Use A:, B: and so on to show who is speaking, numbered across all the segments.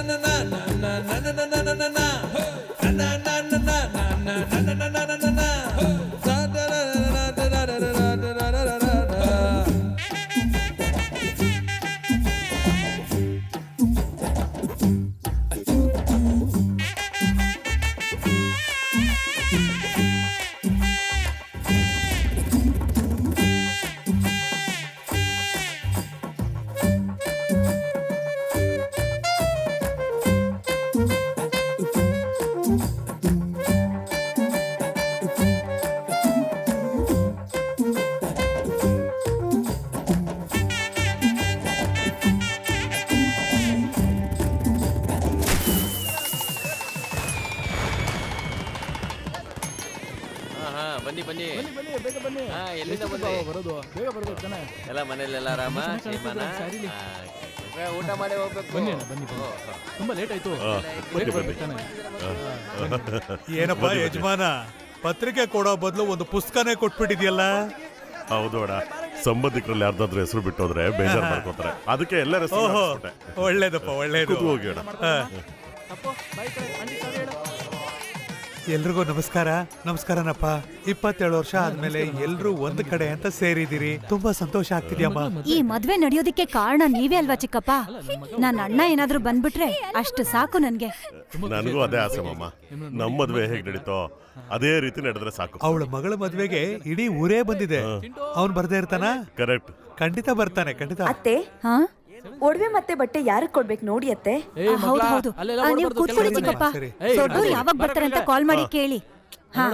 A: ಹಾ ಹಾ ಬನ್ನಿ ಬನ್ನಿ
B: ಬನ್ನಿ ಬನ್ನಿ ಬೇಗ ಬನ್ನಿ
A: ಹಾ ಎಲ್ಲಿಂದ
B: ಎಷ್ಟು
A: ಬಂದ್ರಿ
B: ಬೇಗ ಬರೋದು ಬೇಗ ಬರೋದು ತಾನೆ
A: ಎಲ್ಲ ಮನೇಲೆಲ್ಲ ಆರಾಮ
B: ಚೆನ್ನಾಗ್
A: ಕ್ಷೇಮನ
B: ಕಾಣಿಸ್ತಿದೆ ಸ್ಯಾರಿಲಿ.
A: ಹಾ, ಏ, ಊಟ ಮಾಡಿ ಹೋಗ್ಬೇಕು
B: ಬನ್ನಿ ಅಣ್ಣ ಬನ್ನಿ ಬನ್ನಿ
A: ಓ, ಓ.
B: ತುಂಬಾ ಲೇಟ್ ಆಯ್ತು
C: ಆ,
B: ಬೇಗ
C: ಬನ್ನಿ,
B: ಬರ್ಬೇಕು ತಾನೆ
D: ಏನಪ್ಪ ಯಜಮಾನ ಪತ್ರಿಕೆ ಕೊಡೋ ಬದಲು ಒಂದು ಪುಸ್ತಕನೇ ಕೊಟ್ಬಿಟ್ಟಿದ್ಯಲ್ಲ
C: ಹೌದು ಅಣ್ಣ ಸಂಬಂಧಿಕರಲ್ಲಿ ಯಾರ್ದಾದ್ರೂ ಹೆಸರು ಬಿಟ್ಟೋದ್ರೆ ಬೇಜಾರು ಮಾಡ್ಕೋತಾರೆ ಅದಕ್ಕೆ ಎಲ್ಲರ ಹೆಸರು
D: ಓಹೋ
C: ಹಾಕ್ಸ್ಬಿಟ್ಟೆ.
D: ಒಳ್ಳೇದಪ್ಪ ಒಳ್ಳೇದು
C: ಕೂತು ಹೋಗಿ ಅಣ್ಣ
D: ಹಾ.
B: ಅಪ್ಪೋ ಬಾಯ್ ಕಡೆ ಆಂಟಿ ಸಾರಿ ಹೇಳು
D: ಎಲ್ರಿಗೂ ನಮಸ್ಕಾರ ನಮಸ್ಕಾರನಪ್ಪ ಇಪ್ಪತ್ತೇಳು ವರ್ಷ ಆದ್ಮೇಲೆ ಎಲ್ರೂ ಒಂದ್ ಕಡೆ ಅಂತ ಸೇರಿದಿರಿ ತುಂಬಾ ಸಂತೋಷ ಆಗ್ತಿದ್ಯಮ್ಮ
E: ಈ ಮದ್ವೆ ನಡೆಯೋದಿಕ್ಕೆ ಕಾರಣ ನೀವೇ ಅಲ್ವಾ ಚಿಕ್ಕಪ್ಪ ನನ್ನ ಅಣ್ಣ ಏನಾದ್ರೂ ಬಂದ್ಬಿಟ್ರೆ ಅಷ್ಟು ಸಾಕು ನನ್ಗೆ
C: ನನಗೂ ಅದೇ ಆಸೆ ಮಾಮ ನಮ್ಮ ಮದ್ವೆ ಹೇಗ್ ನಡೀತೋ ಅದೇ ರೀತಿ ನಡೆದ್ರೆ ಸಾಕು
D: ಅವಳ ಮಗಳ ಮದ್ವೆಗೆ ಇಡೀ ಊರೇ ಬಂದಿದೆ ಅವ್ನ್ ಬರ್ದೇ ಇರ್ತಾನ
C: ಕರೆಕ್ಟ್
D: ಖಂಡಿತ ಬರ್ತಾನೆ ಖಂಡಿತ
F: ಅತ್ತೆ
E: ಹಾ
F: ಒಡವೆ ಮತ್ತೆ ಬಟ್ಟೆ ಯಾರಿಗೆ ಕೊಡ್ಬೇಕು ನೋಡಿ ಅತ್ತೆ
B: ಏ
E: ಆ, ಹೌದು
B: ಮಗ್ಳಾ,
E: ಹೌದು
B: ಅಲ್ಲೆಲ್ಲ
E: ಆ, ನೀವು
B: ಓಡ್ಬಾರ್ದು,
E: ಕೂತ್ಕೊಳ್ಳಿ
B: ಕೆಳಗಡೆ
E: ಚಿಕ್ಕಪ್ಪ
D: ಸರಿ.
B: ಏಯ್,
E: ದೊಡ್ಡವ್ರು
B: ಅದೇ,
E: ಯಾವಾಗ ಬರ್ತಾರೆ ಅಂತ
B: ಬರಕ್ಕೆ
E: ಕಾಲ್ ಮಾಡಿ ಕೇಳಿ ಹಾ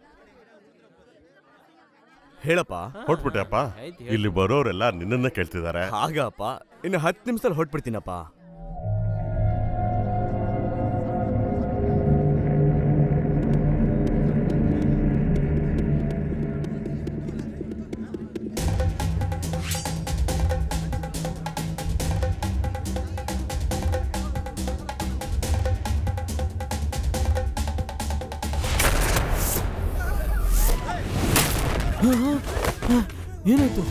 G: ಹೇಳಪ್ಪ
C: ಹೊಟ್ಬಿಟ್ಟೆ ಅಪ್ಪ
A: ಆಯ್ತು,
C: ಇಲ್ಲಿ ಬರೋರೆಲ್ಲ ನಿನ್ನನ್ನ ಕೇಳ್ತಿದ್ದಾರೆ
G: ಆಗಪ್ಪ ಇನ್ನು ಹತ್ತು ನಿಮಿಷದಲ್ಲಿ ಹೊಟ್ಬಿಡ್ತೀನಪ್ಪ
B: ಏನಾಯ್ತು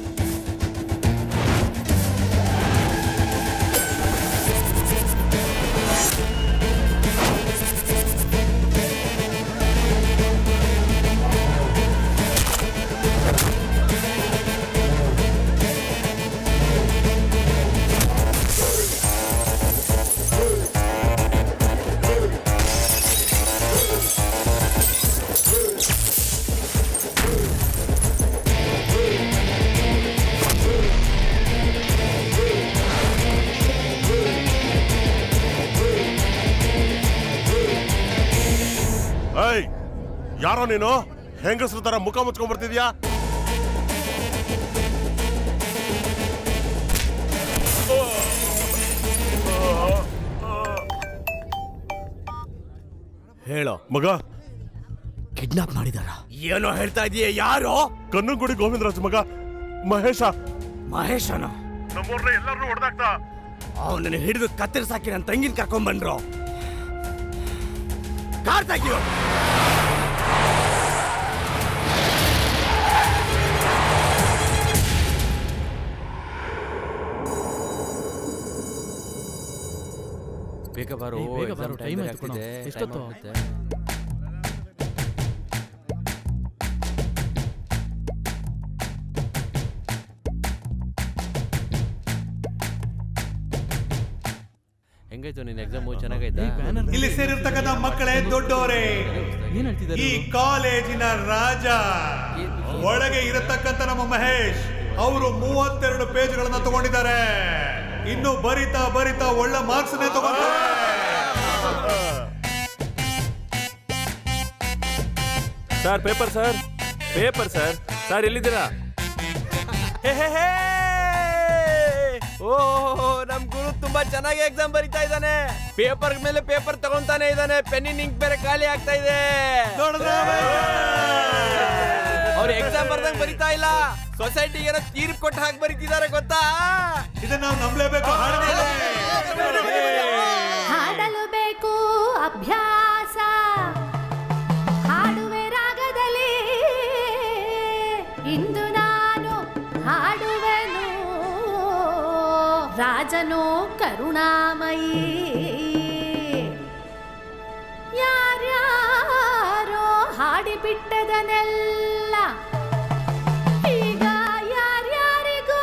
C: ಏಯ್ ಯಾರೋ ನೀನು ಹೆಂಗಸ್ರ ತರ ಮುಖ ಮುಚ್ಕೊಂಡ್ ಬರ್ತಿದ್ಯಾ
G: ಹೇಳೋ
C: ಮಗ
G: ಕಿಡ್ನಾಪ್ ಮಾಡಿದಾರ ಏನೋ ಹೇಳ್ತಾ ಇದೀಯ ಯಾರು
C: ಕನ್ನಂಗುಡಿ ಗೋವಿಂದರಾಜ್ ಮಗ ಮಹೇಶ
G: ಮಹೇಶನ
C: ನಮ್ಮೂರ್ನ ಎಲ್ಲರೂ ಹೊಡೆದಾಕ್ತಾ
G: ಅವನನ್ನ ಹಿಡಿದು ಕತ್ತರಿಸಾಕಿ ನನ್ನ ತಂಗಿನ ಕರ್ಕೊಂಡ್ ಬಂದ್ರು ಕಾರ್ ತೆಗಿಯೋ
A: ಬೇಗ ಬಾರೋ
B: ಏಯ್, ಬೇಗ
A: exam
B: ಬಾರೋ,
A: time
B: time
A: ಬೇರೆ
B: ಆಯ್ತು ಕಣೋ.
A: ಆಗ್ತಿದೆ, time
B: ಎಷ್ಟೊತ್ತು?
A: ಆಗ್ಬಿಡುತ್ತೆ. ಹೆಂಗಾಯ್ತು ನಿನ್ನ ಎಕ್ಸಾಮ್ ಚೆನ್ನಾಗೈತಾ
B: ಏಯ್, ಬ್ಯಾನರ್
D: ಇಲ್ಲಿ ಸೇರಿರ್ತಕ್ಕಂಥ ಮಕ್ಕಳೇ ದೊಡ್ಡವರೇ
B: ಏನ್ ಹೇಳ್ತಿದ್ದಾರೆ
D: ಈ
B: ಇವ್ರು?
D: ಕಾಲೇಜಿನ ರಾಜ ಒಳಗೆ ಇರತಕ್ಕಂತ ನಮ್ಮ ಮಹೇಶ್ ಅವರು ಮೂವತ್ತೆರಡು ಪೇಜ್ಗಳನ್ನ ತಗೊಂಡಿದ್ದಾರೆ ಇನ್ನು ಬರಿತಾ ಬರಿತಾ ಒಳ್ಳೆ ಮಾರ್ಕ್ಸ್ ತಗೊಂತಾರೆ
H: sir paper sir paper sir sir ಎಲ್ಲಿದ್ದೀರಾ
G: ಹೇ ಹೇ ಹೇ ಓ ನಮ್ ಗುರು ತುಂಬಾ ಚೆನ್ನಾಗಿ ಎಕ್ಸಾಮ್ ಬರಿತಾ ಇದ್ದಾನೆ ಪೇಪರ್ ಮೇಲೆ ಪೇಪರ್ ತಗೊಂತಾನೆ ಇದ್ದಾನೆ ಪೆನ್ನಿನ ಇಂಕ್ ಬೇರೆ ಖಾಲಿ ಆಗ್ತಾ ಇದೆ ಅವ್ರು ಎಕ್ಸಾಮ್ ಬರ್ದಂಗ್ ಬರಿತಾ ಇಲ್ಲ ಸೊಸೈಟಿಗೆ ಏನೋ ತೀರ್ಪು ಕೊಟ್ಟು ಹಾಕಿ ಬರಿತಿದ್ದಾರೆ ಗೊತ್ತಾ
D: ಇದನ್ನ ನಾವು ನಂಬಲೇಬೇಕು
E: ಹಾಡಲು ಬೇಕು ಅಭ್ಯಾಸ ಹಾಡುವೆ ರಾಗದಲ್ಲಿ ಇಂದು ನಾನು ಹಾಡುವೆನು ರಾಜನೋ ಕರುಣಾಮಯಿ
I: ಇಟ್ಟದನೆಲ್ಲ ಈಗ ಯಾರ್ಯಾರಿಗೋ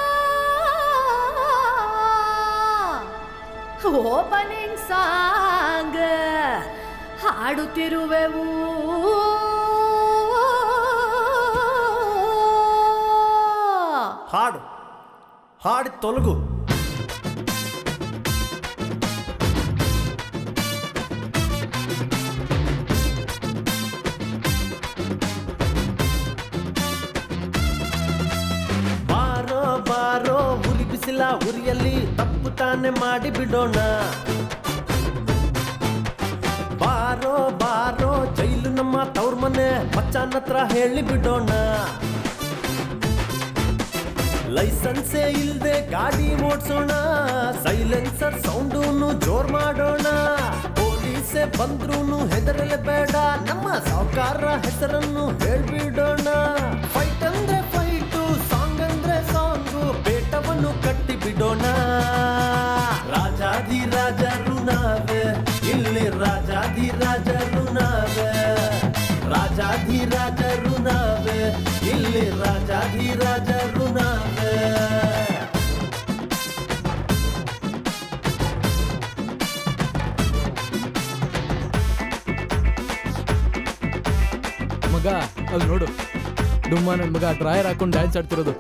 I: ಓಪನಿಂಗ್ ಸಾಂಗ್ ಹಾಡುತ್ತಿರುವೆವು
J: ಹಾಡು ಹಾಡಿ ತೊಲಗು ಬಾರೋ ಬಾರೋ ಉರಿ ಬಿಸಿಲ ಉರಿಯಲ್ಲಿ ತಪ್ಪು ತಾನೆ ಮಾಡಿ ಬಿಡೋಣ ಬಾರೋ ಬಾರೋ ಜೈಲು ನಮ್ಮ ತವ್ರ ಮನೆ ಮಚ್ಚನ ಹತ್ರ ಹೇಳಿ ಬಿಡೋಣ ಲೈಸೆನ್ಸೇ ಇಲ್ದೆ ಗಾಡಿ ಓಡ್ಸೋಣ ಸೈಲೆನ್ಸರ್ ಸೌಂಡೂನು ಜೋರ್ ಮಾಡೋಣ ಪೊಲೀಸೇ ಬಂದ್ರೂನು ಹೆದರಲೆ ಬೇಡ ನಮ್ಮ ಸಾವುಕಾರ ಹೆಸರನ್ನು ಹೇಳ್ಬಿಡೋಣ ಫೈಟ್ ಅಂದ್ರೆ ಫೈಟು ಸಾಂಗ್ ಅಂದ್ರೆ ಸಾಂಗು ಬೇಟವನ್ನು ಕಟ್ಟಿ ಬಿಡೋಣ ರಾಜಾದಿ ರಾಜರು ನಾವೇ ಇಲ್ಲಿ ರಾಜಾದಿ ರಾಜರು ನಾವೇ ರಾಜಾದಿ ರಾಜರು ನಾವೇ ಇಲ್ಲಿ ರಾಜಾದಿ ರಾಜರು ನಾವೇ
B: ಮಗ ಅಲ್ಲಿ ನೋಡು ಡುಮ್ಮ ನನ್ ಮಗ ಡ್ರಾಯರ್ ಹಾಕೊಂಡು ಡ್ಯಾನ್ಸ್ ಆಡ್ತಿರೋದು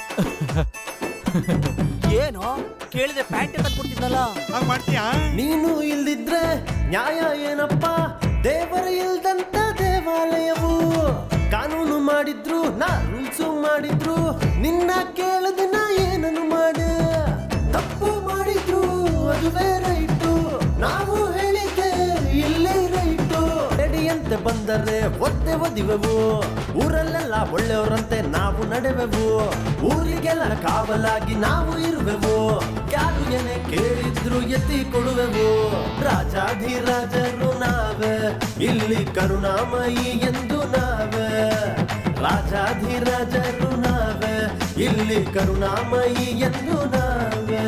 J: ಏನು ಕೇಳಿದೆ ಪ್ಯಾಂಟ್ ತಂದ್ಕೊಡ್ತಿದ್ನಲ್ಲ ನೀನು ಇಲ್ದಿದ್ರೆ ನ್ಯಾಯ ಏನಪ್ಪ ದೇವರ ಇಲ್ದಂತ ದೇವಾಲಯವು ಕಾನೂನು ಮಾಡಿದ್ರು ನಾ ರೂಲ್ಸು ಮಾಡಿದ್ರು ನಿನ್ನ ಕೇಳದೆ ನಾ ಏನನ್ನು ಮಾಡೆ ತಪ್ಪು ಮಾಡಿದ್ರು ಅದುವೇ ರೈಟು ನಾವು ಹೇಳಿದ್ದೆ ಇಲ್ಲೇ ರೈಟು ಅಂತ ಬಂದರೆ ಒದ್ದೆ ಒದಿವೆವು ಊರಲ್ಲೆಲ್ಲ ಒಳ್ಳೆಯವರಂತೆ ನಾವು ನಡೆವೆವು ಊರಿಗೆಲ್ಲ ಕಾವಲಾಗಿ ನಾವು ಇರುವೆವು ಯಾರು ಏನೇ ಕೇಳಿದ್ರು ಎತ್ತಿ ಕೊಡುವೆವು ರಾಜಾಧಿರಾಜರು ನಾವೇ ಇಲ್ಲಿ ಕರುಣಾಮಯಿ ಎಂದು ನಾವೇ ರಾಜಾಧಿರಾಜರು ನಾವೇ ಇಲ್ಲಿ ಕರುಣಾಮಯಿ ಎಂದು ನಾವೇ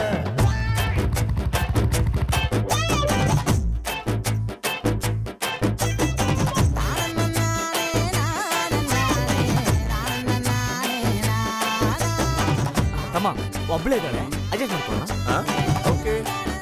G: ತಮ್ಮ ಒಬ್ಳೆ ಇದ್ದಾಳೆ ಅಡ್ಜಸ್ಟ್ ಮಾಡ್ಕೊಳ್ಳೋಣ ಓಕೆ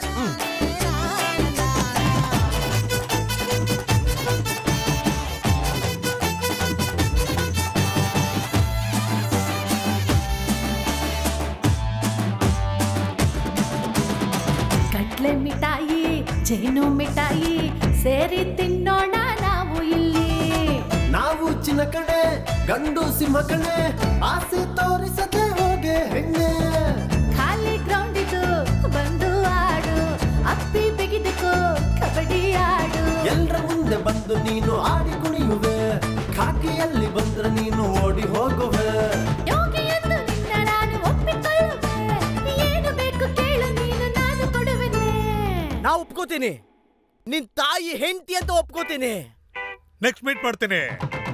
I: ಕಟ್ಲೆ ಮಿಠಾಯಿ ಜೇನು ಮಿಠಾಯಿ ಸೇರಿ ತಿನ್ನೋಣ ನಾವು ಇಲ್ಲಿ
J: ನಾವು ಚಿನ್ನ ಕಡೆ ಗಂಡು ಸಿಂಹ ಕಡೆ ಆಸೆ ತೋರಿಸದೆ ಹೋಗೆ ಹೆಣ್ಣೆ
I: ಖಾಲಿ ಗ್ರೌಂಡ್ ಇದು ಬಂದು ಆಡು ಅಪ್ಪಿ ಬಿಗಿದುಕೋ ಕಬಡ್ಡಿ ಆಡು
J: ಎಲ್ರ ಮುಂದೆ ಬಂದು ನೀನು ಆಡಿ ಕುಣಿಯುವೆ ಖಾಕಿಯಲ್ಲಿ ಬಂದ್ರೆ ನೀನು ಓಡಿ ಹೋಗುವೆ
I: ಯೋಗಿ ಎಂದು ನಿನ್ನ ನಾನು ಒಪ್ಪಿಕೊಳ್ಳುವೆ ಏನು ಬೇಕು ಕೇಳು ನೀನು ನಾನು ಕೊಡುವೆನೆ
G: ನಾ ಒಪ್ಕೋತೀನಿ ನಿನ್ ತಾಯಿ ಹೆಂಡತಿ ಅಂತ ಒಪ್ಕೋತೀನಿ
D: ನೆಕ್ಸ್ಟ್ ಮೀಟ್ ಮಾಡ್ತೀನಿ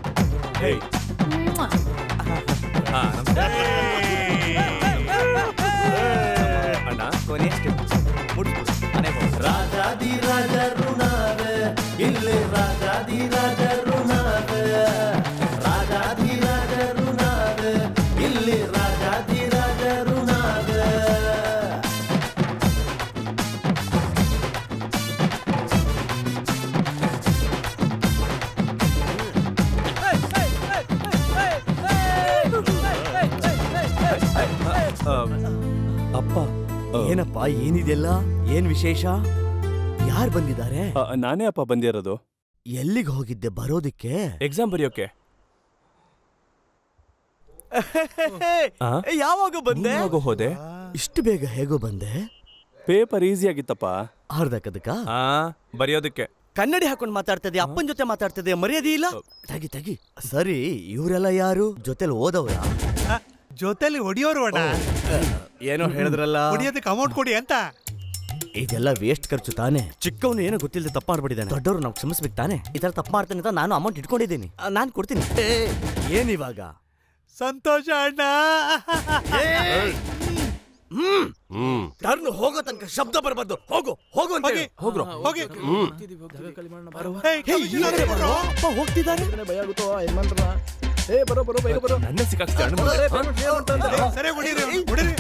G: ಅಣ್ಣ ಕೊನೆ
J: ರಾಜಾದಿ ರಾಜರು ನಾವೇ ಇಲ್ಲಿ ರಾಜಾದಿ ರಾಜರು ನಾವೇ ರಾಜಾದಿ ರಾಜರು ನಾವೇ ಇಲ್ಲಿ ರಾಜಾದಿ ರಾಜರು ನಾವೇ
G: ಅಪ್ಪ ಏನಪ್ಪ ಏನಿದೆಲ್ಲ ಏನ್ ವಿಶೇಷ ಯಾರು ಬಂದಿದ್ದಾರೆ
H: ಆ, ನಾನೇ ಅಪ್ಪ ಬಂದಿರೋದು
G: ಎಲ್ಲಿಗೆ ಹೋಗಿದ್ದೆ ಬರೋದಿಕ್ಕೆ
H: ಎಕ್ಸಾಮ್ ಬರೆಯೋಕೆ ಆ?
G: ಯಾವಾಗ ಬಂದೆ
H: ಯಾವಾಗ ಹೋದೆ
G: ಇಷ್ಟು ಬೇಗ ಹೇಗೋ ಬಂದೆ
H: ಪೇಪರ್ ಈಸಿ ಆಗಿತ್ತಪ್ಪ
G: ಅರ್ಧಕ್ಕದಕ್ಕ
H: ಆ ಬರೆಯೋದಕ್ಕೆ
G: ಕನ್ನಡಿ ಹಾಕೊಂಡು ಮಾತಾಡ್ತದೆ ಅಪ್ಪನ ಜೊತೆ ಮಾತಾಡ್ತದೆ ಮರ್ಯಾದೆ ಇಲ್ಲ ತಗಿ ತಗಿ ಸರಿ ಇವರೆಲ್ಲ ಯಾರು ಜೊತೆಲಿ ಓದವ್ರ
D: ಜೊತೆಲಿ ಹೊಡಿಯೋರು ಅಣ್ಣ
G: ಏನೋ ಹೇಳಿದ್ರಲ್ಲ
D: ಹೊಡಿಯೋದಕ್ಕೆ ಅಮೌಂಟ್ ಕೊಡಿ ಅಂತ
G: ಇದೆಲ್ಲ ವೇಸ್ಟ್ ಖರ್ಚು ತಾನೆ ಚಿಕ್ಕವನು ಏನೋ ಗೊತ್ತಿಲ್ಲದೆ ತಪ್ಪು ಮಾಡ್ಬಿಟ್ಟಿದ್ದಾನೆ ದೊಡ್ಡವರು ನಾವು ಕ್ಷಮಿಸ್ಬೇಕು ತಾನೆ ಈ ತರ ತಪ್ಪು ಮಾಡ್ತಾನೆ ಅಂತ ನಾನು ಅಮೌಂಟ್ ಇಟ್ಕೊಂಡಿದ್ದೀನಿ ನಾನು ಕೊಡ್ತೀನಿ ಏನಿವಾಗ
D: ಸಂತೋಷ ಅಣ್ಣ
C: ಹ್ಮ್
G: ಟರ್ನ್ ಹೋಗೋ ತನಕ ಶಬ್ದ ಬರಬಾರ್ದು ಹೋಗು ಹೋಗು ಅಂತ
D: ಹೋಗಿ.
G: ಹೋಗ್ರು
D: ಹೋಗಿ
C: ಹ್ಮ್
D: ಏಯ್, ಕಮಿಷನ್ ಆದ್ರೆ ಬರ್ರೋ.
G: ಅಪ್ಪ ಹೋಗ್ತಿದ್ದಾರೆ
B: ಭಯ ಆಗುತ್ತೋ ಯಜಮಾನ್ರ ಏ ಬರೋ ಬರೋ ಬೇಗ ಬರೋ
H: ನನ್ನ ಸಿಕ್ಕಾಕ್ಸ್ತೆ ಹಣ್ಣು ಮುಂದೆ.
D: ಏಯ್, ಸರಿಯಾಗಿ ಹೊಡೀರಿ ಹೊಡೀರಿ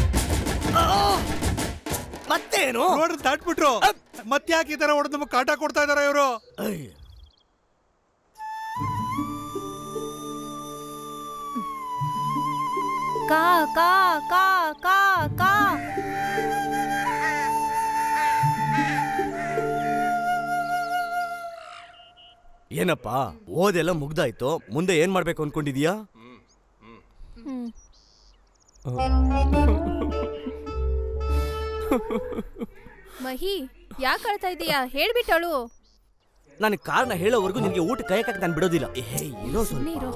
G: ಮತ್ತೇನು
D: ರೋಡ್ ದಾಟ್ಬಿಟ್ರು ಮತ್ತೆ ಯಾಕೆ ಈ ತರ ಹೊಡೆದು ನಮಗೆ ಕಾಟ ಕೊಡ್ತಾ ಇದಾರೆ ಇವರು
E: ಕಾ ಕಾ ಕಾ ಕಾ ಕಾ
G: ಏನಪ್ಪ ಓದೆಲ್ಲ ಮುಗ್ದಾಯ್ತು ಮುಂದೆ ಏನ್ ಮಾಡ್ಬೇಕು ಅನ್ಕೊಂಡಿದೀಯಾ
I: ಮಹಿ ಯಾಕೆ ಅಳ್ತಾ ಇದೀಯಾ ಹೇಳ್ಬಿಟ್ಟಳು
G: ನಾನು ಕಾರಣ ಹೇಳೋವರೆಗೂ ನಿನ್ಗೆ ಊಟ ಕೈಯಕ್ಕೆ ನಾನು ಬಿಡೋದಿಲ್ಲ ಏ ಏನೋ ಸ್ವಲ್ಪ
I: ನೀರು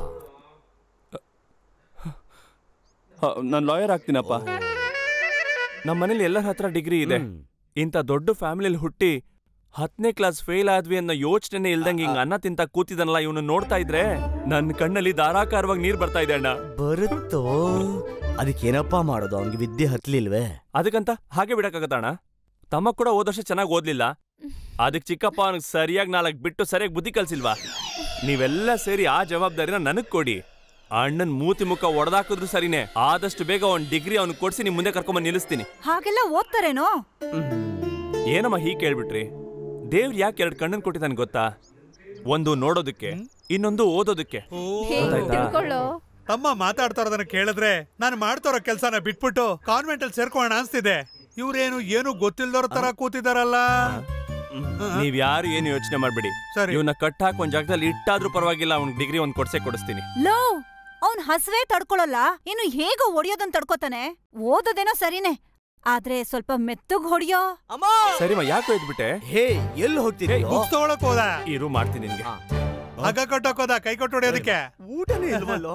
H: ನಾನು ಲಾಯರ್ ಆಗ್ತೀನಪ್ಪ ನಮ್ಮ ಮನೇಲಿ ಎಲ್ಲರ ಹತ್ರ ಡಿಗ್ರಿ ಇದೆ ಇಂಥ ದೊಡ್ಡ ಫ್ಯಾಮಿಲಿಲಿ ಹುಟ್ಟಿ ಹತ್ತನೇ ಕ್ಲಾಸ್ ಫೇಲ್ ಆದ್ವಿ ಅನ್ನೋ ಯೋಚನೆ ಇಲ್ದಂಗೆ ಹಿಂಗ ಅನ್ನ ತಿಂತ ಕೂತಿದನಲ್ಲ ಇವನು ನೋಡ್ತಾ ಇದ್ರೆ ನನ್ನ ಕಣ್ಣಲ್ಲಿ ಧಾರಾಕಾರವಾಗಿ ನೀರ್ ಬರ್ತಾ ಇದೆ ಅಣ್ಣ
G: ಬರುತ್ತೋ ಅದಕ್ಕೇನಪ್ಪ ಮಾಡೋದು ಅವ್ನಿಗೆ ವಿದ್ಯೆ ಹತ್ಲಿಲ್ವೇ
H: ಅದಕ್ಕಂತ ಹಾಗೆ ಬಿಡಕ್ಕಾಗತ್ತ ಅಣ್ಣ ತಮ್ಮ ಕೂಡ ಹೋದ ವರ್ಷ ಚೆನ್ನಾಗಿ ಓದ್ಲಿಲ್ಲ ಅದಕ್ಕೆ ಚಿಕ್ಕಪ್ಪ ಅವನಿಗೆ ಸರಿಯಾಗಿ ನಾಲ್ಕು ಬಿಟ್ಟು ಸರಿಯಾಗಿ ಬುದ್ಧಿ ಕಲ್ಸಿಲ್ವಾ ನೀವೆಲ್ಲ ಸೇರಿ ಆ ಜವಾಬ್ದಾರಿನ ನನಗ್ ಕೊಡಿ ಅಣ್ಣನ್ ಮೂತಿ ಮುಖ ಒಡೆದಾಕಿದ್ರು ಸರಿನೇ ಆದಷ್ಟು ಬೇಗ ಒಂದ್ ಡಿಗ್ರಿ ಅವ್ನಿಗೆ ಕೊಡ್ಸಿ ನಿಮ್ ಮುಂದೆ ಕರ್ಕೊಂಬಂದ್ ನಿಲ್ಲಿಸ್ತೀನಿ
E: ಹಾಗೆಲ್ಲ ಓದ್ತಾರೇನೋ
H: ಏನಮ್ಮ ಹೀಗೆ ಕೇಳ್ಬಿಟ್ರಿ ದೇವ್ರು ಯಾಕೆ ಎರಡು ಕಣ್ಣನ್ ಕೊಟ್ಟಿದ್ದಾನೆ ಗೊತ್ತಾ ಒಂದು ನೋಡೋದಕ್ಕೆ ಇನ್ನೊಂದು ಓದೋದಕ್ಕೆ ಗೊತ್ತಾಯ್ತಾ?
I: ತಿಳ್ಕೊಳ್ಳೋ
D: ತಮ್ಮ ಮಾತಾಡ್ತಾ ಇರೋದನ್ನ ಕೇಳಿದ್ರೆ ನಾನು ಮಾಡ್ತಾ ಇರೋ ಕೆಲಸನ ಬಿಟ್ಬಿಟ್ಟು ಕಾನ್ವೆಂಟ್ ಅಲ್ಲಿ ಸೇರ್ಕೊಳ್ಳೋಣ ಅನ್ಸ್ತಿದೆ ಇವ್ರೇನು ಏನು ಗೊತ್ತಿಲ್ದವ್ರ ತರ ಕೂತಿದಾರಲ್ಲ
H: ನೀವ್ ಯಾರು ಏನು ಯೋಚನೆ ಮಾಡ್ಬೇಡಿ
D: ಸರಿ.
H: ಇವನ್ನ ಕಟ್ ಹಾಕಿ ಒಂದ್ ಜಾಗದಲ್ಲಿ ಇಟ್ಟಾದ್ರೂ ಪರವಾಗಿಲ್ಲ ಅವ್ನಿಗೆ ಡಿಗ್ರಿ ಒಂದ್ ಕೊಡ್ಸೇ ಕೊಡಿಸ್ತೀನಿ
E: ಲೋ ಅವ್ನ್ ಹಸುವೆ ತಡ್ಕೊಳಲ್ಲ ಇನ್ನು ಹೇಗೋ ಹೊಡಿಯೋದನ್ ತಡ್ಕೋತಾನೆ ಓದೋದೇನೋ ಸರಿನೇ ಆದ್ರೆ ಸ್ವಲ್ಪ ಮೆತ್ತಗ್ ಹೊಡಿಯೋ
G: ಅಮ್ಮ
H: ಸರಿಮ್ಮ ಯಾಕೆ ಹೋಯ್ದ್ಬಿಟ್ಟೆ
G: ಹೇ ಎಲ್ಲಿ ಹೋಗ್ತೀರಿ
D: ಬುಕ್ಸ್ ತಗೊಳಕ್ ಹೋದ
H: ಇರು ಮಾಡ್ತೀನಿ ನಿನ್ಗೆ
D: ಹಗ್ಗ ಕಟ್ಟೋಕ್ ಹೋದ ಕೈ ಕೊಟ್ಟು ಹೊಡಿಯೋದಕ್ಕೆ
G: ಊಟನೇ ಇಲ್ವಲ್ಲೋ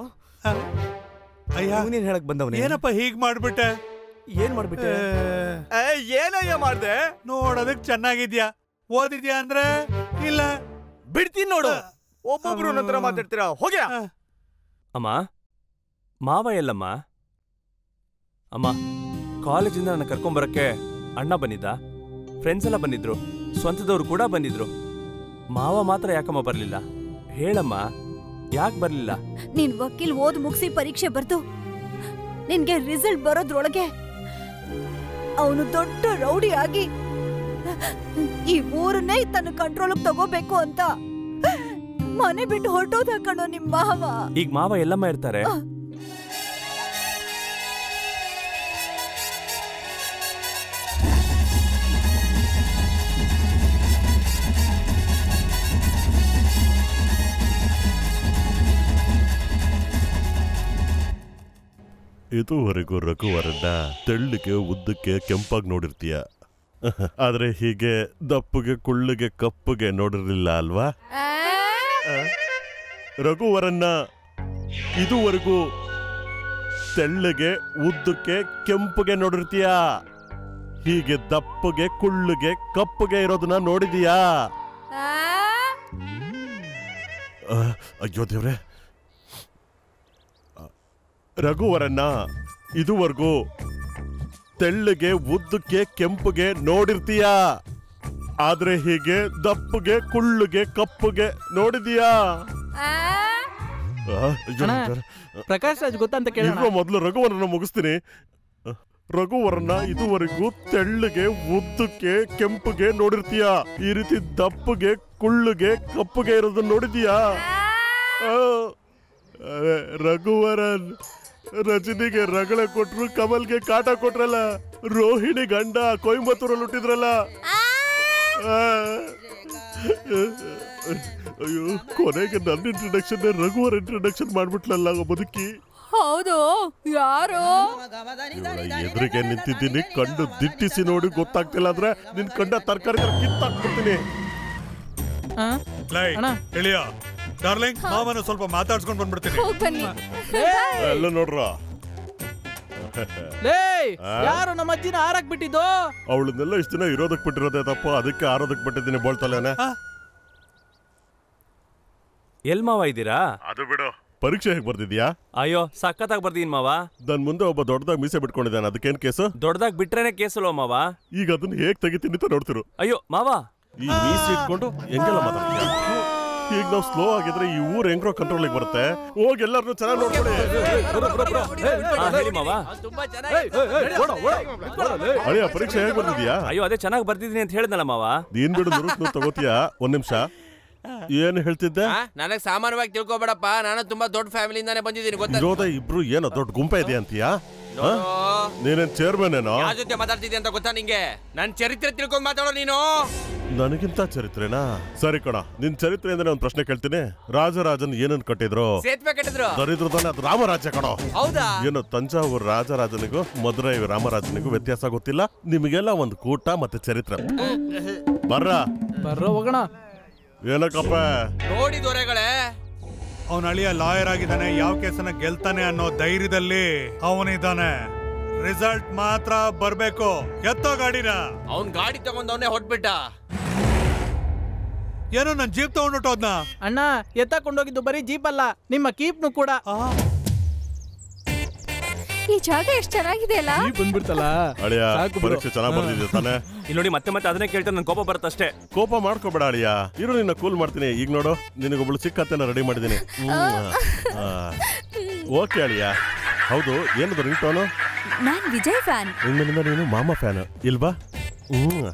D: ಅಯ್ಯ
G: ಅವನೇನ್ ಹೇಳಕ್ ಬಂದವನೇ
D: ಏನಪ್ಪ ಹೀಗ್ ಮಾಡ್ಬಿಟ್ಟೆ
G: ಏನ್ ಮಾಡ್ಬಿಟ್ಟೆ ಏನಯ್ಯ ಮಾಡ್ದೆ
D: ನೋಡೋದಕ್ ಚೆನ್ನಾಗಿದ್ಯಾ ಓದಿದ್ಯಾ ಅಂದ್ರೆ ಇಲ್ಲ
G: ಬಿಡ್ತೀನಿ ನೋಡು ಒಬ್ಬೊಬ್ರು ನನ್ನ ಹತ್ರ ಮಾತಾಡ್ತೀರಾ ಹೋಗ್ಯಾ
H: ಅಮ್ಮ ಮಾವ ಎಲ್ಲಮ್ಮ ಅಮ್ಮ ಕಾಲೇಜಿಂದ ನನ್ನ ಕರ್ಕೊಂಬರಕ್ಕೆ ಅಣ್ಣ ಬಂದಿದ್ದ ಫ್ರೆಂಡ್ಸ್ ಎಲ್ಲ ಬಂದಿದ್ರು ಸ್ವಂತದವ್ರು ಕೂಡ ಬಂದಿದ್ರು ಮಾವ ಮಾತ್ರ ಯಾಕಮ್ಮ ಬರ್ಲಿಲ್ಲ ಹೇಳಮ್ಮ ಯಾಕೆ ಬರ್ಲಿಲ್ಲ
E: ನೀನ್ ವಕೀಲ್ ಓದ್ ಮುಗಿಸಿ ಪರೀಕ್ಷೆ ಬರ್ದು ನಿನ್ಗೆ ರಿಸಲ್ಟ್ ಬರೋದ್ರೊಳಗೆ ಅವನು ದೊಡ್ಡ ರೌಡಿ ಆಗಿ ಈ ಊರನ್ನೇ ತನ್ನ ಕಂಟ್ರೋಲ್ ತಗೋಬೇಕು ಅಂತ ಮನೆ ಬಿಟ್ಟು ಹೊರಟೋದ ಕಣೋ ನಿಮ್ ಮಾವ
H: ಈಗ ಮಾವ ಎಲ್ಲಮ್ಮ ಇರ್ತಾರೆ
C: ಇದುವರೆಗೂ ರಘುವರನ್ನ ತೆಳ್ಳಗೆ ಉದ್ದಕ್ಕೆ ಕೆಂಪಾಗಿ ನೋಡಿರ್ತೀಯ ಆದ್ರೆ ಹೀಗೆ ದಪ್ಪಗೆ ಕುಳ್ಳಗೆ ಕಪ್ಪಗೆ ನೋಡಿರ್ಲಿಲ್ಲ ಅಲ್ವಾ ರಘುವರನ್ನ ಇದುವರೆಗೂ ತೆಳ್ಳಗೆ ಉದ್ದಕ್ಕೆ ಕೆಂಪಗೆ ನೋಡಿರ್ತೀಯ ಹೀಗೆ ದಪ್ಪಗೆ ಕುಳ್ಳಗೆ ಕಪ್ಪಗೆ ಇರೋದನ್ನ ನೋಡಿದೀಯಾ ಆ, ಅಯ್ಯೋ ದೇವ್ರೆ ಆ, ರಘುವರನ್ನ ಇದುವರೆಗೂ ತೆಳ್ಳಗೆ ಉದ್ದಕ್ಕೆ ಕೆಂಪಗೆ ನೋಡಿರ್ತೀಯ ಆದ್ರೆ ಹೀಗೆ ದಪ್ಪಗೆ ಕುಳ್ಳಗೆ ಕಪ್ಪಗೆ ನೋಡಿದೀಯಾ ಆ, ಅಯ್ಯೋ
B: ಅಣ್ಣ,
C: ದೇವ್ರೆ.
B: ಪ್ರಕಾಶ್ ರಾಜ್ ಗೊತ್ತಾ ಅಂತ ಕೇಳೋಣ
C: ಇರುವ ಮೊದಲು ರಘುವರನ್ನ ಮುಗಿಸ್ತೀನಿ ರಘುವರನ್ನ ಇದುವರೆಗೂ ತೆಳ್ಳಗೆ ಉದ್ದಕ್ಕೆ ಕೆಂಪಗೆ ನೋಡಿರ್ತೀಯ ಈ ರೀತಿ ದಪ್ಪಗೆ ಕುಳ್ಳಗೆ ಕಪ್ಪಗೆ ಇರೋದನ್ನ ನೋಡಿದೀಯಾ ಆ, ಅರೆ, ರಘುವರನ್ ರಜನಿಗೆ ರಗಳ ಕೊಟ್ರು ಕಮಲ್ಗೆ ಕಾಟ ಕೊಟ್ರಲ್ಲ ರೋಹಿಣಿ ಗಂಡ ಕೊಯಂಬತ್ತೂರಲ್ಲಿ ಹುಟ್ಟಿದ್ರಲ್ಲ ಆ. ಅಯ್ಯೋ ಕೊನೆಗೆ ನನ್ನ ಇಂಟ್ರಡಕ್ಷನ್ ರಘುವರ್ ಇಂಟ್ರಡಕ್ಷನ್ ಮಾಡ್ಬಿಟ್ಲಲ್ಲ ಬದುಕಿ
I: ಹೌದು ಯಾರು
C: ಇವಳ ಎದುರಿಗೆ ನಿಂತಿದ್ದೀನಿ ಕಂಡು ದಿಟ್ಟಿಸಿ ನೋಡಿ ಗೊತ್ತಾಗ್ತಿಲ್ಲ ಅಂದ್ರೆ ನಿನ್ ಕಂಡ ತರಕಾರಿ ಕಿತ್ತಾಕ್ಬಿಡ್ತೀನಿ
B: ಆ?
D: ಲೈ
B: ಅಣ್ಣ.
D: ಇಳಿಯೋ ಡಾರ್ಲಿಂಗ್ ಮಾವನ ಸ್ವಲ್ಪ ಮಾತಾಡ್ಸ್ಕೊಂಡ್ ಬಂದ್ಬಿಡ್ತೀನಿ
I: ಹೋಗ್ ಬನ್ನಿ
C: ಎಲ್ಲ ನೋಡ್ರ
B: ಲೇ
C: ಆ?
B: ಯಾರು ನಮ್ಮ ಅಜ್ಜಿನ ಆರಕ್ ಬಿಟ್ಟಿದ್ದು
C: ಅವಳನ್ನೆಲ್ಲ ಇಷ್ಟ ದಿನ ಇರೋದಕ್ ಬಿಟ್ಟಿರೋದೇ ತಪ್ಪ ಅದಕ್ಕೆ ಆರೋದಕ್ ಬಿಟ್ಟಿದ್ದೀನಿ ಬೋಳ್ತಲೇನೆ
H: ಎಲ್ ಮಾವ ಇದ್ದೀರಾ
C: ಅದು ಬಿಡು ಪರೀಕ್ಷೆ ಹೇಗೆ ಬರ್ದಿದ್ಯಾ
H: ಅಯ್ಯೋ ಸಖತ್ತಾಗಿ ಬರ್ದೀನಿ ಮಾವ
C: ನನ್ ಮುಂದೆ ಒಬ್ಬ ದೊಡ್ಡದಾಗ ಮೀಸೆ ಬಿಟ್ಕೊಂಡಿದ್ದಾನೆ ಅದಕ್ಕೇನ್ ಕೇಸು
H: ದೊಡ್ಡದಾಗಿ ಬಿಟ್ರೇನೆ ಕೇಸಲ್ವ ಮಾವ
C: ಈಗ ಅದನ್ನ ಹೇಗ್ ತೆಗಿತೀನಿ ಅಂತ ನೋಡ್ತಿರು
H: ಅಯ್ಯೋ ಮಾವ
C: ಈ ಮೀಸೆ ಇಟ್ಕೊಂಡು ಹೆಂಗೆಲ್ಲ ಮಾತಾಡ್ತೀಯ ಈಗ ನಾವು ಸ್ಲೋ ಆಗಿದ್ರೆ ಈ ಊರ್ ಹೆಂಗ್ರೋ ಕಂಟ್ರೋಲಿಗೆ ಬರುತ್ತೆ ಹೋಗಿ ಎಲ್ಲರನ್ನು ಚೆನ್ನಾಗಿ ನೋಡ್ಕೊಳ್ಳಿ
H: ಹಾ, ಹೇಳಿ ಮಾವ
A: ತುಂಬಾ ಚೆನ್ನಾಗಿ
C: ಅಳಿಯ ಪರೀಕ್ಷೆ ಹೇಗೆ ಬರ್ದಿದ್ಯಾ
H: ಅಯ್ಯೋ ಅದೇ ಚೆನ್ನಾಗಿ ಬರ್ದಿದ್ದೀನಿ ಅಂತ ಹೇಳ್ದಲ್ಲ ಮಾವ
C: ನೀನ್ ಬಿಡು ನುರುಕ್ ತಗೋತೀಯಾ ಒಂದ್ ನಿಮಿಷ ಏನ್ ಹೇಳ್ತಿದ್ದೆ
A: ನನಗ್ ಸಾಮಾನ್ಯವಾಗಿ ತಿಳ್ಕೊಬೇಡಪ್ಪ ನಾನು ತುಂಬಾ ದೊಡ್ಡ ಫ್ಯಾಮಿಲಿಯಿಂದಾನೆ ಬಂದಿದ್ದೀನಿ ಗೊತ್ತಾ
C: ಇರೋದ ಇಬ್ರು ಏನೋ ದೊಡ್ಡ ಗುಂಪೆ ಇದೆಯಾ ಅಂತೀಯಾ ಹ? ನೀನೇನ್ ಚೇರ್ಮನ್ ಏನೋ
A: ಯಾರ ಜೊತೆ ಮಾತಾಡ್ತಿದ್ದೆ ಅಂತ ಗೊತ್ತಾ ನಿಂಗೆ ನನ್ ಚರಿತ್ರೆ ತಿಳ್ಕೊಂಡ್ ಮಾತಾಡೋ ನೀನು
C: ನನಗಿಂತ ಚರಿತ್ರೆನಾ ಸರಿ ಕಣ ನಿನ್ ಚರಿತ್ರೆ ಅಂದ್ರೆ ಒಂದ್ ಪ್ರಶ್ನೆ ಕೇಳ್ತೀನಿ ರಾಜರಾಜನ್ ಏನನ್ ಕಟ್ಟಿದ್ರು
A: ಸೇತುವೆ ಕಟ್ಟಿದ್ರು
C: ದರಿದ್ರದಾನೆ ಅದು ರಾಮರಾಜ್ಯ ಕಣೋ
A: ಹೌದಾ
C: ಏನು ತಂಜಾವೂರ್ ರಾಜರಾಜನಿಗೂ ಮಧುರೈ ರಾಮರಾಜನಿಗೂ ವ್ಯತ್ಯಾಸ ಗೊತ್ತಿಲ್ಲ ನಿಮಗೆಲ್ಲ ಒಂದು ಕೂಟ ಮತ್ತೆ ಚರಿತ್ರೆ ಬರ್ರ
B: ಬರ್ರ ಹೋಗೋಣ
C: ಏನಕ್ಕಪ್ಪ
A: ನೋಡಿ ದೊರೆಗಳೇ
D: ಅವನ ಅಳಿಯ ಲಾಯರ್ ಆಗಿದ್ದಾನೆ ಯಾವ ಕೇಸನ್ನ ಗೆಲ್ತಾನೆ ಅನ್ನೋ ಧೈರ್ಯದಲ್ಲಿ ಅವನಿದ್ದಾನೆ ರಿಸಲ್ಟ್ ಮಾತ್ರ ಬರ್ಬೇಕು ಎತ್ತೋ ಗಾಡಿನ
A: ಅವ್ನ್ ಗಾಡಿ ತಗೊಂಡವನೇ ಹೊಟ್ಬಿಟ್ಟ
D: ಏನೋ ನನ್ ಜೀಪ್ ತಗೊಂಡ್ಬಿಟ್ಟೋದ್ನ
B: ಅಣ್ಣ ಎತ್ತಕೊಂಡೋಗಿದ್ದು ಬರೀ ಜೀಪ್ ಅಲ್ಲ ನಿಮ್ಮ ಕೀಪ್ನು ಕೂಡ
I: ಈ ಜಾಗ ಎಷ್ಟು ಚೆನ್ನಾಗಿದೆ ಅಲ್ಲ
B: ಈ ಬಂದ್ಬಿಡ್ತಲ್ಲ
C: ಅಳಿಯ
B: ಸಾಕು ಬಿಡು.
C: ಪರೀಕ್ಷೆ ಚೆನ್ನಾಗ್ ಬರ್ದಿದ್ಯಾ ತಾನೆ
H: ಇಲ್ಲಿ ನೋಡಿ ಮತ್ತೆ ಮತ್ತೆ ಅದನ್ನೇ ಕೇಳ್ತಾರೆ ನನ್ ಕೋಪ ಬರುತ್ತಷ್ಟೇ
C: ಕೋಪ ಮಾಡ್ಕೋಬೇಡ ಅಳಿಯ ಇರು ನಿನ್ನ ಕೂಲ್ ಮಾಡ್ತೀನಿ ಈಗ ನೋಡು ನಿನಗೊಬ್ಳು ಸಿಕ್ಕತ್ತೇನ ರೆಡಿ ಮಾಡಿದ್ದೀನಿ ಓಕೆ ಅಳಿಯ ಹೌದು ಏನದು ರಿಂಗ್ ಟೋನು
E: ನಾನ್ ವಿಜಯ್ ಫ್ಯಾನ್
C: ಇನ್ಮೇಲಿಂದ ನೀನು ಮಾಮ ಫ್ಯಾನ್ ಇಲ್ವಾ ಹ್ಮ್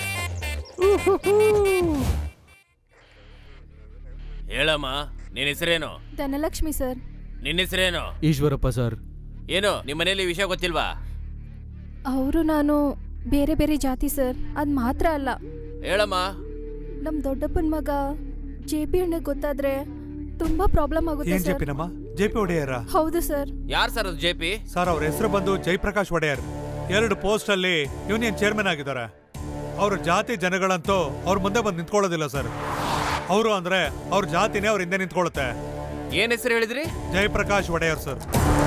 A: ಹೇಳಮ್ಮ ನಿನ್ ಹೆಸರೇನು
I: ಧನಲಕ್ಷ್ಮಿ ಸರ್
A: ನಿನ್ನ ಹೆಸರೇನು
B: ಈಶ್ವರಪ್ಪ ಸರ್
A: ಏನು ನಿಮ್ಮ ಮನೇಲಿ ವಿಷಯ ಗೊತ್ತಿಲ್ವಾ
I: ಅವರು ನಾನು ಬೇರೆ ಬೇರೆ ಜಾತಿ ಸರ್ ಅದು ಮಾತ್ರ ಅಲ್ಲ
A: ಹೇಳಮ್ಮ
I: ನಮ್ಮ ದೊಡ್ಡಪ್ಪನ ಮಗ ಜೆ ಪಿ ಅಣ್ಣಗೆ ಗೊತ್ತಾದ್ರೆ ತುಂಬಾ ಪ್ರಾಬ್ಲಮ್ ಆಗುತ್ತೆ
D: ಏನ್
I: ಸರ್
D: ಜೆಪಿನಮ್ಮ ಜೆಪಿ ಒಡೆಯರ
I: ಹೌದು ಸರ್
A: ಯಾರ್ ಸರ್ ಅದು ಜೆ ಪಿ
D: ಸರ್ ಅವ್ರ ಹೆಸರು ಬಂದು ಜಯಪ್ರಕಾಶ್ ಒಡೆಯರ್ ಎರಡು ಪೋಸ್ಟ್ ಅಲ್ಲಿ ಯೂನಿಯನ್ ಚೇರ್ಮನ್ ಆಗಿದ್ದಾರೆ ಅವ್ರ ಜಾತಿ ಜನಗಳಂತೂ ಅವ್ರ ಮುಂದೆ ಬಂದು ನಿಂತ್ಕೊಳ್ಳೋದಿಲ್ಲ ಸರ್ ಅವರು ಅಂದ್ರೆ ಅವ್ರ ಜಾತಿನೇ ಅವ್ರ ಹಿಂದೆ ನಿಂತ್ಕೊಳ್ಳುತ್ತೆ
A: ಏನ್ ಹೆಸರು ಹೇಳಿದ್ರಿ
D: ಜಯಪ್ರಕಾಶ್ ಒಡೆಯರ್ ಸರ್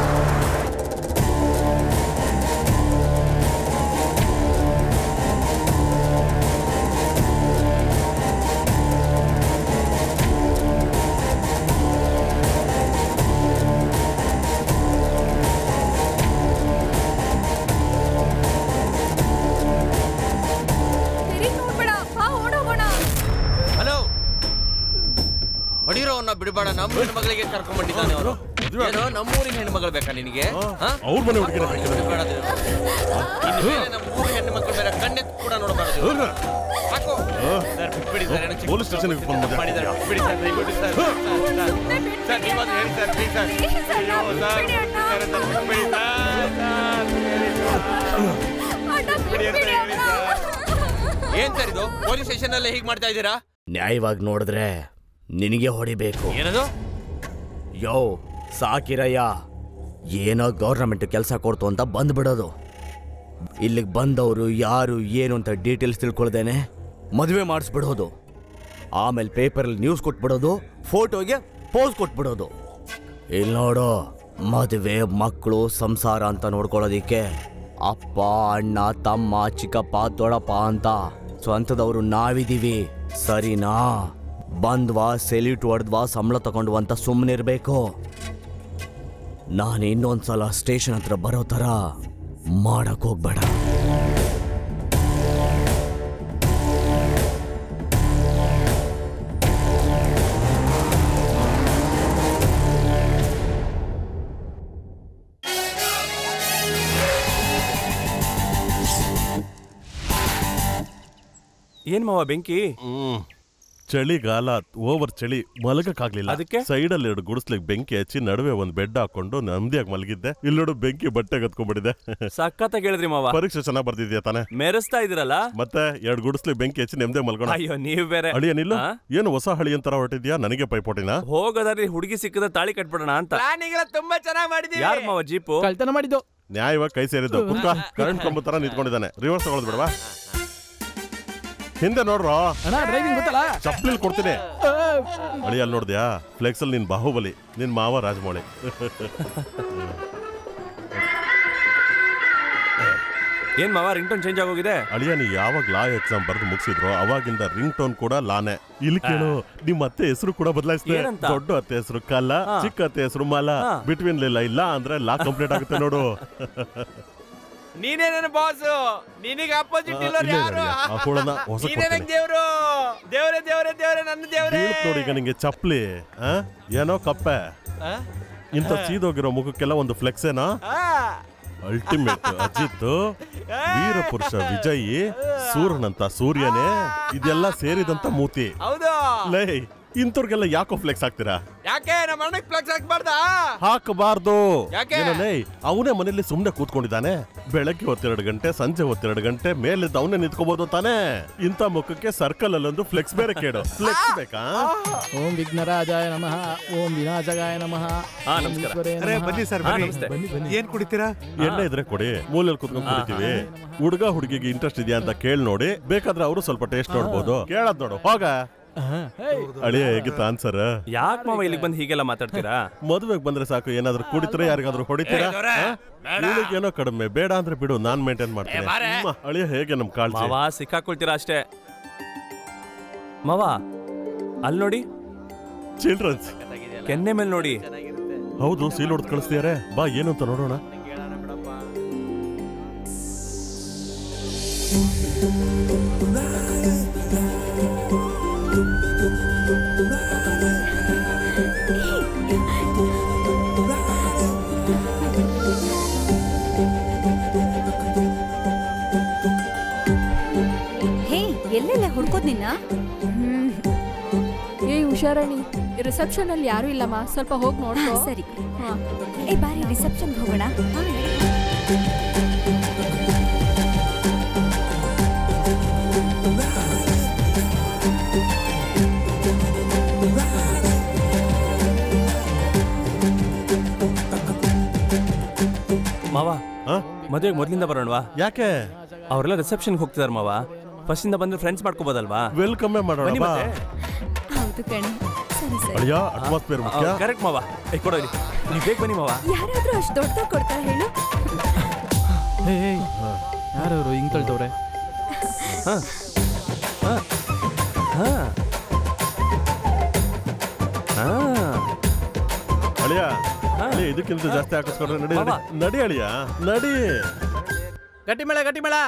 I: ತಿರುಗಿ ನೋಡ್ಬೇಡ ಬಾ ಓಡೋಗೋಣ
A: ಹಲೋ ಹೊಡಿರೋನ್ನ ಬಿಡಬೇಡ ನಮ್ಮ ಹೆಣ್ಮಗಳಿಗೆ ಕರ್ಕೊಂಡ್ ಬಂದಿದ್ದಾನೆ ಅವರು ಏನೋ ನಮ್ಮೂರಿನ ಹೆಣ್ಮಗಳು ಬೇಕಾ ನಿನಗೆ ಹಾ?
C: ಅವ್ರ ಮನೆ ಹುಡುಗಿನ
A: ಬಿಡ್ಬೇಡ ದೇವ್ರು. ಇನ್ನು ಮೇಲೆ ನಮ್ಮ ಊರ ಹೆಣ್ಮಕ್ಳು ಬೇರೆ ಕಣ್ಣೆತ್ತು ಕೂಡ ನೋಡಬಾರದು
C: ಹೌದಾ?
A: ಸಾಕು ಸರ್ ಬಿಟ್ಬಿಡಿ ಸರ್ ಏನೋ ಚಿಕ್ಕ
C: ಪೊಲೀಸ್ ಸ್ಟೇಷನ್ಗೆ ಫೋನ್ ಮಾಡಿದೆ.
A: ಮಾಡಿದ್ದಾರೆ ಬಿಟ್ಬಿಡಿ ಸರ್ ದಯವಿಟ್ಟು ಸರ್ ಸರ್, ಸರ್. ಸರ್ ನೀವಾದ್ರೂ ಹೇಳಿ sir please sir
I: Please sir,
A: ಅಯ್ಯೋ, ಸರ್,
I: ಬಿಟ್ಬಿಡಿ ಅಣ್ಣ.
A: ಸರ್, ಸರ್, ಬಿಟ್ಬಿಡಿ ಸರ್, ಸರ್, ಹೇಳಿ ಸರ್.
I: ಅಣ್ಣ ಬಿಟ್ಬಿಡಿ ಅಣ್ಣ.
A: ಏನ್ ಸರ್ ಇದು ಪೊಲೀಸ್ ಸ್ಟೇಷನ್ ಅಲ್ಲೇ ಹೀಗ್ ಮಾಡ್ತಾ ಇದ್ದೀರಾ
K: ನ್ಯಾಯವಾಗಿ ನೋಡಿದ್ರೆ ನಿನಗೆ ಹೊಡಿಬೇಕು
A: ಏನದು
K: ಯೋ ಸಾಕಿರಯ್ಯ ಏನೋ ಗೌರ್ನಮೆಂಟ್ ಕೆಲಸ ಕೊಡ್ತು ಅಂತ ಬಂದ್ಬಿಡೋದು ಇಲ್ಲಿಗೆ ಬಂದವರು ಯಾರು ಏನು ಅಂತ ಡೀಟೇಲ್ಸ್ ತಿಳ್ಕೊಳ್ದೇನೆ ಮದುವೆ ಮಾಡಿಸ್ಬಿಡೋದು ಆಮೇಲೆ ಪೇಪರಲ್ಲಿ ನ್ಯೂಸ್ ಕೊಟ್ಬಿಡೋದು ಫೋಟೋಗೆ ಪೋಸ್ ಕೊಟ್ಬಿಡೋದು ಇಲ್ಲಿ ನೋಡು ಮದುವೆ ಮಕ್ಕಳು ಸಂಸಾರ ಅಂತ ನೋಡ್ಕೊಳ್ಳೋದಿಕ್ಕೆ ಅಪ್ಪ ಅಣ್ಣ ತಮ್ಮ ಚಿಕ್ಕಪ್ಪ ದೊಡ್ಡಪ್ಪ ಅಂತ ಸ್ವಂತದವರು ನಾವಿದೀವಿ ಸರಿನಾ ಬಂದ್ವಾ ಸೆಲ್ಯೂಟ್ ಹೊಡೆದ್ವಾ ಸಂಬಳ ತಗೊಂಡ್ವಾ ಅಂತ ಸುಮ್ಮನಿರ್ಬೇಕು ನಾನು ಇನ್ನೊಂದ್ಸಲ ಸ್ಟೇಷನ್ ಹತ್ರ ಬರೋ ಥರ ಮಾಡಕ್ ಹೋಗ್ಬೇಡ
H: ಏನ್ ಮಾವ ಬೆಂಕಿ
C: ಹ್ಮ್ ಚಳಿಗಾಲ ಓವರ್ ಚಳಿ ಮಲಗಕ್ಕಾಗ್ಲಿಲ್ಲ
H: ಅದಕ್ಕೆ?
C: ಸೈಡಲ್ಲಿ ಎರಡು ಗುಡಿಸ್ಲಿಕ್ಕೆ ಬೆಂಕಿ ಹಚ್ಚಿ ನಡುವೆ ಒಂದ್ ಬೆಡ್ ಹಾಕೊಂಡು ನೆಮ್ಮದಿಯಾಗಿ ಮಲಗಿದ್ದೆ ಇಲ್ಲಿ ನೋಡು ಬೆಂಕಿ ಬಟ್ಟೆ ಕತ್ಕೊಂಡ್ಬಿಟ್ಟಿದೆ
H: ಸಖತ್ತಾಗಿ ಹೇಳಿದ್ರಿ ಮಾವ
C: ಪರೀಕ್ಷೆ ಚೆನ್ನಾಗ್ ಬರ್ದಿದ್ಯಾ ತಾನೆ
H: ಮೆರೆಸ್ತಾ ಇದೀರಲ್ಲ
C: ಮತ್ತೆ ಎರಡು ಗುಡಿಸ್ಲಿಕ್ಕೆ ಬೆಂಕಿ ಹಚ್ಚಿ ನೆಮ್ಮದಿ ಮಲ್ಗೋಣ
H: ಅಯ್ಯೋ ನೀವ್ ಬೇರೆ
C: ಅಳಿಯ ನಿಲ್ಲು
H: ಆ?
C: ಏನು ಹೊಸ ಹಳಿ ಅಂತರ ಹೊರಟಿದ್ಯಾ ನನಗೆ ಪೈಪೋಟಿನ
H: ಹೋಗೋದಾದ್ರೆ ಹುಡುಗಿ ಸಿಕ್ಕದ ತಾಳಿ ಕಟ್ಬಿಡೋಣ ಅಂತ
A: ಪ್ಲಾನಿಂಗ್ ಎಲ್ಲ ತುಂಬಾ ಚೆನ್ನಾಗಿ ಮಾಡಿದೀವಿ
H: ಯಾರ್ ಮಾವ ಜೀಪು
B: ಕಳ್ತನ ಮಾಡಿದ್ದು
C: ನ್ಯಾಯವಾಗಿ ಕೈ ಸೇರಿದ್ದು ಕುಕ್ಕ ಕರೆಂಟ್ ಕಂಬ ತರ ನಿಂತ್ಕೊಂಡಿದ್ದಾನೆ ರಿವರ್ಸ್ ತಗೊಳದ್ ಬಿಡವಾ ಹಿಂದೆ ನೋಡ್ರೋ
B: ಅಣ್ಣ ಡ್ರೈವಿಂಗ್ ಗೊತ್ತಲ್ಲ
C: ಚಪ್ಪಲಿ ಕೊಡ್ತೀನಿ ಅಳಿ ಅಲ್ಲಿ ನೋಡ್ದ್ಯಾ ಫ್ಲೆಕ್ಸ್ ಅಲ್ಲಿ ನಿನ್ ಬಾಹುಬಲಿ ನಿನ್ ಮಾವ ರಾಜಮೌಳಿ
H: ಏನ್ ಮಾವ ರಿಂಗ್ ಟೋನ್ ಚೇಂಜ್ ಆಗೋಗಿದೆ
C: ಅಳಿಯ ನೀ ಯಾವಾಗ ಲಾ ಎಕ್ಸಾಮ್ ಬರೆದು ಮುಗಿಸಿದ್ರು ಅವಾಗಿಂದ ರಿಂಗ್ ಟೋನ್ ಕೂಡ ಲಾನೆ ಇಲ್ಲಿ ಕೇಳು ನಿಮ್ಮ ಅತ್ತೆ ಹೆಸರು ಕೂಡ ಬದಲಾಯಿಸಿದೆ
H: ಏನಂತ?
C: ದೊಡ್ಡ ಅತ್ತೆ ಹೆಸರು ಕಲ್ಲ
H: ಹಾ.
C: ಚಿಕ್ಕ ಅತ್ತೆ ಹೆಸರು ಮಾಲ
H: ಹಾ.
C: ಬಿಟ್ವೀನ್ ಲಿಲ್ಲ ಇಲ್ಲ ಅಂದ್ರೆ ಲಾ ಕಂಪ್ಲೀಟ್ ಆಗುತ್ತೆ ನೋಡು
G: ನೀನೇ ನನ್ನ ಬಾಸ್ ನಿನಗೆ ಅಪೋಸಿಟ್
C: ಆ,
G: ಇಲ್ಲೋರು
C: ಇಲ್ಲೇ
G: ಯಾರು
C: ಇದ್ದಾರೆ. ಆ ಕೋಳನ್ನ ಹೊಸ
G: ನೀನೇ ನಂಗೆ
C: ಕೊಡ್ತೀನಿ.
G: ದೇವ್ರು ದೇವ್ರೆ ದೇವ್ರೆ ದೇವ್ರೆ ನನ್ನ ದೇವ್ರೆ
C: ಬೀಳ್ತ್ ನೋಡಿ ಈಗ ನಿಂಗೆ ಚಪ್ಲಿ ಆ? ಏನೋ ಕಪ್ಪೆ
G: ಆ?
C: ಇಂಥ ಸೀದೋಗಿರೋ ಮುಖಕ್ಕೆಲ್ಲ ಒಂದು ಫ್ಲೆಕ್ಸ್ ಏನೋ
G: ಆ.
C: ಅಲ್ಟಿಮೇಟ್ ಅಜಿತ್ ವೀರಪುರುಷ ವಿಜಯಿ ಸೂರ್ಯನಂತ ಸೂರ್ಯನೇ ಇದೆಲ್ಲ ಸೇರಿದಂತ ಮೂತಿ
G: ಹೌದು
C: ಲೈ ಇಂಥವ್ರಿಗೆಲ್ಲ ಯಾಕೋ ಫ್ಲೆಕ್ಸ್ ಹಾಕ್ತೀರಾ
G: ಯಾಕೆ ನಮ್ಮ ಅಣ್ಣಕ್ಕೆ ಫ್ಲೆಕ್ಸ್ ಹಾಕ್ಬಾರ್ದಾ
C: ಹಾಕಬಾರ್ದು
G: ಯಾಕೆ?
C: ಏನಲೇ ಅವನೇ ಮನೇಲಿ ಸುಮ್ನೆ ಕೂತ್ಕೊಂಡಿದ್ದಾನೆ ಬೆಳಗ್ಗೆ ಹೊತ್ತೆರಡು ಗಂಟೆ ಸಂಜೆ ಹೊತ್ತೆರಡು ಗಂಟೆ ಮೇಲೆ ಅವನೇ ನಿಂತ್ಕೋಬಹುದು ತಾನೇ ಇಂಥ ಮುಖಕ್ಕೆ ಸರ್ಕಲ್ ಅಲ್ಲೊಂದು ಫ್ಲೆಕ್ಸ್ ಬೇರೆ ಕೇಳು ಫ್ಲೆಕ್ಸ್ ಬೇಕಾ
B: ಓಂ ವಿಘ್ನರಾಜಾಯ ನಮಃ ಓಂ ವಿನಾಶಗಾಯ ನಮಃ
H: ಹಾ,
B: ಓಂ
H: ನಮಸ್ಕಾರ.
B: ಈಶ್ವರೇ
D: ಅರೆ
B: ನಮಃ.
D: ಬನ್ನಿ ಸರ್
H: ಹಾ,
D: ಬನ್ನಿ
H: ನಮಸ್ತೆ.
B: ಬನ್ನಿ ಬನ್ನಿ
D: ಏನ್ ಕುಡಿತೀರಾ
C: ಎಣ್ಣೆ ಇದ್ರೆ ಕೊಡಿ ಮೂಲೆಯಲ್ಲಿ ಕುತ್ಕೊಂಡ್ ಕುಡಿತೀವಿ ಹುಡುಗ ಹುಡುಗಿಗೆ ಇಂಟ್ರೆಸ್ಟ್ ಇದೆಯಾ ಅಂತ ಕೇಳಿ ನೋಡಿ ಬೇಕಾದ್ರೆ ಅವರು ಸ್ವಲ್ಪ ಟೇಸ್ಟ್ ನೋಡ್ಬೋದು ಕೇಳದ್ ನೋಡು ಹೋಗ
B: ಆಹಾ, ಹೇಯ್.
C: ಅಳಿಯ ಹೇಗಿತ್ತು ಆನ್ಸರ್
H: ಯಾಕೆ ಮಾವ ಇಲ್ಲಿಗೆ ಬಂದು ಹೀಗೆಲ್ಲ ಮಾತಾಡ್ತೀರಾ
C: ಮದುವೆಗೆ ಬಂದ್ರೆ ಸಾಕು ಏನಾದ್ರೂ ಕುಡಿತೀರಾ ಯಾರಿಗಾದ್ರೂ ಹೊಡಿತೀರಾ ಇವಳಿಗೆ ಏನೋ ಕಡಿಮೆ ಬೇಡ ಅಂದ್ರೆ ಬಿಡು ನಾನ್ ಮೇಂಟೈನ್ ಮಾಡ್ತೀನಿ ಅಮ್ಮ, ಅಳಿಯ ಹೇಗೆ ನಮ್ ಕಾಳಜಿ
H: ಮಾವ ಸಿಕ್ಕಾಕೊಳ್ತೀರಾ ಅಷ್ಟೇ ಮಾವ ಅಲ್ಲಿ ನೋಡಿ
C: ಚಿಲ್ಡ್ರನ್ಸ್
H: ಕೆನ್ನೆ ಮೇಲೆ ನೋಡಿ
C: ಹೌದು ಸೀಲ್ ಹೊಡೆದು ಕಳಿಸ್ತಿದಾರೆ ಬಾ ಏನು ಅಂತ ನೋಡೋಣ
E: ಹೇ ಎಲ್ಲೆಲ್ಲ ಹುಡ್ಕೋದ್ ನಿನ್ನ
L: ಏ ಹುಷಾರಣಿ ರಿಸೆಪ್ಷನ್ ಅಲ್ಲಿ ಯಾರು ಇಲ್ಲಮ್ಮ ಸ್ವಲ್ಪ ಹೋಗಿ ನೋಡ್ಕೋ
E: ಸರಿ
L: ಹಾ.
E: ಏ ಬಾರಿ ರಿಸೆಪ್ಷನ್ ಹೋಗೋಣ
H: ಮಾವ
C: ಹಾ?
H: ಮದುವೆಗೆ ಮೊದ್ಲಿಂದ ಬರೋಣವಾ
C: ಯಾಕೆ
H: ಅವರೆಲ್ಲ ರಿಸೆಪ್ಷನ್ಗೆ ಹೋಗ್ತಿದಾರ ಮಾವ ಫಸ್ಟ್ ಇಂದ ಬಂದ್ರೆ ಫ್ರೆಂಡ್ಸ್ ಮಾಡ್ಕೋಬೋದಲ್ವಾ
C: ವೆಲ್ಕಮ್ ಮಾಡೋಣ
H: ಬನ್ನಿ
C: ಬಾ
H: ಮತ್ತೆ
E: ಹೌದು ಕಣೆ ಸರಿ ಸರಿ
C: ಅಳಿಯ ಅಟ್ಮಾಸ್ಫಿಯರ್ ಮುಖ್ಯ
H: ಕರೆಕ್ಟ್ ಮಾವ ಏ ಕೊಡೋ ಇಲ್ಲಿ ನೀವು ಬೇಗ ಬನ್ನಿ ಮಾವ
E: ಯಾರಾದ್ರೂ ಅಷ್ಟು ದೊಡ್ಡದಾಗ ಕೊಡ್ತಾರ ಹೇಳು
B: ಹೇ ಹೇ ಯಾರವರು ಹಿಂಗ್ ತಳ್ತವ್ರೆ
H: ಹಾ ಹಾ ಹಾ ಹಾ
C: ಅಳಿಯ ಅಳಿಯ ಇದಕ್ಕಿಂತ ಜಾಸ್ತಿ ಹಾಕಿಸ್ಕೊಂಡ್ರೆ ನಡಿ
H: ಮಾವ.
C: ನಡಿ. ನಡಿ ಅಳಿಯ ನಡಿ
G: ಗಟ್ಟಿ ಮೇಳ ಗಟ್ಟಿ ಮೇಳ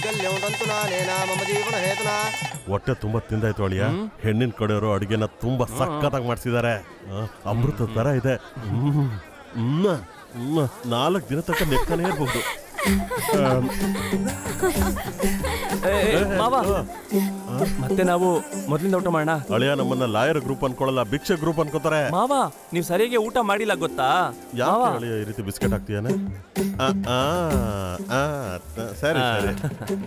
C: ಹೊಟ್ಟೆ ತುಂಬಾ ತಿಂದಾಯ್ತು ಅಳಿಯ ಹೆಣ್ಣಿನ ಕಡೆಯವರು ಅಡಿಗೆನ ತುಂಬಾ ಸಖತ್ತಾಗಿ ಮಾಡಿಸಿದ್ದಾರೆ ಅಮೃತ ತರ ಇದೆ ಹ್ಮ್. ಹ್ಮ್. ಹ್ಮ್. ನಾಲ್ಕು ದಿನ ತನಕ ನೆಕ್ಕನೇ ಇರ್ಬೋದು ಆಮ್,
H: ಏ, ಏ, ಮಾವ ಮತ್ತೆ ನಾವು ಮೊದ್ಲಿಂದ ಊಟ ಮಾಡೋಣ
C: ಅಳಿಯ ನಮ್ಮನ್ನ ಲಾಯರ್ ಗ್ರೂಪ್ ಅನ್ಕೊಳ್ಳಲ್ಲ ಭಿಕ್ಷೆ ಗ್ರೂಪ್ ಅನ್ಕೋತಾರೆ
H: ಮಾವ ನೀವು ಸರಿಯಾಗಿ ಊಟ ಮಾಡಿಲ್ಲ ಗೊತ್ತಾ
C: ಯಾವ
H: ಮಾವ
C: ಅಳಿಯ ಈ ರೀತಿ ಬಿಸ್ಕೆಟ್ ಹಾಕ್ತೀಯಾನೆ ಆ, ಆ, ಆ, ತ- ಸರಿ ಸರಿ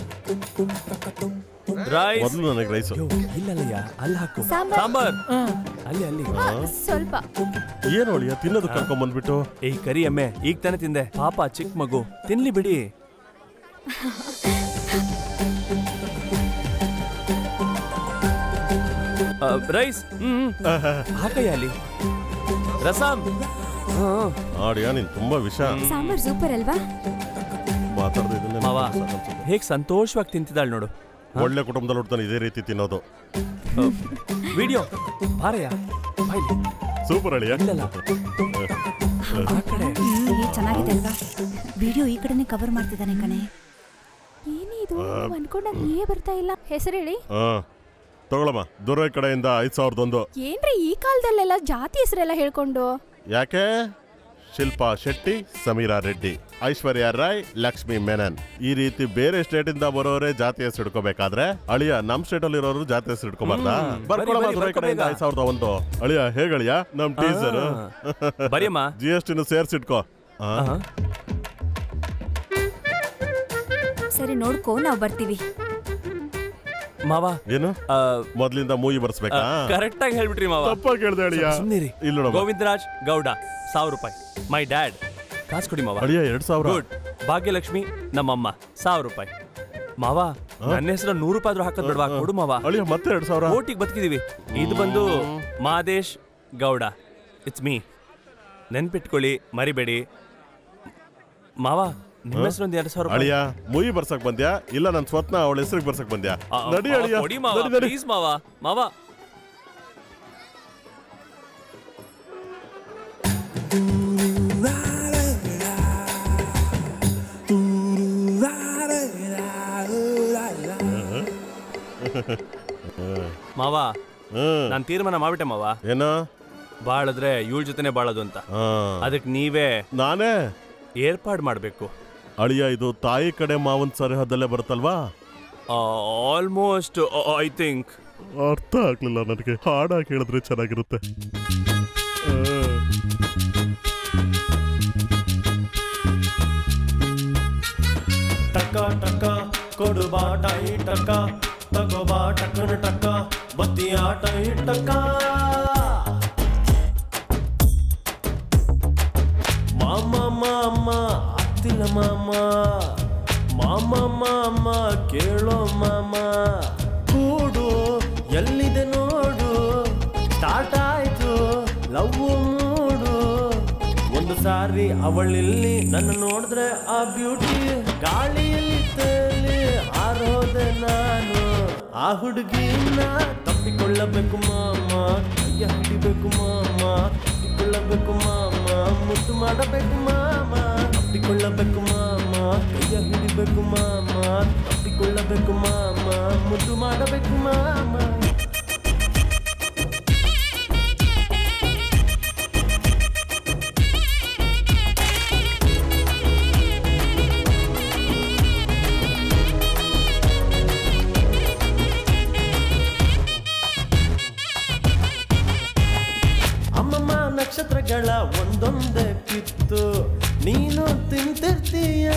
H: ರೈಸ್
C: ಮೊದಲು ನನಗೆ ರೈಸು
H: ಇಲ್ಲಲ್ಲಯ್ಯ ಅಲ್ಲಿ ಹಾಕು
L: ಸಾಂಬಾರ್.
H: ಸಾಂಬಾರ್ ಅಲ್ಲಿ ಅಲ್ಲಿ
L: ಸ್ವಲ್ಪ
C: ಏನು ಅಳಿಯ ತಿನ್ನೋದು ಕರ್ಕೊಂಡ್ ಬಂದ್ಬಿಟ್ಟು
H: ಏ ಕರಿ ಎಮ್ಮೆ ಈಗ ತಾನೇ ತಿಂದೆ ಪಾಪ ಚಿಕ್ಕ ಮಗು ತಿನ್ಲಿ ಬಿಡಿ ಆ, ರೈಸ್ ಹ್ಮ್ ಹಾಕಯ್ಯ ಅಲ್ಲಿ ರಸಂ ಹ್ಮ್.
C: ಆಡಿಯ ನೀನ್ ತುಂಬಾ ವಿಷ
E: ಸಾಂಬಾರ್ ಸೂಪರ್ ಅಲ್ವಾ
C: ಮಾತಾಡ್ದು ಇದನ್ನೇ
H: ಮಾವ
C: ಸಾಕನ್ಸುತ್ತೆ.
H: ಹೇಗ್ ಸಂತೋಷವಾಗಿ ತಿಂತಿದ್ದಾಳೆ ನೋಡು
C: ಒಳ್ಳೆ ಕುಟುಂಬದಲ್ಲಿ ಹುಡ್ತಾನೆ ಇದೇ ರೀತಿ ತಿನ್ನೋದು
H: ವಿಡಿಯೋ ಬಾರಯ್ಯ ಬಾಯ್ಲಿ
C: ಸೂಪರ್ ಅಳಿಯ
H: ಇಲ್ಲಲ್ಲ ಆ ಕಡೆ
E: ಹ್ಮ್, ಏ, ಚೆನ್ನಾಗಿದೆ ಅಲ್ವಾ ವಿಡಿಯೋ ಈ ಕಡೆನೆ ಕವರ್ ಮಾಡ್ತಿದ್ದಾನೆ ಕಣೆ
L: ಏನಿದು ಅನ್ಕೊಂಡಾಗ ನೀವೇ ಬರ್ತಾ ಇಲ್ಲ ಹೆಸರು ಹೇಳಿ
C: ಹಾ ತಗೊಳಮ್ಮ ದುರೈ ಕಡೆಯಿಂದ ಐದ್ ಸಾವಿರದ ಒಂದು
L: ಏನ್ರಿ ಈ ಕಾಲದಲ್ಲೆಲ್ಲ ಜಾತಿ ಹೆಸರೆಲ್ಲ ಹೇಳ್ಕೊಂಡು
C: ಯಾಕೆ ಶಿಲ್ಪಾ ಶೆಟ್ಟಿ ಸಮೀರಾ ರೆಡ್ಡಿ ಐಶ್ವರ್ಯ ರಾಯ್ ಲಕ್ಷ್ಮಿ ಮೆನನ್ ಈ ರೀತಿ ಬೇರೆ ಸ್ಟೇಟ್ ಇಂದ ಬರೋರೇ ಜಾತಿ ಹೆಸರು ಇಟ್ಕೋಬೇಕಾದ್ರೆ ಅಳಿಯ ನಮ್ ಸ್ಟೇಟ್ ಅಲ್ಲಿ ಇರೋರು ಜಾತಿ ಹೆಸರು ಇಟ್ಕೋಬಾರ್ದಾ
H: ಹ್ಮ್.
C: ಬರ್ಕೊಳಮ್ಮ
H: ಬರಿ, ಬರಿ,
C: ದುರೈ ಕಡೆಯಿಂದ
H: ಬರ್ಕೊ
C: ಐದ್ ಸಾವಿರದ ಒಂದು ಅಳಿಯ ಹೇಗಳಿಯ ನಮ್ ಟೀಸರ್
H: ಬರಿಯಮ್ಮ
C: ಜಿ ಎಸ್ ಟಿನ ಸೇರ್ಸಿಟ್ಕೋ ಆ,
H: ಆಹಾ.
E: ಸರಿ ನೋಡ್ಕೋ ನಾವು ಬರ್ತೀವಿ
H: ಮಾವ
C: ಏನು
H: ಆ,
C: ಮೊದ್ಲಿಂದ ಮೂವಿ ಬರ್ಸ್ಬೇಕಾ
H: ಕರೆಕ್ಟ್ ಆಗಿ ಹೇಳ್ಬಿಟ್ರಿ ಮಾವ
C: ತಪ್ಪಾಗಿ ಹೇಳ್ದೆ ಅಳಿಯ
H: ಸುಮ್ನಿರಿ
C: ಇಲ್ಲ ನೋಡಮ್ಮ
H: ಗೋವಿಂದರಾಜ್ ಗೌಡ ಸಾವಿರ ರೂಪಾಯಿ ಮೈ ಡ್ಯಾಡ್ ಕಾಸು ಕೊಡಿ ಮಾವ
C: ಅಳಿಯ ಎರಡ್ ಸಾವಿರ
H: ಗುಡ್ ಭಾಗ್ಯಲಕ್ಷ್ಮಿ ನಮ್ಮಮ್ಮ ಸಾವಿರ ರೂಪಾಯಿ ಮಾವ ನನ್ನ ಹೆಸರು ನೂರು ರೂಪಾಯಿ ಆದ್ರೂ ಹಾಕೋದ್ ಬಿಡ್ವಾ ಕೊಡು ಮಾವ
C: ಅಳಿಯ ಮತ್ತೆ ಎರಡ್ ಸಾವಿರ
H: ಓಟಿಗೆ ಬದುಕಿದೀವಿ ಇದು ಬಂದು ಮಾದೇಶ್ ಗೌಡ ಇಟ್ಸ್ ಮೀ ನೆನ್ಪಿಟ್ಕೊಳ್ಳಿ ಮರಿಬೇಡಿ ಮಾವ ನಿಮ್ಮ ಹೆಸರೊಂದು ಎರಡು ಸಾವಿರ ರೂಪಾಯಿ.
C: ಅಳಿಯ ಮುಯಿ ಬರ್ಸಕ್ ಬಂದ್ಯಾ ಇಲ್ಲ ನನ್ ಸ್ವತ್ನ ಅವಳ ಹೆಸರಿಗೆ ಬರ್ಸಕ್ ಬಂದ್ಯಾ
H: ಆ,
C: ನಡಿ
H: ಮಾವ,
C: ಅಳಿಯ
H: ಕೊಡಿ ಮಾವ
C: ನಡಿ, ನಡಿ.
H: ಪ್ಲೀಸ್ ಮಾವ ಮಾವ ಮಾವ ನಾನ್ ತೀರ್ಮಾನ ಮಾಡ್ಬಿಟ್ಟೆ ಮಾವ
C: ಏನೋ
H: ಬಾಳದ್ರೆ ಇವಳ ಜೊತೆನೆ ಬಾಳೋದು ಅಂತ ಅದಕ್ಕೆ ನೀವೇ
C: ನಾನೇ
H: ಏರ್ಪಾಡ್ ಮಾಡ್ಬೇಕು
C: ಅಳಿಯ ಇದು ತಾಯಿ ಕಡೆ ಮಾವನ್ ಸರಿಹದ್ದಲ್ಲೇ ಬರುತ್ತಲ್ವಾ
H: ಆಲ್ಮೋಸ್ಟ್ ಐ ಥಿಂಕ್
C: ಅರ್ಥ ಆಗ್ಲಿಲ್ಲ ನನಗೆ ಹಾಡಾಗಿ ಹೇಳಿದ್ರೆ ಚೆನ್ನಾಗಿರುತ್ತೆ
J: ಟಕ ಟಕ ಕೊಡು ಬಾಟ ಈ ಟಕ ತಗೋ ಬಾ ಟಕನ ಟಕ ಬತ್ತಿ ಆಟ ಈ ಟಕ ಮಾಮ ಮಾಮ ಅತ್ತಿಲ್ಲ ಮಾಮ ಮಾಮ ಮಾಮ ಕೇಳೋ ಮಾಮ ಕೂಡು ಎಲ್ಲಿದೆ ನೋಡು ಸ್ಟಾರ್ಟ್ ಆಯ್ತು ಲವ್ ಮೂಡು ಒಂದು ಸಾರಿ ಅವಳಿಲ್ಲಿ ನನ್ನ ನೋಡಿದ್ರೆ ಆ ಬ್ಯೂಟಿ ಗಾಳಿಯಲ್ಲಿ ತೇಲಿ ಹಾರೋದೆ ನಾನು ಆ ಹುಡುಗಿನ ತಪ್ಪಿಕೊಳ್ಳಬೇಕು ಮಾಮ ಕೈಯ ಹಿಡಿಬೇಕು ಮಾಮ ತಪ್ಪಿಕೊಳ್ಳಬೇಕು ಮಾಮ ಮುದ್ದು ಮಾಡಬೇಕು ಮಾಮ ತಪ್ಪಿಕೊಳ್ಳಬೇಕು ಮಾಮ ಕೈಯ ಹಿಡಿಬೇಕು ಮಾಮ ತಪ್ಪಿಕೊಳ್ಳಬೇಕು ಮಾಮ ಮುದ್ದು ಮಾಡಬೇಕು ಮಾಮ ಅಮ್ಮಮ್ಮ ನಕ್ಷತ್ರಗಳ ಒಂದೊಂದೇ ಕಿತ್ತು ನೀನು ತಿಂತಿರ್ತೀಯ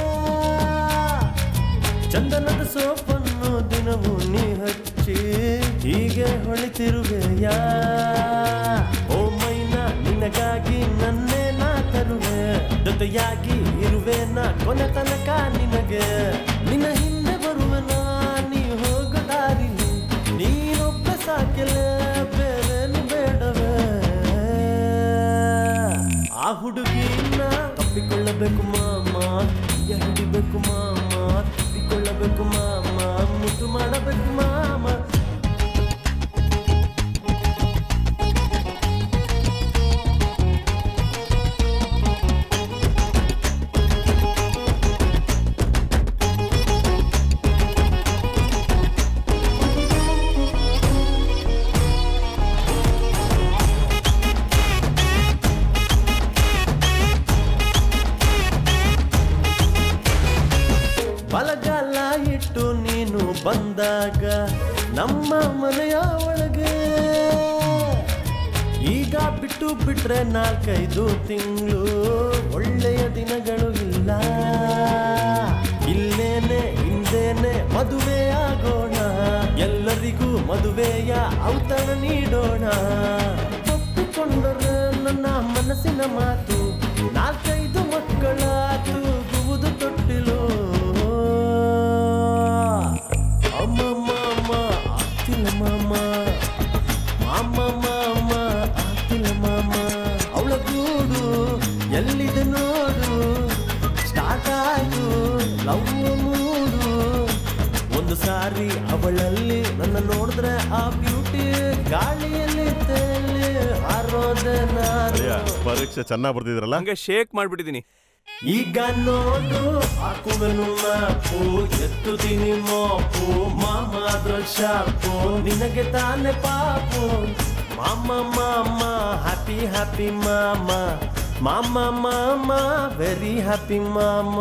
J: ಚಂದನದ ಸೋಪನ್ನು ದಿನವೂ ನೀ ಹಚ್ಚಿ ಹೀಗೆ ಹೊಳಿತಿರುವೆಯ ಓ ಮೈನ ನಿನಗಾಗಿ ನನ್ನೇ ನಾ ತರುವೆ ಜೊತೆಯಾಗಿ ಇರುವೆ ನಾ ಕೊನೆ ತನಕ ನಿನಗೆ ನಿನ್ನ ಹಿಂದೆ ಬರುವೆನ ನೀ ಹೋಗೋ ದಾರಿಲಿ ನೀನೊಬ್ಬ ಸಾಕೆಲ್ಲ ಬೇರೇನು ಬೇಡವೇ ಆ ಹುಡುಗಿನ ತಪ್ಪಿಕೊಳ್ಳಬೇಕು ಮಾಮ ಕೈಯ ಹಿಡಿಬೇಕು ಮಾಮ ತಪ್ಪಿಕೊಳ್ಳಬೇಕು ಮಾಮ ಮುದ್ದು ಮಾಡಬೇಕು ಮಾಮ ಬಲಗಾಲ ಇಟ್ಟು ನೀನು ಬಂದಾಗ ನಮ್ಮ ಮನೆಯ ಒಳಗೆ ಈಗ ಬಿಟ್ಟು ಬಿಟ್ರೆ ನಾಲ್ಕೈದು ತಿಂಗಳು ಒಳ್ಳೆಯ ದಿನಗಳು ಇಲ್ಲ ಇಲ್ಲೇನೆ ಹಿಂದೇನೆ ಮದುವೆ ಆಗೋಣ ಎಲ್ಲರಿಗೂ ಮದುವೆಯ ಔತಣ ನೀಡೋಣ ಒಪ್ಪಿಕೊಂಡರೆ ನನ್ನ ಮನಸ್ಸಿನ ಮಾತು ನಾಲ್ಕೈದು ಮಕ್ಕಳ ತೂಗುವುದು ತೊಟ್ಟಿಲು ಅಮ್ಮ ಮಾಮ ಆಗ್ತಿಲ್ಲ ಮಾಮ ಮಾಮ ಮಾಮ ಆಗ್ತಿಲ್ಲ ಮಾಮ ಅವಳ ಗೂಡು ಎಲ್ಲಿದೆ ನೋಡು ಸ್ಟಾರ್ಟ್ ಆಯ್ತು ಲವ್ ಮೂಡು ಒಂದು ಸಾರಿ ಅವಳಲ್ಲಿ ನನ್ನ ನೋಡಿದ್ರೆ ಆ ಬ್ಯೂಟಿ ಗಾಳಿಯಲ್ಲಿ ತೇಲಿ ಹಾರೋದೆ
C: ಅಳಿಯ
J: ನಾನು
C: ಪರೀಕ್ಷೆ ಚೆನ್ನಾಗಿ ಬರ್ದಿದ್ರಲ್ಲ
H: ಹಂಗೆ ಶೇಕ್ ಮಾಡ್ಬಿಟ್ಟಿದೀನಿ
J: ಈಗ ನೋಡು ಹಾಕುವೆನು ಮ್ಯಾಪು ಎತ್ತುತ್ತೀನಿ ಮೋಪು ಮಾಮ ಅದ್ರ ಶಾಪು ನಿನಗೆ ತಾನೆ ಪಾಪು ಮಾಮ ಮಾಮ ಹ್ಯಾಪಿ ಹ್ಯಾಪಿ ಮಾಮ ಮಾಮ ಮಾಮ ವೆರಿ ಹ್ಯಾಪಿ ಮಾಮ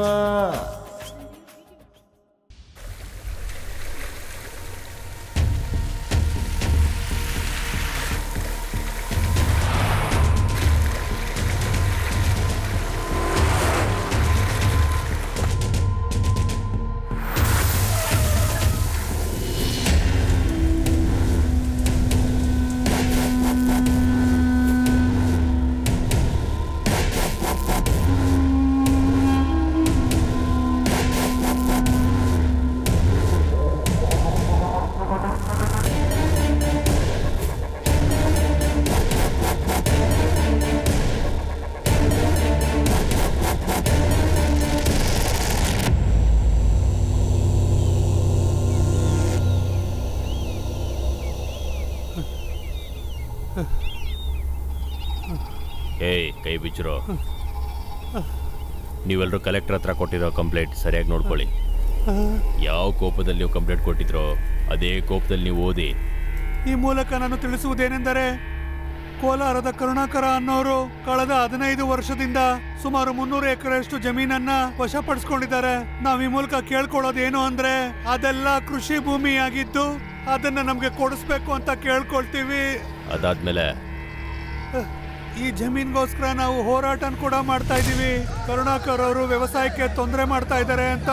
H: ಏಯ್ ಕೈ ಬಿಚ್ಚಿರೋ ನೀವೆಲ್ಲರೂ ಕಲೆಕ್ಟರ್ ಹತ್ರ ಕೊಟ್ಟಿರೋ ಕಂಪ್ಲೇಂಟ್ ಸರಿಯಾಗಿ ನೋಡ್ಕೊಳ್ಳಿ ಯಾವ ಕೋಪದಲ್ಲಿ ನೀವು ಕಂಪ್ಲೇಂಟ್ ಕೊಟ್ಟಿದ್ರೋ ಅದೇ ಕೋಪದಲ್ಲಿ ನೀವು ಓದಿ
D: ಈ ಮೂಲಕ ನಾನು ತಿಳಿಸುವುದೇನೆಂದರೆ ಕೋಲಾರದ ಕರುಣಾಕರ ಅನ್ನೋರು ಕಳೆದ ಹದಿನೈದು ವರ್ಷದಿಂದ ಸುಮಾರು ಮುನ್ನೂರು ಎಕರೆಯಷ್ಟು ಜಮೀನನ್ನ ವಶಪಡಿಸ್ಕೊಂಡಿದ್ದಾರೆ ನಾವ್ ಈ ಮೂಲಕ ಕೇಳ್ಕೊಳ್ಳೋದೇನು ಅಂದ್ರೆ ಅದೆಲ್ಲ ಕೃಷಿ ಭೂಮಿಯಾಗಿದ್ದು ಅದನ್ನ ನಮ್ಗೆ ಕೊಡಿಸ್ಬೇಕು ಅಂತ ಕೇಳ್ಕೊಳ್ತೀವಿ
H: ಅದಾದ್ಮೇಲೆ
D: ಈ ಜಮೀನ್ಗೋಸ್ಕರ ನಾವು ಹೋರಾಟನ ಕೂಡ ಮಾಡ್ತಾ ಇದೀವಿ ಕರುಣಾಕರ್ ಅವರು ವ್ಯವಸಾಯಕ್ಕೆ ತೊಂದರೆ ಮಾಡ್ತಾ ಇದ್ದಾರೆ ಅಂತ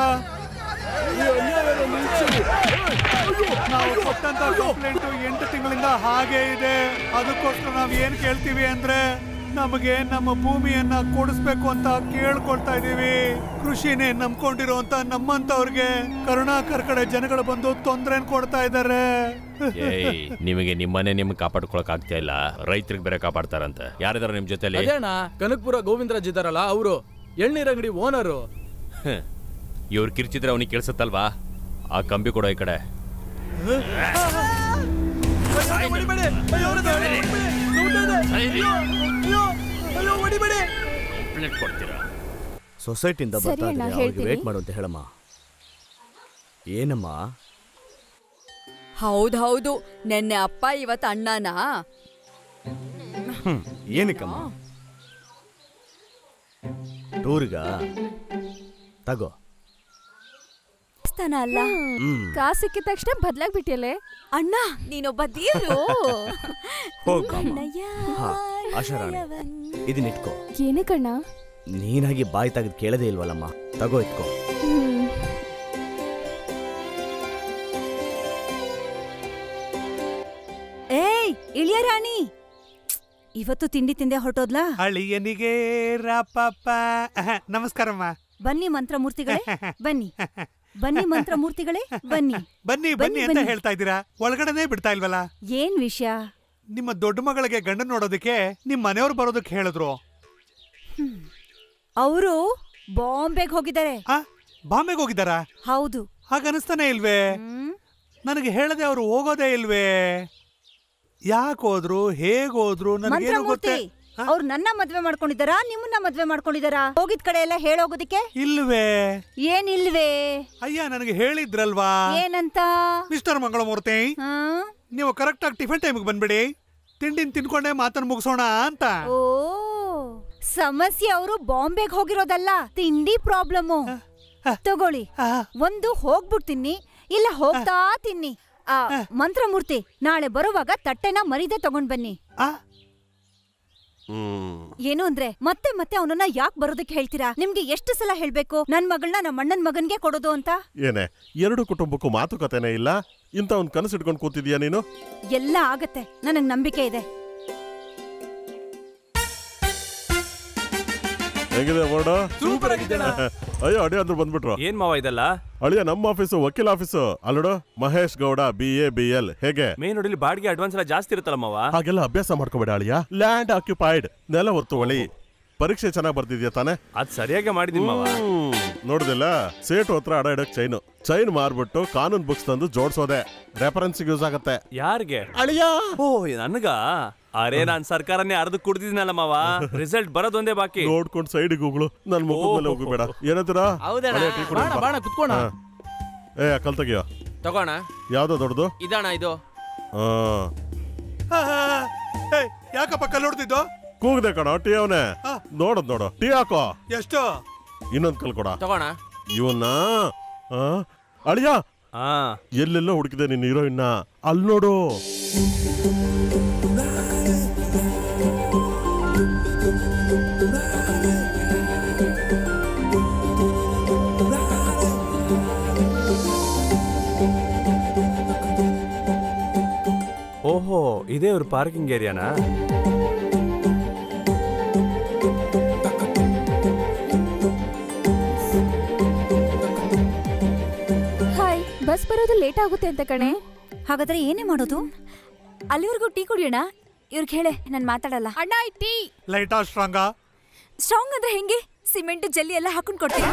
D: ನಾವು ಕೊಟ್ಟಂತ ಕಂಪ್ಲೇಂಟ್ ಎಂಟು ತಿಂಗಳಿಂದ ಹಾಗೆ ಇದೆ ಅದಕ್ಕೋಸ್ಕರ ನಾವ್ ಏನ್ ಕೇಳ್ತೀವಿ ಅಂದ್ರೆ ನಮಗೆ ನಮ್ಮ ಭೂಮಿಯನ್ನ ಕೊಡಿಸ್ಬೇಕು ಅಂತ ಕೇಳ್ಕೊಳ್ತಾ ಇದೀವಿ ಕೃಷಿನೇ ನಂಬ್ಕೊಂಡಿರುವಂತ ನಮ್ಮಂತವ್ರಿಗೆ ಕರುಣಾಕರ್ ಕಡೆ ಜನಗಳು ಬಂದು ತೊಂದರೆ ಕೊಡ್ತಾ ಇದ್ದಾರೆ
H: ಏಯ್ ನಿಮಗೆ ನಿಮ್ಮನೆ ನಿಮ್ಗೆ ಕಾಪಾಡ್ಕೊಳಕ್ ಆಗ್ತಾ ಇಲ್ಲ ರೈತರಿಗೆ ಬೇರೆ ಕಾಪಾಡ್ತಾರಂತೆ ಯಾರಿದಾರ ನಿಮ್ ಜೊತೆಲಿ
B: ಅದೇ ಅಣ್ಣ ಕನಕ್ಪುರ ಗೋವಿಂದರಾಜ್ ಇದ್ದಾರಲ್ಲ ಅವರು ಎಳ್ನೀರ್ ಅಂಗಡಿ ಓನರು
H: ಇವ್ರು ಕಿರ್ಚಿದ್ರೆ ಅವನಿಗೆ ಕೇಳಿಸುತ್ತಲ್ವಾ ಆ ಕಂಬಿ ಕೊಡೋ ಈ ಕಡೆ ಕಂಪ್ಲೇಂಟ್ ಕೊಡ್ತೀರಾ
K: ಸೊಸೈಟಿಯಿಂದ
L: ಸರಿ
K: ಬರ್ತಾ
L: ಅಣ್ಣ,
K: ಇದ್ದಾರೆ ಅವ್ರಿಗೆ
L: ಹೇಳ್ತೀನಿ.
K: ವೇಟ್ ಮಾಡು ಅಂತ ಹೇಳಮ್ಮ ಏನಮ್ಮ
M: ಹೌದೌದು ನೆನ್ನೆ ಅಪ್ಪ ಇವತ್ತು ಅಣ್ಣನಾ
K: ಹ್ಮ್ ಏನಕ್ಕಮ್ಮ ಟೂರ್ಗ ತಗೋ
M: ಸ್ಥಾನ ಅಲ್ಲ
K: ಹ್ಮ್
L: ಕಾಸು ಸಿಕ್ಕಿದ ತಕ್ಷಣ ಬದ್ಲಾಗ್ ಬಿಟ್ಟಿಯಲ್ಲೇ
M: ಅಣ್ಣ ನೀನೊಬ್ಬ ದೇವ್ರು
K: ಹೋಗಮ್ಮ ಹಾ ಆಶಾರಾಣಿ ಇದನ್ನ ಇಟ್ಕೋ
L: ಏನಕ್ಕಣ್ಣ
K: ನೀನಾಗಿ ಬಾಯಿ ತೆಗೆದು ಕೇಳದೇ ಇಲ್ವಲ್ಲಮ್ಮ ತಗೋ ಇಟ್ಕೋ
L: ಹ್ಮ್
E: ಏಯ್ ಇಳಿಯ ರಾಣಿ ಇವತ್ತು ತಿಂಡಿ ತಿಂದೆ ಹೊರಟೋದ್ಲಾ
D: ಅಳಿಯನಿಗೆ ರಾಪಪ್ಪ ಅಹ, ನಮಸ್ಕಾರಮ್ಮ
E: ಬನ್ನಿ ಮಂತ್ರಮೂರ್ತಿಗಳೇ ಬನ್ನಿ ಬನ್ನಿ ಮಂತ್ರಮೂರ್ತಿಗಳೇ ಬನ್ನಿ
D: ಬನ್ನಿ ಬನ್ನಿ ಅಂತ ಹೇಳ್ತಾ ಇದ್ದೀರಾ ಒಳಗಡೆನೆ ಬಿಡ್ತಾ ಇಲ್ವಲ್ಲ
E: ಏನ್ ವಿಷಯ
D: ನಿಮ್ಮ ದೊಡ್ಡ ಮಗಳಿಗೆ ಗಂಡನ್ ನೋಡೋದಕ್ಕೆ ನಿಮ್ ಮನೆಯವ್ರು ಬರೋದಕ್ಕೆ ಹೇಳಿದ್ರು
E: ಅವರು ಬಾಂಬೆಗೆ ಹೋಗಿದ್ದಾರೆ
D: ಬಾಂಬೆಗೆ ಹೋಗಿದ್ದಾರಾ
E: ಹೌದು
D: ಹಾಗನ್ನಿಸ್ತಾನೆ ಇಲ್ವೇ ನನಗೆ ಹೇಳದೆ ಅವ್ರು ಹೋಗೋದೇ ಇಲ್ವೇ ಯಾಕೆ ಹೋದ್ರು ಹೇಗ್ ಹೋದ್ರು ನನಗೇನು
E: ಮಂತ್ರಮೂರ್ತಿ
D: ಗೊತ್ತೇ
E: ಅವ್ರು ನನ್ನ ಮದ್ವೆ ಮಾಡ್ಕೊಂಡಿದ್ದಾರಾ ನಿಮ್ಮನ್ನ ಮದ್ವೆ ಮಾಡ್ಕೊಂಡಿದ್ದಾರಾ ಹೋಗಿದ್ ಕಡೆ ಎಲ್ಲ ಹೇಳೋಗೋದಕ್ಕೆ
D: ಇಲ್ವೇ
E: ಏನಿಲ್ವೇ
D: ಅಯ್ಯ ನನಗೆ ಹೇಳಿದ್ರಲ್ವಾ
E: ಏನಂತ
D: ಮಿಸ್ಟರ್ ಮಂಗಳಮೂರ್ತಿ ನೀವು ಕರೆಕ್ಟ್ ಆಗಿ ಟಿಫಿನ್ ಟೈಮಿಗೆ ಬಂದ್ಬಿಡಿ ತಿಂಡಿನ ತಿನ್ಕೊಂಡೆ ಮಾತನ್ನ ಮುಗಿಸೋಣ ಅಂತ
E: ಓ ಸಮಸ್ಯೆ ಅವರು ಬಾಂಬೆಗೆ ಹೋಗಿರೋದಲ್ಲ ತಿಂಡಿ ಪ್ರಾಬ್ಲಮ್ಮು ತಗೊಳ್ಳಿ ಒಂದು ಹೋಗ್ಬಿಟ್ ತಿನ್ನಿ ಇಲ್ಲ ಹೋಗ್ತಾ ತಿನ್ನಿ ಆ ಮಂತ್ರಮೂರ್ತಿ ನಾಳೆ ಬರುವಾಗ ತಟ್ಟೆನ ಮರಿದೆ ತಗೊಂಡ್ ಬನ್ನಿ
C: ಹ್ಮ್
E: ಏನು ಅಂದ್ರೆ ಮತ್ತೆ ಮತ್ತೆ ಅವನನ್ನ ಯಾಕೆ ಬರೋದಕ್ಕೆ ಹೇಳ್ತೀರಾ ನಿಮ್ಗೆ ಎಷ್ಟು ಸಲ ಹೇಳ್ಬೇಕು ನನ್ ಮಗಳನ್ನ ನಮ್ಮ ಅಣ್ಣನ್ ಮಗನ್ಗೆ ಕೊಡೋದು ಅಂತ
C: ಏನೇ ಎರಡು ಕುಟುಂಬಕ್ಕೂ ಮಾತುಕತೆನೇ ಇಲ್ಲ ಇಂಥ ಒಂದು ಕನಸು ಇಟ್ಕೊಂಡು ಕೂತಿದ್ಯಾ ನೀನು
E: ಎಲ್ಲ ಆಗತ್ತೆ ನನಗ್ ನಂಬಿಕೆ ಇದೆ
C: ಹೇಗಿದೆ ಬೋರ್ಡು
H: ಸೂಪರ್ ಆಗಿದ್ದಣ್ಣ.
C: ಅಯ್ಯೋ ಅಡಿಯ ಅಂದ್ರು ಬಂದ್ಬಿಟ್ರು
H: ಏನ್ ಮಾವ ಇದೆಲ್ಲ
C: ಅಳಿಯ ನಮ್ಮ ಆಫೀಸು ವಕೀಲ ಆಫೀಸು ಅಲ್ಲೋಡು Mahesh Gowda B A B L ಹೇಗೆ
H: ಮೇನ್ ನೋಡಿಲಿ ಬಾಡಿಗೆ ಅಡ್ವಾನ್ಸ್ ಎಲ್ಲ ಜಾಸ್ತಿ ಇರುತ್ತಲ್ಲ ಮಾವ
C: ಹಾಗೆಲ್ಲ ಅಭ್ಯಾಸ ಮಾಡ್ಕೋಬೇಡ ಅಳಿಯ ಲ್ಯಾಂಡ್ ಆಕ್ಯುಪೈಡ್ ನೆಲ ಹೊರ್ತುವಳಿ ಪರೀಕ್ಷೆ ಚೆನ್ನಾಗಿ ಬರ್ತಿದ್ಯಾ ತಾನೆ
H: ಅದ್ ಸರಿಯಾಗಿ ಮಾಡಿದೀನಿ ಮಾವ
C: ಹ್ಮ್. ನೋಡ್ದಿಲ್ಲ ಸೇಟು ಹತ್ರ ಅಡ ಇಡಕ್ ಚೈನು ಚೈನ್ ಮಾರ್ಬಿಟ್ಟು ಕಾನೂನ್ ಬುಕ್ಸ್ ತಂದು ಜೋಡ್ಸೋದೆ ರೆಫರೆನ್ಸ್ ಯೂಸ್ ಆಗತ್ತೆ
H: ಯಾರಿಗೆ
C: ಅಳಿಯ
H: ಓ ನನ್ಗ ಅರೆ ನಾನ್ ಸರ್ಕಾರನೇ ಅರ್ಧ ಕುಡ್ದಿದ್ದೀನಲ್ಲ ಮಾವ ರಿಸಲ್ಟ್ ಬರೋದೊಂದೇ ಬಾಕಿ
C: ನೋಡ್ಕೊಂಡು ಸೈಡಿಗೆ ಹೋಗ್ಳು ನನ್ ಮುಖದ ಮೇಲೆ ಹೋಗ್ಬೇಡ ಏನಂತೀರಾ
A: ಹೌದಣ್ಣ.
C: ಅಳಿಯ, ಟೀ ಕುಡಿ
A: ಬಾಣ,
C: ಬಾ.
A: ಬಾಣ, ಕುತ್ಕೋಣ.
C: ಹಾ. ಏ ಕಲ್ ತೆಗಿಯೋ
A: ತಗೋಣ
C: ಯಾವ್ದೋ ದೊಡ್ಡದು
A: ಇದಣ್ಣ ಇದು
C: ಹಾ
D: ಏಯ್, ಯಾಕಪ್ಪ ಕಲ್ಲೊಡ್ತಿದ್ದು
C: ಕೂಗ್ದೆ ಕಣ ಟೀ ಅವನೇ ನೋಡದ್ ನೋಡು ಟೀ ಹಾಕೋ
D: ಎಷ್ಟು
C: ಇನ್ನೊಂದ್ ಕಲ್ ಕೊಡ
A: ತಗೋಣ
C: ಇವನ್ನ ಆ, ಅಳಿಯ ಎಲ್ಲೆಲ್ಲೋ ಹುಡುಕಿದೆ ನಿನ್ನ ಹೀರೋಯಿನ್ನ ಅಲ್ಲಿ ನೋಡು
H: ಓಹೋ ಇದೇ ಅವ್ರ ಪಾರ್ಕಿಂಗ್ ಏರಿಯಾನಾ
L: ಹಾಯ್ ಬಸ್ ಬರೋದು ಲೇಟ್ ಆಗುತ್ತೆ ಅಂತ ಕಣೆ
E: ಹಾಗಾದ್ರೆ ಏನೇ ಮಾಡೋದು
M: ಅಲ್ಲಿವರೆಗೂ ಟೀ ಕುಡಿಯೋಣ ಇವ್ರಿಗೆ ಹೇಳೆ ನಾನು ಮಾತಾಡಲ್ಲ
L: ಅಣ್ಣ ಟೀ
D: ಲೈಟಾ ಸ್ಟ್ರಾಂಗಾ
M: ಸ್ಟ್ರಾಂಗ್ ಅಂದ್ರೆ ಹೆಂಗೆ ಸಿಮೆಂಟ್ ಜಲ್ಲಿ ಎಲ್ಲ ಹಾಕೊಂಡ್ ಕೊಡ್ತೀರಾ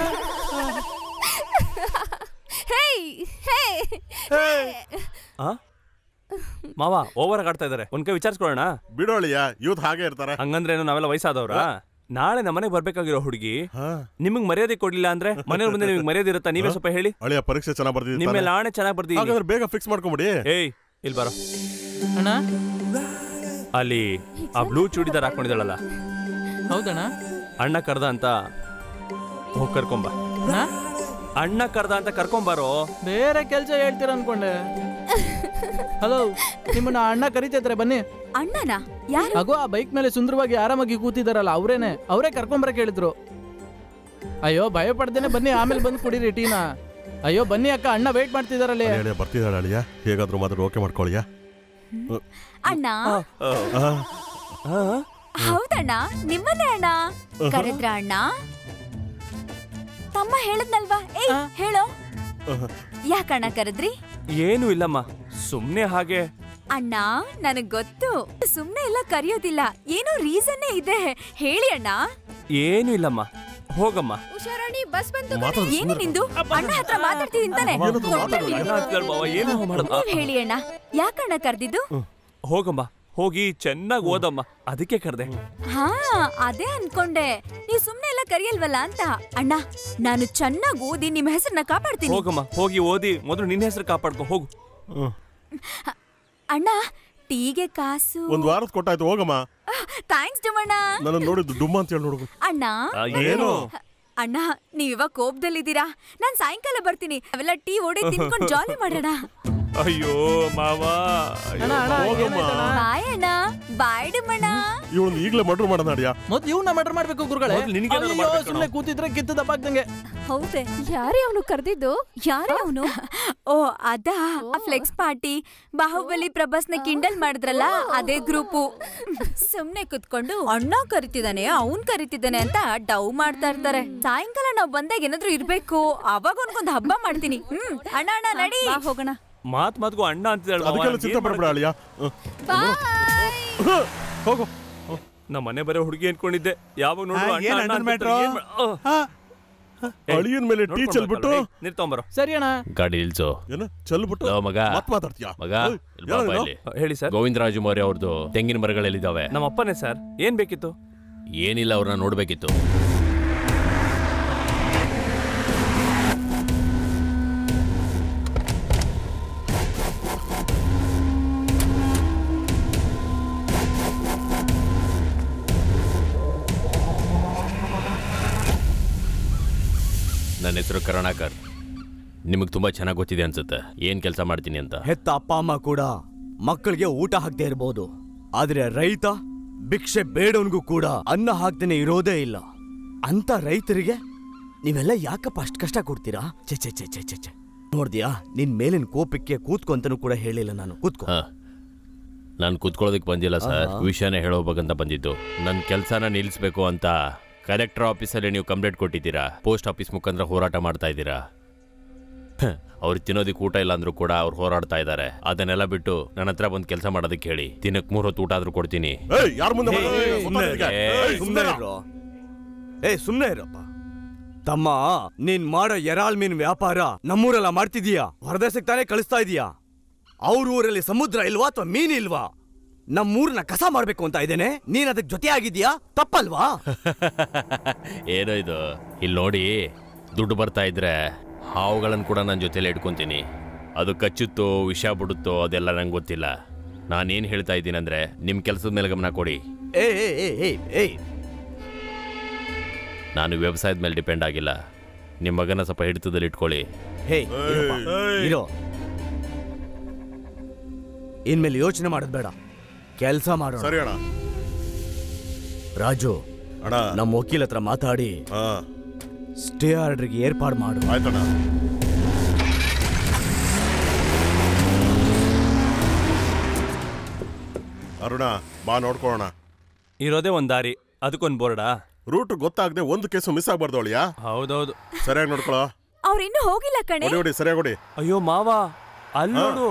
L: ಹೇಯ್ ಹೇ
H: ಆ? ಮಾವ ಓವರ್ ಆಗಿ ಆಡ್ತಾ ಇದಾರೆ ಒಂದ್ ಕೈ ವಿಚಾರಿಸ್ಕೊಳ್ಳೋಣ
C: ಬಿಡೋಳಿಯ ಯೂತ್ ಹಾಗೆ ಇರ್ತಾರೆ
H: ಹಂಗಂದ್ರೆ ಏನು ನಾವೆಲ್ಲ ವಯಸ್ಸಾದವ್ರ ನಾಳೆ ನಮ್ಮನೆಗೆ ಬರ್ಬೇಕಾಗಿರೋ ಹುಡುಗಿ ನಿಮಗ್ ಮರ್ಯಾದೆ ಕೊಡ್ಲಿಲ್ಲ ಅಂದ್ರೆ ಮನೆಯವ್ರ ಮುಂದೆ ನಿಮ್ಗೆ ಮರ್ಯಾದೆ ಇರುತ್ತಾ ನೀವೇ ಸ್ವಲ್ಪ ಹೇಳಿ
C: ಅಳಿಯ ಪರೀಕ್ಷೆ ಚೆನ್ನಾಗಿ ಬರ್ದಿದ್ದೀನಿ
H: ನಿಮ್ಮ ಮೇಲೆ ಆಣೆ ಚೆನ್ನಾಗಿ ಬರ್ದಿ
C: ಹಾಗಾದ್ರೆ ಬೇಗ ಫಿಕ್ಸ್ ಮಾಡ್ಕೊಂಬಿಡಿ
H: ಏಯ್ ಇಲ್ಲಿ ಬರೋ
B: ಅಣ್ಣ
H: ಅಲ್ಲಿ ಆ ಬ್ಲೂ ಚೂಡಿದಾರ್ ಹಾಕೊಂಡಿದ್ದಾಳಲ್ಲ
B: ಹೌದಣ್ಣ
H: ಅಣ್ಣ ಕರ್ದ ಅಂತ ಹೋಗ್ ಕರ್ಕೊಂಬ
B: ಅಣ್ಣ?
H: ಅಣ್ಣ ಕರ್ದ ಅಂತ ಕರ್ಕೊಂಬಾರೋ
B: ಬೇರೆ ಕೆಲಸ ಹೇಳ್ತೀರ ಅನ್ಕೊಂಡೆ ಹಲೋ ನಿಮ್ಮನ್ನ ಅಣ್ಣ ಕರಿತಿದ್ರೆ ಬನ್ನಿ
M: ಅಣ್ಣನ ಯಾರು
B: ಹಾಗೋ ಆ ಬೈಕ್ ಮೇಲೆ ಸುಂದರವಾಗಿ ಆರಾಮಾಗಿ ಕೂತಿದಾರಲ್ಲ ಅವರೇನೆ ಅವರೇ ಕರ್ಕೊಂಬರಕ್ ಹೇಳಿದ್ರು ಅಯ್ಯೋ ಭಯ ಪಡ್ದೇನೆ ಬನ್ನಿ ಆಮೇಲೆ ಬಂದು ಕುಡೀರಿ ಟೀನ ಅಯ್ಯೋ ಬನ್ನಿ ಅಕ್ಕ ಅಣ್ಣ ವೇಟ್ ಮಾಡ್ತಿದಾರಲ್ಲಿ
C: ಅಳಿಯ ಬರ್ತಿದ್ದಾಳೆ ಅಳಿಯ ಹೇಗಾದ್ರೂ ಮಾತ್ರ ಓಕೆ ಮಾಡ್ಕೊಳ್ಳಿಯ
M: ಅಣ್ಣ
C: ಆ,
M: ಹೌದಣ್ಣ ನಿಮ್ಮನ್ನೇ ಅಣ್ಣ ಕರೆದ್ರ ಅಣ್ಣ ತಮ್ಮ ಹೇಳದ್ನಲ್ವಾ ಏಯ್ ಹೇಳೋ ಯಾಕಣ್ಣ ಕರೆದ್ರಿ
H: ಏನು ಇಲ್ಲಮ್ಮ ಸುಮ್ನೆ ಹಾಗೆ
M: ಅಣ್ಣ ನನಗ್ ಗೊತ್ತು ಸುಮ್ನೆ ಎಲ್ಲ ಕರೆಯೋದಿಲ್ಲ ಏನೋ ರೀಸನ್ನೇ ಇದೆ ಹೇಳಿ ಅಣ್ಣ
H: ಏನು ಇಲ್ಲಮ್ಮ ಹೋಗಮ್ಮ
M: ಹುಷಾರಾಣಿ ಬಸ್ ಬಂತು
H: ಮಾತಾಡು
M: ಏನು
H: ಸುಮ್ನೆ.
M: ನಿಂದು ಅಣ್ಣ ಹತ್ರ ಮಾತಾಡ್ತಿದ್ದೀನಿ ತಾನೆ
H: ಏನದು ಮಾತಾಡು? ಅಣ್ಣ ಅಂತಿದಾಳ್ ಬಾವ, ಏನು ಮಾಡೋದು?
M: ನೀವ್ ಹೇಳಿ ಅಣ್ಣ ಯಾಕಣ್ಣ ಕರ್ದಿದ್ದು
H: ಹೋಗಮ್ಮ ಹೋಗಿ ಚೆನ್ನಾಗಿ ಓದಮ್ಮ ಅದಕ್ಕೆ ಕರ್ದೆ
M: ಹಾ ಅದೇ ಅನ್ಕೊಂಡೆ ನೀವ್ ಸುಮ್ನೆ ಎಲ್ಲ ಕರಿಯಲ್ವಲ್ಲ ಅಂತ ಅಣ್ಣ ನಾನು ಚೆನ್ನಾಗಿ ಓದಿ ನಿಮ್ಮ ಹೆಸರನ್ನ ಕಾಪಾಡ್ತೀನಿ
H: ಹೋಗಮ್ಮ ಹೋಗಿ ಓದಿ ಮೊದಲು ನಿನ್ನ ಹೆಸರು ಕಾಪಾಡ್ಕೊ ಹೋಗು
M: ಅಣ್ಣ ಟೀಗೆ ಕಾಸು
C: ಒಂದ್ ವಾರದ ಕೊಟ್ಟಾಯ್ತು ಹೋಗಮ್ಮ
M: ಥ್ಯಾಂಕ್ಸ್ ಡಮಣ್ಣ
C: ನನ್ನ ನೋಡಿದ್ದು ಡುಮ್ಮ ಅಂತ ಹೇಳಿ ನೋಡು
M: ಅಣ್ಣ
C: ಆ, ಏನು?
M: ಅಣ್ಣ ನೀವ್ ಇವಾಗ ಕೋಪದಲ್ಲಿದ್ದೀರಾ ನಾನ್ ಸಾಯಂಕಾಲ ಬರ್ತೀನಿ ಅವೆಲ್ಲ ಟೀ ಓಡಿ ತಿನ್ಕೊಂಡು ಜಾಲಿ ಮಾಡೋಣ
H: ಅಯ್ಯೋ ಮಾವ
M: ಬಾಯ್ ಅಣ್ಣ ಬಾಯ್ ಡಮಣ್ಣ
C: ಇವಳು ಈಗಲೇ ಮರ್ಡರ್ ಮಾಡೋಣ ಅಡಿಯ
B: ಮೊದ್ಲು ಇವ್ನ ಮರ್ಡರ್ ಮಾಡ್ಬೇಕು ಗುರುಗಳೇ
H: ಮೊದ್ಲು ನಿನ್ಗೇನಾದ್ರು
B: ಅಯ್ಯೋ,
H: ಮಾಡ್ಬೇಕು
B: ಸುಮ್ನೆ ಕೂತಿದ್ರೆ ಕಿತ್ತು ದಬ್ಬಾಗ್ದಂಗೆ
M: ಹೌದೇ ಯಾರೇ ಅವನು ಕರೆದಿದ್ದು ಯಾರೇ ಅವನು ಓ ಅದಾ ಆ ಫ್ಲೆಕ್ಸ್ ಪಾರ್ಟಿ ಬಾಹುಬಲಿ ಪ್ರಭಾಸ್ನ ಕಿಂಡಲ್ ಮಾಡಿದ್ರಲ್ಲ ಅದೇ ಗ್ರೂಪು ಸುಮ್ನೆ ಕುತ್ಕೊಂಡು ಅಣ್ಣ ಕರಿತಿದ್ದಾನೆ ಅವ್ನ್ ಕರಿತಿದ್ದಾನೆ ಅಂತ ಡವ್ ಮಾಡ್ತಾ ಇರ್ತಾರೆ ಸಾಯಂಕಾಲ ನಾವ್ ಬಂದಾಗ ಏನಾದ್ರೂ ಇರ್ಬೇಕು ಅವಾಗ ಅವನ್ಗೊಂದ್ ಹಬ್ಬ ಮಾಡ್ತೀನಿ ಹ್ಮ್ ಅಣ್ಣ ಅಣ್ಣ ನಡಿ ಹೋಗೋಣ
H: ಮಾತ್ ಮಾತ್ಗೂ ಅಣ್ಣ ಅಂತಿದ್ದಾಳೆ ಮಾವ,
C: ಅದಕ್ಕೆಲ್ಲ
H: ಏನ್
C: ಚಿಂತೆ ಪಡ್ಬೇಡ ಅಳಿಯ
H: ಹೋಗು ನಮ್ಮ ಮನೆ ಬರೋ ಹುಡುಗಿ ಅನ್ಕೊಂಡಿದ್ದೆ ಯಾವಾಗ ನೋಡು
D: ಆ,
H: ಅಣ್ಣ
D: ಏನ್
H: ಅಣ್ಣ
D: ಅಣ್ಣನ್
H: ಅಂತಿರ್ತಾರೆ.
D: ಮ್ಯಾಟ್ರು?
H: ಏನ್ ಮಾ- ಆ.
C: ಅಳಿಯನ್ ಮೇಲೆ ಟೀ ಚೆಲ್ಬಿಟ್ಟು
H: ನಿರ್ತೊಂಬರೋ
B: ಸರಿ ಅಣ್ಣ
N: ಗಾಡಿ ಇಳ್ಸು
C: ಏನು ಚೆಲ್ಬಿಟ್ಟು
N: ಲೋ ಮಗ
C: ಮತ್ ಮಾತಾಡ್ತೀಯಾ
N: ಮಗ
C: ಏಯ್,
N: ಇಲ್ಲಿ ಬಾ
C: ಏನೋ
N: ಬಾ
C: ಇದು?
N: ಇಲ್ಲಿ.
H: ಹೇಳಿ ಸರ್
N: ಗೋವಿಂದರಾಜು ಮೌರ್ಯ ಅವ್ರದ್ದು ತೆಂಗಿನ ಮರಗಳೆಲ್ಲಿದ್ದಾವೆ
H: ನಮ್ಮ ಅಪ್ಪನೇ ಸರ್ ಏನ್ ಬೇಕಿತ್ತು
N: ಏನಿಲ್ಲ ಅವ್ರನ್ನ ನೋಡ್ಬೇಕಿತ್ತು ನನ್ನ ಹೆಸರು ಕರುಣಾಕರ್ ನಿಮಗೆ ತುಂಬಾ ಚೆನ್ನಾಗಿ ಗೊತ್ತಿದೆ ಅನ್ಸುತ್ತೆ ಏನ್ ಕೆಲಸ ಮಾಡ್ತೀನಿ ಅಂತ
K: ಹೆತ್ತ ಅಪ್ಪ ಅಮ್ಮ ಕೂಡ ಮಕ್ಕಳಿಗೆ ಊಟ ಹಾಕ್ದೇ ಇರಬಹುದು ಆದ್ರೆ ರೈತ ಭಿಕ್ಷೆ ಬೇಡವನ್ಗೂ ಕೂಡ ಅನ್ನ ಹಾಕ್ದೇನೆ ಇರೋದೇ ಇಲ್ಲ ಅಂತ ರೈತರಿಗೆ ನೀವೆಲ್ಲ ಯಾಕಪ್ಪ ಅಷ್ಟು ಕಷ್ಟ ಕೊಡ್ತೀರಾ ಚೆ ಚೆ ಚೆ ಚೆ ಚೆ ಚೆ ನೋಡ್ದ್ಯಾ ನಿನ್ ಮೇಲಿನ ಕೋಪಕ್ಕೆ ಕೂತ್ಕೊಂತನೂ ಕೂಡ ಹೇಳಿಲ್ಲ ನಾನು ಕೂತ್ಕೋ
N: ನಾನು ಕೂತ್ಕೊಳ್ಳೋದಕ್ಕೆ ಬಂದಿಲ್ಲ ಸರ್
K: ಆಹಾ.
N: ವಿಷಯನೇ ಹೇಳೋಬೇಕಂತ ಬಂದಿದ್ದು ನನ್ನ ಕೆಲಸನ ನಿಲ್ಲಿಸ್ಬೇಕು ಅಂತ ಕಲೆಕ್ಟರ್ ಆಫೀಸಲ್ಲಿ ನೀವು ಕಂಪ್ಲೇಂಟ್ ಕೊಟ್ಟಿದ್ದೀರಾ ಪೋಸ್ಟ್ ಆಫೀಸ್ ಮುಖಾಂತರ ಹೋರಾಟ ಮಾಡ್ತಾ ಇದ್ದೀರಾ ಅವ್ರು ತಿನ್ನೋದಕ್ಕೆ ಊಟ ಇಲ್ಲ ಅಂದ್ರೂ ಕೂಡ ಅವ್ರು ಹೋರಾಡ್ತಾ ಇದ್ದಾರೆ ಅದನ್ನೆಲ್ಲ ಬಿಟ್ಟು ನನ್ನ ಹತ್ರ ಬಂದು ಕೆಲಸ ಮಾಡೋದಕ್ಕೆ ಹೇಳಿ ದಿನಕ್ಕೆ ಮೂರು ಹೊತ್ತು ಊಟ ಆದ್ರೂ ಕೊಡ್ತೀನಿ
C: ಏಯ್ ಯಾರ ಮುಂದೆ
K: ಏಯ್,
C: ಮಾತಾಡ್ತಿದ್ಯಾ?
K: ಏಯ್, ಸುಮ್ನೆ
C: ಗೊತ್ತಾಗ್ತಿದ್ಯಾ?
K: ಇರು.
C: ಏಯ್,
K: ಸುಮ್ನೆ
C: ಸುಮ್ನೆ
K: ಇರು. ಏ ಸುಮ್ನೆ ಇರಪ್ಪ ತಮ್ಮ ನೀನ್ ಮಾಡೋ ಎರಾಳ್ ಮೀನ್ ವ್ಯಾಪಾರ ನಮ್ಮೂರೆಲ್ಲ ಮಾಡ್ತಿದೀಯಾ ಹೊರದೇಶಕ್ಕೆ ತಾನೇ ಕಳಿಸ್ತಾ ಇದೀಯಾ ಅವ್ರ ಊರಲ್ಲಿ ಸಮುದ್ರ ಇಲ್ವಾ ಅಥವಾ ಮೀನ್ ಇಲ್ವಾ ನಮ್ಮೂರ್ನ ಕಸ ಮಾಡ್ಬೇಕು ಅಂತ ಇದ್ದೇನೆ ನೀನ್ ಅದಕ್ಕೆ ಜೊತೆ ಆಗಿದ್ಯಾ ತಪ್ಪಲ್ವಾ
N: ಏನೋ ಇದು ಇಲ್ಲಿ ನೋಡಿ ದುಡ್ಡು ಬರ್ತಾ ಇದ್ರೆ ಹಾವುಗಳನ್ನು ಕೂಡ ನನ್ನ ಜೊತೆಲಿ ಇಟ್ಕೊಂತೀನಿ ಅದು ಕಚ್ಚುತ್ತೋ ವಿಷ ಬಿಡುತ್ತೋ ಅದೆಲ್ಲ ನಂಗೆ ಗೊತ್ತಿಲ್ಲ ನಾನೇನು ಹೇಳ್ತಾ ಇದ್ದೀನಂದ್ರೆ ನಿಮ್ಮ ಕೆಲಸದ ಮೇಲೆ ಗಮನ ಕೊಡಿ
K: ಏ ಏ ಏ ಏ ಏ
N: ನಾನು ವ್ಯವಸಾಯದ ಮೇಲೆ ಡಿಪೆಂಡ್ ಆಗಿಲ್ಲ ನಿಮ್ಮ ಮಗನ ಸ್ವಲ್ಪ ಹಿಡಿತದಲ್ಲಿ ಇಟ್ಕೊಳ್ಳಿ
K: ಹೇ ಇರಪ್ಪ, ಇರೋ ಇನ್ಮೇಲೆ ಯೋಚನೆ ಮಾಡೋದ್ ಬೇಡ ಕೆಲಸ ಮಾಡೋಣ
C: ಸರಿ ಅಣ್ಣ
K: ರಾಜು
C: ಅಣ್ಣ
K: ನಮ್ಮ ವಕೀಲ ಹತ್ರ ಮಾತಾಡಿ ಸ್ಟೇ ಆರ್ಡರ್ಗೆ ಏರ್ಪಾಡು ಮಾಡು
C: ಆಯ್ತಣ್ಣ ಅರುಣ ಬಾ ನೋಡ್ಕೊಳ್ಳೋಣ
H: ಇರೋದೇ ಒಂದ್ ದಾರಿ ಅದಕ್ಕೊಂದ್ ಬೋರ್ಡಾ
C: ರೂಟ್ ಗೊತ್ತಾಗದೆ ಒಂದು ಕೇಸು ಮಿಸ್ ಆಗ್ಬಾರ್ದು ಅಳಿಯ
H: ಹೌದೌದು
C: ಸರಿಯಾಗಿ ನೋಡ್ಕೊಳ್ಳೋ
M: ಅವ್ರಿನ್ನೂ ಹೋಗಿಲ್ಲ ಕಣೆ
C: ಹೊಡಿ ಹೊಡಿ ಸರಿಯಾಗಿ ಹೊಡಿ
H: ಅಯ್ಯೋ ಮಾವ ಅಲ್ಲಿ ನೋಡು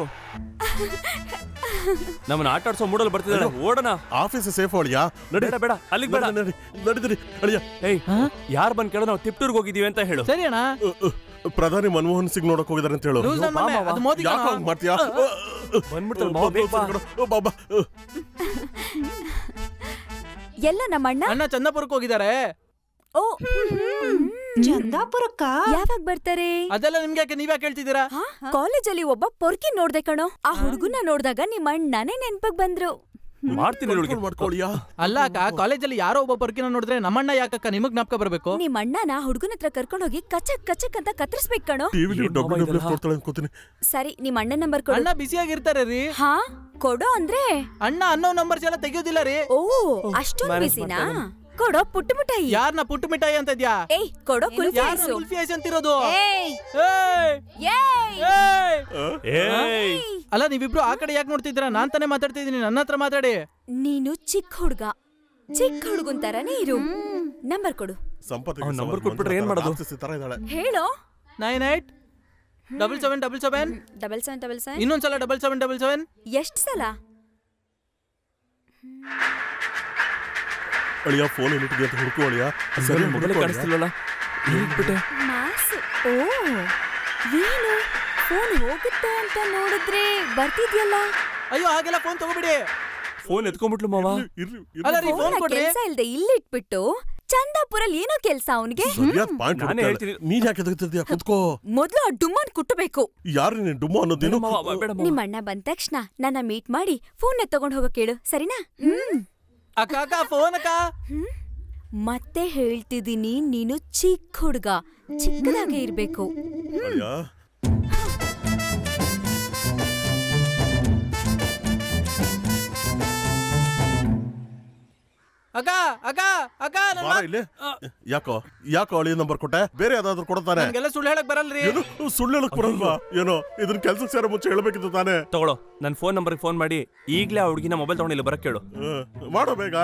H: ನಮ್ಮನ್ನ ಆಟ ಆಡ್ಸೋ ಮೂಡಲ್ಲಿ ಬರ್ತಿದ್ದಾಳೆ ಓಡೋಣ
C: ಆಫೀಸ್ ಸೇಫ್ ಅಳಿಯ ನಡಿ
H: ಬೇಡ ಬೇಡ ಅಲ್ಲಿಗೆ ಬೇಡ
C: ನಡಿ ನಡಿದ್ರಿ ಅಳಿಯ
H: ಏಯ್ ಯಾರು ಬಂದ್ ಕೇಳೋ ನಾವು ತಿಪ್ಟೂರ್ಗೆ ಹೋಗಿದೀವಿ ಅಂತ ಹೇಳು
B: ಸರಿ ಅಣ್ಣ
C: ಪ್ರಧಾನಿ ಮನಮೋಹನ್ ಸಿಂಗ್ ನೋಡಕ್ ಹೋಗಿದಾರೆ ಅಂತ ಹೇಳು
B: Rules ನಮ್ಮ ಮೇಲೆ, ಅದು ಮೋದಿ
C: ಯಾಕೆ
B: ಕಣೋ.
C: ಹಂಗ್ ಮಾಡ್ತೀಯಾ
H: ಬಂದ್ಬಿಡ್ತಾಳೆ ಮಾವ ಬೇಗ ಬಾ.
M: ಎಲ್ಲ ನಮ್ಮಣ್ಣ
B: ಅಣ್ಣ ಚಂದಾಪುರಕ್ಕೆ ಹೋಗಿದ್ದಾರೆ
M: ಓ ಚಂದಾಪುರಕ್ಕ ಯಾವಾಗ ಬರ್ತಾರೆ
B: ಅದೆಲ್ಲ ನಿಮ್ಗೆ ಯಾಕೆ ನೀವ್ಯಾಕೆ ಹೇಳ್ತಿದ್ದೀರಾ
M: ಕಾಲೇಜಲ್ಲಿ ಒಬ್ಬ ಪೊರ್ಕಿ ನೋಡ್ದೆ ಕಣೋ ಆ ಹುಡುಗನ ನೋಡ್ದಾಗ ನಿಮ್ಮ ಅಣ್ಣನೇ ನೆನ್ಪಗ್ ಬಂದ್ರು
H: ಮಾಡ್ತೀನಿ ಹುಡುಗಿ
C: ಮಾಡ್ಕೊಳ್ಳಿಯಾ
B: ಅಲ್ಲ ಅಕ್ಕ ಕಾಲೇಜಲ್ಲಿ ಯಾರೋ ಒಬ್ಬ ಪರ್ಕಿನ ನೋಡಿದ್ರೆ ನಮ್ಮಣ್ಣ ಯಾಕಕ್ಕ ನಿಮಗ್ ಜ್ಞಾಪಕ ಬರ್ಬೇಕು
M: ನಿಮ್ ಅಣ್ಣನ ಹುಡುಗನ ಹತ್ರ ಕರ್ಕೊಂಡ್ ಹೋಗಿ ಕಚಕ್ ಕಚಕ್ ಅಂತ ಕತ್ತರಿಸ್ಬೇಕು ಕಣೋ
C: ಟಿವಿಲಿ ಡಬ್ಲ್ಯೂ ಡಬ್ಲ್ಯೂ ಕೊಡ್ತಾಳೆ ಅನ್ಕೋತೀನಿ
M: ಸರಿ ನಿಮ್ ಅಣ್ಣನ ನಂಬರ್ ಕೊಡು
B: ಅಣ್ಣ ಬಿಸಿಯಾಗಿರ್ತಾರೆ ರೀ
M: ಹಾ ಕೊಡೋ ಅಂದ್ರೆ
B: ಅಣ್ಣ ಅನ್ನೋ ನಂಬರ್ಸ್ ಎಲ್ಲ ತೆಗಿಯೋದಿಲ್ಲ ರೀ
M: ಓ ಅಷ್ಟೊಂದ್ ಬಿಸಿನಾ ಕೊಡೋ ಪುಟ್ಟು ಮಿಠಾಯಿ
B: ಯಾರನ್ನ ಪುಟ್ಟು ಮಿಠಾಯಿ ಅಂತ ಇದ್ಯಾ
M: ಏಯ್ ಕೊಡೋ ಕುಲ್ಫಿ
B: ಯಾರ್ನ
M: ಐಸು.
B: ಕುಲ್ಫಿ ಐಸ್ ಅಂತಿರೋದು
M: ಏಯ್
B: ಏಯ್!
M: ಏಯ್
B: ಏಯ್! ಅಲ್ಲ ನೀವಿಬ್ರು ಆ ಕಡೆ ಯಾಕೆ ನೋಡ್ತಿದ್ದೀರಾ ನಾನ್ ತಾನೇ ಮಾತಾಡ್ತಾ ಇದೀನಿ ನನ್ನ ಹತ್ರ ಮಾತಾಡಿ
M: ನೀನು ಚಿಕ್ಕ ಹುಡ್ಗ ಚಿಕ್ಕ ಹುಡುಗನ್ ತರನೇ ಇರು ನಂಬರ್ ಕೊಡು
C: ಸಂಪತ್ತಿಗೆ
H: ಅವ್ನ್ number
C: ಸಮಾನ
H: ಕೊಟ್ಬಿಟ್ರೆ ಏನ್ ಮಾಡೋದು?
C: ರಾಕ್ಷಸಿ ತರ ಇದ್ದಾಳೆ
M: ಹೇಳೋ
B: nine eight double seven double seven
M: double seven double seven
B: ಇನ್ನೊಂದ್ಸಲ ಡಬಲ್ ಸೆವೆನ್ ಡಬಲ್ ಸೆವೆನ್
M: ಎಷ್ಟ್ ಸಲ
C: ಅಳಿಯ ಫೋನ್ ಎಲ್ಲಿಟ್ಟಿದೆ ಅಂತ ಹುಡುಕು ಅಳಿಯ
H: ಸರಿ ಮೊಬೈಲ್ ಕಾಣಿಸ್ತಿಲ್ವಲ್ಲ ಬಿಟ್ಟೆ
M: ಮಾಸ್ ಓ ಏನು ಫೋನ್ ಹೋಗುತ್ತೆ ಅಂತ ನೋಡಿದ್ರೆ ಬರ್ತಿದ್ಯಲ್ಲ
B: ಅಯ್ಯೋ ಹಾಗೆಲ್ಲ ಫೋನ್ ತಗೋಬಿಡಿ
H: ಫೋನ್ ಎತ್ಕೊಂಡ್ಬಿಟ್ಲು ಮಾವ
B: ಅಲ್ಲ ರೀ ಫೋನ್ ಕೊಡ್ರಿ
M: ಕೆಲ್ಸ ಇಲ್ದೆ ಇಲ್ಲಿಟ್ಬಿಟ್ಟು ಚಂದಾಪುರಲ್ಲಿ ಏನೋ ಕೆಲ್ಸ ಅವನಿಗೆ
C: ಸರಿಯಾದ ಪಾಯಿಂಟ್
H: ನಾನೇ ಹೇಳ್ತೀನಿ.
C: ನೀನ್ ಯಾಕೆ ತೆಗಿತಿದ್ಯಾ ಕುತ್ಕೋ
M: ಮೊದ್ಲು ಆ ಡುಮ್ಮನ್ ಕುಟ್ಟಬೇಕು
C: ಯಾರು ನೀನ್ ಡುಮ್ಮ ಅನ್ನೋದೇನು
M: ನಿಮ್ ಅಣ್ಣ ಬಂದ ತಕ್ಷಣ ನನ್ನ ಮೀಟ್ ಮಾಡಿ ಫೋನ್ ತಗೊಂಡ್ ಹೋಗಕ್ ಕೇಳು ಸರಿನಾ ಹ್ಮ್
B: ಅಕ್ಕ ಅಕ್ಕ ಫೋನ್ ಅಕ್ಕ
M: ಮತ್ತೆ ಹೇಳ್ತಿದೀನಿ ನೀನು ಚಿಕ್ಕ ಹುಡ್ಗ ಚಿಕ್ಕದಾಗೆ ಇರ್ಬೇಕು
C: ಅಳಿಯ
B: ಅಕ್ಕ ಅಕ್ಕ ಅಕ್ಕ ನನ್
C: ಬಾರ
B: ಮಾತ್-
C: ಇಲ್ಲಿ ಯಾಕೋ ಯಾಕೋ ಅಳಿಯ ನಂಬರ್ ಕೊಟ್ಟೆ ಬೇರೆ ಯಾವ್ದಾದ್ರು ಕೊಡ್ತಾನೆ
B: ನನ್ಗೆಲ್ಲ ಸುಳ್ಳು ಹೇಳಕ್ ಬರಲ್ರಿ
C: ಏನು ಸುಳ್ಳು ಹೇಳಕ್ ಬರಲ್ವಾ ಏನೋ ಇದನ್ನ ಕೆಲ್ಸಕ್ಕೆ ಸೇರೋ ಮುಂಚೆ ಹೇಳ್ಬೇಕಿತ್ತು ತಾನೇ
H: ತಗೊಳ್ಳೋ ನನ್ನ ಫೋನ್ ನಂಬರ್ಗೆ ಫೋನ್ ಮಾಡಿ ಈಗಲೇ ಆ ಹುಡುಗಿನ ಮೊಬೈಲ್ ತಗೊಂಡು ಇಲ್ಲಿ ಬರಕ್ ಕೇಳು
C: ಹ್ಮ್. ಮಾಡೋ ಬೇಗ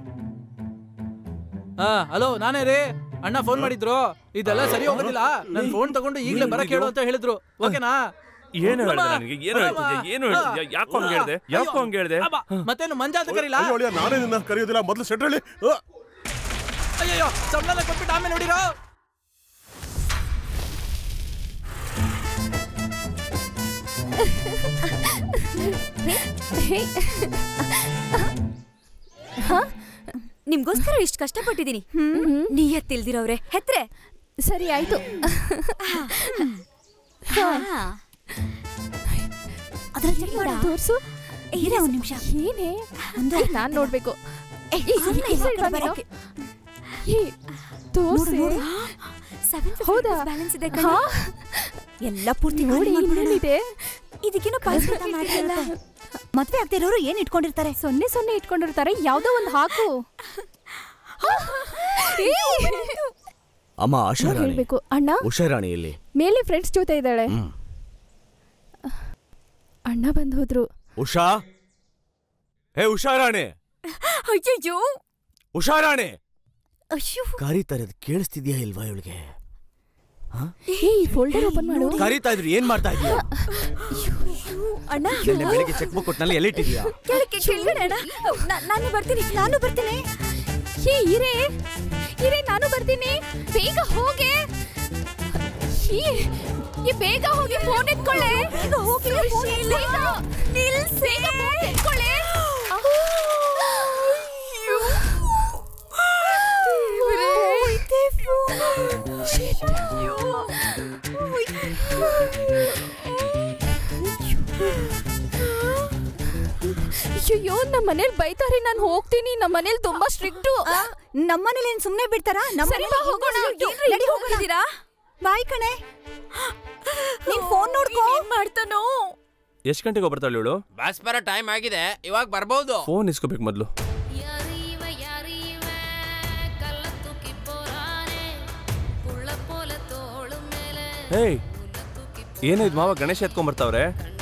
B: ಹಾ ಹಲೋ ನಾನೇ ರೀ ಅಣ್ಣ ಫೋನ್ ಮಾಡಿದ್ರು ಇದೆಲ್ಲ ಸರಿ ಹೋಗೋದಿಲ್ಲ ನನ್ ಫೋನ್ ತಗೊಂಡು ಈಗ್ಲೇ ಬರಕ್ ಹೇಳು ಅಂತ ಹೇಳಿದ್ರು ಓಕೆನಾ
H: ಏನು ಹೇಳ್ದೆ ನನಗೆ ಏನು ಹೇಳ್ತಿದ್ಯಾ ಏನು ಹೇಳ್ತಿದ್ಯಾ ಯಾಕೋ ಹಂಗೆ ಹೇಳ್ದೆ ಯಾಕೋ ಹಂಗೆ ಹೇಳ್ದೆ
B: ಮತ್ತೇನು ಮಂಜಾತ ಕರೀಲಾ
C: ಅಯ್ಯೋ ಅಳಿಯ ನಾನೇ ನಿನ್ನ ಕರೆಯೋದಿಲ್ಲ ಮೊದ್ಲು ಸೆಟ್ ಹೇಳಿ ಅ,
B: ಅಯ್ಯೋ ಸಂಬಳ ಕೊಟ್ಬಿಟ್ಟು ಆಮೇಲೆ ನೋಡಿರೋ
M: ನಿಮ್ಗೋಸ್ಕರ ಇಷ್ಟು ಕಷ್ಟಪಟ್ಟಿದೀನಿ ನೀಯತ್ ತಿಳ್ದಿರೋವ್ರೆ ಹೆತ್ರೆ
L: ಸರಿ ಆಯ್ತು ತೋರ್ಸು
M: ಇರೇ ಒಂದ್ ನಿಮಿಷ
L: ಏನೇ ನಾನ್ ನೋಡ್ಬೇಕು
M: ಏ,
L: ಈ-
M: ಸುಮ್ನೆ
L: ಈ
M: ಈ
L: side
M: ಕಡೆ
L: ಬಾ ನೀನು.
M: ಬರಕ್ಕೆ.
L: ಏ, ತೋರ್ಸಿ ಹೌದಾ
M: ಬ್ಯಾಲೆನ್ಸ್ ಇದೆ
L: ಹಾ?
M: ಎಲ್ಲ ಪೂರ್ತಿ
L: ನೋಡಿ
M: ಖಾಲಿ ಮಾಡ್ಬಿಡೋಣ.
L: ಇನ್ನೇನಿದೆ
M: ಇದಕ್ಕೇನೋ ಪಾಸ್ಪೋರ್ಟ್ ಮಾಡಿರಲ್ಲ
E: ಮದ್ವೆ ಆಗ್ತಿರೋರು ಏನ್ ಇಟ್ಕೊಂಡಿರ್ತಾರೆ
L: ಸೊನ್ನೆ ಸೊನ್ನೆ ಇಟ್ಕೊಂಡಿರ್ತಾರೆ ಯಾವ್ದೋ ಒಂದು ಹಾಕು
K: ಅಮ್ಮ ಆಶಾರಾಣಿ
L: ಹೇಳ್ಬೇಕು ಅಣ್ಣ
K: ಉಷಾರಾಣಿ ಇಲ್ಲಿ
L: ಮೇಲೆ ಫ್ರೆಂಡ್ಸ್ ಜೊತೆ ಇದ್ದಾಳೆ
K: ಹ್ಮ್.
L: ಅಣ್ಣ ಬಂದ್ ಹೋದ್ರು
K: ಉಷಾ ಹೇ ಉಷಾರಾಣಿ
M: ಅಯ್ಯಯ್ಯೋ
K: ಉಷಾರಾಣಿ
M: ಅಯ್ಯೋ
K: ಕರೀತಾರೆ ಅದು ಕೇಳಿಸ್ತಿದ್ಯಾ ಇಲ್ವಾ ಇವಳಿಗೆ
L: ಏ ಫೋಲ್ಡರ್ ಓಪನ್ ಮಾಡು
K: ಕರೀತಾ ಇದ್ರು ಏನ್ ಮಾಡ್ತಾ ಇದೀಯ
M: ಅಣ್ಣ
K: ನಿನ್ನೆ ಬೆಳಿಗ್ಗೆ ಚೆಕ್ ಬುಕ್ ಕೊಟ್ನಲ್ಲಿ ಎಲ್ಲಿಟ್ಟಿದ್ಯಾ
M: ಕೆಳಕ್ಕೆ ಕೆಳಗಡೆ ಅಣ್ಣ ನಾ- ನಾನು ಬರ್ತೀನಿ ನಾನು ಬರ್ತೀನಿ
L: ಏ ಇರೇ ಇರೇ ನಾನು ಬರ್ತೀನಿ ಬೇಗ ಹೋಗೆ ಈ ಈ ಬೇಗ ಹೋಗಿ ಫೋನ್ ಎತ್ಕೊಳ್ಳೆ ಬೇಗ ಹೋಗಿ ಬೇಗ ನಿಲ್ಸಿ ಫೋನ್ ಎತ್ಕೊಳ್ಳೆ ಅಯ್ಯೋ ನಮ್ಮ ಮನೇಲಿ ಬೈತಾರೆ ನಾನು ಹೋಗ್ತೀನಿ ನಮ್ಮ ಮನೇಲಿ ತುಂಬಾ ಸ್ಟ್ರಿಕ್ಟು
E: ನಮ್ಮನೇಲಿ ಏನ್ ಸುಮ್ನೆ ಬಿಡ್ತಾರಾ
L: ಸರಿ ಬಾ, ಹೋಗೋಣ. ಏನ್ರಿ
E: ನಡಿ
L: ಹಿಂಗ್
E: ಹೋಗೋಣ ಬಾಯ್ ಕಣೆ ನೀನ್ ಫೋನ್ ನೋಡ್ಕೋ
M: ಮಾಡ್ತಾನೋ
H: ಎಷ್ಟು ಗಂಟೆಗೆ ಬರ್ತಾಳೆ ಇವಳು
A: ಬಸ್ ಬರೋ ಟೈಮ್ ಆಗಿದೆ ಇವಾಗ ಬರ್ಬೋದು
H: ಫೋನ್ ಇಸ್ಕೋಬೇಕು ಮೊದಲು ಹೇಯ್ ಏನಿದ್ ಮಾವ ಗಣೇಶ ಎತ್ಕೊಂಡ್ ಬರ್ತಾವ್ರೆ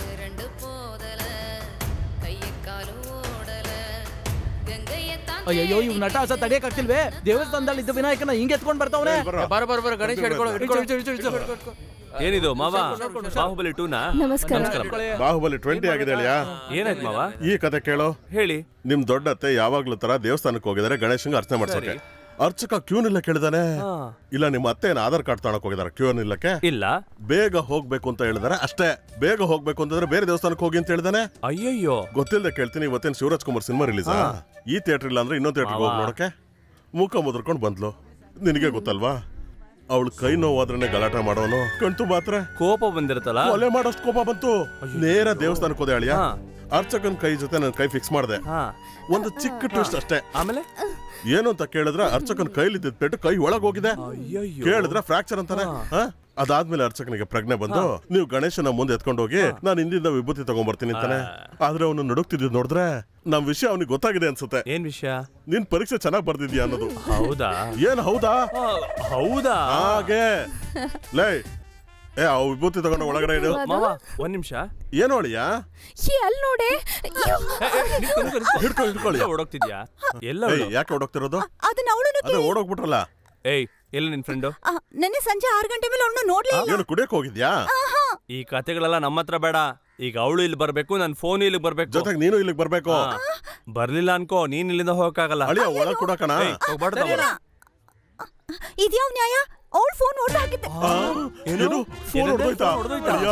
B: ಅಯ್ಯೋ ಇವ್ ನಟ ಹೊಸ ತಡಿಯಕ್ ಆಗ್ತಿಲ್ವೇ ದೇವಸ್ಥಾನದಲ್ಲಿ ಇದ್ದ ವಿನಾಯಕನ ಹಿಂಗ್ ಎತ್ಕೊಂಡ್ ಬರ್ತಾವನೆ
A: ಬರ ಬರ ಬರ ಗಣೇಶ ಹಿಡ್ಕೊಳ್ಳೋ ಹಿಡ್ಕೊಳ್ಳೋ
B: ಇಳ್ಸು, ಇಳ್ಸು, ಇಳ್ಸು, ಇಳ್ಸು.
H: ಏನಿದು ಮಾವ ಬಾಹುಬಲಿ ಟೂನಾ
L: ನಮಸ್ಕಾರ.
C: ಬಾಹುಬಲಿ ಟ್ವೆಂಟಿ ಆಗಿದೆ ಅಳಿಯ
H: ಏನಾಯ್ತು ಮಾವ
C: ಈ ಕತೆ ಕೇಳೋ
H: ಹೇಳಿ
C: ನಿಮ್ ದೊಡ್ಡತ್ತೆ ಯಾವಾಗ್ಲೂ ತರ ದೇವಸ್ಥಾನಕ್ಕೆ ಹೋಗಿದ್ದಾರೆ ಗಣೇಶಂಗೆ ಅರ್ಚನೆ ಮಾಡ್ಸೋಕೆ ಅರ್ಚಕ ಕ್ಯೂ ನಿಲ್ಲ ಕೇಳಿದಾನೆ ಇಲ್ಲ ನಿಮ್ಮ ಅತ್ತೆ ಏನ್ ಆಧಾರ್ ಕಾರ್ಡ್ ತಗೊಳಕ್ ಹೋಗಿದಾರ ಕ್ಯೂ ನಿಲ್ಲಕ್ಕೆ
H: ಇಲ್ಲ
C: ಬೇಗ ಹೋಗ್ಬೇಕು ಅಂತ ಹೇಳಿದಾರೆ ಅಷ್ಟೇ ಬೇಗ ಹೋಗ್ಬೇಕು ಅಂತಂದ್ರೆ ಬೇರೆ ದೇವಸ್ಥಾನಕ್ಕೆ ಹೋಗಿ ಅಂತ ಹೇಳಿದಾನೆ
H: ಅಯ್ಯಯ್ಯೋ
C: ಗೊತ್ತಿಲ್ಲದೆ ಕೇಳ್ತೀನಿ ಇವತ್ತೇನು ಶಿವರಾಜ್ ಕುಮಾರ್ ಸಿನಿಮಾ ರಿಲೀಸ್ ಈ ಥಿಯೇಟರ್ ಇಲ್ಲ ಅಂದ್ರೆ ಇನ್ನೊಂದು ಥಿಯೇಟರ್ಗೆ ಹೋಗಿ
H: ಮಾವ.
C: ನೋಡಕ್ಕೆ ಮುಖ ಮುದ್ರಕೊಂಡು ಬಂದ್ಲು ನಿನಗೆ ಗೊತ್ತಲ್ವಾ ಅವಳು ಕೈ ನೋವಾದ್ರೇನೆ ಗಲಾಟೆ ಮಾಡೋನು ಕಣ್ತು ಮಾತ್ರ
H: ಕೋಪ ಬಂದಿರುತ್ತಲ್ಲ
C: ಕೊಲೆ ಮಾಡೋಷ್ಟು ಕೋಪ ಬಂತು ನೇರ ದೇವಸ್ಥಾನಕ್ಕೆ ಹೋದೆ ಅಳಿಯ ಅರ್ಚಕನ್ ಕೈ ಜೊತೆ ನನ್ನ ಕೈ ಫಿಕ್ಸ್ ಮಾಡಿದೆ ಒಂದು ಚಿಕ್ಕ ಟ್ವಿಸ್ಟ್ ಅಷ್ಟೇ
H: ಆಮೇಲೆ
C: ಏನು ಅಂತ ಕೇಳಿದ್ರೆ ಅರ್ಚಕನ್ ಕೈಲಿದ್ದ ಪೆಟ್ಟು ಕೈ ಒಳಗ್ ಹೋಗಿದೆ ಕೇಳಿದ್ರೆ ಫ್ರಾಕ್ಚರ್ ಅಂತಾನೆ ಹ? ಅದಾದ್ಮೇಲೆ ಅರ್ಚಕನಿಗೆ ಪ್ರಜ್ಞೆ ಬಂದು ನೀವು ಗಣೇಶನ ಮುಂದೆ ಎತ್ಕೊಂಡು ಹೋಗಿ ನಾನು ಹಿಂದಿಂದ ವಿಭೂತಿ ತಗೊಂಡ್ಬರ್ತೀನಿ ಅಂತಾನೆ ಆದ್ರೆ ಅವನು ನಡುಕ್ತಿದ್ದು ನೋಡಿದ್ರೆ ನಮ್ ವಿಷಯ ಅವನಿಗೆ ಗೊತ್ತಾಗಿದೆ ಅನ್ಸುತ್ತೆ
H: ಏನ್ ವಿಷಯ
C: ನಿನ್ ಪರೀಕ್ಷೆ ಚೆನ್ನಾಗ್ ಬರ್ದಿದ್ಯಾ ಅನ್ನೋದು
H: ಹೌದಾ
C: ಏನ್ ಹೌದಾ
H: ಹೌದಾ
C: ಹಾಗೆ ಲೇ ಏ ಆ ವಿಭೂತಿ ತಗೊಂಡು ಒಳಗಡೆ ಇಡು
H: ಮಾವ ಒಂದ್ ನಿಮಿಷ
C: ಏನು ಅಳಿಯ
L: ಏ ಅಲ್ಲಿ ನೋಡೆ
C: ಹಿಡ್ಕೊ ಹಿಡ್ಕೊಳ್ಳಿ
H: ಓಡೋಗ್ತಿದ್ಯಾ ಎಲ್ಲ
C: ಏಯ್, ಯಾಕೆ ಓಡೋಗ್ತಿರೋದು
E: ಅದನ್ನ ಅವಳು
C: ಅದೇ ಓಡೋಗ್ಬಿಟ್ರಲ್ಲ
H: ಏಯ್ ಎಲ್ಲ ನಿನ್ ಫ್ರೆಂಡು
E: ನೆನ್ನೆ ಸಂಜೆ ಆರು ಗಂಟೆ ಮೇಲೆ ಅವನು ನೋಡ್ಲೇ ಇಲ್ಲ
C: ಏನು ಕುಡಿಯಕ್ ಹೋಗಿದ್ಯಾ
H: ಈ ಕತೆಗಳೆಲ್ಲ ನಮ್ಮ ಹತ್ರ ಬೇಡ ಈಗ ಅವಳು ಇಲ್ಲಿ ಬರ್ಬೇಕು ನನ್ ಫೋನ್ ಇಲ್ಲಿ ಬರ್ಬೇಕು
C: ಜೊತೆಗೆ ನೀನು ಇಲ್ಲಿಗೆ ಬರ್ಬೇಕು
H: ಹಾ. ಬರ್ಲಿಲ್ಲ ಅನ್ಕೋ ನೀನ್ ಇಲ್ಲಿಂದ ಹೋಗಕ್ಕಾಗಲ್ಲ
C: ಅಳಿಯ ಒಳಗ್ ಕೊಡಕಣ
H: ಏಯ್, ಹೋಗ್ಬಾರ್ದು ತಗೋ.
E: ಇದ್ಯಾವ್ ನ್ಯಾಯ ಅವಳು ಫೋನ್ ಹೊಡೆದು ಹಾಕಿದ್ದೆ
C: ಏನು ಫೋನ್ ಹೊಡೆದೋಯ್ತಾ ಅಳಿಯ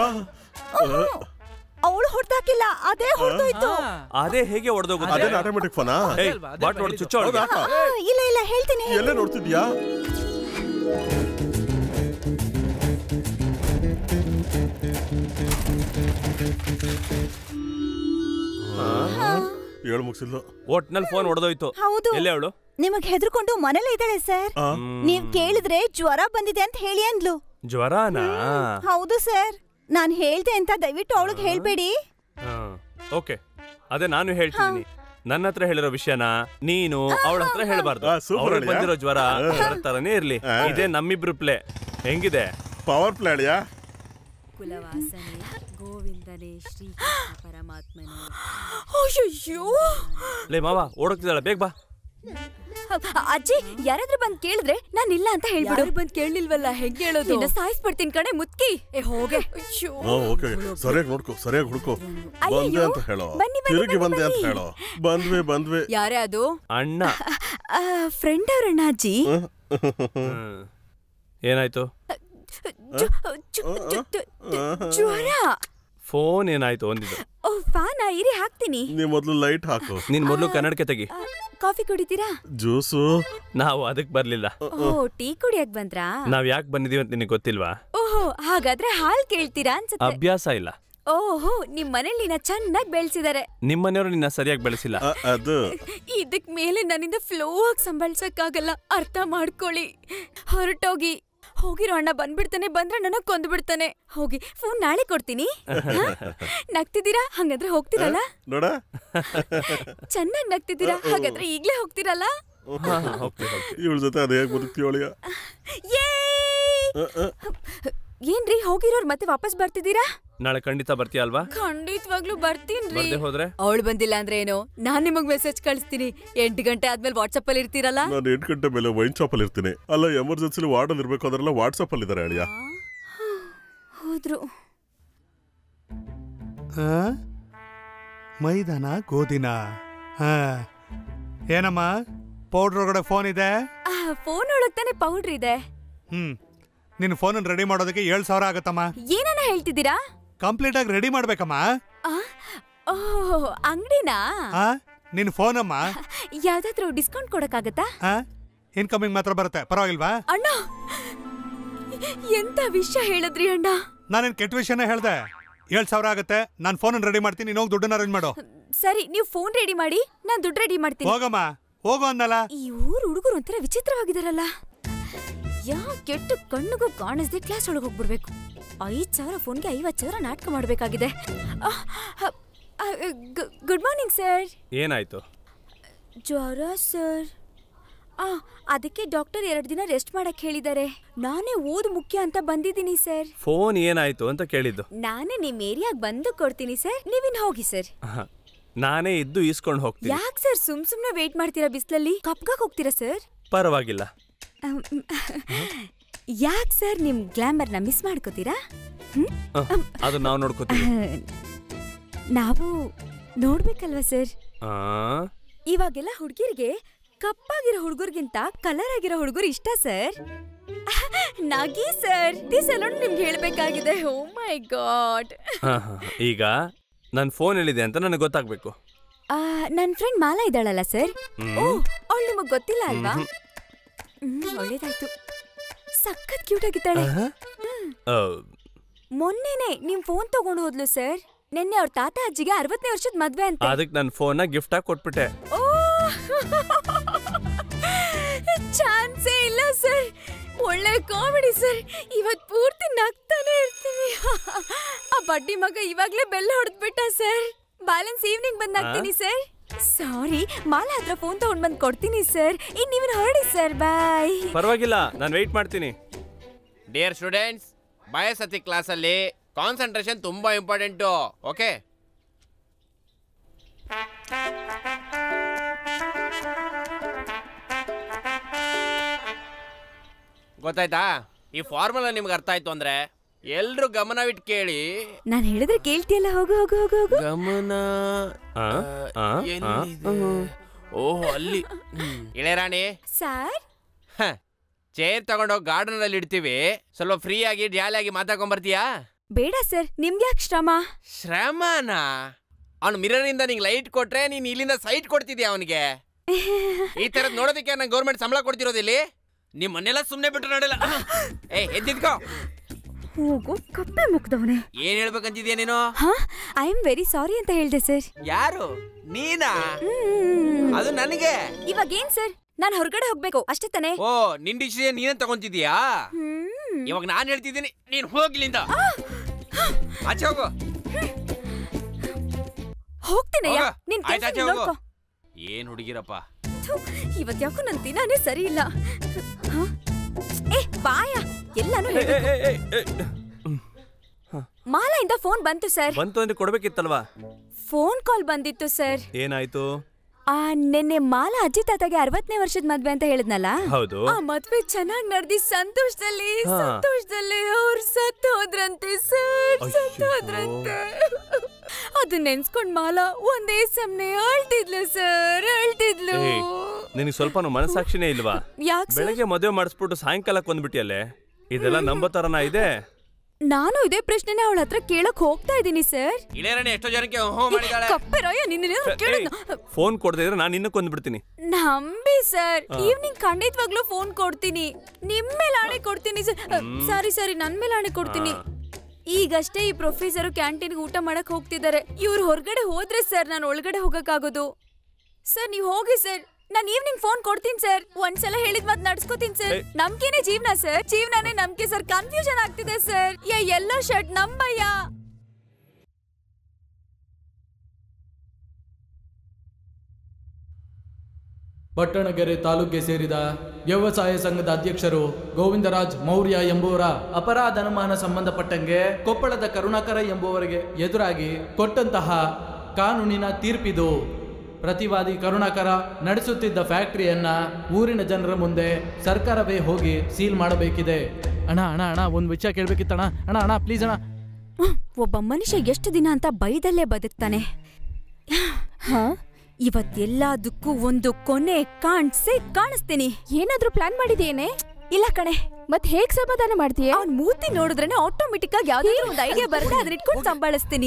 E: ಅವಳು ಹೊಡೆದಾಕಿಲ್ಲ ಅದೇ ಹೊಡೆದೋಯ್ತು
H: ಅದೇ ಹೇಗೆ ಹೊಡೆದೋಗುತ್ತೆ
C: ಅದೇನು ಆಟೋಮೆಟಿಕ್ ಫೋನಾ
H: ಏಯ್ ಬಾಟ್ ಹೊಡೆದು ಚುಚ್ಚು ಅವ್ಳಿಗೆ.
C: ಹೌದಾ?
E: ಇಲ್ಲ ಇಲ್ಲ ಹೇಳ್ತೀನಿ
C: ಎಲ್ಲೇ ನೋಡ್ತಿದ್ಯಾ ಹೇಳು ಮುಗಿಸಿಲ್ಲ
H: ಒಟ್ನಲ್ಲಿ ಫೋನ್ ಹೊಡೆದೋಯ್ತು
E: ಹೌದು.
H: ಎಲ್ಲಿ ಅವಳು
E: ನಿಮಗ್ ಹೆದರ್ಕೊಂಡು ಮನೇಲೆ ಇದ್ದಾಳೆ ಸರ್ ನೀವ್ ಕೇಳಿದ್ರೆ ಜ್ವರ ಬಂದಿದೆ ಅಂತ ಹೇಳಿ ಅಂದ್ಲು
H: ಜ್ವರನಾ
E: ಹೌದು ಸರ್ ನಾನ್ ಹೇಳ್ದೆ ಅಂತ ದಯವಿಟ್ಟು ಅವಳಿಗೆ ಹೇಳ್ಬೇಡಿ
H: ಓಕೆ ಅದೇ ನಾನು ಹೇಳ್ತಿದ್ದೀನಿ ನನ್ನ ಹತ್ರ ಹೇಳಿರೋ ವಿಷಯನ ನೀನು ಅವಳ ಹತ್ರ ಹೇಳ್ಬಾರ್ದು
C: ಆ, super
H: ಅವ್ಳಿಗೆ
C: ಅಳಿಯ.
H: ಬಂದಿರೋ ಜ್ವರ ಜ್ವರ ತರನೇ ಇರ್ಲಿ
C: ಆ.
H: ಇದೇ ನಮ್ಮಿಬ್ರು ಪ್ಲೇ ಹೆಂಗಿದೆ
C: ಪವರ್ ಪ್ಲೇ ಅಳಿಯ
M: ಕುಲವಾಸನೆ ಗೋವಿಂದನೇ ಶ್ರೀ ಪರಮಾತ್ಮನೇ
E: ಅಯ್ಯೋ
H: ಲೇ ಮಾವ ಓಡೋಗ್ತಿದ್ದಾಳೆ ಬೇಗ ಬಾ
M: ಅಜ್ಜಿ ಯಾರಾದ್ರೂ ಬಂದ್ ಕೇಳಿದ್ರೆ ನಾನ್ ಇಲ್ಲ ಅಂತ ಹೇಳ್ಬಿಡು ಬಂದ್ ಕೇಳಲಿಲ್ವಲ್ಲ ಹೆಂಗ್ ಹೇಳೋದು ನಿನ್ನ ಸಾಯಿಸ್ಬಿಡ್ತೀನಿ ಕಣೆ ಮುತ್ಕಿ ಏ ಹೋಗೆ ಅಯ್ಯೋ
C: ಹಾ ಓಕೆ ಸರಿಯಾಗಿ ನೋಡ್ಕೊ ಸರಿಯಾಗಿ ಹುಡ್ಕೊ ಬಂದೆ ಅಂತ ಹೇಳೋ
M: ಬನ್ನಿ, ಬನ್ನಿ,
C: ತಿರುಗಿ
M: ಬನ್ನಿ,
C: ಬಂದೆ ಅಂತ
M: ಬನ್ನಿ.
C: ಹೇಳೋ ಬಂದ್ವಿ ಬಂದ್ವಿ
M: ಯಾರೇ ಅದು
H: ಅಣ್ಣ
M: ಫ್ರೆಂಡ್ ಅವ್ರಣ್ಣ ಅಜ್ಜಿ
H: ಹ್ಮ್. ಏನಾಯ್ತು
M: ಜು- ಜು- ಜು- ಜು- ಜ್ವರ
H: ಫೋನ್ ಏನಾಯ್ತು ಒಂದಿದ್ದು
M: ಓ ಫ್ಯಾನ ಇರಿ ಹಾಕ್ತೀನಿ
C: ನೀ ಮೊದ್ಲು ಲೈಟ್ ಹಾಕು
H: ನೀನ್ ಮೊದ್ಲು ಕನ್ನಡಕ್ಕೆ ತೆಗಿ
M: ಕಾಫಿ ಕುಡಿತೀರಾ
C: ಜ್ಯೂಸು
H: ನಾವು ಅದಕ್ ಬರ್ಲಿಲ್ಲ
M: ಓ ಟೀ ಕುಡಿಯಕ್ ಬಂದ್ರಾ
H: ನಾವ್ ಯಾಕೆ ಬಂದಿದೀವಿ ಅಂತ ನಿನಗೆ ಗೊತ್ತಿಲ್ವಾ
M: ಓಹೋ ಹಾಗಾದ್ರೆ ಹಾಲ್ ಕೇಳ್ತೀರಾ ಅನ್ಸುತ್ತೆ
H: ಅಭ್ಯಾಸ ಇಲ್ಲ
M: ಓಹೋ ನಿಮ್ ಮನೇಲಿ ನಿನ್ನ ಚೆನ್ನಾಗಿ ಬೆಳೆಸಿದಾರೆ
H: ನಿಮ್ಮನೆಯವರು ನಿನ್ನ ಸರಿಯಾಗಿ ಬೆಳೆಸಿಲ್ಲ
C: ಅದು
M: ಇದಕ್ ಮೇಲೆ ನನ್ನಿಂದ ಫ್ಲೋ ಆಗಿ ಸಂಭಾಳ್ಸಕ್ಕಾಗಲ್ಲ ಅರ್ಥ ಮಾಡ್ಕೊಳ್ಳಿ ಹೊರಟೋಗಿ ಹೋಗಿರೋ ಅಣ್ಣ ಬಂದ್ಬಿಡ್ತಾನೆ ಬಂದ್ರೆ ನನ್ನ ಕೊಂದು ಬಿಡ್ತಾನೆ ಹೋಗಿ ಫೋನ್ ನಾಳೆ ಕೊಡ್ತೀನಿ ಹಾ? ನಗ್ತಿದ್ದೀರಾ ಹಂಗಂದ್ರೆ ಹೋಗ್ತಿರಲ್ಲ
C: ನೋಡ
M: ಚೆನ್ನಾಗ್ ನಗ್ತಿದ್ದೀರಾ ಹಾಗಾದ್ರೆ ಈಗ್ಲೇ ಹೋಗ್ತಿರಲ್ಲ
C: ಇವಳ ಜೊತೆ ಅದೇ ಹೇಗೆ ಬದುಕ್ತೀವಳಿಯ
M: ಯೇ ಏನ್ರಿ ಹೋಗಿರೋರ್ ಮತ್ತೆ ವಾಪಸ್ ಬರ್ತಿದ್ದೀರಾ
H: ನಾಳೆ ಖಂಡಿತ ಬರ್ತೀಯ ಅಲ್ವಾ
M: ಖಂಡಿತವಾಗ್ಲೂ ಬರ್ತೀನ್ರಿ
H: ಬರ್ದೇ ಹೋದ್ರೆ
M: ಅವಳು ಬಂದಿಲ್ಲ ಅಂದ್ರೆ ಏನು ನಾನ್ ನಿಮಗ್ ಮೆಸೇಜ್ ಕಳಿಸ್ತೀನಿ ಎಂಟು ಗಂಟೆ ಆದ್ಮೇಲೆ ವಾಟ್ಸಪ್ ಅಲ್ಲಿ ಇರ್ತೀರಲ್ಲ
C: ನಾನು ಎಂಟು ಗಂಟೆ ಮೇಲೆ ವೈನ್ ಶಾಪ್ ಅಲ್ಲಿ ಇರ್ತೀನಿ ಅಲ್ಲ ಎಮರ್ಜೆನ್ಸಿಲಿ ವಾರ್ಡಲ್ಲಿ ಇರ್ಬೇಕು ಅದರೆಲ್ಲ ವಾಟ್ಸಪ್ ಅಲ್ಲಿ ಇದಾರೆ ಅಳಿಯ
M: ಹೋದ್ರು
D: ಆ? ಮೈದಾನ ಗೋಧಿನ ಹಾ ಏನಮ್ಮ ಪೌಡ್ರ್ ಒಳಗಡೆ ಫೋನ್ ಇದೆ
M: ಫೋನ್ ಒಳಗ್ ತಾನೆ ಪೌಡ್ರ್ ಇದೆ
D: ಹ್ಮ್ ನಿನ್ನ ಫೋನನ್ನು ರೆಡಿ ಮಾಡೋದಕ್ಕೆ ಏಳು ಸಾವಿರ ಆಗತ್ತಮ್ಮ
M: ಏನನ್ನ ಹೇಳ್ತಿದ್ದೀರಾ
D: ಕಂಪ್ಲೀಟ್ ಆಗಿ ರೆಡಿ ಮಾಡ್ಬೇಕಮ್ಮ
M: ಆ? ಓಹ್ ಅಂಗಡಿನಾ
D: ಆ ನಿನ್ನ ಫೋನಮ್ಮ
M: ಯಾವ್ದಾದ್ರು ಡಿಸ್ಕೌಂಟ್ ಕೊಡಕ್ಕಾಗತ್ತಾ
D: ಆ ಇನ್ಕಮಿಂಗ್ ಮಾತ್ರ ಬರುತ್ತೆ ಪರವಾಗಿಲ್ವಾ
M: ಅಣ್ಣ ಎಂತ ವಿಷಯ ಹೇಳಿದ್ರಿ ಅಣ್ಣ
D: ನಾನೇನು ಕೆಟ್ಟ ವಿಷಯನೇ ಹೇಳ್ದೆ ಏಳು ಸಾವಿರ ಆಗುತ್ತೆ ನಾನು ಫೋನನ್ನು ರೆಡಿ ಮಾಡ್ತೀನಿ ನೀನು ಹೋಗಿ ದುಡ್ಡನ್ನ ಅರೇಂಜ್ ಮಾಡು
M: ಸರಿ ನೀವು ಫೋನ್ ರೆಡಿ ಮಾಡಿ ನಾನ್ ದುಡ್ಡು ರೆಡಿ ಮಾಡ್ತೀನಿ
D: ಹೋಗಮ್ಮ ಹೋಗು ಅಂದಲ್ಲ
M: ಈ ಊರ್ ಹುಡುಗರು ಒಂಥರ ವಿಚಿತ್ರವಾಗಿದಾರಲ್ಲ ಯಾ ಕೆಟ್ಟ ಕಣ್ಣಿಗೂ ಕಾಣಿಸ್ದೆ ಕ್ಲಾಸ್ ಒಳಗೆ ಹೋಗ್ಬಿಡ್ಬೇಕು ಐದ್ ಸಾವಿರ ಫೋನ್ಗೆ ಐವತ್ ಸಾವಿರ ನಾಟಕ ಮಾಡ್ಬೇಕಾಗಿದೆ ಗುಡ್ ಮಾರ್ನಿಂಗ್ ಸರ್
H: ಏನಾಯ್ತು
M: ಜ್ವರ ಸರ್ ಆ ಅದಕ್ಕೆ ಡಾಕ್ಟರ್ ಎರಡು ದಿನ ರೆಸ್ಟ್ ಮಾಡಕ್ ಹೇಳಿದ್ದಾರೆ ನಾನೇ ಓದು ಮುಖ್ಯ ಅಂತ ಬಂದಿದ್ದೀನಿ ಸರ್
H: ಫೋನ್ ಏನಾಯ್ತು ಅಂತ ಕೇಳಿದ್ದು
M: ನಾನೇ ನಿಮ್ ಏರಿಯಾಗ್ ಬಂದು ಕೊಡ್ತೀನಿ ಸರ್ ನೀವಿನ್ ಹೋಗಿ ಸರ್
H: ಹ. ನಾನೇ ಇದ್ದು ಈಸ್ಕೊಂಡು ಹೋಗ್ತೀನಿ
M: ಯಾಕ್ ಸರ್ ಸುಮ್ ಸುಮ್ನೆ ವೇಟ್ ಮಾಡ್ತೀರಾ ಬಿಸ್ಲಲ್ಲಿ ಕಪ್ಗಾಗ್ ಹೋಗ್ತೀರಾ ಸರ್
H: ಪರವಾಗಿಲ್ಲ
M: ಯಾಕ್ ಸರ್ ನಿಮ್ ಗ್ಲಾಮರ್ನ ಮಿಸ್ ಮಾಡ್ಕೋತೀರಾ
H: ಹ, ಅದು ನಾವು ನೋಡ್ಕೋತೀವಿ
M: ನಾವು ನೋಡ್ಬೇಕಲ್ವಾ ಸರ್
H: ಆ,
M: ಇವಾಗೆಲ್ಲ ಹುಡುಗಿರಿಗೆ ಕಪ್ಪಾಗಿರೋ ಹುಡುಗರಿಗಿಂತ ಕಲರ್ ಆಗಿರೋ ಹುಡುಗರು ಇಷ್ಟ ಸರ್ ನಾಗಿ ಸರ್ ದಿಸ್ ಎಲ್ಲ ನಿಮ್ಗೆ ಹೇಳ್ಬೇಕಾಗಿದೆ ಓ ಮೈ ಗಾಡ್
H: ಹಾ, ಹಾ. ಈಗ ನನ್ನ ಫೋನ್ ಎಲ್ಲಿದೆ ಅಂತ ನನಗೆ ಗೊತ್ತಾಗ್ಬೇಕು
M: ನನ್ನ ಫ್ರೆಂಡ್ ಮಾಲಾ ಇದ್ದಾಳಲ್ಲ ಸರ್
H: ಹ್ಮ್.
M: ಓ ಅವಳು ನಿಮಗ್ ಗೊತ್ತಿಲ್ಲ ಅಲ್ವಾ
H: ಮ್ಹ್ಮ್.
M: ಹ್ಮ್ ಒಳ್ಳೇದಾಯ್ತು ಸಖತ್ ಕ್ಯೂಟ್ ಆಗಿದ್ದಾಳೆ
H: ಆಹಾ. ಆ,
M: ಮೊನ್ನೆನೆ ನಿಮ್ ಫೋನ್ ತಗೊಂಡು ಹೋದ್ಲು ಸರ್ ನಿನ್ನೆ ಅವ್ರ ತಾತ ಅಜ್ಜಿಗೆ ಅರವತ್ತನೇ ವರ್ಷದ ಮದ್ವೆ ಅಂತ
H: ಅದಕ್ಕೆ ನನ್ನ ಫೋನ್ನ ಗಿಫ್ಟ್ ಆಗಿ ಕೊಟ್ಬಿಟ್ಟೆ
M: ಓ ಚಾನ್ಸೇ ಇಲ್ಲ ಸರ್ ಒಳ್ಳೆ ಕಾಮಿಡಿ ಸರ್ ಇವತ್ ಪೂರ್ತಿ ನಗ್ತಾನೆ ಇರ್ತೀನಿ ಆ ಬಡ್ಡಿ ಮಗ ಇವಾಗ್ಲೇ ಬೆಲ್ಲ ಹೊಡೆದ್ಬಿಟ್ಟ ಸರ್ ಬ್ಯಾಲೆನ್ಸ್ ಈವ್ನಿಂಗ್ ಬಂದ್ ನಗ್ತೀನಿ ಸರ್ ಸಾರಿ ಮಾಲಾ ಹತ್ರ ಫೋನ್ ತಗೊಂಡ್ ಬಂದ್ ಕೊಡ್ತೀನಿ ಸರ್ ಇನ್ ನೀವನ್ ಹೊರಡಿ ಸರ್ ಬಾಯ್
H: ಪರವಾಗಿಲ್ಲ ನಾನು ವೆಯ್ಟ್ ಮಾಡ್ತೀನಿ
A: ಡಿಯರ್ ಸ್ಟೂಡೆಂಟ್ಸ್ ಬಯೋಸತಿ ಕ್ಲಾಸಲ್ಲಿ ಕಾನ್ಸಂಟ್ರೇಷನ್ ತುಂಬಾ ಇಂಪಾರ್ಟೆಂಟು ಓಕೆ ಗೊತ್ತಾಯ್ತಾ ಈ ಫಾರ್ಮುಲಾ ನಿಮ್ಗೆ ಅರ್ಥ ಆಯ್ತು ಅಂದ್ರೆ ಎಲ್ರು ಗಮನವಿಟ್ಟು ಕೇಳಿ
M: ನಾನ್ ಹೇಳಿದ್ರೆ ಕೇಳ್ತಿಯಲ್ಲ ಹೋಗು ಹೋಗು ಹೋಗು ಹೋಗು
A: ಗಮನ
H: ಆ, ಆ,
A: ಎಲ್ಲಿದೆ? ಓಹ್ ಅಲ್ಲಿ ಇಳೆರಾಣಿ
M: ಸರ್
A: ಚೇರ್ ತಗೊಂಡೋಗಿ ಗಾರ್ಡನ್ ಅಲ್ಲಿ ಇಡ್ತೀವಿ ಸ್ವಲ್ಪ ಫ್ರೀ ಆಗಿ ಜಾಲಿ ಆಗಿ ಮಾತಾಡ್ಕೊಂಡ್ ಬರ್ತೀಯಾ
M: ಬೇಡ ಸರ್ ನಿಮ್ಗೆ ಯಾಕೆ ಶ್ರಮ
A: ಶ್ರಮನ ಅವ್ನು ಮಿರರ್ ಇಂದ ನಿಂಗೆ ಲೈಟ್ ಕೊಟ್ರೆ ನೀನ್ ಇಲ್ಲಿಂದ ಸೈಟ್ ಕೊಡ್ತಿದ್ಯಾ ಅವನಿಗೆ ಈ ತರದ್ ನೋಡೋದಕ್ಕೆ ನಂಗೆ ಗೌರ್ಮೆಂಟ್ ಸಂಬಳ ಕೊಡ್ತಿರೋದಿಲ್ಲಿ ನಿಮ್ಮನ್ನೆಲ್ಲ ಸುಮ್ನೆ ಬಿಟ್ಟು ನೋಡಲ್ಲ ಏ ಎದ್ದಿದ್ಕೋ
M: ಹೋಗು ಕಪ್ಪೆ ಮುಗ್ದವನೆ
A: ಏನ್ ಹೇಳ್ಬೇಕಂತಿದ್ಯಾ ನೀನು
M: ಹಾ ಐ ಆಮ್ ವೆರಿ ಸಾರಿ ಅಂತ ಹೇಳ್ದೆ ಸರ್
A: ಯಾರು ನೀನಾ ಅದು ನನಗೆ
M: ಇವಾಗ ಏನ್ ಸರ್ ನಾನ್ ಹೊರಗಡೆ ಹೋಗ್ಬೇಕು ಅಷ್ಟೇ ತಾನೇ
A: ಓ ನಿನ್ ಡಿಸಿಷನ್ ನೀನೇ ತಗೊಂತಿದ್ಯಾ ಇವಾಗ ನಾನ್ ಹೇಳ್ತಿದ್ದೀನಿ ನೀನ್ ಹೋಗ್ಲಿಂದ ಆಚೆ ಹೋಗು
M: ಹೋಗ್ತೀನಯ್ಯ
A: ಹೋಗು.
M: ನಿನ್
A: ಆಯ್ತ್
M: ಕೆಲ್ಸ
A: ಆಚೆ
M: ನೀನ್
A: ಹೋಗು.
M: ನೋಡ್ಕೋ
A: ಏನ್ ಹುಡುಗಿರಪ್ಪ
M: ಥು, ಇವತ್ ಯಾಕೋ ನನ್ ದಿನಾನೇ ಸರಿ ಇಲ್ಲ ಹ? ಏ ಬಾಯ ಎಲ್ಲಾನು ಹೇಳ್ಬೇಕು. ಮಾಲಾ ಇಂದ ಫೋನ್ ಬಂತು ಸರ್
H: ಬಂತು ಅಂದ್ರೆ ಕೊಡ್ಬೇಕಿತ್ತಲ್ವಾ
M: ಫೋನ್ ಕಾಲ್ ಬಂದಿತ್ತು ಸರ್
H: ಏನಾಯ್ತು
M: ಆ ನಿನ್ನೆ ಮಾಲಾ ಅಜ್ಜಿ ತಾತಗೆ ಅರವತ್ತನೇ ವರ್ಷದ ಮದ್ವೆ ಅಂತ ಹೇಳಿದ್ನಲ್ಲ
H: ಹೌದು.
M: ಆ ಮದ್ವೆ ಚೆನ್ನಾಗ್ ನಡೆದಿ ಸಂತೋಷದಲ್ಲಿ
H: ಹಾ.
M: ಸಂತೋಷದಲ್ಲಿ ಅವ್ರು ಸತ್ತು ಹೋದ್ರಂತೆ ಸರ್ ಸತ್ತು ಹೋದ್ರಂತೆ ಅದು ನೆನ್ಸ್ಕೊಂಡ್ ಮಾಲಾ ಒಂದೇ ಸಮನೆ ಅಳ್ತಿದ್ಲು ಸರ್ ಅಳ್ತಿದ್ಲು
H: ಏಯ್ ನಿನಗೆ ಸ್ವಲ್ಪ ಮನಸ್ಸಾಕ್ಷಿನೇ ಇಲ್ವಾ
M: ಯಾಕ್ ಸರ್?
H: ಬೆಳಗ್ಗೆ ಮದುವೆ ಮಾಡಿಸ್ಬಿಟ್ಟು ಸಾಯಂಕಾಲ ಕೊಂದ್ಬಿಟ್ಟಿಯಲ್ಲೇ ಇದೆಲ್ಲ ನಂಬೋ ತರನ ಇದೆ
M: ನಾನು ಇದೇ ಪ್ರಶ್ನೆನ ಅವಳ ಹತ್ರ ಕೇಳಕ್ ಹೋಗ್ತಾ ಇದೀನಿ ಸರ್
A: ಇಳೆರಾಣಿ ಎಷ್ಟೋ ಜನಕ್ಕೆ ಹೋ ಮಾಡಿದಾಳೆ
M: ಕಪ್ಪೆರಾಯ ನಿನ್ನ ಕೇಳಿದ್ನ
H: ಫೋನ್ ಕೊಡದೇ ಇದ್ರೆ ನಾನು ಇನ್ನೂ ಕೊಂದ್ಬಿಡ್ತೀನಿ
M: ನಂಬಿ ಸರ್
H: ಆ.
M: ಈವ್ನಿಂಗ್ ಖಂಡಿತವಾಗ್ಲೂ ಫೋನ್ ಕೊಡ್ತೀನಿ ನಿಮ್ ಮೇಲೆ ಆಣೆ ಕೊಡ್ತೀನಿ ಸರ್ ಸಾರಿ ಸಾರಿ ನನ್ ಮೇಲೆ ಆಣೆ ಕೊಡ್ತೀನಿ ಈಗಷ್ಟೇ ಈ ಪ್ರೊಫೆಸರ್ ಕ್ಯಾಂಟೀನ್ಗೆ ಊಟ ಮಾಡಕ್ ಹೋಗ್ತಿದ್ದಾರೆ ಇವ್ರು ಹೊರಗಡೆ ಹೋದ್ರೆ ಸರ್ ನಾನು ಒಳಗಡೆ ಹೋಗಕ್ಕಾಗೋದು ಸರ್ ನೀವ್ ಹೋಗಿ ಸರ್ ನಾನು ಈವ್ನಿಂಗ್ ಫೋನ್ ಕೊಡ್ತೀನಿ ಸರ್ ಒಂದ್ಸಲ ಹೇಳಿದ್ ಮತ್ ನಡ್ಸ್ಕೋತೀನಿ ಸರ್
H: ಏಯ್.
M: ನಂಬಿಕೆನೇ ಜೀವನ ಸರ್ ಜೀವನನೇ ನಂಬಿಕೆ ಸರ್ ಕನ್ಫ್ಯೂಷನ್ ಆಗ್ತಿದೆ ಸರ್ ಯಾ ಎಲ್ಲೋ ಶರ್ಟ್ ನಂಬಯ್ಯ
B: ಪಟ್ಟಣಗೆರೆ ತಾಲೂಕಿಗೆ ಸೇರಿದ ವ್ಯವಸಾಯ ಸಂಘದ ಅಧ್ಯಕ್ಷರು ಗೋವಿಂದರಾಜ್ ಮೌರ್ಯ ಎಂಬುವರ ಅಪರಾಧ ಅನುಮಾನ ಸಂಬಂಧಪಟ್ಟಂಗೆ ಕೊಪ್ಪಳದ ಕರುಣಾಕರ ಎಂಬುವರಿಗೆ ಎದುರಾಗಿ ಕೊಟ್ಟಂತಹ ಕಾನೂನಿನ ತೀರ್ಪಿದು ಪ್ರತಿವಾದಿ ಕರುಣಾಕರ ನಡೆಸುತ್ತಿದ್ದ ಫ್ಯಾಕ್ಟರಿಯನ್ನ ಊರಿನ ಜನರ ಮುಂದೆ ಸರ್ಕಾರವೇ ಹೋಗಿ ಸೀಲ್ ಮಾಡಬೇಕಿದೆ ಅಣ್ಣ ಅಣ್ಣ ಅಣ್ಣ ಒಂದು ವಿಷಯ ಕೇಳ್ಬೇಕಿತ್ತಣ್ಣ ಅಣ್ಣ ಅಣ್ಣ ಪ್ಲೀಸ್ ಅಣ್ಣ
M: ಒಬ್ಬ ಮನುಷ್ಯ ಎಷ್ಟು ದಿನ ಅಂತ ಬೈದಲ್ಲೇ ಬದುಕ್ತಾನೆ ಹ? ಇವತ್ತೆಲ್ಲಾದಕ್ಕೂ ಒಂದು ಕೊನೆ ಕಾಣ್ಸೇ ಕಾಣಿಸ್ತೀನಿ
L: ಏನಾದ್ರೂ ಪ್ಲಾನ್ ಮಾಡಿದೇನೆ
M: ಇಲ್ಲ ಕಣೆ
L: ಮತ್ ಹೇಗ್ ಸಮಾಧಾನ ಮಾಡ್ತೀಯ
M: ಅವ್ನ್ ಮೂತಿ ನೋಡಿದ್ರೇನೆ ಆಟೋಮೆಟಿಕ್ ಆಗಿ ಯಾವ್ದಾದ್ರು ಒಂದು ಐಡಿಯಾ ಬರುತ್ತೆ ಅದನ್ನ ಇಟ್ಕೊಂಡು ಸಂಭಾಳಿಸ್ತೀನಿ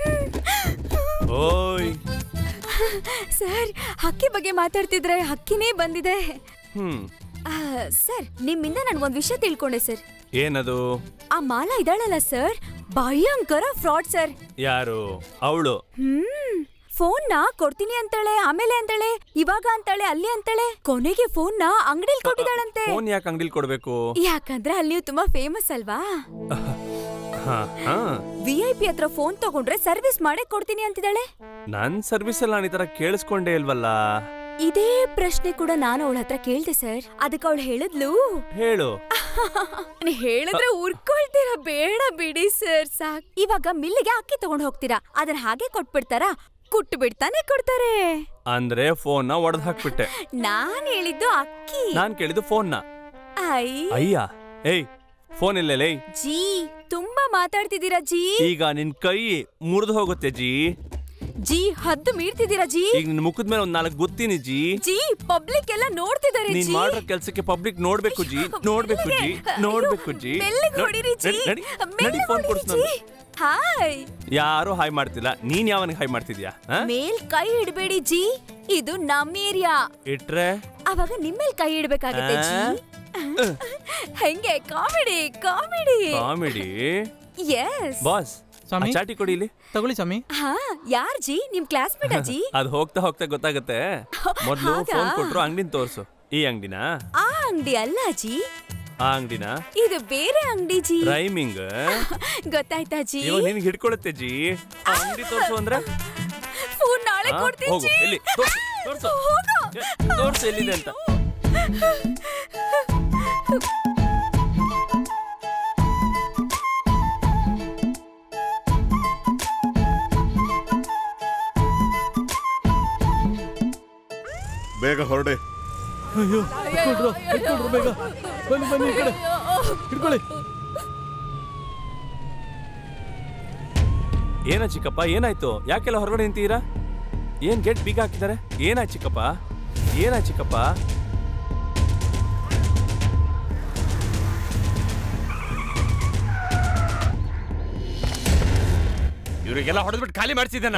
H: ಓಯ್
M: ಸರ್ ಹಕ್ಕಿ ಬಗ್ಗೆ ಮಾತಾಡ್ತಿದ್ರೆ ಹಕ್ಕಿನೇ ಬಂದಿದೆ
H: ಹ್ಮ್
M: ಆ, ಸರ್ ನಿಮ್ಮಿಂದ ನಾನು ಒಂದ್ ವಿಷಯ ತಿಳ್ಕೊಂಡೆ ಸರ್
H: ಏನದು
M: ಆ ಮಾಲಾ ಇದ್ದಾಳಲ್ಲ ಸರ್ ಭಯಂಕರ ಫ್ರಾಡ್ ಸರ್
H: ಯಾರು ಅವಳು
M: ಹ್ಮ್ ಫೋನ್ ನ ಕೊಡ್ತೀನಿ ಅಂತಾಳೆ ಆಮೇಲೆ ಅಂತಾಳೆ ಇವಾಗ ಅಂತಾಳೆ ಅಲ್ಲಿ ಅಂತಾಳೆ ಕೊನೆಗೆ ಫೋನ್ ನ ಅಂಗಡಿಲಿ ಕೊಟ್ಟಿದ್ದಾಳಂತೆ
H: ಫೋನ್ ಯಾಕೆ ಅಂಗಡಿಲಿ ಕೊಡ್ಬೇಕು
M: ಯಾಕಂದ್ರೆ ಅಲ್ಲಿ ನೀವು ತುಂಬಾ ಫೇಮಸ್ ಅಲ್ವಾ
H: ಹಾ ಹಾ
M: ವಿ ಐ ಪಿ ಹತ್ರ ಫೋನ್ ತಗೊಂಡ್ರೆ ಸರ್ವಿಸ್ ಮಾಡೇ ಕೊಡ್ತೀನಿ ಅಂತಿದ್ದಾಳೆ
H: ನನ್ ಸರ್ವಿಸ್ ಅಲ್ಲಿ ನಾನು ಈ ತರ ಕೇಳಿಸ್ಕೊಂಡೇ ಇಲ್ವಲ್ಲ
M: ಇದೇ ಪ್ರಶ್ನೆ ಕೂಡ ನಾನು ಅವಳ ಹತ್ರ ಕೇಳ್ದೆ ಸರ್ ಅದಕ್ಕೆ ಅವಳು ಹೇಳಿದ್ಲು
H: ಹೇಳು
M: ನೀವ್ ಹೇಳಿದ್ರೆ ಉರ್ಕೊಳ್ತೀರಾ ಬೇಡ ಬಿಡಿ ಸರ್ ಸಾಕ್ ಇವಾಗ ಮಿಲ್ಲಿಗೆ ಅಕ್ಕಿ ತಗೊಂಡ್ ಹೋಗ್ತೀರಾ ಅದನ್ನ ಹಾಗೆ ಕೊಟ್ಬಿಡ್ತಾರಾ ಕುಟ್ಟು ಬಿಡ್ತಾನೆ ಕೊಡ್ತಾರೆ
H: ಅಂದ್ರೆ ಫೋನ್ ನ ಒಡೆದ್ ಹಾಕ್ಬಿಟ್ಟೆ
M: ನಾನ್ ಹೇಳಿದ್ದು ಅಕ್ಕಿ
H: ನಾನ್ ಕೇಳಿದ್ದು ಫೋನ್ ನ
M: ಐ
H: ಅಯ್ಯ ಏಯ್ ಫೋನ್ ಇಲ್ಲೇ
M: ಜೀ ತುಂಬಾ ಮಾತಾಡ್ತಿದ್ದೀರಾ ಜೀ
H: ಈಗ ನಿನ್ ಕೈ ಮುರಿದು ಹೋಗುತ್ತೆ ಜಿ
M: ಜಿ ಹದ್ದು ಮೀರ್ತಿದ್ದೀರಾ ಜಿ
H: ಈಗ ನಿನ್ ಮುಖದ ಮೇಲೆ ಒಂದ್ ನಾಲ್ಕು ಗೊತ್ತೀನಿ ಜಿ
M: ಜಿ ಪಬ್ಲಿಕ್ ಎಲ್ಲ ನೋಡ್ತಿದ್ದಾರೆ
H: ನೀನ್
M: ಜಿ
H: ಮಾಡೋ ಕೆಲ್ಸಕ್ಕೆ ಪಬ್ಲಿಕ್ ನೋಡ್ಬೇಕು ಜಿ ನೋಡ್ಬೇಕು ಜಿ ನೋಡ್ಬೇಕು ಜಿ
M: ಮೆಲ್ಲಗೆ ಹೊಡಿರಿ ಜಿ
H: ನಡಿ, ನಡಿ, ನಡಿ
M: ಮೆಲ್ಲಗೆ
H: ಫೋನ್
M: ಹೊಡಿರಿ
H: ಕೊಡ್ಸ್
M: ಜಿ ಹಾಯ್
H: ಯಾರು ಹಾಯ್ ಮಾಡ್ತಿಲ್ಲ ನೀನ್ ಯಾವನಿಗೆ ಹಾಯ್ ಮಾಡ್ತಿದ್ಯಾ ಆ?
M: ಮೇಲ್ ಕೈ ಇಡಬೇಡಿ ಜಿ ಇದು ನಮ್ಮ ಏರಿಯಾ
H: ಇಟ್ರೆ
M: ಅವಾಗ ನಿಮ್ಮೇಲ್ ಕೈ ಇಡ್ಬೇಕಾಗತ್ತೆ ಜಿ ಹೆಂಗೆ comedy comedy
H: comedy
M: yes
H: boss
B: ಸ್ವಾಮಿ?
H: ಚಾಟಿ ಕೊಡಿ ಇಲ್ಲಿ
B: ತಗೊಳ್ಳಿ ಸ್ವಾಮಿ
M: ಹಾ ಯಾರ್ ಜಿ ನಿಮ್ ಕ್ಲಾಸ್ಮೇಟ್ ಜಿ
H: ಅದ್ ಹೋಗ್ತಾ ಹೋಗ್ತಾ ಗೊತ್ತಾಗತ್ತೆ ಮೊದ್ಲು
M: ಹಾಗಾ?
H: ಫೋನ್ ಕೊಟ್ರು ಅಂಗಡಿನ ತೋರ್ಸು ಈ ಅಂಗಡಿನ
M: ಆ ಅಂಗಡಿ ಅಲ್ಲ ಜಿ
H: ಆ ಅಂಗಡಿನ
M: ಇದು ಬೇರೆ ಅಂಗಡಿ ಜಿ
H: ರೈಮಿಂಗ್
M: ಗೊತ್ತಾಯ್ತಾ ಜಿ
H: ಇವಾಗ ನಿನ್ಗೆ ಹಿಡ್ಕೊಳತ್ತೆ ಜಿ ಆ ಅಂಗಡಿ ತೋರ್ಸು ಅಂದ್ರೆ
M: ಫೋನ್ ನಾಳೆ
H: ಆ,
M: ಕೊಡ್ತೀನಿ
H: ಹೋಗು
M: ಜಿ
H: ಎಲ್ಲಿ ತೋರ್ಸು ತೋರ್ಸು
M: ಹೋಗು.
H: ಏ, ತೋರ್ಸು ಎಲ್ಲಿದೆ ಅಂತ
C: ಬೇಗ ಹೊರಡೆ
B: ಅಯ್ಯೋ ಹಿಡ್ಕೊಳ್ರು ಹಿಡ್ಕೊಳ್ರು ಬೇಗ ಬನ್ನಿ ಬನ್ನಿ ಈ ಕಡೆ ಹಿಡ್ಕೊಳ್ಳಿ
H: ಏನ ಚಿಕ್ಕಪ್ಪ ಏನಾಯ್ತು ಯಾಕೆಲ್ಲ ಹೊರಗಡೆ ನಿಂತೀರಾ ಏನ್ ಗೇಟ್ ಬೀಗ ಹಾಕಿದ್ದಾರೆ ಏನಾಯ್ತು ಚಿಕ್ಕಪ್ಪ ಏನಾಯ್ತು ಚಿಕ್ಕಪ್ಪ
A: ಇವರಿಗೆಲ್ಲ ಹೊಡೆದ್ಬಿಟ್ಟು ಖಾಲಿ ಮಾಡ್ಸಿದ್ದಾನ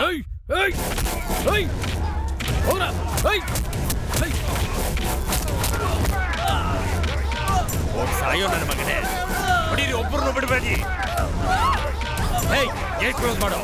A: ಹೋಗ್ ಸಾಯೋ ನನ್ನ ಮಗನೇ ಹೊಡೀರಿ ಒಬ್ಬರನ್ನು ಬಿಡಬೇಡಿ ಏಯ್ ಗೇಟ್ ಕ್ಲೋಸ್ ಮಾಡು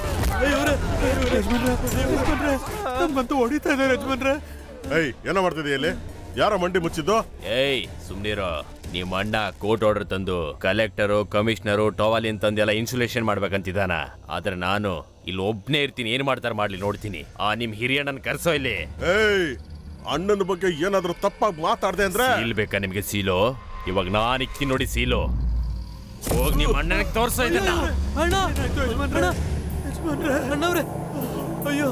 D: ನಮ್ಗಂತೂ ಹೊಡಿತಾ ಇದ್ದಾರೆ ಯಜಮಾನ್ರೆ
C: ಏಯ್ ಏನೋ ಮಾಡ್ತಿದ್ದೀಯ ಇಲ್ಲಿ ಯಾರೋ ಮಂಡಿ ಮುಚ್ಚಿದ್ದು
N: ಏಯ್ ಸುಮ್ನಿರೋ ನಿಮ್ಮ ಅಣ್ಣ ಕೋರ್ಟ್ ಆರ್ಡರ್ ತಂದು ಕಲೆಕ್ಟರು ಕಮಿಷನರು ಟೋವಾಲಿನ್ ತಂದೆಲ್ಲ ಇನ್ಸುಲೇಷನ್ ಮಾಡ್ಬೇಕಂತಿದ್ದಾನ ಆದ್ರೆ ನಾನು ಇಲ್ಲಿ ಒಬ್ನೇ ಇರ್ತೀನಿ ಏನ್ ಮಾಡ್ತಾರೆ ಮಾಡ್ಲಿ ನೋಡ್ತೀನಿ ಆ ನಿಮ್ ಹಿರಿಯಣ್ಣನ್ ಕರ್ಸೋ ಇಲ್ಲಿ
C: ಏಯ್ ಅಣ್ಣನ ಬಗ್ಗೆ ಏನಾದ್ರೂ ತಪ್ಪಾಗಿ ಮಾತಾಡ್ದೆ ಅಂದ್ರೆ
N: ಸೀಲ್ ಬೇಕಾ ನಿಮ್ಗೆ ಸೀಲು ಇವಾಗ ನಾನು ಇಕ್ತೀನಿ ನೋಡಿ ಸೀಲು ಹೋಗ್ ನಿಮ್ ಅಣ್ಣನಿಗೆ ತೋರ್ಸೋ ಇದನ್ನ
B: ಅಣ್ಣ ಅಣ್ಣ ಅಣ್ಣವ್ರೆ ಅಯ್ಯೋ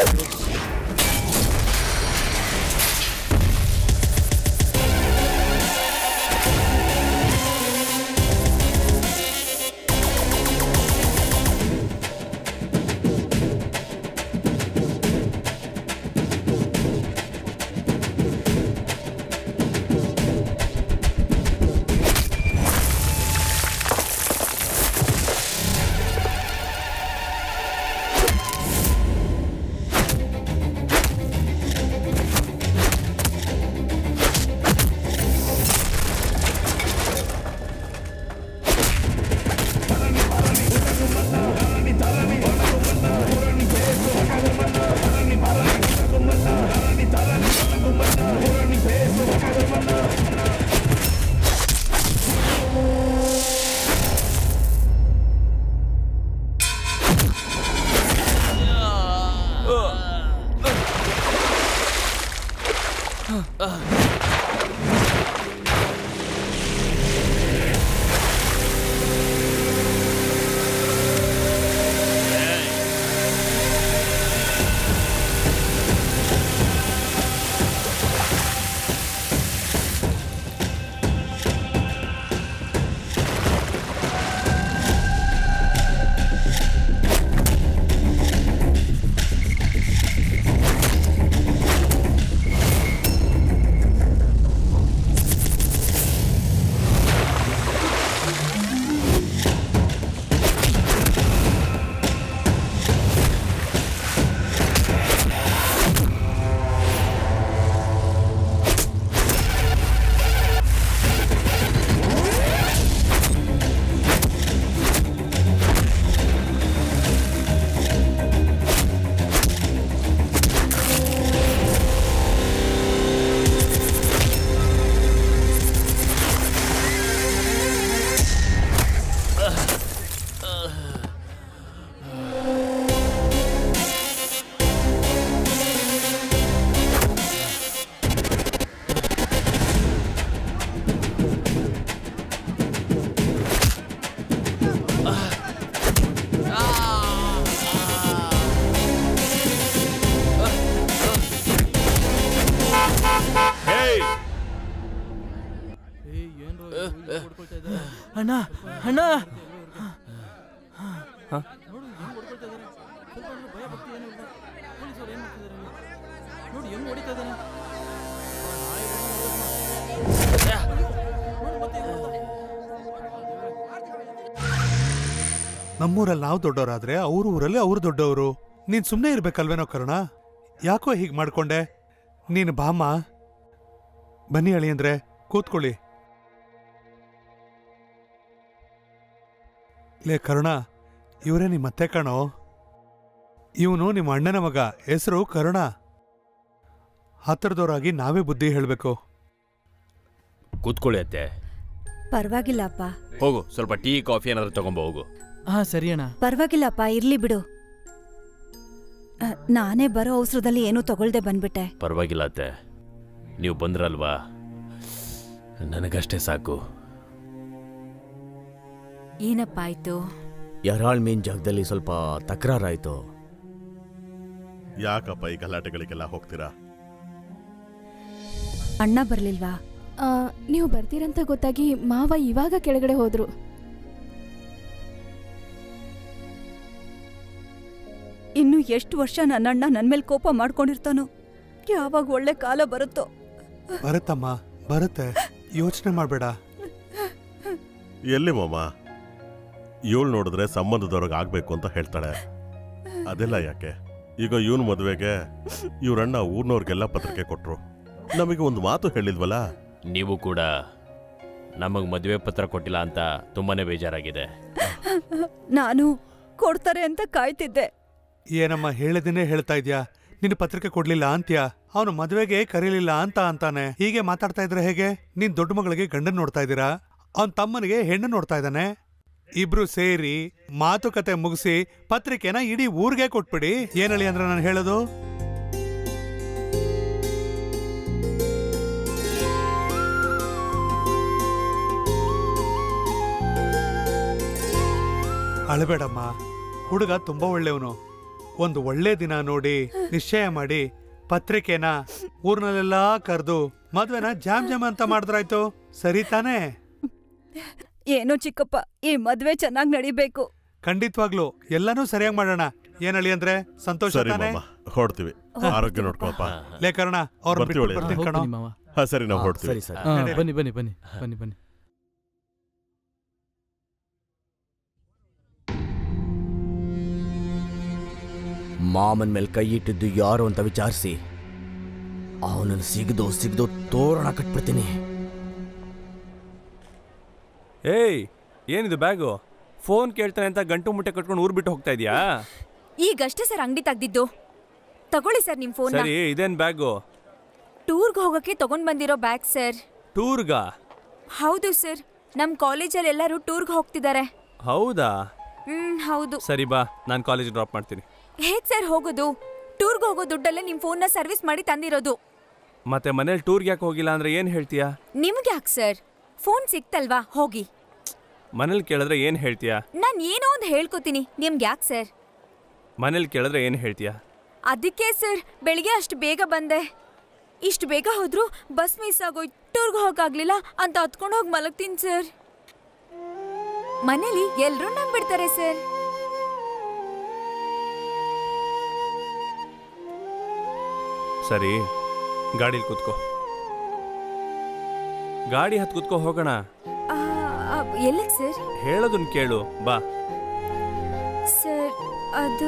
B: ಅಣ್ಣ ಅಣ್ಣ ನೋಡಿ ಹೆಂಗ್ ಹೊಡಿತಾ ಇದ್ದಾನೆ
D: ನಮ್ಮೂರಲ್ಲಿ ನಾವು ದೊಡ್ಡವರಾದ್ರೆ ಅವ್ರ ಊರಲ್ಲಿ ಅವ್ರು ದೊಡ್ಡವರು ನೀನ್ ಸುಮ್ಮನೆ ಇರ್ಬೇಕಲ್ವೇನೋ ಕರುಣ ಯಾಕೋ ಹೀಗೆ ಮಾಡ್ಕೊಂಡೆ ನೀನು ಬಾಮ್ಮ ಬನ್ನಿ ಅಳಿ ಅಂದ್ರೆ ಕೂತ್ಕೊಳ್ಳಿ ಲೇ ಕರುಣ ಇವರೇ ನಿಮ್ಮ ಅತ್ತೆ ಕಣೋ ಇವನು ನಿಮ್ಮ ಅಣ್ಣನ ಮಗ ಹೆಸರು ಕರುಣ ಹತ್ತಿರದವರಾಗಿ ನಾವೇ ಬುದ್ಧಿ ಹೇಳಬೇಕು
N: ಕೂತ್ಕೊಳ್ಳಿ ಅತ್ತೆ
E: ಪರವಾಗಿಲ್ಲಪ್ಪ
N: ಹೋಗು ಸ್ವಲ್ಪ ಟೀ ಕಾಫಿ ಏನಾದ್ರು ತಗೊಂಬ ಹೋಗು
B: ಹಾ ಸರಿ ಅಣ್ಣ
E: ಪರವಾಗಿಲ್ಲಪ್ಪ ಇರ್ಲಿ ಬಿಡು ಅ, ನಾನೇ ಬರೋ ಅವಸರದಲ್ಲಿ ಏನೂ ತಗೊಳ್ದೆ ಬಂದ್ಬಿಟ್ಟೆ
N: ಪರವಾಗಿಲ್ಲ ಅತ್ತೆ ನೀವು ಬಂದ್ರಲ್ವಾ ನನಗಷ್ಟೇ ಸಾಕು
M: ಏನಪ್ಪ ಆಯ್ತು
K: ಯರಾಳ್ ಮೀನ್ ಜಾಗದಲ್ಲಿ ಸ್ವಲ್ಪ ತಕರಾರಾಯ್ತು
C: ಯಾಕಪ್ಪ ಈ ಗಲಾಟೆಗಳಿಗೆಲ್ಲ ಹೋಗ್ತೀರಾ
E: ಅಣ್ಣ ಬರ್ಲಿಲ್ವಾ
L: ಆ, ನೀವು ಬರ್ತೀರಂತ ಗೊತ್ತಾಗಿ ಮಾವ ಇವಾಗ ಕೆಳಗಡೆ ಹೋದ್ರು
E: ಇನ್ನು ಎಷ್ಟು ವರ್ಷ ನನ್ನಣ್ಣ ನನ್ ಮೇಲೆ ಕೋಪ ಮಾಡ್ಕೊಂಡಿರ್ತಾನೋ ಯಾವಾಗ ಒಳ್ಳೆ ಕಾಲ ಬರುತ್ತೋ
D: ಬರುತ್ತಮ್ಮ ಬರುತ್ತೆ ಯೋಚನೆ ಮಾಡಬೇಡ
C: ಎಲ್ಲಿ ಮಾಮ ಇವಳು ನೋಡಿದ್ರೆ ಸಂಬಂಧದವ್ರಿಗೆ ಆಗ್ಬೇಕು ಅಂತ ಹೇಳ್ತಾಳೆ ಅದೆಲ್ಲ ಯಾಕೆ ಈಗ ಇವನ್ ಮದುವೆಗೆ ಇವ್ರಣ್ಣ ಊರ್ನವ್ರಿಗೆಲ್ಲ ಪತ್ರಿಕೆ ಕೊಟ್ರು ನಮಗೆ ಒಂದು ಮಾತು ಹೇಳಿಲ್ವಲ್ಲ
N: ನೀವು ಕೂಡ ನಮಗೆ ಮದುವೆ ಪತ್ರ ಕೊಟ್ಟಿಲ್ಲ ಅಂತ ತುಂಬಾನೇ ಬೇಜಾರಾಗಿದೆ
E: ನಾನು ಕೊಡ್ತಾರೆ ಅಂತ ಕಾಯ್ತಿದ್ದೆ
D: ಏನಮ್ಮ ಹೇಳಿದನೇ ಹೇಳ್ತಾ ಇದ್ಯಾ ನಿನ್ನ ಪತ್ರಿಕೆ ಕೊಡ್ಲಿಲ್ಲ ಅಂತ್ಯಾ ಅವನು ಮದುವೆಗೆ ಕರೀಲಿಲ್ಲ ಅಂತ ಅಂತಾನೆ ಹೀಗೆ ಮಾತಾಡ್ತಾ ಇದ್ರೆ ಹೇಗೆ ನೀನ್ ದೊಡ್ಡ ಮಗಳಿಗೆ ಗಂಡನ್ ನೋಡ್ತಾ ಇದ್ದೀರಾ ಅವನ್ ತಮ್ಮನಿಗೆ ಹೆಣ್ಣು ನೋಡ್ತಾ ಇದ್ದಾನೆ ಇಬ್ರು ಸೇರಿ ಮಾತುಕತೆ ಮುಗಿಸಿ ಪತ್ರಿಕೆನ ಇಡೀ ಊರಿಗೆ ಕೊಟ್ಬಿಡಿ ಏನಳಿ ಅಂದ್ರೆ ನಾನು ಹೇಳೋದು ಅಳಬೇಡಮ್ಮ ಹುಡುಗ ತುಂಬಾ ಒಳ್ಳೆಯವನು ಒಂದು ಒಳ್ಳೆ ದಿನ ನೋಡಿ ನಿಶ್ಚಯ ಮಾಡಿ ಪತ್ರಿಕೆನ ಊರ್ನಲ್ಲೆಲ್ಲ ಕರೆದು ಮದ್ವೆನ ಜಾಮ್ ಜಾಮ್ ಅಂತ ಮಾಡಿದ್ರಾಯ್ತು ಸರಿ ತಾನೇ
E: ಏನೋ ಚಿಕ್ಕಪ್ಪ ಈ ಮದ್ವೆ ಚೆನ್ನಾಗ್ ನಡಿಬೇಕು
D: ಖಂಡಿತವಾಗ್ಲು ಎಲ್ಲಾನು ಸರಿಯಾಗಿ ಮಾಡೋಣ ಏನಳಿ ಅಂದ್ರೆ ಸಂತೋಷ
C: ಸರಿ
D: ತಾನೇ
C: ಮಾಮ ಹೊರಡ್ತೀವಿ ಆರೋಗ್ಯ ನೋಡ್ಕೊಳಪ್ಪ
D: ಲೇ ಕರ್ಣ ಅವ್ರ
C: ಬರ್ತೀವಿ
D: ಬರ್ತೀನಿ ಕಣೋ
B: ಹೋಗ್ತೀನಿ ಮಾವ.
C: ಹಾ ಸರಿ ನಾವು ಹೊರಡ್ತೀವಿ
B: ಹಾ, ಬನ್ನಿ ಬನ್ನಿ ಬನ್ನಿ ಬನ್ನಿ ಬನ್ನಿ
K: ಮಾಮನ್ ಮೇಲೆ ಕೈ ಇಟ್ಟಿದ್ದು ಯಾರು ಅಂತ ವಿಚಾರಿಸಿ ಅವನನ್ನು ಸಿಗದು ಸಿಗದು ತೋರಣ ಕಟ್ಬಿಡ್ತೀನಿ
H: ಏಯ್ ಏನಿದು ಬ್ಯಾಗು ಫೋನ್ ಕೇಳ್ತಾನೆ ಅಂತ ಗಂಟು ಮುಟ್ಟೆ ಕಟ್ಕೊಂಡು ಊರ್ ಬಿಟ್ಟು ಹೋಗ್ತಾ ಇದೀಯಾ
M: ಈಗಷ್ಟೇ ಸರ್ ಅಂಗಡಿ ತೆಗ್ದಿದ್ದು ತಗೊಳ್ಳಿ ಸರ್ ನಿಮ್ ಫೋನ್
H: ಸರಿ ಇದೇನ್ ಬ್ಯಾಗು
M: ಟೂರ್ಗ್ ಹೋಗಕ್ಕೆ ತಗೊಂಡ್ ಬಂದಿರೋ ಬ್ಯಾಗ್ ಸರ್
H: ಟೂರ್ಗಾ
M: ಹೌದು ಸರ್ ನಮ್ ಕಾಲೇಜಲ್ಲಿ ಎಲ್ಲರೂ ಟೂರ್ಗ್ ಹೋಗ್ತಿದ್ದಾರೆ
H: ಹೌದಾ
M: ಹ್ಮ್ ಹೌದು
H: ಸರಿ ಬಾ ನಾನು ಕಾಲೇಜ್ ಡ್ರಾಪ್ ಮಾಡ್ತೀನಿ
M: ಹೇಗ್ ಸರ್ ಹೋಗೋದು ಟೂರ್ಗ್ ಹೋಗೋ ದುಡ್ಡಲ್ಲೇ ನಿಮ್ ಫೋನ್ನ ಸರ್ವಿಸ್ ಮಾಡಿ ತಂದಿರೋದು
H: ಮತ್ತೆ ಮನೇಲಿ ಟೂರ್ಗೆ ಯಾಕೆ ಹೋಗಿಲ್ಲ ಅಂದ್ರೆ ಏನ್ ಹೇಳ್ತೀಯಾ
M: ನಿಮ್ಗೆ ಯಾಕೆ ಸರ್ ಫೋನ್ ಸಿಕ್ತಲ್ವಾ ಹೋಗಿ
H: ಮನೇಲಿ ಕೇಳಿದ್ರೆ ಏನ್ ಹೇಳ್ತೀಯಾ
M: ನಾನ್ ಏನೋ ಒಂದು ಹೇಳ್ಕೊತೀನಿ ನಿಮ್ಗೆ ಯಾಕೆ ಸರ್
H: ಮನೇಲಿ ಕೇಳಿದ್ರೆ ಏನ್ ಹೇಳ್ತೀಯಾ
M: ಅದಕ್ಕೆ ಸರ್ ಬೆಳಿಗ್ಗೆ ಅಷ್ಟು ಬೇಗ ಬಂದೆ ಇಷ್ಟು ಬೇಗ ಹೋದ್ರು ಬಸ್ ಮಿಸ್ ಆಗೋಯ್ತು ಟೂರ್ಗೆ ಹೋಗಾಗ್ಲಿಲ್ಲ ಅಂತ ಹತ್ಕೊಂಡು ಹೋಗಿ ಮಲಗ್ತೀನಿ ಸರ್ ಮನೇಲಿ ಎಲ್ರೂ ನಂಬಿಡ್ತಾರೆ ಸರ್
H: ಸರಿ ಗಾಡಿಲಿ ಕೂತ್ಕೋ ಗಾಡಿ ಹತ್ ಕೂತ್ಕೋ ಹೋಗೋಣ
M: ಎಲ್ಲಿಗೆ ಸರ್
H: ಹೇಳೋದನ್ ಕೇಳು ಬಾ
M: ಸರ್ ಅದು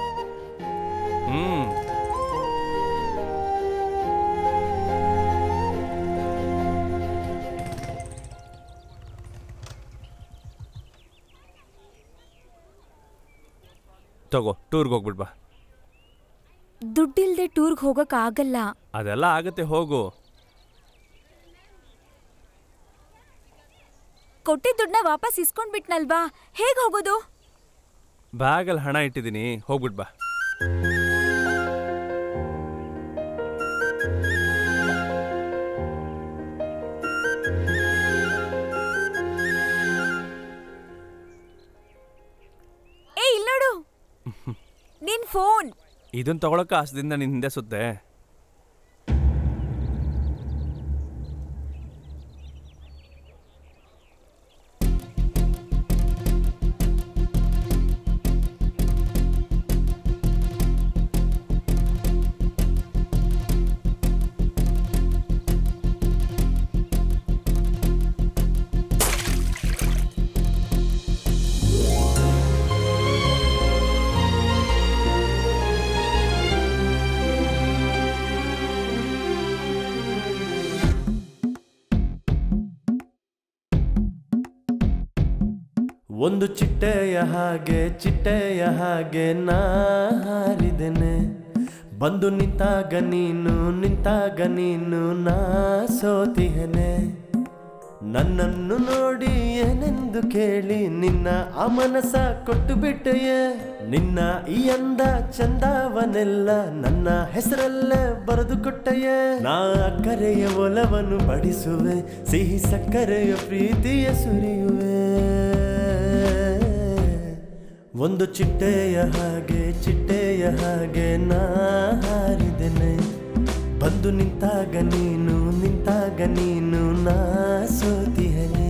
H: ಹ್ಮ್ ತಗೋ ಟೂರ್ಗೆ ಹೋಗ್ಬಿಟ್ ಬಾ
M: ದುಡ್ಡಿಲ್ದೆ ಟೂರ್ಗೆ ಹೋಗಕ್ ಆಗಲ್ಲ
H: ಅದೆಲ್ಲ ಆಗತ್ತೆ ಹೋಗು
M: ಕೊಟ್ಟಿದ್ದ ದುಡ್ಡನ್ನ ವಾಪಸ್ ಇಸ್ಕೊಂಡ್ಬಿಟ್ನಲ್ವಾ ಹೇಗ್ ಹೋಗೋದು
H: ಬ್ಯಾಗಲ್ಲಿ ಹಣ ಇಟ್ಟಿದ್ದೀನಿ ಹೋಗ್ಬಿಟ್ ಬಾ
M: ಏ ಇಲ್ ನೋಡು ನಿನ್ ಫೋನ್
H: ಇದನ್ನ ತಗೊಳಕ ಆಸದಿಂದ ನಿನ್ ಹಿಂದೆ ಸುತ್ತೆ
J: ಒಂದು ಚಿಟ್ಟೆಯ ಹಾಗೆ ಚಿಟ್ಟೆಯ ಹಾಗೆ ನಾ ಹಾರಿದೆನೆ ಬಂದು ನಿಂತಾಗ ನೀನು ನಿಂತಾಗ ನೀನು ನಾ ಸೋತಿಹೆನೆ ನನ್ನನ್ನು ನೋಡಿ ಏನೆಂದು ಕೇಳಿ ನಿನ್ನ ಆ ಮನಸ ಕೊಟ್ಟು ಬಿಟ್ಟೆಯೇ ನಿನ್ನ ಈ ಅಂದ ಚಂದವನೆಲ್ಲ ನನ್ನ ಹೆಸರಲ್ಲೇ ಬರೆದು ಕೊಟ್ಟೆಯೇ ನಾ ಕರೆಯ ಒಲವನ್ನು ಬಡಿಸುವೆ ಸಿಹಿ ಸಕ್ಕರೆಯ ಪ್ರೀತಿಯ ಸುರಿಯುವೆ ಒಂದು ಚಿಟ್ಟೆಯ ಹಾಗೆ ಚಿಟ್ಟೆಯ ಹಾಗೆ ನಾ ಹಾರಿದೆನೆ ಬಂದು ನಿಂತಾಗ ನೀನು ನಿಂತಾಗ ನೀನು ನಾ ಸೋತಿಹನೆ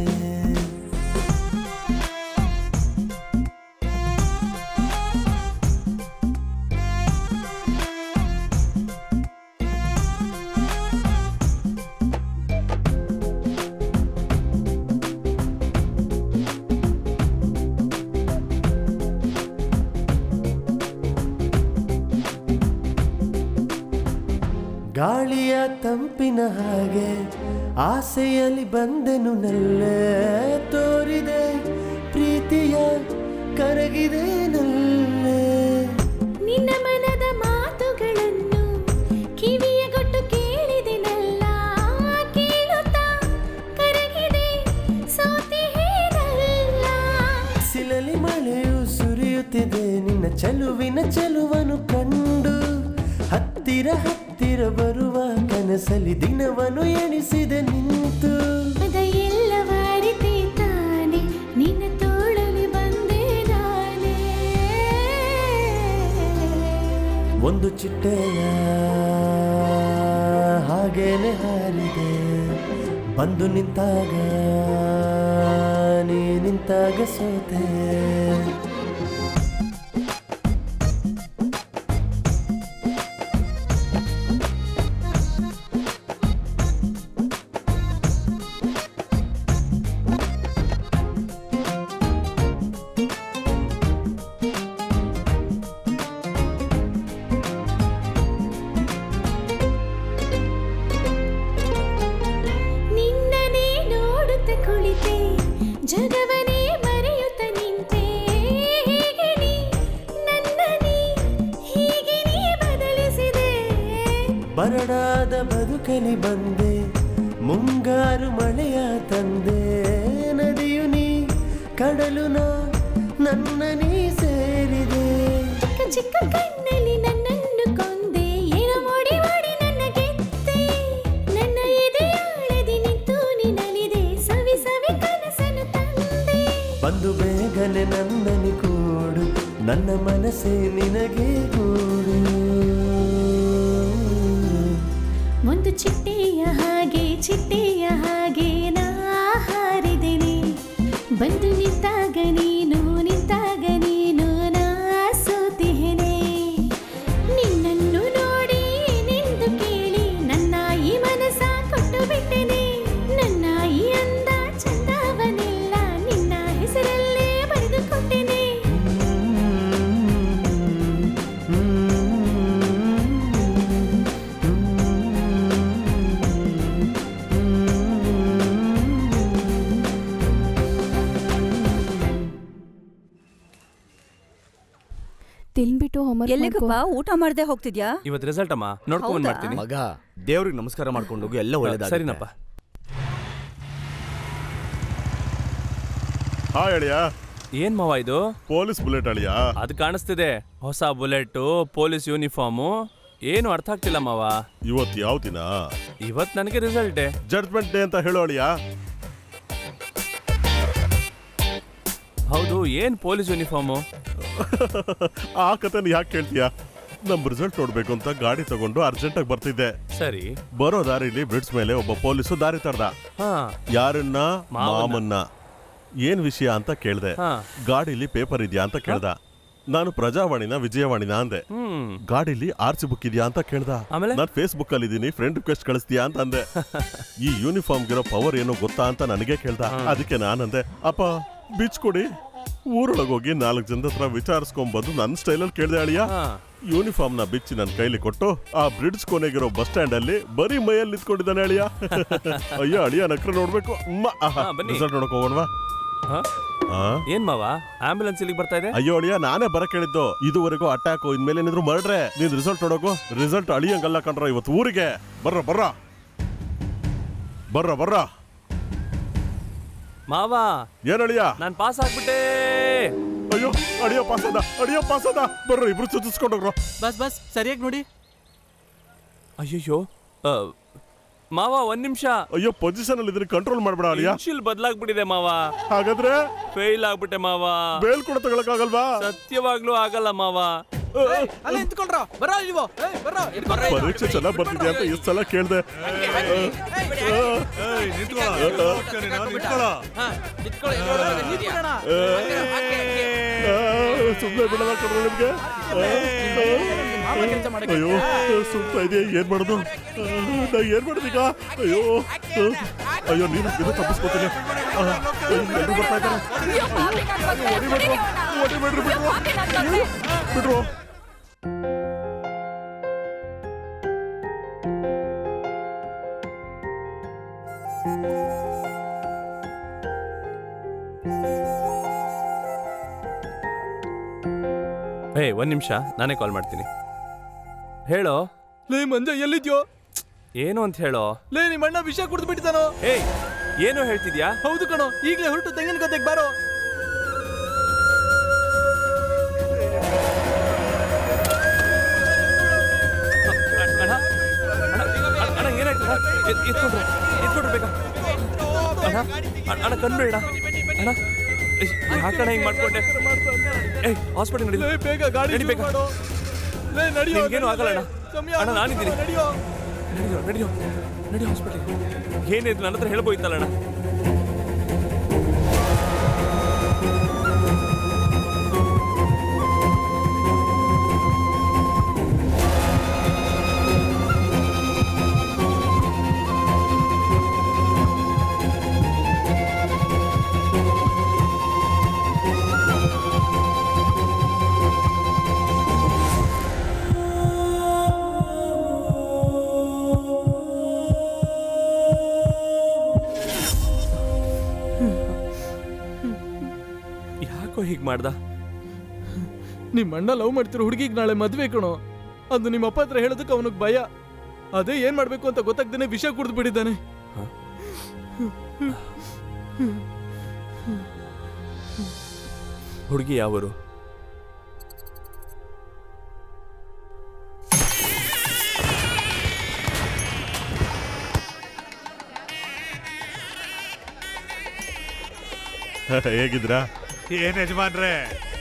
J: ಗಾಳಿಯ ತಂಪಿನ ಹಾಗೆ ಆಸೆಯಲ್ಲಿ ಬಂದೆನು ನಲ್ಲೇ ತೋರಿದೆ ಪ್ರೀತಿಯ ಕರಗಿದೆ ನಲ್ಲೇ
I: ನಿನ್ನ ಮನದ ಮಾತುಗಳನ್ನು ಕಿವಿಯ ಗೊಟ್ಟು ಕೇಳಿದೆನಲ್ಲ ಕೇಳುತ್ತಾ ಕರಗಿದೆ ಸೋತಿಹೇನಲ್ಲ
J: ಸಿಲಲಿ ಮಳೆಯು ಸುರಿಯುತ್ತಿದೆ ನಿನ್ನ ಚಲುವಿನ ಚಲುವನು ಕಂಡು ಹತ್ತಿರ ಹತ್ತಿರ ಬರುವ ಕನಸಲಿ ದಿನವನ್ನು ಎಣಿಸಿದೆ ನಿಂತು
I: ಅದ ಎಲ್ಲವ ಅರಿತೆ ತಾನೆ ನಿನ್ನ ತೋಳಲಿ ಬಂದೆ ನಾನೇ
J: ಒಂದು ಚಿಟ್ಟೆಯ ಹಾಗೇನೆ ಹಾರಿದೆ ಬಂದು ನಿಂತಾಗ ನೀ ನಿಂತಾಗ ಸೋತೆ
I: ನಿನ್ನನೇ ನೋಡುತ್ತ ಕುಳಿತೆ ಜಗವನೇ ಮರೆಯುತ್ತ ನಿಂತೆ ಹೀಗೆ ನೀ ನನ್ನನೇ ಹೀಗೆ ನೀ ಬದಲಿಸಿದೆ
J: ಬರಡಾದ ಬದುಕಲಿ ಬಂದೆ ಮುಂಗಾರು ಮಳೆಯ ತಂದೆ ನದಿಯು ನೀ ಕಡಲು ನಾ ನನ್ನ ನೀ ಸೇರಿದೆ
I: ಚಿಕ್ಕ ಚಿಕ್ಕ ಕಣ್ಣಲ್ಲಿ ನನ್ನನ್ನು ಕೊಂದೆ ಏನೋ ಮೋಡಿ ಮಾಡಿ ನನ್ನ ಗೆದ್ದೆ ನನ್ನ ಎದೆಯಾಳದಿ ನಿಂತು ನಿನಲಿದೆ ಸವಿ ಸವಿ ಕನಸನ್ನು ತಂದೆ
J: ಬಂದು ಬೇಗನೆ ನನ್ನನಿ ಕೂಡು ನನ್ನ ಮನಸ್ಸೇ ನಿನಗೆ ಕೂಡು
I: ಒಂದು ಚಿಟ್ಟೆಯ ಹಾಗೆ ಚಿಟ್ಟೆಯ ಹಾಗೆ ನಾ ಹಾರಿದೆನೆ ಬಂದು ನಿಂತಾಗ ನೀನು ನಿಂತಾಗ ನೀನು ನಾ ಸೋತಿಹೆನೆ ನಿನ್ನನ್ನು ನೋಡಿ ನಿಂದು ಕೇಳಿ ನನ್ನ ಈ ಮನಸ ಕೊಟ್ಟು ಬಿಟ್ಟೆನೆ ನನ್ನ ಈ ಅಂದ ಚಂದವನೆಲ್ಲ ನಿನ್ನ ಹೆಸರಲ್ಲೇ ಬರೆದು ಕೊಟ್ಟೆನೆ
L: ತಿನ್ಬಿಟ್ಟು ಹೋಮ್ವರ್ಕ್
E: ಎಲ್ಲಿಗಪ್ಪ ಊಟ ಮಾಡದೆ ಹೋಗ್ತಿದ್ಯಾ
H: ಇವತ್ತು ರಿಸಲ್ಟ್ ಅಮ್ಮ ನೋಡ್ಕೊಂಡ್
E: ಹೌದಾ?
H: ಮಾಡ್ತೀನಿ
K: ಮಗ ದೇವ್ರಿಗೆ ನಮಸ್ಕಾರ ಮಾಡ್ಕೊಂಡು ಹೋಗಿ ಎಲ್ಲ ಒಳ್ಳೇದಾಗ
H: ಸರಿನಪ್ಪ
C: ಹಾ ಹೇಳಿಯ
H: ಏನ್ ಮಾವ ಇದು
C: ಪೊಲೀಸ್ ಬುಲೆಟ್ ಅಳಿಯ
H: ಅದು ಕಾಣಿಸ್ತಿದೆ ಹೊಸ ಬುಲೆಟ್ ಪೊಲೀಸ್ ಯೂನಿಫಾರ್ಮು ಏನು ಅರ್ಥ ಆಗ್ತಿಲ್ಲ ಮಾವ
C: ಇವತ್ತು ಯಾವ ದಿನ
H: ಇವತ್ ನನಗೆ ರಿಸಲ್ಟ್ ಡೇ
C: ಜಡ್ಜ್ಮೆಂಟ್ ಡೇ ಅಂತ ಹೇಳೋ ಅಳಿಯ
H: ಹೌದು ಏನ್ ಪೊಲೀಸ್ ಯೂನಿಫಾರ್ಮು
C: ಆ ಕಥೆನ ಯಾಕೆ ಕೇಳ್ತೀಯ ನಮ್ ರಿಸಲ್ಟ್ ನೋಡ್ಬೇಕು ಅಂತ ಗಾಡಿ ತಗೊಂಡು ಅರ್ಜೆಂಟ್ ಆಗಿ ಬರ್ತಿದ್ದೆ
H: ಸರಿ
C: ಬರೋ ದಾರಿಲಿ ಬ್ರಿಡ್ಜ್ ಮೇಲೆ ಒಬ್ಬ ಪೊಲೀಸು ದಾರಿ ತರ್ದ
H: ಹಾ
C: ಯಾರನ್ನ
H: ಮಾವನ್ನ.
C: ಮಾಮನ್ನ ಏನ್ ವಿಷಯ ಅಂತ ಕೇಳ್ದೆ
H: ಹಾ.
C: ಗಾಡಿಲಿ ಪೇಪರ್ ಇದೆಯಾ ಅಂತ ಕೇಳ್ದ ನಾನು ಪ್ರಜಾವಾಣಿನ ವಿಜಯವಾಣಿನ ಅಂದೆ
H: ಹ್ಮ್
C: ಗಾಡಿಲಿ ಆರ್ ಸಿ ಬುಕ್ ಇದೆಯಾ ಅಂತ ಕೇಳ್ದ
H: ಆಮೇಲೆ?
C: ನಾನು ಫೇಸ್ಬುಕ್ ಅಲ್ಲಿ ಇದೀನಿ ಫ್ರೆಂಡ್ ರಿಕ್ವೆಸ್ಟ್ ಕಳಿಸ್ತೀಯಾ ಅಂತ ಅಂದೆ ಈ ಯೂನಿಫಾರ್ಮ್ ಗಿರೋ ಪವರ್ ಏನೋ ಗೊತ್ತಾ ಅಂತ ನನಗೆ ಕೇಳ್ದ ಅದಕ್ಕೆ ನಾನಂದೆ ಅಪ್ಪ ಬಿಚ್ ಕೊಡಿ ಊರೊಳಗೆ ಹೋಗಿ ನಾಲ್ಕು ಜನದ ಹತ್ರ ವಿಚಾರಿಸ್ಕೊಂಡ್ಬಂದು ನನ್ನ ಸ್ಟೈಲಲ್ಲಿ ಕೇಳ್ದೆ ಅಳಿಯ ಯೂನಿಫಾರ್ಮ್ ನ ಬಿಚ್ಚಿ ನನ್ನ ಕೈಲಿ ಕೊಟ್ಟು ಆ ಬ್ರಿಡ್ಜ್ ಕೊನೆಗಿರೋ ಬಸ್ ಸ್ಟ್ಯಾಂಡ್ ಅಲ್ಲಿ ಬರೀ ಮೈಯಲ್ಲಿ ನಿಂತ್ಕೊಂಡಿದ್ದಾನೆ ಅಳಿಯ ಅಯ್ಯೋ ಅಳಿಯ ನಕ್ರ ನೋಡ್ಬೇಕು
H: ಹಾ, ಬನ್ನಿ.
C: ರಿಸಲ್ಟ್ ನೋಡಕ್ ಹೋಗೋಣವಾ
H: ಹಾ?
C: ಆ?
H: ಏನ್ ಮಾವ ಆಂಬ್ಯುಲೆನ್ಸ್ ಇಲ್ಲಿಗೆ ಬರ್ತಾ ಇದೆ
C: ಅಯ್ಯೋ ಅಳಿಯ ನಾನೇ ಬರಕ್ ಹೇಳಿದ್ದು ಇದುವರೆಗೂ ಅಟ್ಯಾಕ್ ಇನ್ಮೇಲೆ ಏನಿದ್ರು ಮರ್ಡ್ರೆ ನೀನ್ ರಿಸಲ್ಟ್ ನೋಡೋಕು ರಿಸಲ್ಟ್ ಅಳಿಯಂಗಲ್ಲ ಕಣ್ರ ಇವತ್ತು ಊರಿಗೆ ಬರ್ರ ಬರ್ರ ಬರ್ರ ಬರ್ರ
H: ಮಾವ
C: ಏನ್ ಅಳಿಯ
H: ನಾನ್ ಪಾಸ್ ಆಗ್ಬಿಟ್ಟೆ
C: ಅಯ್ಯೋ ಅಡಿಯ ಪಾಸ್ ಅದ ಅಡಿಯ ಪಾಸ್ ಅದ ಬರ್ರ ಇಬ್ರು ಸುತ್ತಿಸ್ಕೊಂಡೋಗ್ರು
B: ಬಸ್ ಬಸ್ ಸರಿಯಾಗಿ ನೋಡಿ
H: ಅಯ್ಯಯ್ಯೋ ಆ, ಮಾವ ಒಂದ್ ನಿಮಿಷ
C: ಅಯ್ಯೋ ಪೊಸಿಷನ್ ಅಲ್ಲಿ ಇದ್ರೆ ಕಂಟ್ರೋಲ್ ಮಾಡ್ಬೇಡ ಅಳಿಯ
H: ಇನ್ಶಿಲ್ ಬದಲಾಗ್ಬಿಟ್ಟಿದೆ ಮಾವ
C: ಹಾಗಾದ್ರೆ
H: ಫೇಲ್ ಆಗ್ಬಿಟ್ಟೆ ಮಾವ
C: ಬೇಲ್ ಕೂಡ ತಗೊಳಕ್ಕಾಗಲ್ವಾ
H: ಸತ್ಯವಾಗ್ಲೂ ಆಗಲ್ಲ ಮಾವ
B: ಅಲ್ಲೇ ನಿಂತ್ಕೊಂಡ್ರ ಬರೋ ನೀವು ಬರೋ
C: ಪರೀಕ್ಷೆ ಚೆನ್ನಾಗ್ ಬರ್ತಿದ್ಯಾ ಅಂತ ಎಷ್ಟು ಸಲ ಕೇಳ್ದೆ ಸುಮ್ಮನೆ ಬಿಡಲ್ಲ ಕಣ್ರ ನಿಮ್ಗೆ ಅಯ್ಯೋ ಸುಮ್ತಾ ಇದೆಯಾ ಏನ್ ಮಾಡೋದು ನಾ ಏನ್ ಮಾಡೋದೀಗ ಅಯ್ಯೋ ಅಯ್ಯೋ ನೀನು ಇದು ತಪ್ಪಿಸ್ಕೊತೀನಿ ಎಲ್ಲರೂ ಬರ್ತಾ ಇದ್ದಾರೆ ಹೊಡಿಬೇಡ್ರು ಹೊಡಿಬೇಡ್ರು ಬಿಡ್ರು ಬಿಡ್ರು
H: ಹೇ ಒಂದ್ ನಿಮಿಷ ನಾನೇ ಕಾಲ್ ಮಾಡ್ತೀನಿ ಹೇಳೋ
B: ಲೇ ಮಂಜ ಎಲ್ಲಿದ್ಯೋ
H: ಏನು ಅಂತ ಹೇಳೋ
B: ಲೇ ನಿಮ್ಮ ಅಣ್ಣ ವಿಷ ಕುಡಿದು ಬಿಟ್ಟಿದ್ದಾನೋ
H: ಏಯ್ ಏನು ಹೇಳ್ತಿದ್ಯಾ
B: ಹೌದು ಕಣೋ ಈಗಲೇ ಹೊರಟು ತೆಂಗಿನ ಗದ್ದೆಗೆ ಬಾರೋ
H: ಅಣ್ಣ ಅಣ್ಣ ಅಣ್ಣ, ಅಣ್ಣ ಏನಾಯ್ತು ಅಣ್ಣ? ಎತ್- ಎತ್ಕೊಡ್ರು ಎತ್ಕೊಡ್ರು ಬೇಗ ಅಣ್ಣ ಅಣ್ಣ, ಅಣ್ಣ ಕಣ್ಬೇಡ ಅಣ್ಣ ಏಯ್, ಯಾಕಣ್ಣ ಹಿಂಗ್ ಮಾಡ್ಕೊಂಡೆ ಏಯ್ ಹಾಸ್ಪಿಟಲ್ ನಡಿ
B: ಲೇ ಬೇಗ ಗಾಡಿ
H: ನಡಿ ಬೇಗ
B: ಶುರು ಮಾಡು. ಲೇ ನಡಿಯೋ
H: ನಿನ್ಗೇನು ಆಗಲ್ಲ ಅಣ್ಣ
B: ಸಮಯ
H: ಅಣ್ಣ ನಾನಿದ್ದೀನಿ
B: ನಡಿಯೋ
H: ನಡಿಯೋ ನಡಿಯೋ ನಡಿ ಹಾಸ್ಪಿಟಲ್ ಏನಿದ್ರು ನನ್ನ ಹತ್ರ ಹೇಳ್ಬೋಯ್ತಲ್ಲ ಅಣ್ಣ ಯಾಕೋ ಹೀಗ್ ಮಾಡ್ದ
B: ನಿಮ್ಮ ಅಣ್ಣ ಲವ್ ಮಾಡ್ತಿರೋ ಹುಡುಗಿಗೆ ನಾಳೆ ಮದ್ವೆ ಕಣೋ ಅದು ನಿಮ್ಮ ಅಪ್ಪ ಹತ್ರ ಹೇಳೋದಕ್ಕೆ ಅವನಿಗೆ ಭಯ ಅದೇ ಏನ್ ಮಾಡ್ಬೇಕು ಅಂತ ಗೊತ್ತಾಗ್ದೇನೆ ವಿಷ ಕುಡಿದು ಬಿಟ್ಟಿದ್ದಾನೆ
H: ಹುಡುಗಿ ಯಾವರು
C: ಹೇಗಿದ್ರಾ
D: ಏನ್ ಯಜಮಾನ್ರೆ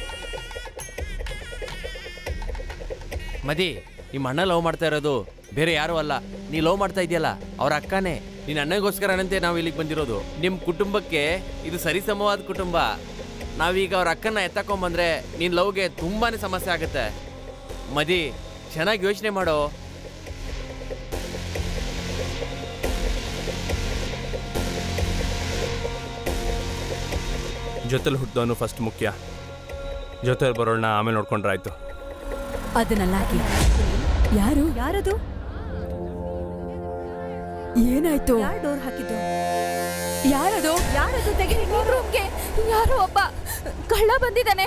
A: ಮದಿ ನಿಮ್ಮ ಅಣ್ಣ ಲವ್ ಮಾಡ್ತಾ ಇರೋದು ಬೇರೆ ಯಾರು ಅಲ್ಲ ನೀ ಲವ್ ಮಾಡ್ತಾ ಇದೆಯಲ್ಲ ಅವ್ರ ಅಕ್ಕನೇ ನಿನ್ನ ಅಣ್ಣಗೋಸ್ಕರನಂತೆ ನಾವು ಇಲ್ಲಿಗೆ ಬಂದಿರೋದು ನಿಮ್ಮ ಕುಟುಂಬಕ್ಕೆ ಇದು ಸರಿಸಮವಾದ ಕುಟುಂಬ ನಾವೀಗ ಅವ್ರ ಅಕ್ಕನ ಎತ್ತಕೊಂಬಂದ್ರೆ ನಿನ್ನ ಲವ್ಗೆ ತುಂಬಾನೇ ಸಮಸ್ಯೆ ಆಗುತ್ತೆ ಮದಿ ಚೆನ್ನಾಗಿ ಯೋಚನೆ ಮಾಡೋ
H: ಜೊತೆಲಿ ಹುಟ್ಟಿದವನು ಫಸ್ಟ್ ಮುಖ್ಯ ಜೊತೆಲಿ ಬರೋಣ ಆಮೇಲೆ ನೋಡ್ಕೊಂಡ್ರಾಯ್ತು
M: ಅದನ್ನೆಲ್ಲ ಹಾಕಿ ಯಾರು
E: ಯಾರದು
M: ಏನಾಯ್ತು
E: ಯಾರು ಡೋರ್ ಹಾಕಿದ್ದು
M: ಯಾರದು
E: ಯಾರದು ತೆಗೀರಿ
L: ರೂಮ್ಗೆ ಯಾರೋ ಒಬ್ಬ ಕಳ್ಳ ಬಂದಿದ್ದಾನೆ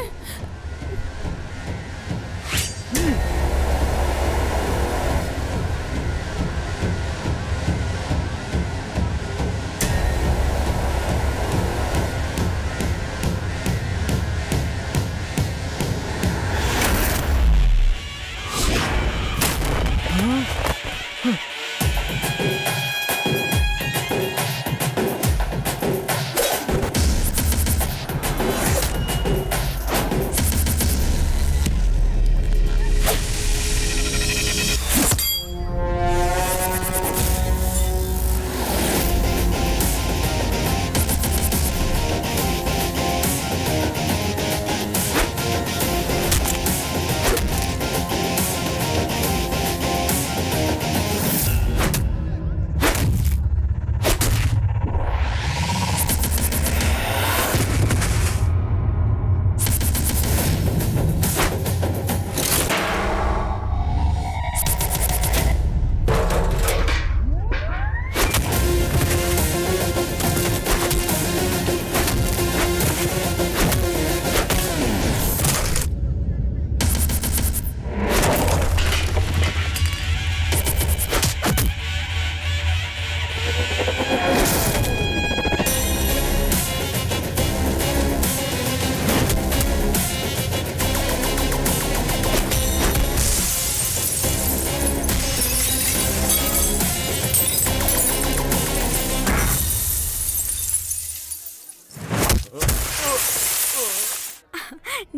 B: ಆ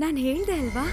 M: ನಾನು ಹೇಳ್ದೆ ಅಲ್ವಾ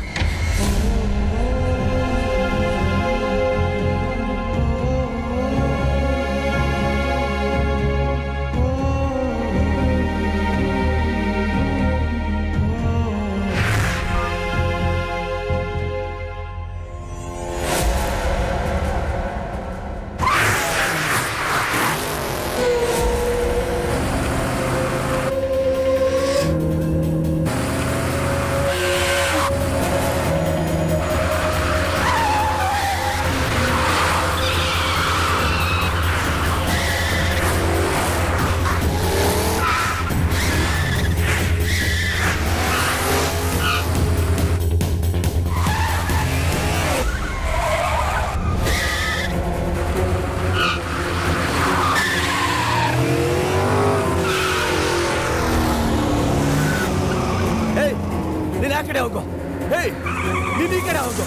K: ಹೇಯ್ ನೀನ್ ಆ ಕಡೆ ಹೋಗು ಹೇಯ್ ನೀನ್ ಈ ಕಡೆ ಹೋಗು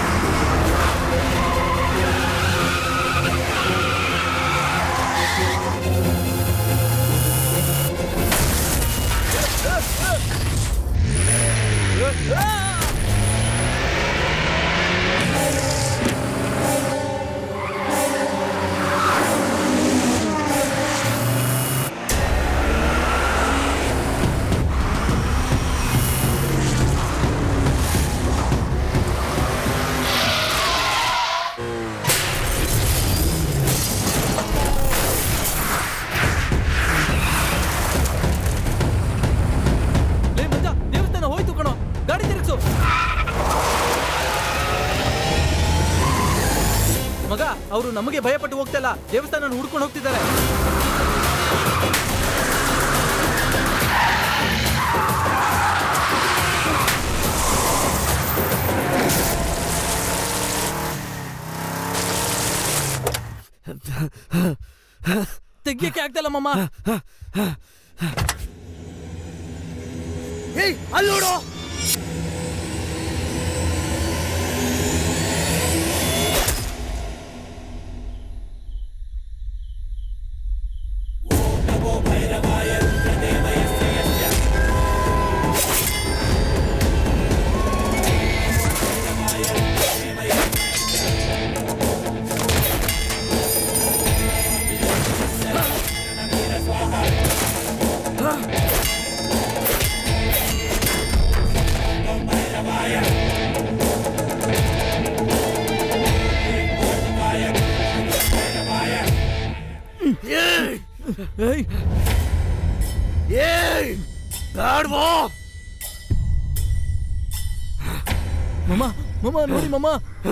B: ಲೇ ಮಂಜ ದೇವಸ್ಥಾನ ಹೋಯ್ತು ಕಣೋ ಗಾಡಿ ತಿರುಗಿಸು ಮಗ ಅವರು ನಮಗೆ ಭಯಪಟ್ಟು ಹೋಗ್ತಿಲ್ಲ ದೇವಸ್ಥಾನ ಹುಡ್ಕೊಂಡು ಹೋಗ್ತಿದ್ದಾರೆ ತೆಗಿಯಕ್ಕೆ ಆಗ್ತಿಲ್ಲ ಮಮ್ಮ
K: ಏಯ್ ಅಲ್ಲಿ ನೋಡು ಏಯ್
B: ಏಯ್
K: ಏಯ್ ಬ್ಯಾಡ್ವೋ
B: ಮಮ್ಮ ಮಮ್ಮ ನೋಡಿ ಮಮ್ಮ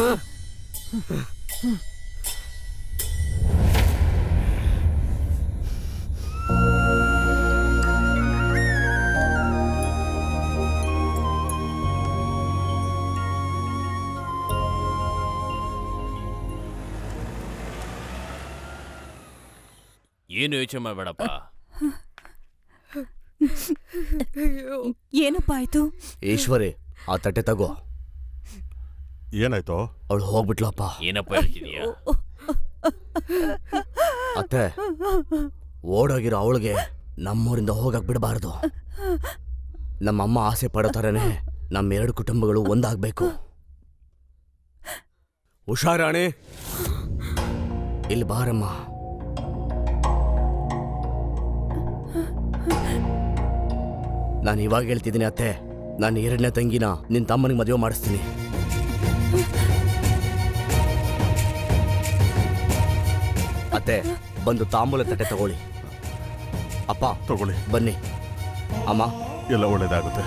N: ಏನು ಯೋಚನೆ ಮಾಡಬೇಡಪ್ಪ
E: ಏನಪ್ಪ ಆಯ್ತು
K: ಈಶ್ವರಿ ಆ ತಟ್ಟೆ ತಗೋ
C: ಏನಾಯ್ತು
K: ಅವಳು ಹೋಗ್ಬಿಟ್ಲಪ್ಪ
N: ಏನಪ್ಪ ಹೇಳ್ತಿದೀಯ
K: ಅತ್ತೆ ಓಡೋಗಿರೋ ಅವಳಿಗೆ ನಮ್ಮೂರಿಂದ ಹೋಗಕ್ ಬಿಡಬಾರದು ನಮ್ಮಮ್ಮ ಆಸೆ ಪಡೋ ಥರನೇ ನಮ್ಮೆರಡು ಕುಟುಂಬಗಳು ಒಂದಾಗಬೇಕು ಹುಷಾರಾಣಿ ಇಲ್ಲಿ ಬಾರಮ್ಮ ನಾನು ಇವಾಗ ಹೇಳ್ತಿದ್ದೀನಿ ಅತ್ತೆ ನಾನು ಎರಡನೇ ತಂಗಿನ ನಿನ್ನ ತಮ್ಮನಿಗೆ ಮದುವೆ ಮಾಡಿಸ್ತೀನಿ ಅತ್ತೆ ಬಂದು ತಾಂಬೂಲ ತಟ್ಟೆ ತಗೊಳ್ಳಿ ಅಪ್ಪ
C: ತಗೊಳ್ಳಿ
K: ಬನ್ನಿ ಅಮ್ಮ
C: ಎಲ್ಲ ಒಳ್ಳೇದಾಗುತ್ತೆ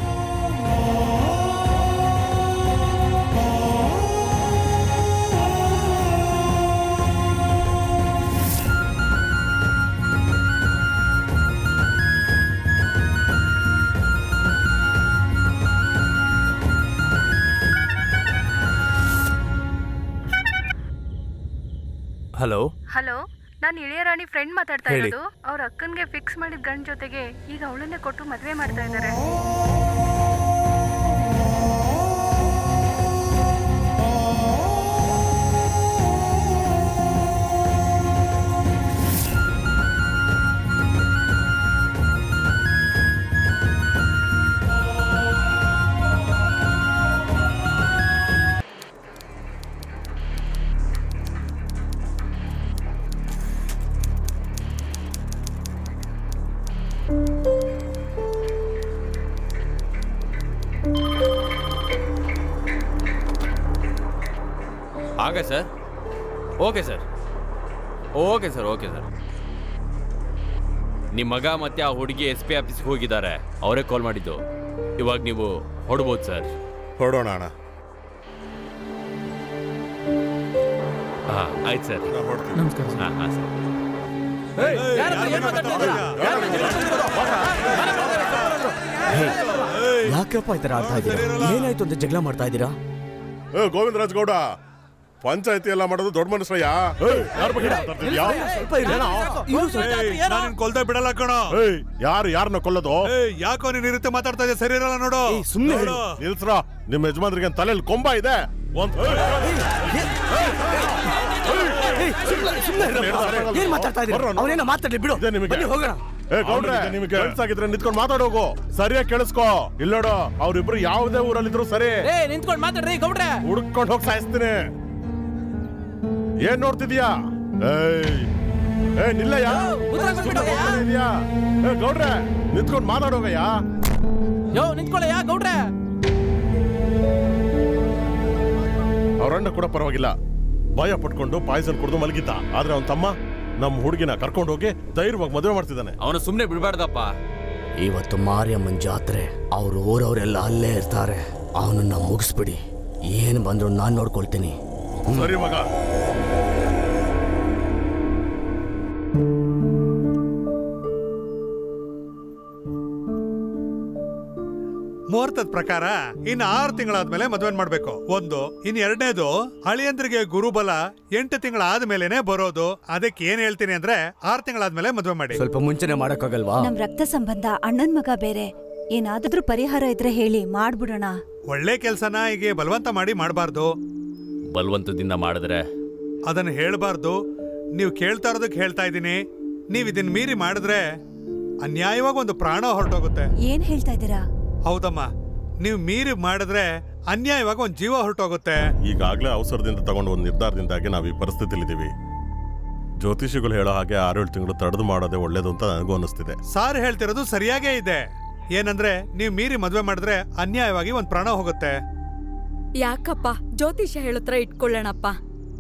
H: ಹಲೋ
O: ಹಲೋ ನಾನು ಇಳಿಯರಾಣಿ ಫ್ರೆಂಡ್ ಮಾತಾಡ್ತಾ
H: ಹೇಳಿ.
O: ಇರೋದು ಅವ್ರ ಅಕ್ಕನ್ಗೆ ಫಿಕ್ಸ್ ಮಾಡಿದ ಗಂಡ ಜೊತೆಗೆ ಈಗ ಅವಳನ್ನೇ ಕೊಟ್ಟು ಮದ್ವೆ ಮಾಡ್ತಾ ಇದ್ದಾರೆ
N: ಹಾಗೆ sir okay sir okay sir okay sir ನಿಮ್ಮ ಮಗ ಮತ್ತೆ ಆ ಹುಡುಗಿ ಎಸ್ ಪಿ ಆಫೀಸ್ಗೆ ಹೋಗಿದ್ದಾರೆ ಅವರೇ ಕಾಲ್ ಮಾಡಿದ್ದು ಇವಾಗ ನೀವು ಹೊಡ್ಬೋದು ಸರ್
C: ಹೊಡೋಣ ಅಣ್ಣ
N: ಹಾಂ ಆಯ್ತು ಸರ್
B: ನಮಸ್ಕಾರ
N: ಹಾಂ ಹಾಂ ಸರ್
K: ಯಾಕಪ್ಪ ಈ ತರ ಆಡ್ತಾ ಇದ್ದೀರಾ ಏನಾಯ್ತು ಅಂತ ಜಗಳ ಮಾಡ್ತಾ ಇದ್ದೀರಾ
C: ಏ ಗೋವಿಂದರಾಜ್ ಗೌಡ ಪಂಚಾಯತಿ ಎಲ್ಲ ಮಾಡೋದು ದೊಡ್ಡ ಮನುಷ್ಯಯ್ಯ ಯಾರ ಬಗ್ಗೆ ಮಾತಾಡ್ತಿದ್ಯಾ?
D: ನಾನು ಕೊಲ್ದೆ ಬಿಡಲ್ಲ ಕಣೋ
C: ಏಯ್, ಯಾರು ಯಾರನ್ನ ಕೊಲ್ಲೋದು
D: ಏಯ್, ಯಾಕೋ ನೀನ್ ಈ ರೀತಿ ಮಾತಾಡ್ತಾ ಇದ್ದೆ ಸರಿ ಇರಲ್ಲ ನೋಡು
C: ಸುಮ್ಮನೆ
D: ನೋಡು.
C: ನಿಲ್ಸ್ರ ನಿಮ್ಮ ಯಜಮಾನ್ರಿಗೆ ತಲೆಯಲ್ಲಿ ಕೊಂಬ ಇದೆ ಒಂದ್
K: ಏನ್ ಮಾತಾಡ್ತಾ ಇದ್ದೀರಾ ಅವನೇನೋ ಮಾತಾಡ್ಲಿ ಬಿಡು ಬನ್ನಿ ಹೋಗೋಣ
C: ಏ ಗೌಡ್ರೆ ನಿಮ್ಗೆ ಕೆಲ್ಸಾಗಿದ್ರೆ ನಿಂತ್ಕೊಂಡು ಮಾತಾಡೋಗು ಸರಿಯಾಗಿ ಕೇಳಿಸ್ಕೋ ಇಲ್ಲೋಡು ಅವ್ರಿಬ್ರು ಯಾವುದೇ ಊರಲ್ಲಿದ್ರು ಸರಿ
B: ಏ ನಿಂತ್ಕೊಂಡು ಮಾತಾಡ್ರಿ ಗೌಡ್ರೆ
C: ಹುಡುಕೊಂಡು ಹೋಗಿ ಸಾಯಿಸ್ತೀನಿ ಏನ್ ನೋಡ್ತಿದ್ಯಾ ಏಯ್ ಏ ನಿಲ್ಲಯ್ಯ ಇದೆಯಾ ಏ ಗೌಡ್ರೆ ನಿಂತ್ಕೊಂಡು ಮಾತಾಡೋಗಯ್ಯ
B: ಯೋ ನಿಂತ್ಕೊಳ್ಳಯ್ಯ ಗೌಡ್ರೆ
C: ಅವ್ರಣ್ಣ ಕೂಡ ಪರವಾಗಿಲ್ಲ ಭಯ ಪಟ್ಕೊಂಡು ಪಾಯ್ಸನ್ ಕುಡಿದು ಮಲಗಿದ್ದ ಆದ್ರೆ ಅವನ್ ತಮ್ಮ ನಮ್ಮ ಹುಡುಗಿನ ಕರ್ಕೊಂಡು ಹೋಗಿ ಧೈರ್ಯವಾಗಿ ಮದುವೆ ಮಾಡ್ತಿದ್ದಾನೆ
N: ಅವನು ಸುಮ್ಮನೆ ಬಿಡಬಾರ್ದಪ್ಪ
K: ಇವತ್ತು ಮಾರಿಯಮ್ಮನ್ ಜಾತ್ರೆ ಅವ್ರ ಊರವರೆಲ್ಲ ಅಲ್ಲೇ ಇರ್ತಾರೆ ಅವನನ್ನ ಮುಗಿಸ್ಬಿಡಿ ಏನ್ ಬಂದ್ರು ನಾನ್ ನೋಡ್ಕೊಳ್ತೀನಿ
C: ಸರಿ ಮಗ
D: ಮುಹೂರ್ತದ ಪ್ರಕಾರ ಇನ್ನು ಆರು ತಿಂಗಳಾದ್ಮೇಲೆ ಮದ್ವೆ ಮಾಡ್ಬೇಕು ಒಂದು ಇನ್ ಎರಡನೇದು ಅಳಿಯಂದ್ರಿಗೆ ಗುರುಬಲ ಎಂಟು ತಿಂಗಳ ಆದ್ಮೇಲೆನೆ ಬರೋದು ಅದಕ್ಕೆ ಏನ್ ಹೇಳ್ತೀನಿ ಅಂದ್ರೆ ಆರು ತಿಂಗಳಾದ್ಮೇಲೆ ಮದ್ವೆ ಮಾಡಿ
K: ಸ್ವಲ್ಪ ಮುಂಚೆನೆ ಮಾಡಕ್ಕಾಗಲ್ವಾ
E: ನಮ್ ರಕ್ತ ಸಂಬಂಧ ಅಣ್ಣನ್ ಮಗ ಬೇರೆ ಏನಾದ್ರೂ ಪರಿಹಾರ ಇದ್ರೆ ಹೇಳಿ ಮಾಡ್ಬಿಡೋಣ
D: ಒಳ್ಳೆ ಕೆಲ್ಸನ ಹೀಗೆ ಬಲವಂತ ಮಾಡಿ ಮಾಡಬಾರ್ದು
N: ಬಲವಂತದಿಂದ ಮಾಡಿದ್ರೆ
D: ಅದನ್ನ ಹೇಳ್ಬಾರ್ದು ನೀವು ಕೇಳ್ತಾ ಇರೋದಕ್ಕೆ ಹೇಳ್ತಾ ಇದ್ದೀನಿ ನೀವ್ ಇದನ್ನ ಮೀರಿ ಮಾಡಿದ್ರೆ ಅನ್ಯಾಯವಾಗಿ ಒಂದು ಪ್ರಾಣ ಹೊರಟೋಗುತ್ತೆ
E: ಏನ್ ಹೇಳ್ತಾ ಇದ್ದೀರಾ
D: ಹೌದಮ್ಮ ನೀವು ಮೀರಿ ಮಾಡಿದ್ರೆ ಅನ್ಯಾಯವಾಗಿ ಒಂದು ಜೀವ ಹೊರಟೋಗುತ್ತೆ
C: ಈಗಾಗಲೇ ಅವಸರದಿಂದ ತಗೊಂಡು ಒಂದು ನಿರ್ಧಾರದಿಂದಾಗಿ ನಾವು ಈ ಪರಿಸ್ಥಿತಿಲಿದ್ದೀವಿ ಜ್ಯೋತಿಷಿಗಳು ಹೇಳೋ ಹಾಗೆ ಆರೇಳು ತಿಂಗಳು ತಡೆದು ಮಾಡೋದೇ ಒಳ್ಳೇದು ಅಂತ ನನಗೂ ಅನಿಸ್ತಿದೆ
D: ಸಾರ್ ಹೇಳ್ತಿರೋದು ಸರಿಯಾಗೇ ಇದೆ ಏನಂದ್ರೆ ನೀವು ಮೀರಿ ಮದ್ವೆ ಮಾಡಿದ್ರೆ ಅನ್ಯಾಯವಾಗಿ ಒಂದು ಪ್ರಾಣ ಹೋಗುತ್ತೆ
P: ಯಾಕಪ್ಪ ಜ್ಯೋತಿಷ್ಯ ಹೇಳತ್ರ ಇಟ್ಕೊಳ್ಳೋಣಪ್ಪ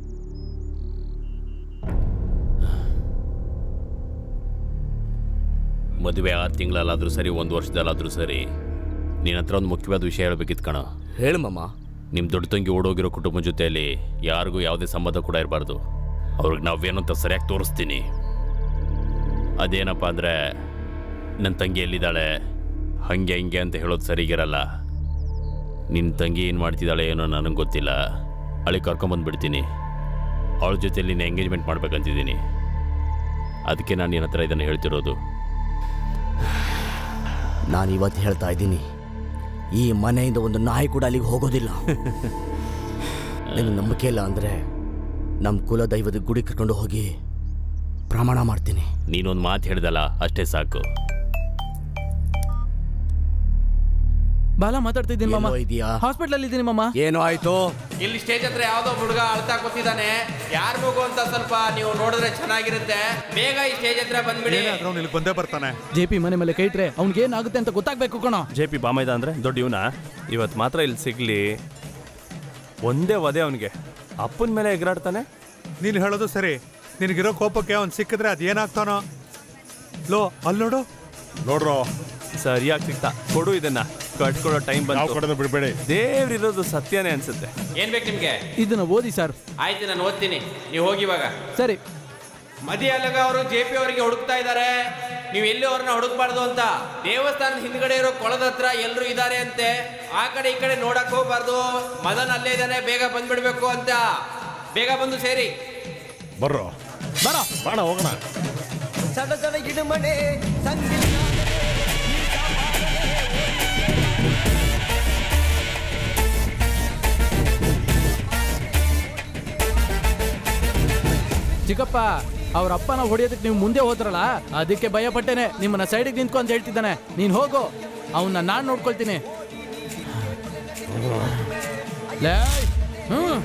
N: ಮದುವೆ ಆರು ತಿಂಗಳಲ್ಲಾದ್ರೂ ಸರಿ ಒಂದು ವರ್ಷದಲ್ಲಾದ್ರೂ ಸರಿ ನಿನ್ನ ಹತ್ರ ಒಂದು ಮುಖ್ಯವಾದ ವಿಷಯ ಹೇಳ್ಬೇಕಿತ್ತು ಕಣ
K: ಹೇಳು ಮಾಮ
N: ನಿಮ್ಮ ದೊಡ್ಡ ತಂಗಿ ಓಡೋಗಿರೋ ಕುಟುಂಬ ಜೊತೆಯಲ್ಲಿ ಯಾರಿಗೂ ಯಾವುದೇ ಸಂಬಂಧ ಕೂಡ ಇರಬಾರ್ದು ಅವ್ರಿಗೆ ನಾವೇನು ಅಂತ ಸರಿಯಾಗಿ ತೋರಿಸ್ತೀನಿ ಅದೇನಪ್ಪ ಅಂದರೆ ನನ್ನ ತಂಗಿ ಎಲ್ಲಿದ್ದಾಳೆ ಹಂಗೆ ಹಿಂಗೆ ಅಂತ ಹೇಳೋದು ಸರಿಗಿರಲ್ಲ ನಿನ್ನ ತಂಗಿ ಏನು ಮಾಡ್ತಿದ್ದಾಳೆ ಏನೋ ನನಗೆ ಗೊತ್ತಿಲ್ಲ ಅಲ್ಲಿ ಕರ್ಕೊಂಬಂದ್ಬಿಡ್ತೀನಿ ಅವಳ ಜೊತೆಲಿ ನೀನು ಎಂಗೇಜ್ಮೆಂಟ್ ಮಾಡ್ಬೇಕಂತಿದ್ದೀನಿ ಅದಕ್ಕೆ ನಾನು ನಿನ್ನ ಹತ್ರ ಇದನ್ನು ಹೇಳ್ತಿರೋದು
K: ನಾನು ಇವತ್ತು ಹೇಳ್ತಾ ಇದ್ದೀನಿ ಈ ಮನೆಯಿಂದ ಒಂದು ನಾಯಿ ಕೂಡ ಅಲ್ಲಿಗೆ ಹೋಗೋದಿಲ್ಲ ನಿನ್ನ ನಂಬಿಕೆ ಇಲ್ಲ ಅಂದ್ರೆ ನಮ್ಮ ಕುಲ ದೈವದ ಗುಡಿ ಕರ್ಕೊಂಡು ಹೋಗಿ ಪ್ರಮಾಣ ಮಾಡ್ತೀನಿ
N: ನೀನೊಂದು ಮಾತು ಹೇಳ್ದಲ್ಲ ಅಷ್ಟೇ ಸಾಕು
B: ಬಾಲ ಮಾತಾಡ್ತಿದ್ದೀನಿ ಮಾಮ
K: ಎಲ್ಲೋ ಇದೀಯಾ?
B: ಹಾಸ್ಪಿಟಲ್ ಅಲ್ಲಿ ಇದ್ದೀನಿ ಮಾಮ
K: ಏನೋ ಆಯ್ತು
A: ಇಲ್ಲಿ ಸ್ಟೇಜ್ ಹತ್ರ ಯಾವ್ದೋ ಹುಡುಗ ಅಳ್ತಾ ಕೂತಿದ್ದಾನೆ ಯಾರ್ ಮಗು ಅಂತ ಸ್ವಲ್ಪ ನೀವು ನೋಡಿದ್ರೆ ಚೆನ್ನಾಗಿರುತ್ತೆ ಬೇಗ ಈ ಸ್ಟೇಜ್ ಹತ್ರ ಬಂದ್ಬಿಡಿ
D: ಏನಾದ್ರೂ ಅವ್ನು ಇಲ್ಲಿ ಬಂದೇ ಬರ್ತಾನೆ
B: ಜೆ ಪಿ ಮನೆ ಮೇಲೆ ಕೈ ಇಟ್ರೆ ಅವ್ನಿಗೆ ಏನಾಗುತ್ತೆ ಅಂತ ಗೊತ್ತಾಗ್ಬೇಕು ಕಣೋ
H: ಜೆ ಪಿ ಬಾಮೈದ ಅಂದ್ರೆ ದೊಡ್ಡ ಇವನ ಇವತ್ತು ಮಾತ್ರ ಇಲ್ಲಿ ಸಿಗ್ಲಿ ಒಂದೇ ವದೆ ಅವನಿಗೆ ಅಪ್ಪನ ಮೇಲೆ ಎಗರಾಡ್ತಾನೆ
D: ನೀನು ಹೇಳೋದು ಸರಿ ನಿನಗಿರೋ ಕೋಪಕ್ಕೆ ಅವ್ನು ಸಿಕ್ಕಿದ್ರೆ ಅದೇನಾಗ್ತಾನೋ ಲೋ ಅಲ್ಲಿ ನೋಡು
C: ನೋಡ್ರೋ
H: ಸರಿಯಾಗಿ ಸಿಗ್ತಾ ಕೊಡು ಇದನ್ನ ಕಟ್ಕೊಡೋ ಟೈಮ್
C: ಯಾವ
H: ಬಂತು
C: ಕಡೆನೂ ಬಿಡಬೇಡಿ
H: ದೇವ್ರಿರೋದು ಸತ್ಯನೇ ಅನ್ಸುತ್ತೆ
A: ಏನ್ ಬೇಕು ನಿಮ್ಗೆ
B: ಇದನ್ನ ಓದಿ ಸರ್
A: ಆಯ್ತು ನಾನು ಓದ್ತೀನಿ ನೀವು ಹೋಗಿ ಇವಾಗ
B: ಸರಿ
A: ಮದಿ ಅಲ್ಲಗ ಅವರು ಜೆ ಪಿ ಅವರಿಗೆ ಹುಡುಕ್ತಾ ಇದ್ದಾರೆ ನೀವು ಎಲ್ಲಿ ಅವ್ರನ್ನ ಹುಡುಕ್ಬಾರ್ದು ಅಂತ ದೇವಸ್ಥಾನದ ಹಿಂದ್ಗಡೆ ಇರೋ ಕೊಳದ ಹತ್ರ ಎಲ್ಲರೂ ಇದ್ದಾರೆ ಅಂತೆ ಆ ಕಡೆ ಈ ಕಡೆ ನೋಡಕ್ ಹೋಗ್ಬಾರ್ದು ಮದನ್ ಅಲ್ಲೇ ಇದ್ದಾನೆ ಬೇಗ ಬಂದ್ಬಿಡ್ಬೇಕು ಅಂತ ಬೇಗ ಬಂದು ಸೇರಿ
C: ಬರ್ರೋ
B: ಬರೋ
C: ಬಾಣ ಹೋಗೋಣ
Q: ಸಡ ಸಡ ಗಿಡಮನೆ ಸಂಗಿಲಿ
B: ಚಿಕ್ಕಪ್ಪ ಅವ್ರ ಅಪ್ಪನ ಹೊಡಿಯೋದಕ್ಕೆ ನೀವು ಮುಂದೆ ಹೋದ್ರಲ್ಲ ಅದಕ್ಕೆ ಭಯ ಪಟ್ಟೇನೆ ನಿಮ್ಮನ್ನ ಸೈಡಿಗೆ ನಿಂತ್ಕೊ ಅಂತ ಹೇಳ್ತಿದ್ದಾನೆ ನೀನ್ ಹೋಗು ಅವನ್ನ ನಾನ್ ನೋಡ್ಕೊಳ್ತೀನಿ ಲೇ, ಹ್ಮ್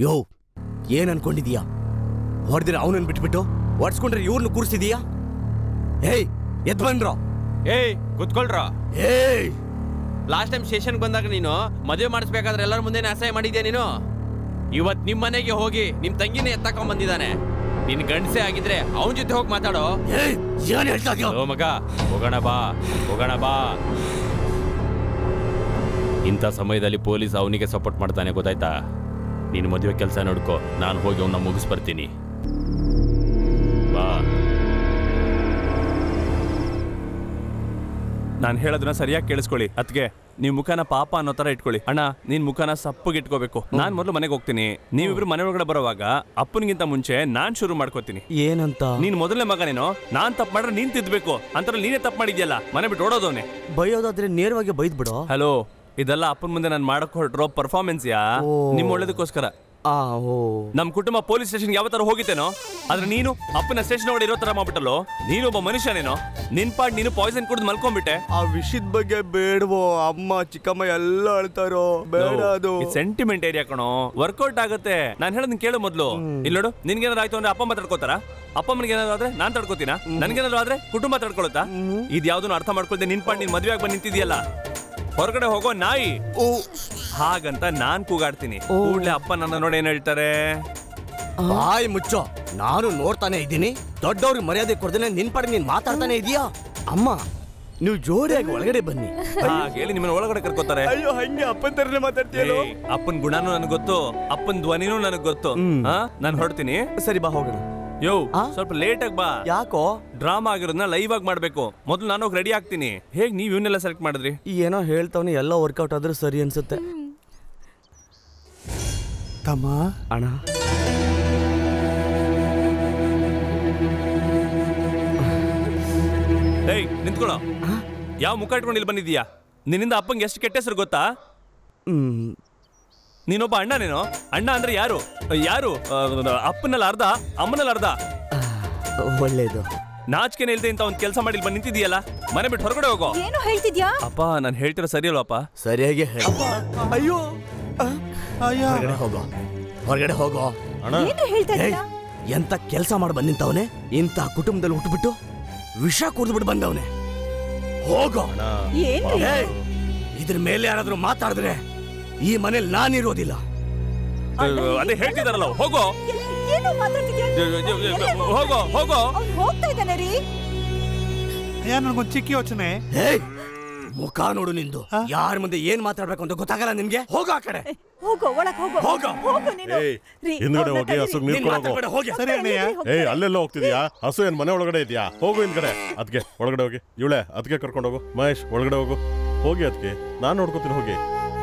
K: ಯೋ ಏನ್ ಅನ್ಕೊಂಡಿದೀಯಾ ಹೊಡೆದಿರ ಅವನನ್ನ ಬಿಟ್ಬಿಟ್ಟು ಹೊಡ್ಸ್ಕೊಂಡ್ರೆ ಇವ್ರನ್ನ ಕೂರಿಸಿದೀಯಾ ಏಯ್ ಎದ್ ಬಂದ್ರೋ
A: ಏಯ್ ಕುತ್ಕೊಳ್ರ
K: ಏಯ್
A: ಲಾಸ್ಟ್ ಟೈಮ್ ಸ್ಟೇಷನ್ ಬಂದಾಗ ನೀನು ಮದುವೆ ಮಾಡಿಸ್ಬೇಕಾದ್ರೆ ಎಲ್ಲರ ಮುಂದೆ ಅಸಹ್ಯ ಮಾಡಿದ್ಯಾ ನೀನು ಇವತ್ ನಿಮ್ ಮನೆಗೆ ಹೋಗಿ ನಿಮ್ ತಂಗಿನೇ ಎತ್ತಕೊಂಡ್ ಬಂದಿದ್ದಾನೆ ನಿನ್ ಗಂಡಸೆ ಆಗಿದ್ರೆ ಅವನ ಜೊತೆ ಹೋಗಿ ಮಾತಾಡೋ
K: ಏನ್ ಹೇಳ್ತಾ ಇದ್ಯೋ?
N: ಓ ಮಗ ಹೋಗೋಣ ಬಾ ಹೋಗೋಣ ಬಾ ಇಂಥ ಸಮಯದಲ್ಲಿ ಪೊಲೀಸ್ ಅವನಿಗೆ ಸಪೋರ್ಟ್ ಮಾಡ್ತಾನೆ ಗೊತ್ತಾಯ್ತಾ ನೀನು ಮದುವೆ ಕೆಲಸ ನೋಡ್ಕೋ ನಾನು ಹೋಗಿ ಅವನ್ನ ಮುಗಿಸ್ಬರ್ತೀನಿ ಬಾ
H: ನಾನು ಹೇಳೋದನ್ನ ಸರಿಯಾಗಿ ಕೇಳಿಸ್ಕೊಳ್ಳಿ ಅದಕ್ಕೆ ನೀವು ಮುಖನ ಪಾಪ ಅನ್ನೋ ತರ ಇಟ್ಕೊಳ್ಳಿ ಅಣ್ಣ ನೀನ್ ಮುಖನ ಸಪ್ಪಗೆ ಇಟ್ಕೋಬೇಕು ನಾನ್ ಮೊದಲು ಮನೆಗೆ ಹೋಗ್ತೀನಿ ನೀವಿಬ್ರು ಮನೆ ಒಳಗಡೆ ಬರುವಾಗ ಅಪ್ಪನಿಗಿಂತ ಮುಂಚೆ ನಾನ್ ಶುರು ಮಾಡ್ಕೋತೀನಿ
K: ಏನಂತ
H: ನೀನ್ ಮೊದಲನೇ ಮಗ ನೀನು ನಾನ್ ತಪ್ಪು ಮಾಡ್ರೆ ನೀನ್ ತಿದ್ಬೇಕು ಅಂತ ನೀನೇ ತಪ್ಪು ಮಾಡಿದ್ಯಲ್ಲ ಮನೆ ಬಿಟ್ಟು ಓಡೋದವನೇ
K: ಬೈಯೋದಾದ್ರೆ ನೇರವಾಗಿ ಬೈದ್ ಬಿಡೋ
H: ಹಲೋ ಇದೆಲ್ಲ ಅಪ್ಪನ ಮುಂದೆ ನಾನು ಮಾಡಕ್ ಹೊರಟಿರೋ ಪರ್ಫಾರ್ಮೆನ್ಸ್ ಯಾ
K: ಓ.
H: ನಿಮ್ ಒಳ್ಳೇದಕ್ಕೋಸ್ಕರ
K: ಆ ಓ
H: ನಮ್ ಕುಟುಂಬ ಪೊಲೀಸ್ ಸ್ಟೇಷನ್ ಯಾವ ತರ ಹೋಗಿತ್ತೇನೋ ಆದ್ರೆ ನೀನು ಅಪ್ಪನ ಸ್ಟೇಷನ್ ಒಳಗಡೆ ಇರೋ ತರ ಮಾಡ್ಬಿಟ್ಟಲ್ಲೋ ನೀನು ಒಬ್ಬ ಮನುಷ್ಯನೇನೋ ನಿನ್ ಪಾಡ್ ನೀನು ಪಾಯ್ಸನ್ ಕುಡಿದು ಮಲ್ಕೊಂಡ್ಬಿಟ್ಟೆ
K: ಆ ವಿಷಯದ ಬಗ್ಗೆ ಬೇಡವೋ ಅಮ್ಮ ಚಿಕ್ಕಮ್ಮ ಎಲ್ಲ ಅಳ್ತಾರೋ ಬೇಡ ಅದು
H: ಸೆಂಟಿಮೆಂಟ್ ಏರಿಯಾ ಕಣೋ ವರ್ಕೌಟ್ ಆಗುತ್ತೆ ನಾನು ಹೇಳೋದನ್ನ ಕೇಳು ಮೊದ್ಲು ಇಲ್ಲಿ ನೋಡು ನಿನ್ಗೇನಾದ್ರು ಆಯ್ತು ಅಂದ್ರೆ ಅಪ್ಪ ಅಮ್ಮ ತಡ್ಕೋತಾರ ಅಪ್ಪ ಅಮ್ಮನಿಗೆ ಏನಾದ್ರು ಆದ್ರೆ ನಾನ್ ತಡ್ಕೋತೀನ ನನ್ಗೇನಾದ್ರು ಆದ್ರೆ ಕುಟುಂಬ ತಡ್ಕೊಳುತ್ತಾ ಇದ್ ಯಾವ್ದನ್ನು ಅರ್ಥ ಮಾಡ್ಕೊಳ್ದೆ ನಿನ್ ಪಾಡ್ ನೀನ್ ಮದ್ವೆ ಆಗಿ ಬಂದ್ ನಿಂತಿದ್ಯಲ್ಲ ಹೊರಗಡೆ ಹೋಗೋ ನಾಯಿ ಹಾಗಂತ ನಾನ್ ಕೂಗಾಡ್ತೀನಿ ಕೂಡ್ಲೆ ಅಪ್ಪ ನನ್ನ ನೋಡಿ ಏನ್ ಹೇಳ್ತಾರೆ
K: ಬಾಯ್ ಮುಚ್ಚೋ ನಾನು ನೋಡ್ತಾನೆ ಇದ್ದೀನಿ ದೊಡ್ಡವ್ರಿಗೆ ಮರ್ಯಾದೆ ಕೊಡ್ದೇನೆ ನಿನ್ ಪಡೆ ನೀನ್ ಮಾತಾಡ್ತಾನೆ ಇದೀಯಾ ಅಮ್ಮ ನೀವು ಜೋಡಿಯಾಗಿ ಒಳಗಡೆ ಬನ್ನಿ
H: ಹಾಗೆ ಹೇಳಿ ನಿಮ್ಮನ್ನ ಒಳಗಡೆ ಕರ್ಕೋತಾರೆ
K: ಅಯ್ಯೋ ಹಂಗೆ ಅಪ್ಪನ್ ತರನೇ ಮಾತಾಡ್ತೀಯಲ್ಲ
H: ಏಯ್, ಅಪ್ಪನ್ ಗುಣನೂ ನನಗೆ ಗೊತ್ತು ಅಪ್ಪನ್ ಧ್ವನಿನೂ ನನಗೆ ಗೊತ್ತು ಹಾ ನಾನು ಹೊರಡ್ತೀನಿ
K: ಸರಿ ಬಾ ಹೋಗೋಣ
H: ಯೋ ಸ್ವಲ್ಪ ಲೇಟ್ ಆಗಿ ಬಾ
K: ಯಾಕೋ
H: ಡ್ರಾಮಾ ಆಗಿರೋದನ್ನ ಲೈವ್ ಆಗಿ ಮಾಡ್ಬೇಕು ಮೊದಲು ನಾನು ರೆಡಿ ಆಗ್ತೀನಿ ಹೇಗ್ ನೀವ್ ಇವನ್ನೆಲ್ಲ ಸೆಲೆಕ್ಟ್ ಮಾಡಿದ್ರಿ
K: ಏನೋ ಹೇಳ್ತಾವನೆ ಎಲ್ಲ ವರ್ಕೌಟ್ ಆದ್ರೂ ಸರಿ ಅನ್ಸುತ್ತೆ
D: ತಮ್ಮ
K: ಅಣ್ಣ
H: ಏಯ್ ನಿಂತ್ಕೊಳ್ಳೋ ಯಾವ ಮುಖ ಇಟ್ಕೊಂಡು ಇಲ್ಲಿ ಬಂದಿದ್ಯಾ ನಿನ್ನಿಂದ ಅಪ್ಪಂಗೆ ಎಷ್ಟು ಕೆಟ್ಟ ಹೆಸರು ಗೊತ್ತಾ ನೀನೊಬ್ಬ ಅಣ್ಣ ನೀನು ಅಣ್ಣ ಅಂದ್ರೆ ಯಾರು ಯಾರು ಆ, ಅಪ್ಪನಲ್ಲಿ ಅರ್ಧ ಅಮ್ಮನಲ್ಲಿ ಅರ್ಧ
K: ಒಳ್ಳೇದು
H: ನಾಚಿಕೆನೆ ಇಲ್ದೆ ಇಂತ ಒಂದ್ ಕೆಲಸ ಮಾಡಿ ಇಲ್ಲಿ ಬಂದು ನಿಂತಿದ್ಯಲ್ಲ ಮನೆ ಬಿಟ್ಟು ಹೊರಗಡೆ ಹೋಗೋ
E: ಏನು ಹೇಳ್ತಿದ್ಯಾ
H: ಅಪ್ಪ ನಾನು ಹೇಳ್ತಿರೋ ಸರಿ ಅಲ್ವಪ್ಪ
K: ಸರಿಯಾಗಿ ಅಯ್ಯೋ
D: ಅಯ್ಯ
K: ಹೊರಗಡೆ ಹೋಗೋ ಹೊರಗಡೆ ಹೋಗೋ
E: ಏನು ಹೇಳ್ತಾ
K: ಏಯ್,
E: ಇದ್ದೀರಾ
K: ಎಂತ ಕೆಲಸ ಮಾಡಿ ಬಂದಿಂತವನೆ ಇಂಥ ಕುಟುಂಬದಲ್ಲಿ ಹುಟ್ಟುಬಿಟ್ಟು ವಿಷ ಕುಡಿದ್ಬಿಟ್ಟು ಬಂದವನೆ ಹೋಗೋ
E: ಏನ್ರಿ?
K: ಏಯ್, ಇದ್ರ ಮೇಲೆ ಯಾರಾದ್ರೂ ಮಾತಾಡಿದ್ರೆ ಈ ಮನೇಲಿ ನಾನಿರೋದಿಲ್ಲ
H: ಅದೇ ಹೇಳ್ತಿದಾರಲ್ಲ ಹೋಗೋ
E: ಏನು ಮಾತಾಡ್ತಿದ್ಯಾ
H: ಹೋಗೋ ಹೋಗೋ
E: ಅವ್ನು ಹೋಗ್ತಾ ಇದ್ದಾನೆ ರೀ
D: ಅಯ್ಯ ನನಗೊಂದು ಚಿಕ್ಕ ಯೋಚನೆ
K: ಏಯ್ ಮುಖ ನೋಡು ನಿಂದು ಯಾರ ಮುಂದೆ ಏನ್ ಮಾತಾಡ್ಬೇಕು ಅಂತ ಗೊತ್ತಾಗಲ್ಲ ನಿನ್ಗೆ ಹೋಗೋ ಆ ಕಡೆ
E: ಹೋಗೋ ಒಳಗ್ ಹೋಗೋ
K: ಹೋಗೋ.
E: ಹೋಗು ನೀನು
C: ಏಯ್
E: ರೀ,
C: ಹಿಂದ್ಗಡೆ
E: ಅವ್ನ
C: ಹೋಗಿ
E: ಕರೀರಿ.
C: ಹಸುಗ್ ನೀರ್
K: ನೀನ್
C: ಕೊಡೋಗು
K: ಮಾತಾಡ್ಬೇಡ, ಹೋಗಿ.
D: ಸರಿ ಅಣ್ಣಯ್ಯ
C: ಏಯ್ ಅಲ್ಲೆಲ್ಲ ಹೋಗ್ತಿದ್ಯಾ ಹಸು ಏನ್ ಮನೆ ಒಳಗಡೆ ಇದೆಯಾ ಹೋಗು ಹಿಂದ್ಗಡೆ ಅದಕ್ಕೆ ಒಳಗಡೆ ಹೋಗಿ ಇವಳೆ ಅದಕ್ಕೆ ಕರ್ಕೊಂಡು ಹೋಗು ಮಹೇಶ್ ಒಳಗಡೆ ಹೋಗು ಹೋಗಿ ಅದಕ್ಕೆ ನಾನು ನೋಡ್ಕೋತೀನಿ ಹೋಗಿ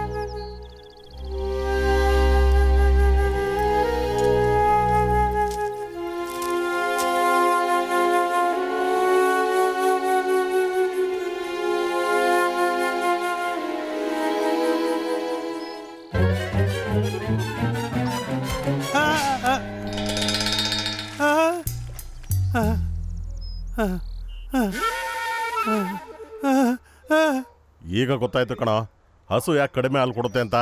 D: ಆ, ಆ, ಆ, ಆ, ಆ, ಆ, ಆ, ಆ, ಆ.
C: ಈಗ ಗೊತ್ತಾಯ್ತು ಕಣ ಹಸು ಯಾಕೆ ಕಡಿಮೆ ಹಾಲು ಕೊಡುತ್ತೆ ಅಂತ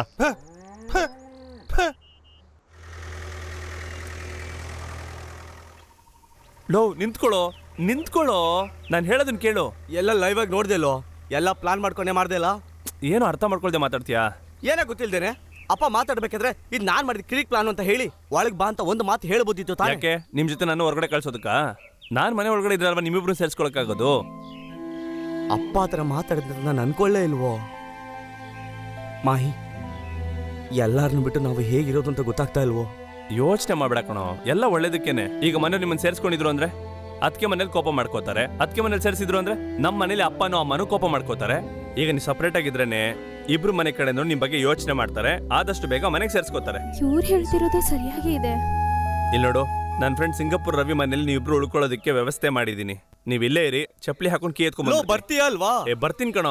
H: ಲೋ ನಿಂತ್ಕೊಳ್ಳೋ ನಿಂತ್ಕೊಳ್ಳೋ ನಾನು ಹೇಳೋದನ್ನ ಕೇಳು
K: ಎಲ್ಲ ಲೈವ್ ಆಗಿ ನೋಡ್ದೇಲೋ ಎಲ್ಲ ಪ್ಲಾನ್ ಮಾಡ್ಕೊಂಡೆ ಮಾಡ್ದೇಲ್ಲ
H: ಏನು ಅರ್ಥ ಮಾಡ್ಕೊಳ್ದೆ ಮಾತಾಡ್ತೀಯಾ
K: ಏನೇ ಗೊತ್ತಿಲ್ದೇನೆ ಅಪ್ಪ ಮಾತಾಡ್ಬೇಕಾದ್ರೆ ಇದು ನಾನ್ ಮಾಡಿದ ಕಿರಿಕ್ ಪ್ಲಾನ್ ಅಂತ ಹೇಳಿ ಒಳಗ್ ಬಾ ಅಂತ ಒಂದು ಮಾತು ಹೇಳ್ಬೋದಿತ್ತು ತಾನೇ
H: ಯಾಕೆ ನಿಮ್ ಜೊತೆ ನಾನು ಹೊರಗಡೆ ಕಳ್ಸೋದಕ್ಕ ನಾನ್ ಮನೆ ಒಳಗಡೆ ಇದ್ರಲ್ವಾ ನಿಮ್ಮಿಬ್ರು ಸೇರ್ಸ್ಕೊಳಕ್ಕಾಗೋದು
K: ಅಪ್ಪ ಆ ಥರ ಮಾತಾಡಿದ್ರೆ ನಾನು ಅನ್ಕೊಳ್ಳೇ ಇಲ್ವೋ ಮಾಹಿ ಎಲ್ಲಾರನ್ನು ಬಿಟ್ಟು ನಾವು ಹೇಗಿರೋದು ಅಂತ ಗೊತ್ತಾಗ್ತಾ ಇಲ್ವೋ
H: ಯೋಚನೆ ಮಾಡ್ಬೇಡ ಕಣೋ ಎಲ್ಲ ಒಳ್ಳೇದಕ್ಕೇನೆ ಈಗ ಮನೆ ನಿಮ್ಮನ್ನ ಸೇರ್ಸ್ಕೊಂಡಿದ್ರು ಅಂದ್ರೆ ಅದಕ್ಕೆ ಮನೇಲಿ ಕೋಪ ಮಾಡ್ಕೋತಾರೆ ಅದಕ್ಕೆ ಮನೇಲಿ ಸೇರಿಸಿದ್ರು ಅಂದ್ರೆ ನಮ್ಮ ಮನೇಲಿ ಅಪ್ಪನೋ ಅಮ್ಮನೂ ಕೋಪ ಮಾಡ್ಕೋತಾರೆ ಈಗ ನೀವು ಸಪ್ರೇಟ್ ಆಗಿದ್ರೇನೆ ಇಬ್ರು ಮನೆ ಕಡೆ ನಿಮ್ ಬಗ್ಗೆ ಯೋಚನೆ ಮಾಡ್ತಾರೆ ಆದಷ್ಟು ಬೇಗ ಮನೆಗೆ ಸೇರ್ಸ್ಕೋತಾರೆ
L: ಇವ್ರು ಹೇಳ್ತಿರೋದೇ ಸರಿಯಾಗಿ ಇದೆ
H: ಇಲ್ಲಿ ನೋಡು ನನ್ನ ಫ್ರೆಂಡ್ ಸಿಂಗಾಪುರ್ ರವಿ ಮನೇಲಿ ನೀವಿಬ್ರು ಉಳ್ಕೊಳ್ಳೋದಕ್ಕೆ ವ್ಯವಸ್ಥೆ ಮಾಡಿದೀನಿ ನೀವ್ ಇಲ್ಲೇ ಇರಿ ಚಪ್ಪಲಿ ಹಾಕೊಂಡು ಕೀ ಎತ್ಕೊಂಡ್
K: ಬರ್ತೀಯ ಅಲ್ವಾ
H: ಏ ಬರ್ತೀನಿ ಕಣೋ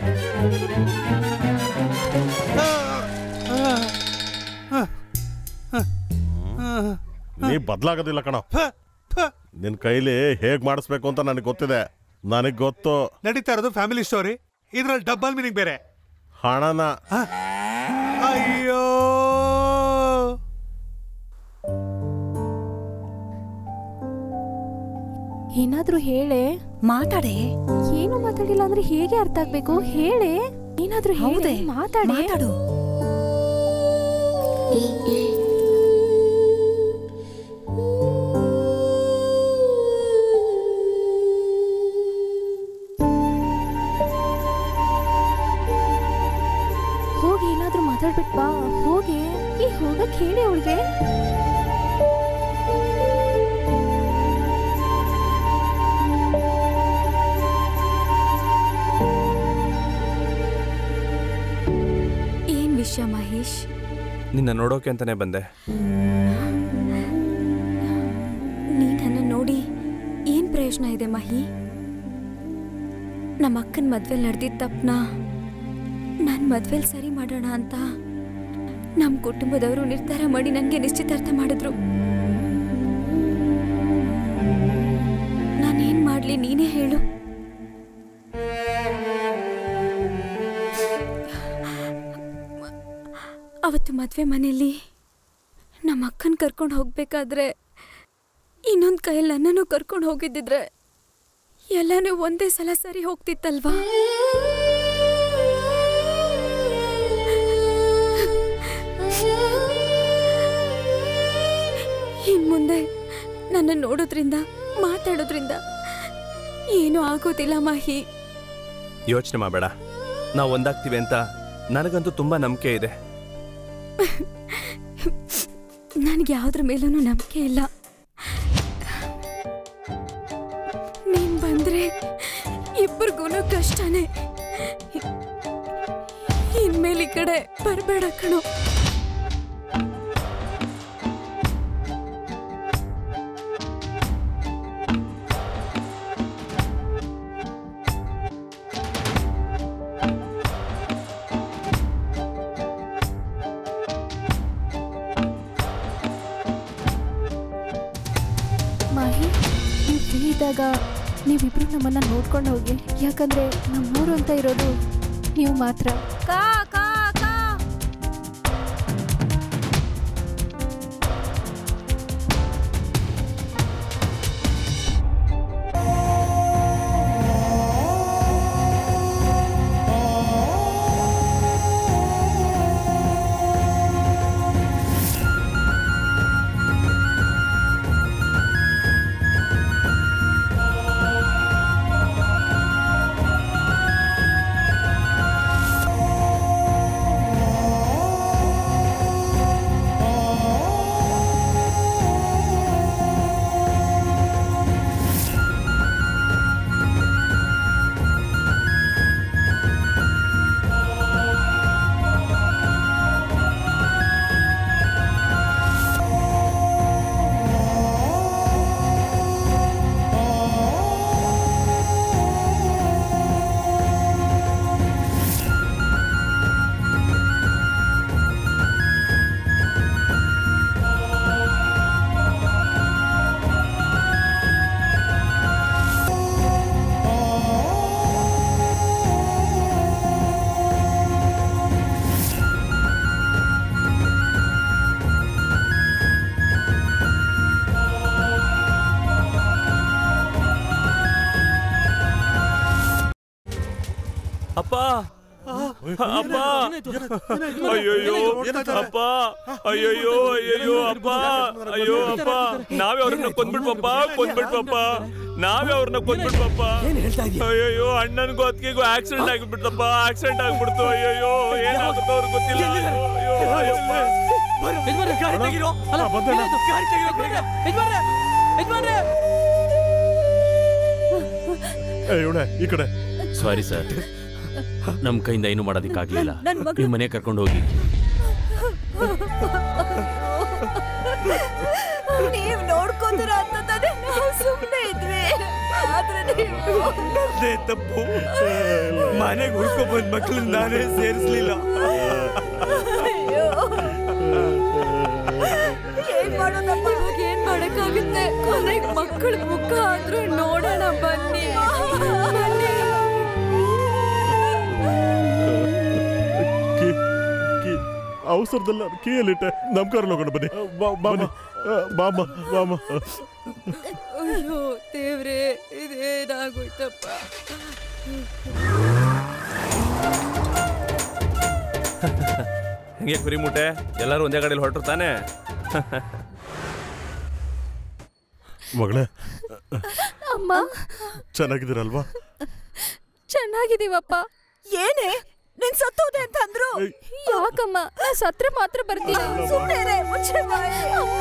C: ನೀ ಬದ್ಲಾಗೋದಿಲ್ಲ ಕಣ ನಿನ್ ಕೈಲಿ ಹೇಗ್ ಮಾಡಿಸ್ಬೇಕು ಅಂತ ನನಗೆ ಗೊತ್ತಿದೆ ನನಗೆ ಗೊತ್ತು
D: ನಡೀತಾ ಇರೋದು ಫ್ಯಾಮಿಲಿ ಸ್ಟೋರಿ ಇದ್ರಲ್ಲಿ ಡಬ್ಬಲ್ ಮೀನಿಂಗ್ ಬೇರೆ
C: ಹಣನ
D: ಅಯ್ಯೋ
L: ಏನಾದ್ರೂ ಹೇಳೆ
E: ಮಾತಾಡೆ
L: ಏನು ಮಾತಾಡಿಲ್ಲ ಅಂದ್ರೆ ಹೇಗೆ ಅರ್ಥ ಆಗ್ಬೇಕು ಹೇಳೆ ಏನಾದ್ರೂ ಹೇಳೆ
E: ಹೌದೇ?
L: ಮಾತಾಡಿ
E: ಮಾತಾಡು.
L: ಹೋಗಿ ಏನಾದ್ರೂ ಮಾತಾಡ್ಬಿಟ್ ಬಾ ಹೋಗಿ ಈ ಹೋಗಕ್ ಹೇಳಿ ಅವಳಿಗೆ
M: ಏನ್ ವಿಷಯ ಮಹೇಶ್
H: ನಿನ್ನ ನೋಡೋಕೆ ಅಂತಾನೆ ಬಂದೆ
M: ನೀ ನನ್ನ ನೋಡಿ ಏನ್ ಪ್ರಯೋಜನ ಇದೆ ಮಹಿ ನಮ್ಮ ಅಕ್ಕನ ಮದ್ವೆಲ್ ನಡೆದಿದ್ದ ತಪ್ಪನ ನಾನು ಮದ್ವೆಲ್ ಸರಿ ಮಾಡೋಣ ಅಂತ ನಮ್ಮ ಕುಟುಂಬದವರು ನಿರ್ಧಾರ ಮಾಡಿ ನನಗೆ ನಿಶ್ಚಿತಾರ್ಥ ಮಾಡಿದ್ರು ನಾನೇನ್ ಮಾಡ್ಲಿ ನೀನೇ ಹೇಳು ಅವತ್ತು ಮದ್ವೆ ಮನೆಯಲ್ಲಿ ನಮ್ಮ ಅಕ್ಕನ ಕರ್ಕೊಂಡು ಹೋಗ್ಬೇಕಾದ್ರೆ ಇನ್ನೊಂದು ಕೈಯಲ್ಲಿ ನನ್ನನ್ನು ಕರ್ಕೊಂಡು ಹೋಗಿದ್ದಿದ್ರೆ ಎಲ್ಲನೂ ಒಂದೇ ಸಲ ಸರಿ ಹೋಗ್ತಿತ್ತಲ್ವಾ ಇನ್ ಮುಂದೆ ನನ್ನ ನೋಡೋದ್ರಿಂದ ಮಾತಾಡೋದ್ರಿಂದ ಏನೂ ಆಗೋದಿಲ್ಲ ಮಾಹಿ
H: ಯೋಚನೆ ಮಾಡಬೇಡ ನಾವು ಒಂದಾಗ್ತೀವಿ ಅಂತ ನನಗಂತೂ ತುಂಬಾ ನಂಬಿಕೆ ಇದೆ
M: ನನಗೆ ಯಾವ್ದ್ರ ಮೇಲೂ ನಂಬಿಕೆ ಇಲ್ಲ ನೀನ್ ಬಂದ್ರೆ ಇಬ್ಬರಿಗೂ ಕಷ್ಟನೇ ಇನ್ಮೇಲೆ ಈ ಕಡೆ ಬರಬೇಡ ಕಣೋ
L: ಮಾಹಿ ನೀವು ಫ್ರೀ ಇದ್ದಾಗ ನೀವಿಬ್ರು ನಮ್ಮನ್ನ ನೋಡ್ಕೊಂಡು ಹೋಗಿ ಯಾಕಂದ್ರೆ ನಮ್ಮೂರು ಅಂತ ಇರೋದು ನೀವು ಮಾತ್ರ
M: ಕಾ ಕಾ ಕಾ
H: ಅಪ್ಪ ಅಪ್ಪ ಅಯ್ಯಯ್ಯೋ ಅಪ್ಪ ಅಯ್ಯಯ್ಯೋ ಅಯ್ಯಯ್ಯೋ ಅಪ್ಪ ಅಯ್ಯೋ ಅಪ್ಪ ನಾವೇ ಅವ್ರನ್ನ ಕೊಂದ್ಬಿಟ್ವಪ್ಪ ಕೊಂದ್ಬಿಟ್ವಪ್ಪ ನಾವೇ ಅವ್ರನ್ನ ಕೊಂದ್ಬಿಟ್ವಪ್ಪ ಅಯ್ಯಯ್ಯೋ ಅಣ್ಣನ್ಗೂ ಅತ್ತಿಗೆಗೂ ಆಕ್ಸಿಡೆಂಟ್ ಆಗಿಬಿಡ್ತಪ್ಪ ಆಕ್ಸಿಡೆಂಟ್ ಆಗ್ಬಿಡ್ತು ಅಯ್ಯಯ್ಯೋ ಏನಾಗುತ್ತೋ ಅವ್ರಿಗೆ ಗೊತ್ತಿಲ್ಲ ಅಯ್ಯೋ ಅಯ್ಯಪ್ಪ
C: ಇವಳೆ ಈ ಕಡೆ
N: ಸಾರಿ ಸರ್ ನಮ್ಮ ಕೈಯಿಂದ ಏನು ಮಾಡೋದಕ್ಕಾಗ್ಲಿಲ್ಲ
E: ನನ್ ಮಗಳು-
N: ನೀವು ಮನೆ ಕರ್ಕೊಂಡು ಹೋಗಿ
E: ನೀವ್ ನೋಡ್ಕೊಂತೀರ ಅಂತ ತಾನೇ ನಾವು ಸುಮ್ಮನೆ ಇದ್ವಿ ಆದ್ರೆ ನೀವು
G: ನನ್ದೇ ತಪ್ಪು ಮನೆಗೆ ಹುಡ್ಕೊಂಡ್ ಬಂದ್ ಮಕ್ಳನ್ನ ನಾನೇ ಸೇರಿಸ್ಲಿಲ್ಲ
E: ಅಯ್ಯೋ. ಏನ್ ಮಾಡೋದಪ್ಪ
M: ಇವಾಗ ಏನ್ ಮಾಡಕ್ಕಾಗುತ್ತೆ ಕೊನೆಗ್ ಮಕ್ಕಳ ಮುಖ ಆದ್ರೂ ನೋಡೋಣ ಬನ್ನಿ ಬನ್ನಿ
C: ಕೀ ಕೀ ಅವಸರದಲ್ಲ ಕೀಯಲ್ಲಿಟ್ಟೆ ನಮ್ ಕಾರಲ್ಲಿ ಹೋಗೋಣ ಬನ್ನಿ ಬಾ- ಬಾಮ್ಮ ಆ, ಬಾಮ್ಮ ಬಾಮ್ಮ
P: ಅಯ್ಯೋ ದೇವ್ರೆ ಇದೇನಾಗೋಯ್ತಪ್ಪ
H: ಹೆಂಗೆ ಕುರಿ ಮುಟ್ಟೆ ಎಲ್ಲರೂ ಒಂದೇ ಗಾಡಿಯಲ್ಲಿ ಹೊರಟ್ರು ತಾನೆ
C: ಮಗಳೇ
L: ಅಮ್ಮ
C: ಚೆನ್ನಾಗಿದ್ದೀರಲ್ವಾ
L: ಚೆನ್ನಾಗಿದೀವಪ್ಪ
E: ಏನೇ ನಿನ್ ಸತ್ತೋದೆ ಅಂತ ಅಂದ್ರು
L: ಯಾಕಮ್ಮ ನಾ ಸತ್ರ ಮಾತ್ರ ಬರ್ತೀನಿ
E: ಸುಮ್ಮನೆ ಮುಚ್ಚೆ ಬಾಯಿ.
L: ಅಮ್ಮ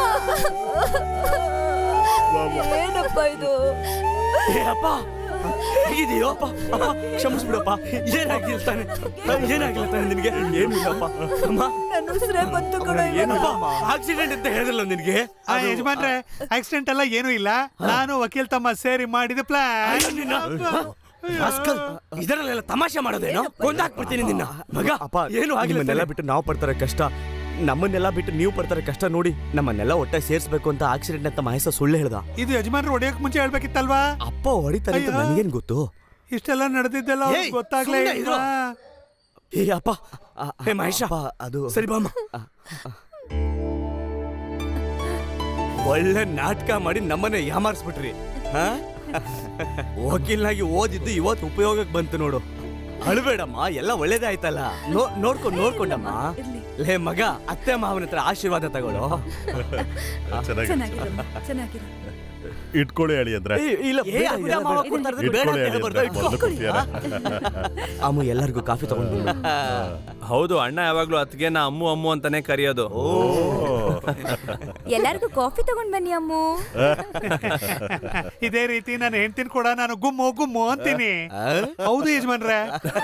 E: ಏನಪ್ಪ ಇದು
K: ಏ ಅಪ್ಪ ಹೇಗಿದೆಯೋ ಅಪ್ಪ ಅಪ್ಪ ಕ್ಷಮಿಸ್ಬಿಡಪ್ಪ ಏನಾಗಿಲ್ಲ ತಾನೆ ಏನಾಗಿಲ್ಲ ತಾನೆ ನಿನಗೆ ಏನು ಇಲ್ಲಪ್ಪ ಅಮ್ಮ
E: ನನ್ನ ಉಸಿರೇ ಬಂತು ಕಣ
K: ಏನಪ್ಪ ಆಕ್ಸಿಡೆಂಟ್ ಅಂತ ಹೇಳಿದ್ರಲ್ಲ ನಿನಗೆ
D: ಆ ಯಜಮಾನ್ರೆ ಆಕ್ಸಿಡೆಂಟ್ ಎಲ್ಲ ಏನೂ ಇಲ್ಲ ನಾನು ವಕೀಲ್ ತಮ್ಮ ಸೇರಿ ಮಾಡಿದ ಪ್ಲಾನ್
K: ರಾಸ್ಕಲ್, ಇದರಲ್ಲೆಲ್ಲ ತಮಾಷೆ ಮಾಡೋದೇನೋ ಕೊಂದಾಕ್ಬಿಡ್ತೀನಿ ನಿನ್ನ ಮಗ
J: ಅಪ್ಪ
K: ಏನು ಆಗಿಲ್ಲ
J: ನಿಮ್ಮನ್ನೆಲ್ಲ ಬಿಟ್ಟು ನಾವು ಪಡ್ತಾರೆ ಕಷ್ಟ ನಮ್ಮನ್ನೆಲ್ಲ ಬಿಟ್ಟು ನೀವು ಪಡ್ತಾರೆ ಕಷ್ಟ ನೋಡಿ ನಮ್ಮನ್ನೆಲ್ಲ ಒಟ್ಟಾಗಿ ಸೇರಿಸ್ಬೇಕು ಅಂತ ಆಕ್ಸಿಡೆಂಟ್ ಅಂತ ಮಹೇಶ ಸುಳ್ಳು ಹೇಳ್ದ
D: ಇದು ಯಜಮಾನ್ರು ಹೊಡೆಯಕ್ ಮುಂಚೆ ಹೇಳ್ಬೇಕಿತ್ತಲ್ವಾ
J: ಅಪ್ಪ ಹೊಡಿತಾರೆ ಅಂತ
D: ಅಯ್ಯೋ.
J: ನನಗೇನ್ ಗೊತ್ತು
D: ಇಷ್ಟೆಲ್ಲ ನಡೆದಿದ್ದೆಲ್ಲ ಅವ್ರಿಗೆ
K: ಏಯ್,
D: ಗೊತ್ತಾಗ್ಲೇ
K: ಸುಮ್ನೆ ಇರು.
D: ಇಲ್ವಾ
J: ಏ ಅಪ್ಪ
K: ಹೇ ಮಹೇಶ
J: ಅದು
K: ಸರಿ ಬಾಮ್ಮ ಒಳ್ಳೆ ನಾಟಕ ಮಾಡಿ ನಮ್ಮನ್ನ ಯಾಮಾರಿಸ್ಬಿಟ್ರಿ ಹಾ ವಕೀಲ್ನಾಗಿ ಓದಿದ್ದು ಇವತ್ತು ಉಪಯೋಗಕ್ಕೆ ಬಂತು ನೋಡು ಅಳಬೇಡಮ್ಮ ಎಲ್ಲ ಒಳ್ಳೇದೇ ಆಯ್ತಲ್ಲ ನೋ ನೋಡ್ಕೊಂಡು ನೋಡ್ಕೊಂಡಮ್ಮ ಲೇ ಮಗ ಅತ್ತೆ ಮಾವನ ಹತ್ರ ಆಶೀರ್ವಾದ ತಗೊಳ್ಳೋ
E: ಚೆನ್ನಾಗಿರಮ್ಮ ಚೆನ್ನಾಗಿರು
C: ಇಟ್ಕೊಳ್ಳಿ ಹೇಳಿ ಅಂದ್ರೆ
J: ಏ, ಇಲ್ಲ
K: ಏ, ಅತ್ತೆ ಮಾವ ಕೊಡ್ತಾರೆ ಅಂದ್ರೆ ಬೇಡ
C: ಇಟ್ಕೊಳ್ಳಿ
K: ಅಂತ
C: ಹೇಳಿ
K: ಹೇಳ್ಬಾರ್ದು,
C: ಅಂದ್ರೆ ಮೊದಲು
K: ಇಟ್ಕೊಳ್ಳಿ.
C: ಕೊಡ್ತೀಯಾರ
J: ಅಮ್ಮ ಎಲ್ಲರಿಗೂ ಕಾಫಿ ತಗೊಂಡು
H: ಹೌದು ಅಣ್ಣ ಯಾವಾಗ್ಲೂ ಅತ್ತಿಗೆ ನಾ ಅಮ್ಮು ಅಮ್ಮು ಅಂತಾನೆ ಕರೆಯೋದು
M: ಎಲ್ಲಾರ್ಗೂ ಕಾಫಿ ತಗೊಂಡ್ ಬನ್ನಿ ಅಮ್ಮು
D: ಇದೇ ರೀತಿ ನಾನು ಹೆಂಡ್ತಿನ ಕೂಡ ನಾನು ಗುಮ್ಮು ಗುಮ್ಮು ಅಂತೀನಿ ಹೌದು ಯಜಮಾನ್ರೆ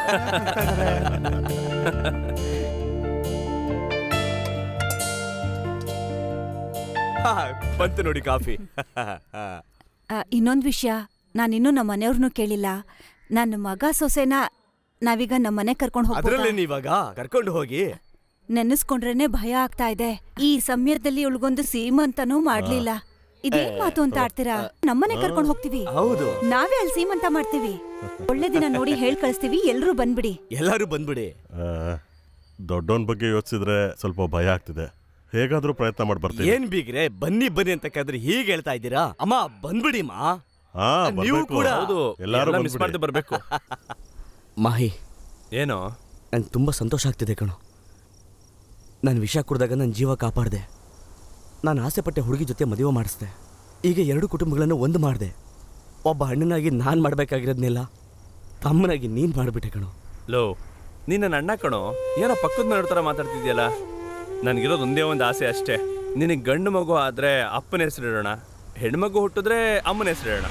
K: ಬಂತು ನೋಡಿ ಕಾಫಿ
E: ಇನ್ನೊಂದು ವಿಷಯ ನಾನಿನ್ನೂ ನಮ್ಮ ಮನೆಯವ್ರನ್ನೂ ಕೇಳಿಲ್ಲ ನನ್ನ ಮಗ ಸೊಸೆನ ನಾವೀಗ ನಮ್ಮ ಮನೆ ಕರ್ಕೊಂಡು
K: ಅದ್ರಲ್ಲೇ
E: ಹೋಗ್ಬೋದಾ
K: ನೀವಾಗ ಕರ್ಕೊಂಡು ಹೋಗಿ
E: ನೆನೆಸ್ಕೊಂಡ್ರೇನೆ ಭಯ ಆಗ್ತಾ ಇದೆ ಈ ಸಮಯದಲ್ಲಿ ಇವಳಿಗೊಂದು ಸೀಮಂತನೂ ಮಾಡ್ಲಿಲ್ಲ ಇದೇನ್ ಮಾತು ಅಂತ ಆಡ್ತೀರಾ ನಮ್ಮನೆ ಕರ್ಕೊಂಡು ಹೋಗ್ತೀವಿ
K: ಹೌದು
E: ನಾವೇ ಅಲ್ಲಿ ಸೀಮಂತ ಮಾಡ್ತೀವಿ ಒಳ್ಳೆ ದಿನ ನೋಡಿ ಹೇಳ್ ಕಳಿಸ್ತೀವಿ ಎಲ್ರೂ ಬಂದ್ಬಿಡಿ
K: ಎಲ್ಲರೂ ಬಂದ್ಬಿಡಿ
C: ದೊಡ್ಡವನ್ ಬಗ್ಗೆ ಯೋಚಿಸಿದ್ರೆ ಸ್ವಲ್ಪ ಭಯ ಆಗ್ತಿದೆ ಹೇಗಾದ್ರೂ ಪ್ರಯತ್ನ ಮಾಡಿ ಬರ್ತೀನಿ
K: ಏನ್ ಬೀಗ್ರೆ ಬನ್ನಿ ಬನ್ನಿ ಅಂತ ಕದ್ರೆ ಹೀಗೆ ಹೇಳ್ತಾ ಇದ್ದೀರಾ ಅಮ್ಮ ಬಂದ್ಬಿಡಿ ಮಾ
C: ಹಾ
K: ನೀವು
C: ಬರ್ಬೇಕು.
K: ಕೂಡ
H: ಹೌದು
C: ಎಲ್ಲಾರು
H: ಎಲ್ಲ ಮಿಸ್
C: ಬಂದ್ಬಿಡಿ.
H: ಮಾಡ್ದೆ ಬರ್ಬೇಕು
J: ಮಾಹಿ
H: ಏನೋ
J: ನಂಗೆ ತುಂಬ ಸಂತೋಷ ಆಗ್ತಿದೆ ಕಣೋ ನಾನು ವಿಷ ಕುಡ್ದಾಗ ನನ್ನ ಜೀವ ಕಾಪಾಡಿದೆ ನಾನು ಆಸೆಪಟ್ಟೆ ಹುಡುಗಿ ಜೊತೆ ಮದುವೆ ಮಾಡಿಸ್ದೆ ಈಗ ಎರಡು ಕುಟುಂಬಗಳನ್ನು ಒಂದು ಮಾಡಿದೆ ಒಬ್ಬ ಅಣ್ಣನಾಗಿ ನಾನು ಮಾಡಬೇಕಾಗಿರೋದ್ನೆಲ್ಲ ತಮ್ಮನಾಗಿ ನೀನು ಮಾಡಿಬಿಟ್ಟೆ ಕಣೋ
H: ಲೋ ನೀನ್ ನನ್ನ ಅಣ್ಣ ಕಣೋ ಏನೋ ಪಕ್ಕದ ಮನೆ ಥರ ಮಾತಾಡ್ತಿದ್ಯಲ್ಲ ನನ್ಗಿರೋದು ಒಂದೇ ಒಂದು ಆಸೆ ಅಷ್ಟೇ ನಿನಗೆ ಗಂಡು ಮಗು ಆದ್ರೆ ಅಪ್ಪನ ಹೆಸರಿಡೋಣ ಹೆಣ್ಮಗು ಹುಟ್ಟಿದ್ರೆ ಅಮ್ಮನ ಹೆಸರಿಡೋಣ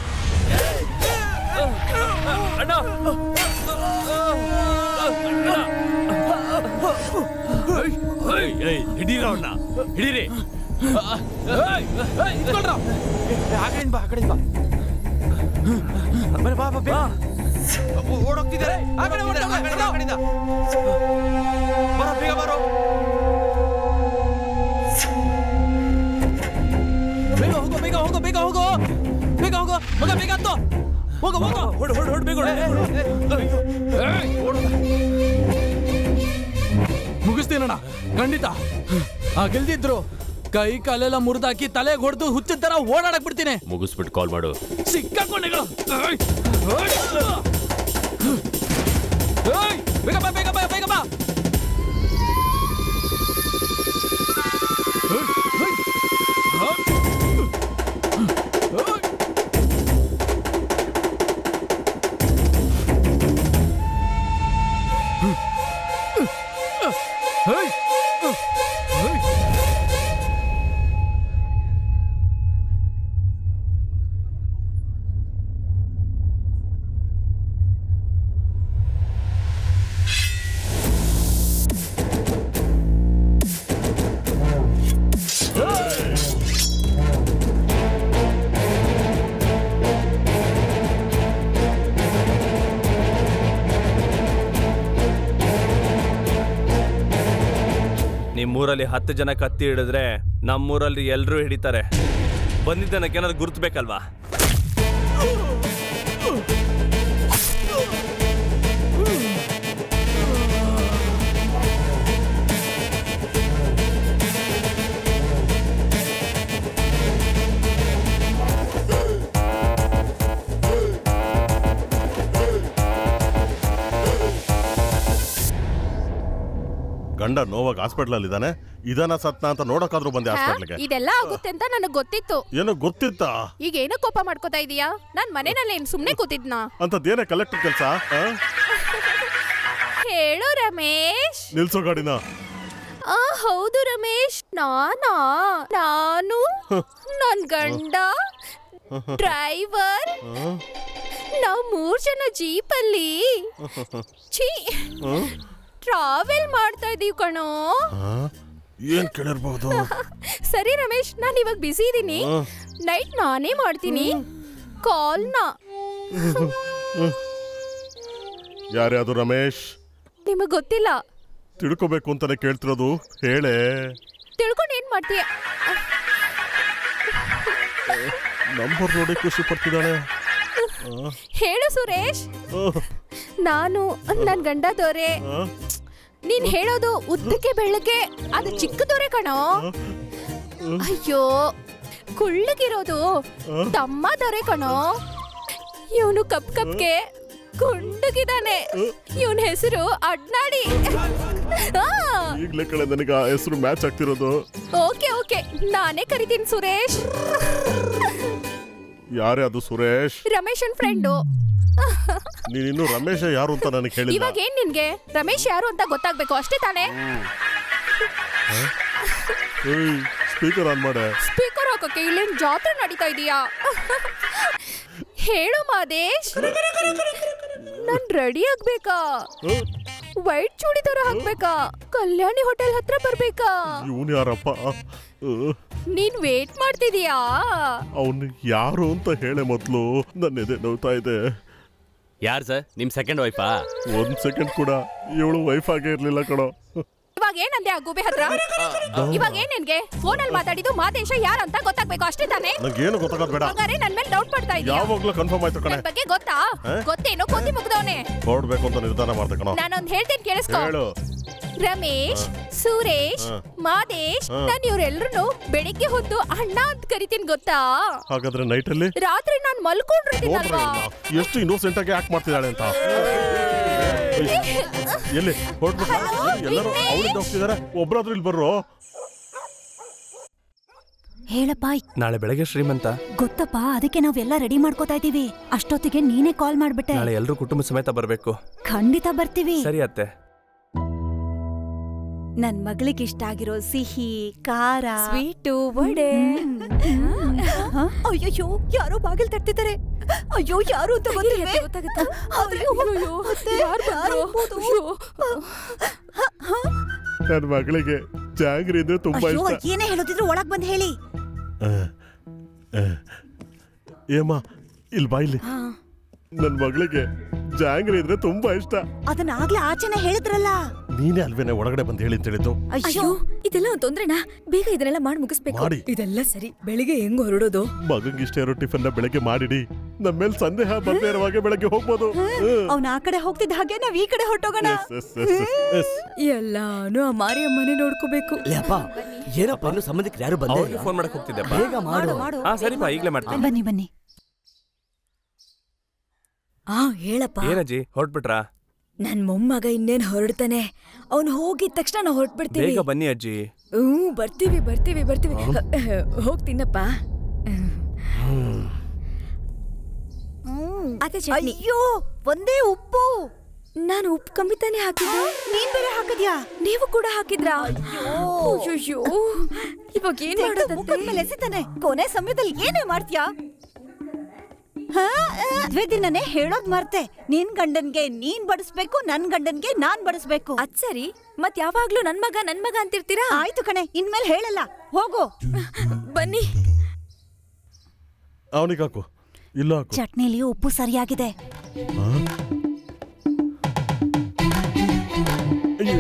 H: ಅಣ್ಣ
K: ಹಿಡೀರ ಅವನ್ನ ಹಿಡೀರಿ
G: ಓಡೋಗ್ತಿದ್ದಾರೆ ಆ ಕಡೆ ಓಡ್ತಾರೆ, ಆ ಕಡೆಯಿಂದ, ಆ ಕಡೆಯಿಂದ. ಬರೋ ಬೇಗ ಬರೋ ಬೇಗ ಹೋಗೋ ಬೇಗ ಹೋಗೋ ಬೇಗ ಹೋಗೋ ಬೇಗ ಹೋಗೋ ಮಗ ಬೇಗ ಹತ್ತೋ ಹೋಗೋ ಹೋಗೋ
H: ಹೊಡ್ ಹೊಡ್ ಹೊಡ್ ಬೇಗ
B: ಮುಗಿಸ್ತೀನಣ್ಣ ಖಂಡಿತ ಆ ಗೆಲ್ದಿದ್ರು ಕೈ ಕಾಲೆಲ್ಲ ಮುರಿದಾಕಿ ತಲೆಗೆ ಹೊಡೆದು ಹುಚ್ಚಿದ ತರ ಓಡಾಡಕ್ ಬಿಡ್ತೀನಿ
N: ಮುಗಿಸ್ಬಿಟ್ಟು ಕಾಲ್ ಮಾಡು
B: ಸಿಕ್ಕಾಕೊಂಡಿಗಳು
G: ಏಯ್, ಬೇಗ ಬಾ ಬೇಗ ಬಾ ಬೇಗ ಬಾ
H: ನಿಮ್ಮೂರಲ್ಲಿ ಹತ್ತು ಜನ ಕತ್ತಿ ಹಿಡಿದ್ರೆ ನಮ್ಮೂರಲ್ಲಿ ಎಲ್ಲರೂ ಹಿಡಿತಾರೆ ಬಂದಿದ್ದನಕ್ಕೆ ಏನಾದ್ರು ಗುರ್ತು ಬೇಕಲ್ವಾ
C: ಗಂಡ ನೋವಾಗ ಹಾಸ್ಪಿಟ್ಲ್ ಅಲ್ಲಿ ಇದ್ದಾನೆ ಇದನ್ನ ಸತ್ನ ಅಂತ ನೋಡಕ್ಕಾದ್ರೂ ಬಂದೆ ಹಾಸ್ಪಿಟ್ಲ್ಗೆ
L: ಇದೆಲ್ಲ ಆಗುತ್ತೆ ಅಂತ ನನಗ್ ಗೊತ್ತಿತ್ತು
C: ಏನೋ ಗೊತ್ತಿತ್ತಾ
L: ಈಗ ಏನೋ ಕೋಪ ಮಾಡ್ಕೋತಾ ಇದೀಯಾ ನಾನ್ ಮನೆಯಲ್ಲಿ ಏನ್ ಸುಮ್ನೆ ಕೂತಿದ್ನಾ
C: ಅಂತದ್ದೇನೇ ಕಲೆಕ್ಟರ್ ಕೆಲಸ
L: ಹೇಳು ರಮೇಶ್
C: ನಿಲ್ಸೋ ಗಾಡಿನ
L: ಆ ಹೌದು ರಮೇಶ್ ನಾನಾ ನಾನು ನನ್ ಗಂಡ ಡ್ರೈವರ್ ನಾವ್ ಮೂರ್ ಜನ ಜೀಪಲ್ಲಿ ಛೀ ಟ್ರಾವೆಲ್ ಮಾಡ್ತಾ ಇದೀವಿ ಕಣೋ
C: ಏನ್ ಕೇಳಿರ್ಬಹುದು
L: ಸರಿ ರಮೇಶ್ ನಾನು ಇವಾಗ ಬಿಸಿ ಇದೀನಿ
C: ಹ್ಮ್.
L: ನೈಟ್ ನಾನೇ ಮಾಡ್ತೀನಿ ಕಾಲ್ನ
C: ಯಾರೇ ಅದು ರಮೇಶ್
L: ನಿಮಗ್ ಗೊತ್ತಿಲ್ಲ
C: ತಿಳ್ಕೊಬೇಕು ಅಂತಾನೆ ಕೇಳ್ತಿರೋದು ಹೇಳೆ
L: ತಿಳ್ಕೊಂಡು ಏನ್ ಮಾಡ್ತೀಯ
C: ನಂಬರ್ ನೋಡಿ ಖುಷಿ ಪಡ್ತಿದ್ದಾಳೆ ಆ,
L: ಹೇಳು ಸುರೇಶ್
C: ಆ,
L: ನಾನು ನನ್ ಗಂಡ ದೊರೆ
C: ಆ,
L: ನೀನ್ ಹೇಳೋದು ಉದ್ದಕ್ಕೆ ಬೆಳ್ಳಕ್ಕೆ ಅದು ಚಿಕ್ಕ ದೊರೆ ಕಣೋ ಅಯ್ಯೋ ಕುಳ್ಳಗಿರೋದು ತಮ್ಮ ದೊರೆ ಕಣೋ ಇವನು ಕಪ್ ಕಪ್ಗೆ ಗುಂಡಗಿದಾನೆ ಇವನ್ ಹೆಸರು ಅಡ್ನಾಡಿ ಆ,
C: ಈಗ್ಲೇ ಕಡೆ ನನಗೆ ಆ ಹೆಸರು ಮ್ಯಾಚ್ ಆಗ್ತಿರೋದು
L: ಓಕೆ ಓಕೆ ನಾನೇ ಕರಿತೀನಿ ಸುರೇಶ್
C: ಯಾರೇ ಅದು ಸುರೇಶ್
L: ರಮೇಶನ್ ಫ್ರೆಂಡು
C: ನೀನಿನ್ನು ರಮೇಶ ಯಾರು ಅಂತ ನನಗೆ ಹೇಳಿಲ್ಲ
L: ಇವಾಗ ಏನ್ ನಿನ್ಗೆ ರಮೇಶ್ ಯಾರು ಅಂತ ಗೊತ್ತಾಗ್ಬೇಕು ಅಷ್ಟೇ ತಾನೇ
C: ಸ್ಪೀಕರ್ ಆನ್ ಮಾಡೆ
L: ಸ್ಪೀಕರ್ ಹಾಕಕ್ಕೆ ಇಲ್ಲೇನ್ ಜಾತ್ರೆ ನಡೀತಾ ಇದೀಯಾ ಹೇಳು ಮಾದೇಶ್ ನಾನ್ ರೆಡಿ ಆಗ್ಬೇಕಾ ವೈಟ್ ಚೂಡಿದಾರ ಹಾಕ್ಬೇಕಾ ಕಲ್ಯಾಣಿ ಹೋಟೆಲ್ ಹತ್ರ ಬರ್ಬೇಕಾ
C: ಇವನು ಯಾರಪ್ಪ
L: ನೀನ್ ವೇಟ್ ಮಾಡ್ತಿದೀಯಾ
C: ಅವನು ಯಾರು ಅಂತ ಹೇಳೆ ಮೊದಲು ನನ್ನ ಎದೆ ನೋವ್ತಾ ಇದೆ
N: ಯಾರು ಸರ್ ನಿಮ್ ಸೆಕೆಂಡ್ ವೈಫಾ
C: ಒಂದ್ ಸೆಕೆಂಡ್ ಕೂಡ ಇವಳು ವೈಫ್ ಆಗೇ ಇರ್ಲಿಲ್ಲ ಕಣೋ
L: ಇವಾಗ ಏನಂದೆ ಆ ಗೂಬೆ ಹತ್ರ ಇವಾಗ ಏನ್ ನಿನ್ಗೆ ಫೋನಲ್ಲಿ ಮಾತಾಡಿದ್ದು ಮಾದೇಶ ಯಾರಂತ ಗೊತ್ತಾಗ್ಬೇಕು ಅಷ್ಟೇ ತಾನೇ
C: ನಂಗೇನು ಗೊತ್ತಾಗೋದು ಬೇಡ
L: ಹಂಗಾರೆ ನನ್ ಮೇಲೆ ಡೌಟ್ ಪಡ್ತಾ ಇದೀಯಾ
C: ಯಾವಾಗ್ಲೂ ಕನ್ಫರ್ಮ್ ಆಯ್ತು ಕಣೆ
L: ನನ್ ಬಗ್ಗೆ ಗೊತ್ತಾ
C: ಹಾ?
L: ಗೊತ್ತೇನೋ ಕೋತಿ ಮುಗ್ದವನೆ
C: ಹೊರಡ್ಬೇಕು ಅಂತ ನಿರ್ಧಾರ ಮಾಡ್ದೆ ಕಣೋ
L: ನಾನೊಂದ್ ಹೇಳ್ತೀನಿ ಕೇಳಿಸ್ಕೊ
C: ಹೇಳು
L: ರಮೇಶ್ ಸುರೇಶ್
C: ಹಾ.
L: ಮಾದೇಶ್
C: ಹಾ.
L: ನಾನು ಇವ್ರೆಲ್ರು ಬೆಳಿಗ್ಗೆ ಹೊತ್ತು ಅಣ್ಣ ಅಂತ ಕರಿತೀನಿ ಗೊತ್ತಾ
C: ಹಾಗಾದ್ರೆ ನೈಟ್ ಅಲ್ಲಿ
L: ರಾತ್ರಿ ನಾನ್
C: ನೋಡ್ರಿ
L: ಮಲ್ಕೊಂಡಿರ್ತೀನಲ್ವಾ
C: ಇವ್ನ ಎಷ್ಟು ಇನ್ನೋಸೆಂಟ್ ಆಗಿ ಆಕ್ಟ್ ಮಾಡ್ತಿದ್ದಾಳೆ ಅಂತ ಎಲ್ಲಿ ಹೊರಡ್ಬೇಕಾ ಎಲ್ಲರೂ ಅವಳಿಂದ ಹೋಗ್ತಿದಾರೆ ಒಬ್ರಾದ್ರೂ ಇಲ್ಲಿ ಬರ್ರೋ
E: ಹೇಳಪ್ಪ
H: ನಾಳೆ ಬೆಳಗ್ಗೆ ಶ್ರೀಮಂತ
E: ಗೊತ್ತಪ್ಪ ಅದಕ್ಕೆ ನಾವೆಲ್ಲ ರೆಡಿ ಮಾಡ್ಕೋತಾ ಇದೀವಿ ಅಷ್ಟೊತ್ತಿಗೆ ನೀನೇ ಕಾಲ್ ಮಾಡ್ಬಿಟ್ಟೆ
H: ನಾಳೆ ಎಲ್ರೂ ಕುಟುಂಬ ಸಮೇತ ಬರ್ಬೇಕು
E: ಖಂಡಿತ ಬರ್ತೀವಿ
H: ಸರಿ ಅತ್ತೆ
M: ನನ್ ಮಗಳಿಗೆ ಇಷ್ಟ ಆಗಿರೋ ಸಿಹಿ ಖಾರ
E: ಸ್ವೀಟು ವಡೆ ಅಯ್ಯೋ ಯಾರೋ ಬಾಗಿಲ್ ತಟ್ತಿದ್ದಾರೆ ಅಯ್ಯೋ ಯಾರು ಅಂತ ಗೊತ್ತಿಲ್ವೇ ಅಯ್ಯೋ, ಅತ್ತೆ, ಯಾರು ಇರ್ಬೋದು?
C: ನನ್ನ ಮಗಳಿಗೆ ಜಾಂಗ್ರಿ ಅಂದ್ರೆ ತುಂಬಾ
E: ಅಯ್ಯೋ
C: ಇಷ್ಟ
E: ಏನೇ ಹೇಳೋದಿದ್ರು ಒಳಗ್ ಬಂದ್ ಹೇಳಿ
C: ಅಹ್, ಅಹ್. ಏಮ್ಮ ಇಲ್ಲಿ ಬಾ ಇಲ್ಲಿ ನನ್ನ ಮಗಳಿಗೆ ಜಾಂಗ್ರಿ ಇದ್ರೆ ತುಂಬಾ ಇಷ್ಟ
E: ಅದನ್ನ ಆಗ್ಲೇ ಆಚೆನೆ ಹೇಳಿದ್ರಲ್ಲ
C: ನೀನೇ ಅಲ್ವೇನೆ ಒಳಗಡೆ ಬಂದು ಹೇಳಿ ಅಂತ ಹೇಳಿದ್ದು
P: ಅಯ್ಯೋ ಇದೆಲ್ಲ ಒಂದ್ ತೊಂದ್ರೆನಾ ಬೇಗ ಇದನ್ನೆಲ್ಲ ಮಾಡಿ ಮುಗಿಸ್ಬೇಕು
C: ಮಾಡಿ.
P: ಇದೆಲ್ಲ ಸರಿ ಬೆಳಿಗ್ಗೆ ಹೆಂಗ್ ಹೊರಡೋದು
C: ಮಗಂಗೆ ಇಷ್ಟ ಇರೋ ಟಿಫನ್ ನ ಬೆಳಗ್ಗೆ ಮಾಡಿಡಿ ನಮ್ಮ ಮೇಲೆ ಸಂದೇಹ ಬರ್ದೇ ಇರುವಾಗೆ ಬೆಳಗ್ಗೆ ಹೋಗ್ಬೋದು
E: ಅವ್ನ ಆ ಕಡೆ ಹೋಗ್ತಿದ್ದ ಹಾಗೆ ನಾವ್ ಈ ಕಡೆ ಹೊಟ್ಟೋಗೋಣ
C: ಎಸ್, ಎಸ್, ಎಸ್, ಎಸ್.
P: ಎಲ್ಲಾನು ಆ ಮಾರಿಯಮ್ಮನೆ ನೋಡ್ಕೋಬೇಕು
J: ಅಪ್ಪ ಏನಪ್ಪ ಇನ್ನು ಸಂಬಂಧಿಕರು ಯಾರು ಬಂದೇ
H: ಅವ್ರಿಗೆ ಫೋನ್ ಮಾಡಕ್ ಹೋಗ್ತಿದ್ದೆಪ್ಪ
J: ಬೇಗ ಮಾಡು
H: ಹಾ ಸರಿಪಾ ಈಗ್ಲೇ ಮಾಡ್ತೀನಿ
E: ಬನ್ನಿ ಬನ್ನಿ
P: ಆ ಹೇಳಪ್ಪ
H: ಏನಜ್ಜಿ ಹೊರಟ್ಬಿಟ್ರಾ
P: ನನ್ ಮೊಮ್ಮಗ ಇನ್ನೇನ್ ಹೊರಡ್ತಾನೆ ಅವ್ನು ಹೋಗಿದ ತಕ್ಷಣ ನಾವು ಹೊರಟ್ಬಿಡ್ತೀವಿ
H: ಬೇಗ ಬನ್ನಿ ಅಜ್ಜಿ
P: ಹ್ಞೂ ಬರ್ತೀವಿ ಬರ್ತೀವಿ ಬರ್ತೀವಿ ಹೋಗ್ತೀನಪ್ಪ ಅದೇ ಚಟ್ನಿ
E: ಅಯ್ಯೋ ಒಂದೇ ಉಪ್ಪು
P: ನಾನು ಉಪ್ಪು ಕಮ್ಮಿ ತಾನೇ ಹಾಕಿದ್ದು
E: ನೀನ್ ಬೇರೆ ಹಾಕಿದ್ಯಾ
P: ನೀವು ಕೂಡ ಹಾಕಿದ್ರಾ ಅಯ್ಯೋ ಇವಾಗ ಏನ್
E: ತೆಗ್ದು
P: ಮಾಡೋದಂತೆ
E: ಮುಖದ ಮೇಲೆ ಎಸಿತಾನೆ ಕೊನೆ ಸಮಯದಲ್ಲಿ ಏನೇ ಮಾಡ್ತೀಯಾ ಹಾ, ಮದ್ವೆ ದಿನನೇ ಹೇಳೋದ್ ಮರ್ತೆ ನಿನ್ ಗಂಡನ್ಗೆ ನೀನ್ ಬಡಿಸ್ಬೇಕು ನನ್ ಗಂಡನ್ಗೆ ನಾನ್ ಬಡಿಸ್ಬೇಕು
P: ಅದ್ ಸರಿ ಮತ್ ಯಾವಾಗ್ಲೂ ನನ್ ಮಗ ನನ್ ಮಗ ಅಂತಿರ್ತೀರಾ
E: ಆಯ್ತು ಕಣೆ ಇನ್ಮೇಲೆ ಹೇಳಲ್ಲ ಹೋಗು
P: ಬನ್ನಿ
C: ಅವನಿಗೆ ಹಾಕು ಇಲ್ಲ ಹಾಕು
E: ಚಟ್ನಿಲಿ ಉಪ್ಪು ಸರಿಯಾಗಿದೆ
C: ಆ? ಅಯ್ಯೋ.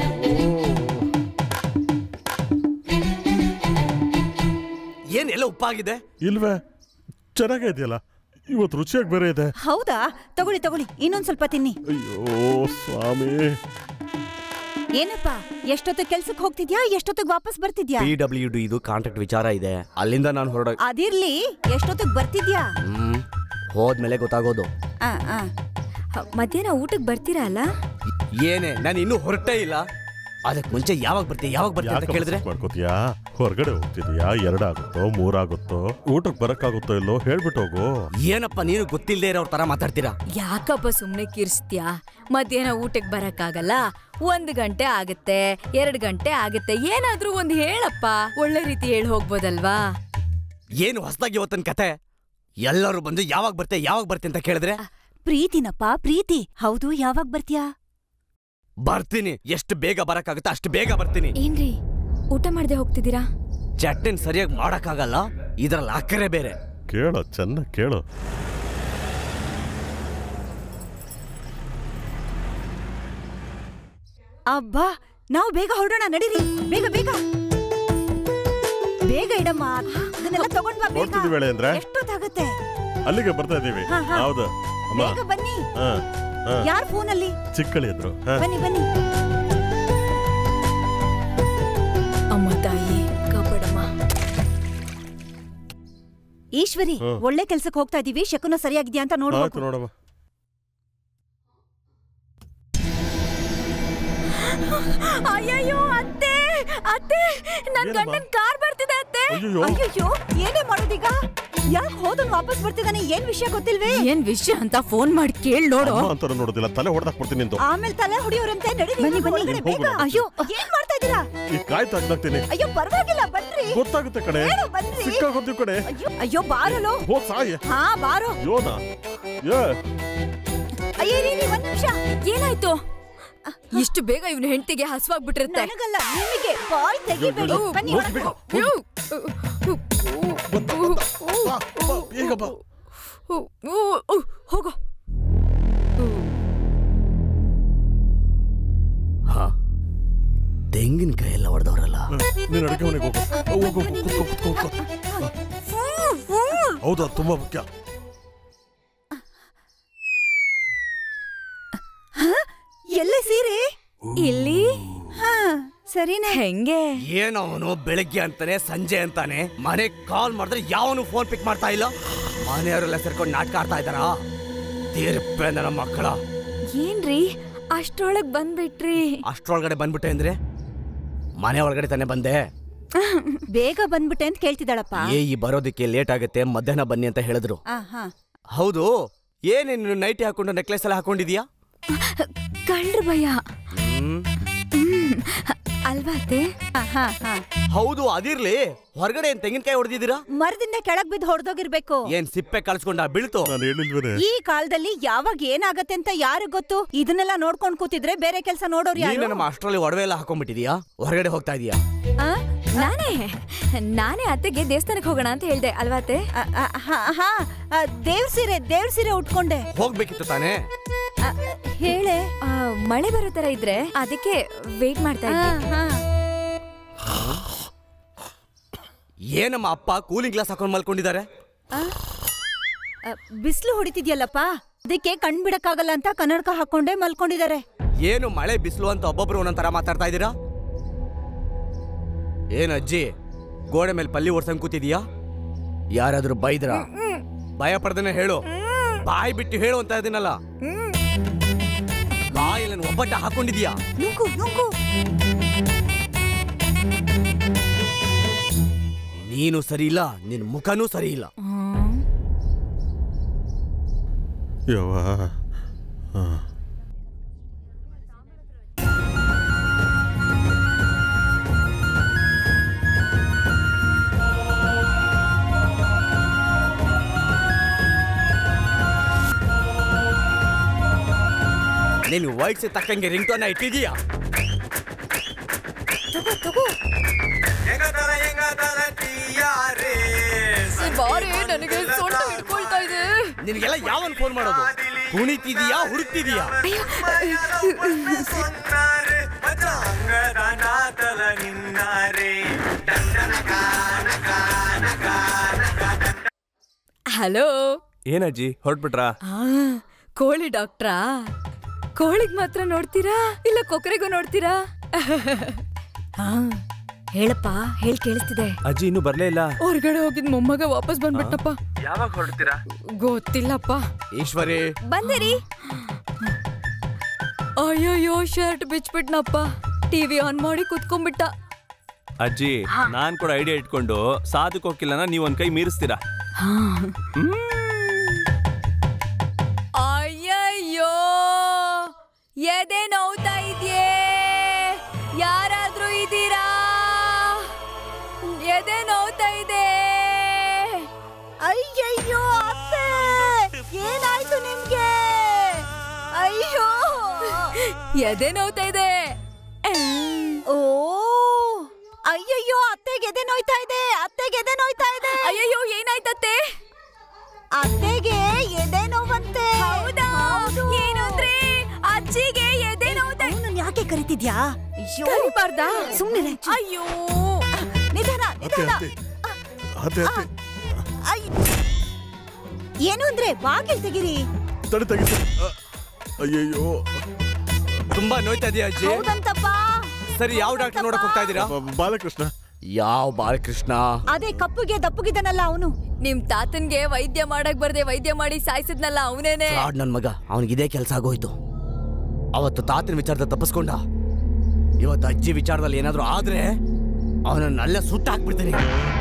J: ಏನ್ ಎಲ್ಲ ಉಪ್ಪಾಗಿದೆ
C: ಇಲ್ವೇ ಚೆನ್ನಾಗೇ ಇದೆಯಲ್ಲ ಇವತ್ತು ರುಚಿಯಾಗಿ ಬೇರೆ ಇದೆ
E: ಹೌದಾ ತಗೊಳ್ಳಿ ತಗೊಳ್ಳಿ ಇನ್ನೊಂದ್ ಸ್ವಲ್ಪ ತಿನ್ನಿ
C: ಅಯ್ಯೋ ಸ್ವಾಮಿ
E: ಏನಪ್ಪ ಎಷ್ಟೊತ್ತು ಕೆಲ್ಸಕ್ಕೆ ಹೋಗ್ತಿದ್ಯಾ ಎಷ್ಟೊತ್ತಿಗೆ ವಾಪಸ್ ಬರ್ತಿದ್ಯಾ
J: ಪಿ ಡಬ್ಲ್ಯೂ ಡಿ ಇದು ಕಾಂಟ್ರಾಕ್ಟ್ ವಿಚಾರ ಇದೆ ಅಲ್ಲಿಂದ ನಾನು ಹೊರಡ
E: ಅದಿರ್ಲಿ ಎಷ್ಟೊತ್ತಿಗೆ ಬರ್ತಿದ್ಯಾ
J: ಹ್ಮ್ ಹೋದ್ಮೇಲೆ ಗೊತ್ತಾಗೋದು
E: ಆ, ಆ.
P: ಹ, ಮಧ್ಯಾಹ್ನ ಊಟಕ್ಕೆ ಬರ್ತೀರಾ ಅಲ್ಲ
J: ಏನೇ ನಾನು ಇನ್ನೂ ಹೊರಟೇ ಇಲ್ಲ
K: ಅದಕ್ಕೆ ಮುಂಚೆ ಯಾವಾಗ ಬರ್ತೀಯ ಯಾವಾಗ ಬರ್ತೀಯ ಅಂತ
C: ಯಾಕೆ
K: ಕೇಳಿದ್ರೆ
C: upset ಮಾಡ್ಕೋತೀಯಾ ಹೊರಗಡೆ ಹೋಗ್ತಿದ್ಯಾ ಎರಡಾಗುತ್ತೋ ಮೂರಾಗುತ್ತೋ ಊಟಕ್ಕೆ ಬರಕ್ಕಾಗುತ್ತೋ ಇಲ್ಲೋ ಹೇಳ್ಬಿಟ್ಟು ಹೋಗು
K: ಏನಪ್ಪ ನೀನು ಗೊತ್ತಿಲ್ಲದೆ ಇರೋರ್ ತರ ಮಾತಾಡ್ತೀರಾ
P: ಯಾಕಪ್ಪ ಸುಮ್ನೆ ಕಿರ್ಸ್ತ್ಯಾ ಮಧ್ಯಾಹ್ನ ಊಟಕ್ಕೆ ಬರಕ್ಕಾಗಲ್ಲ ಒಂದ್ ಗಂಟೆ ಆಗತ್ತೆ ಎರಡ್ ಗಂಟೆ ಆಗತ್ತೆ ಏನಾದ್ರೂ ಒಂದ್ ಹೇಳಪ್ಪ ಒಳ್ಳೆ ರೀತಿ ಹೇಳಿ ಹೋಗ್ಬೋದಲ್ವಾ
K: ಏನು ಹೊಸದಾಗಿ ಇವತ್ತಿನ ಕತೆ ಎಲ್ಲರೂ ಬಂದು ಯಾವಾಗ ಬರ್ತೆ ಯಾವಾಗ ಬರ್ತೆ ಅಂತ ಕೇಳಿದ್ರೆ
E: ಪ್ರೀತಿನಪ್ಪ ಪ್ರೀತಿ ಹೌದು ಯಾವಾಗ ಬರ್ತೀಯಾ
K: ಬರ್ತೀನಿ ಎಷ್ಟು ಬೇಗ ಬರಕ್ಕಾಗುತ್ತೆ ಅಷ್ಟು ಬೇಗ ಬರ್ತೀನಿ
P: ಏನ್ರಿ ಊಟ ಮಾಡದೆ ಹೋಗ್ತಿದ್ದೀರಾ
K: ಚಟ್ನಿನ್ ಸರಿಯಾಗಿ ಮಾಡಕ್ಕಾಗಲ್ಲ ಇದ್ರಲ್ಲಿ ಅಕ್ಕರೆ ಬೇರೆ
C: ಕೇಳು ಚೆನ್ನಾಗಿ ಕೇಳು
E: ಅಬ್ಬಾ ನಾವು ಬೇಗ ಹೊರಡೋಣ ನಡೀರಿ ಬೇಗ ಬೇಗ ಬೇಗ ಇಡಮ್ಮ ಅದನ್ನೆಲ್ಲ ತಗೊಂಡ್ ಬಾ ಬೇಗ
C: ಹೊರಡ್ತಿದ್ವಿ ವೇಳೆ ಅಂದ್ರೆ
E: ಎಷ್ಟೊತ್ತಾಗತ್ತೆ
C: ಅಲ್ಲಿಗೆ ಬರ್ತಾ ಇದೀವಿ
E: ಹಾ, ಹಾ.
C: ಹೌದು ಅಮ್ಮ
E: ಬೇಗ ಬನ್ನಿ
C: ಹಾ ಹಾ
E: ಯಾರ್ ಫೋನಲ್ಲಿ
C: ಚಿಕ್ಕಳಿ ಇದ್ರು ಹಾ
E: ಬನ್ನಿ ಬನ್ನಿ
P: ಅಮ್ಮ ತಾಯಿ ಕಾಪಾಡಮ್ಮ
E: ಈಶ್ವರಿ
C: ಹ್ಮ್.
E: ಒಳ್ಳೆ ಕೆಲ್ಸಕ್ಕೆ ಹೋಗ್ತಾ ಇದೀವಿ ಶಕುನ ಸರಿಯಾಗಿದ್ಯಾ ಅಂತ ನೋಡು
C: ಆಯ್ತು ನೋಡಮ್ಮ
P: ಅಯ್ಯಯ್ಯೋ ಅತ್ತೆ ಅತ್ತೆ ನನ್ ಗಂಡನ್ ಕಾರ್ ಬರ್ತಿದೆ ಅತ್ತೆ
C: ಅಯ್ಯಯ್ಯೋ.
E: ಅಯ್ಯಯ್ಯೋ ಏನೇ ಮಾಡೋದೀಗ ಯಾಕೆ ಹೋದನ್ ವಾಪಸ್ ಬರ್ತಿದ್ದಾನೆ ಏನ್ ವಿಷಯ ಗೊತ್ತಿಲ್ವೇ
P: ಏನ್ ವಿಷಯ ಅಂತ ಫೋನ್ ಮಾಡಿ ಕೇಳ್ ನೋಡು
C: ಅಮ್ಮ ಅಂತಾರ ನೋಡೋದಿಲ್ಲ ತಲೆ ಹೊಡೆದಾಕ್ ಬರ್ತೀನಿ ನಿಂದು
E: ಆಮೇಲೆ ತಲೆ ಹೊಡಿಯೋರಂತೆ ನಡೀರಿ
P: ಬನ್ನಿ, ಬನ್ನಿ.
E: ಒಳಗಡೆ ಬೇಗ
C: ಹೋಗೋಣ.
E: ಅಯ್ಯೋ ಏನ್ ಮಾಡ್ತಾ ಇದೀರಾ
C: ಈ ಕಾಯ್ ತಗ್ದಾಕ್ತೀನಿ
E: ಅಯ್ಯೋ ಪರವಾಗಿಲ್ಲ ಬನ್ರಿ
C: ಗೊತ್ತಾಗುತ್ತೆ ಕಣೆ
E: ಹೇಳು, ಬನ್ರಿ.
C: ಸಿಕ್ಕಾಗೋದ್ವಿ ಕಣೆ
E: ಅಯ್ಯೋ ಅಯ್ಯೋ ಬಾರಲು
C: ಹೋಗ್ ಸಾಯ
E: ಹಾ ಬಾರೋ
C: ಯೋನ ಏ
E: ಅಯ್ಯೋ ರೀ ರೀ, ಒಂದ್ ನಿಮಿಷ
P: ಏನಾಯ್ತು ಇಷ್ಟು ಬೇಗ ಇವನು ಹೆಂಡತಿಗೆ ಹಸುವಾಗ್ಬಿಟ್ಟಿರುತ್ತೆ
E: ನನಗಲ್ಲ ನಿಮಗೆ ಬಾಯ್ ತೆಗಿಬೇಡಿ ಬನ್ನಿ
C: ಹೋಗಿ ಬೇಗ, ಬಾ, ಬಾ, ಬೇಗ ಬಾ
P: ಹೋಗೋ
K: ಹಾ ತೆಂಗಿನಕಾಯಿ ಎಲ್ಲ ಹೊಡೆದವ್ರಲ್ಲ
C: ನೀನ್ ಅಡುಗೆ ಮನೆಗೆ ಹೋಗು ಹೋಗು ಹೋಗು, ಕೂತ್ಕೋ ಕೂತ್ಕೋ ಕೂತ್ಕೋ ಹೌದು ಅದು ತುಂಬಾ ಮುಖ್ಯ
E: ಎಲ್ಲೇ ಸೀರೆ
P: ಇಲ್ಲಿ
E: ಹಾ ಸರಿನೇ
P: ಹೆಂಗೆ
K: ಏನವನು ಬೆಳಗ್ಗೆ ಅಂತಾನೆ ಸಂಜೆ ಅಂತಾನೆ ಮನೆಗ್ ಕಾಲ್ ಮಾಡಿದ್ರೆ ಯಾವನು ಫೋನ್ ಪಿಕ್ ಮಾಡ್ತಾ ಇಲ್ಲ ಮನೆಯವರೆಲ್ಲ ಸೇರ್ಕೊಂಡು ನಾಟಕ ಆಡ್ತಾ ಇದ್ದಾರಾ ತೀರ್ಪೆ ನನ್ನ ಮಕ್ಕಳ
P: ಏನ್ರಿ ಅಷ್ಟ್ರೊಳಗ್ ಬಂದ್ಬಿಟ್ರಿ
K: ಅಷ್ಟ್ರೊಳಗಡೆ ಬಂದ್ಬಿಟ್ಟೆ ಅಂದ್ರೆ ಮನೆ ಒಳಗಡೆ ತಾನೆ ಬಂದೆ
E: ಬೇಗ ಬಂದ್ಬಿಟ್ಟೆ ಅಂತ ಕೇಳ್ತಿದ್ದಾಳಪ್ಪ
K: ಏ ಈ ಬರೋದಕ್ಕೆ ಲೇಟ್ ಆಗುತ್ತೆ ಮಧ್ಯಾಹ್ನ ಬನ್ನಿ ಅಂತ ಹೇಳಿದ್ರು
E: ಆ, ಹಾ
K: ಹೌದು ಏನೇನು ನೈಟಿ ಹಾಕೊಂಡು ನೆಕ್ಲೆಸ್ ಎಲ್ಲ ಹಾಕೊಂಡಿದ್ಯಾ
P: ಕಳ್ರ ಭಯ
K: ಹ್ಮ್.
P: ಹ್ಮ್. ಅಲ್ವಾ ಅತ್ತೆ
E: ಆ, ಹಾ ಹಾ
K: ಹೌದು ಅದಿರ್ಲಿ ಹೊರಗಡೆ ಏನ್ ತೆಂಗಿನಕಾಯಿ ಹೊಡೆದಿದ್ದೀರಾ
E: ಮರದಿಂದ ಕೆಳಗ್ ಬಿದ್ದು ಹೊಡೆದೋಗಿರ್ಬೇಕು
K: ಏನ್ ಸಿಪ್ಪೆ ಕಳ್ಸ್ಕೊಂಡ ಬೀಳ್ತು
C: ನಾನು ಹೇಳಿಲ್ವೇನೆ
E: ಈ ಕಾಲದಲ್ಲಿ ಯಾವಾಗ ಏನಾಗತ್ತೆ ಅಂತ ಯಾರಿಗ್ ಗೊತ್ತು ಇದನ್ನೆಲ್ಲ ನೋಡ್ಕೊಂಡ್ ಕೂತಿದ್ರೆ ಬೇರೆ ಕೆಲ್ಸ ನೋಡೋರು ಯಾರು
K: ನೀನು ನಮ್ಮ ಅಷ್ಟ್ರಲ್ಲಿ ಒಡವೆ ಎಲ್ಲ ಹಾಕೊಂಡ್ಬಿಟ್ಟಿದ್ಯಾ ಹೊರಗಡೆ ಹೋಗ್ತಾ ಇದೀಯಾ
P: ಆ, ನಾನೇ ನಾನೇ ಅತ್ತೆಗೆ ದೇವಸ್ಥಾನಕ್ಕೆ ಹೋಗೋಣ ಅಂತ ಹೇಳ್ದೆ ಅಲ್ವಾ ಅತ್ತೆ
E: ಆ, ಆ, ಹಾ ಹಾ ಆ, ದೇವ್ರ್ ಸೀರೆ ದೇವ್ರ್ ಸೀರೆ ಉಟ್ಕೊಂಡೆ
K: ಹೋಗ್ಬೇಕಿತ್ತು ತಾನೇ
E: ಆ, ಹೇಳೆ
P: ಆ, ಮಳೆ ಬರೋ ತರ ಇದ್ರೆ ಅದಕ್ಕೆ ವೇಟ್ ಮಾಡ್ತಾ
E: ಆ,
P: ಇದ್ದೆ
E: ಹಾ
K: ಏನಮ್ಮ ಅಪ್ಪ ಕೂಲಿಂಗ್ ಗ್ಲಾಸ್ ಹಾಕೊಂಡ್ ಮಲ್ಕೊಂಡಿದ್ದಾರೆ
E: ಬಿಸಿಲು ಹೊಡಿತಿದ್ಯಲ್ಲಪ್ಪ ಅದಕ್ಕೆ ಕಣ್ ಬಿಡಕ್ಕಾಗಲ್ಲ ಅಂತ ಕನ್ನಡಕ ಹಾಕೊಂಡೇ ಮಲ್ಕೊಂಡಿದ್ದಾರೆ
K: ಏನು ಮಳೆ ಬಿಸಿಲು ಅಂತ ಒಬ್ಬೊಬ್ರು ಒಂದೊಂದ್ ತರ ಮಾತಾಡ್ತಾ ಇದ್ದೀರಾ ಏನ್ ಅಜ್ಜಿ ಗೋಡೆ ಮೇಲೆ ಪಲ್ಲಿ ಓಡ್ಸಂಗ್ ಕೂತಿದ್ಯಾ ಯಾರಾದ್ರೂ ಬೈದ್ರ ಭಯ ಪಡ್ದೇನೆ ಹೇಳು ಬಾಯಿ ಬಿಟ್ಟು ಹೇಳು ಅಂತ ಇದೀನಲ್ಲ ಬಾಯಲ್ಲಿ ಒಬ್ಬಟ್ಟ ಹಾಕೊಂಡಿದ್ಯಾ
E: ನುಂಗು ನುಂಗು
K: ನೀನು ಸರಿ ಇಲ್ಲ ನಿನ್ ಮುಖನೂ ಸರಿ ಇಲ್ಲ
C: ಯವ್ವ ಹಾ
K: ನೀನು ವಯಸ್ಸು ತಕ್ಕಂಗೆ ರಿಂಗ್ ಟೋನ್ ಇಟ್ಟಿದೀಯಾ
E: ತಗೋ ತಗೋ
P: ಬಾರಿ ನನಗೆ ಸೊಂಟ ಹಿಡ್ಕೊಳ್ತಾ ಇದೆ
K: ನಿನಗೆಲ್ಲ ಯಾವನ್ ಫೋನ್ ಮಾಡೋದು ಕುಣಿತಿದೀಯಾ ಹುಡುಕ್ತಿದೀಯಾ
P: ಹಲೋ
H: ಏನಜ್ಜಿ ಹೊರಟ್ಬಿಟ್ರಾ
P: ಆ, ಕೋಳಿ ಡಾಕ್ಟ್ರಾ ಕೋಳಿಗ್ ಮಾತ್ರ ನೋಡ್ತೀರಾ ಇಲ್ಲ ಕೊಕ್ಕರೆಗೂ ನೋಡ್ತೀರಾ ಹಾ ಹೇಳಪ್ಪ ಹೇಳ್ ಕೇಳಿಸ್ತಿದೆ
H: ಅಜ್ಜಿ ಇನ್ನೂ ಬರ್ಲೇ ಇಲ್ಲ
P: ಹೊರ್ಗಡೆ ಹೋಗಿದ್ ಮೊಮ್ಮಗ ವಾಪಸ್ ಬಂದ್ಬಿಟ್ಟಪ್ಪ
H: ಯಾವಾಗ ಹೊರಡ್ತೀರಾ
P: ಗೊತ್ತಿಲ್ಲಪ್ಪ
K: ಈಶ್ವರಿ
P: ಬಂದಿರಿ ಅಯ್ಯಯ್ಯೋ ಶರ್ಟ್ ಬಿಚ್ಬಿಟ್ನಪ್ಪ ಟಿವಿ ಆನ್ ಮಾಡಿ ಕುತ್ಕೊಂಡ್ಬಿಟ್ಟ
H: ಅಜ್ಜಿ ನಾನ್ ಕೂಡ ಐಡಿಯಾ ಇಟ್ಕೊಂಡು ಸಾಧಕ್ ಹೋಗಿಲ್ಲನ ನೀವ್ ಒಂದ್ ಕೈ ಮೀರಿಸ್ತೀರಾ
P: ಅಯ್ಯಯ್ಯೋ ಎದೆ ನೋವ್ತಾ ಇದೆಯೇ ಯಾರಾದ್ರೂ ಇದ್ದೀರಾ ಎದೆ ನೋವ್ತಾ ಇದೆ
E: ಅಯ್ಯಯ್ಯೋ ಅತ್ತೆ ಏನಾಯ್ತು ನಿಮ್ಗೆ ಅಯ್ಯೋ
P: ಎದೆ ನೋವ್ತಾ ಇದೆ
E: ಓ ಅಯ್ಯಯ್ಯೋ ಅತ್ತೆಗೆ ಎದೆ ನೋಯ್ತಾ ಇದೆ ಅತ್ತೆಗೆ ಎದೆ ನೋಯ್ತಾ ಇದೆ
P: ಅಯ್ಯಯ್ಯೋ ಏನಾಯ್ತತ್ತೆ
E: ಅತ್ತೆಗೆ ಎದೆ ನೋವಂತೆ
P: ಹೌದಾ ಏನು ಅಂದ್ರೆ ಅಜ್ಜಿಗೆ ಎದೆ ನೋವ್ತಾ
E: ಅವನನ್ನ ಯಾಕೆ ಕರಿತಿದ್ಯಾ ಅಯ್ಯೋ
P: ಕರಿಬಾರ್ದಾ?
E: ಸುಮ್ಮನೆ
P: ಅಯ್ಯೋ
E: ನಿಧಾನ
C: ಅತ್ತೆ
E: ನಿಧಾನ
C: ಅತ್ತೆ ಅತ್ತೆ ಅತ್ತೆ
E: ಅಯ್ಯ್. ಏನು ಅಂದ್ರೆ ಬಾಗಿಲ್ ತೆಗಿರಿ
C: ತಡೆ ತೆಗಿಸಿ ಅಯ್ಯಯ್ಯೋ
K: ತುಂಬಾ ನೋಯ್ತಾ ಇದೆಯಾ ಅಜ್ಜಿ
E: ಹೌದಂತಪ್ಪ
K: ಸರಿ ಯಾವ ಡಾಕ್ಟರ್ ನೋಡಕ್ ಹೋಗ್ತಾ ಇದ್ದೀರಾ
C: ಬ- ಬಾಲಕೃಷ್ಣ
K: ಯಾವ ಬಾಲಕೃಷ್ಣ
E: ಅದೇ ಕಪ್ಪುಗೆ ದಪ್ಪುಗಿದನಲ್ಲ ಅವನು
P: ನಿಮ್ ತಾತನ್ಗೆ ವೈದ್ಯ ಮಾಡಕ್ ಬರ್ದೆ ವೈದ್ಯ ಮಾಡಿ ಸಾಯಿಸಿದ್ನಲ್ಲ ಅವನೇನೆ
K: ಫ್ರಾಡ್ ನನ್ ಮಗ ಅವನಿಗಿದೇ ಕೆಲಸ ಆಗೋಯ್ತು ಅವತ್ತು ತಾತನ ವಿಚಾರದ ತಪ್ಪಿಸ್ಕೊಂಡ ಇವತ್ತು ಅಜ್ಜಿ ವಿಚಾರದಲ್ಲಿ ಏನಾದ್ರೂ ಆದ್ರೆ ಅವನನ್ನ ಅಲ್ಲೇ ಸುಟ್ಟ ಹಾಕ್ಬಿಡ್ತೀನಿ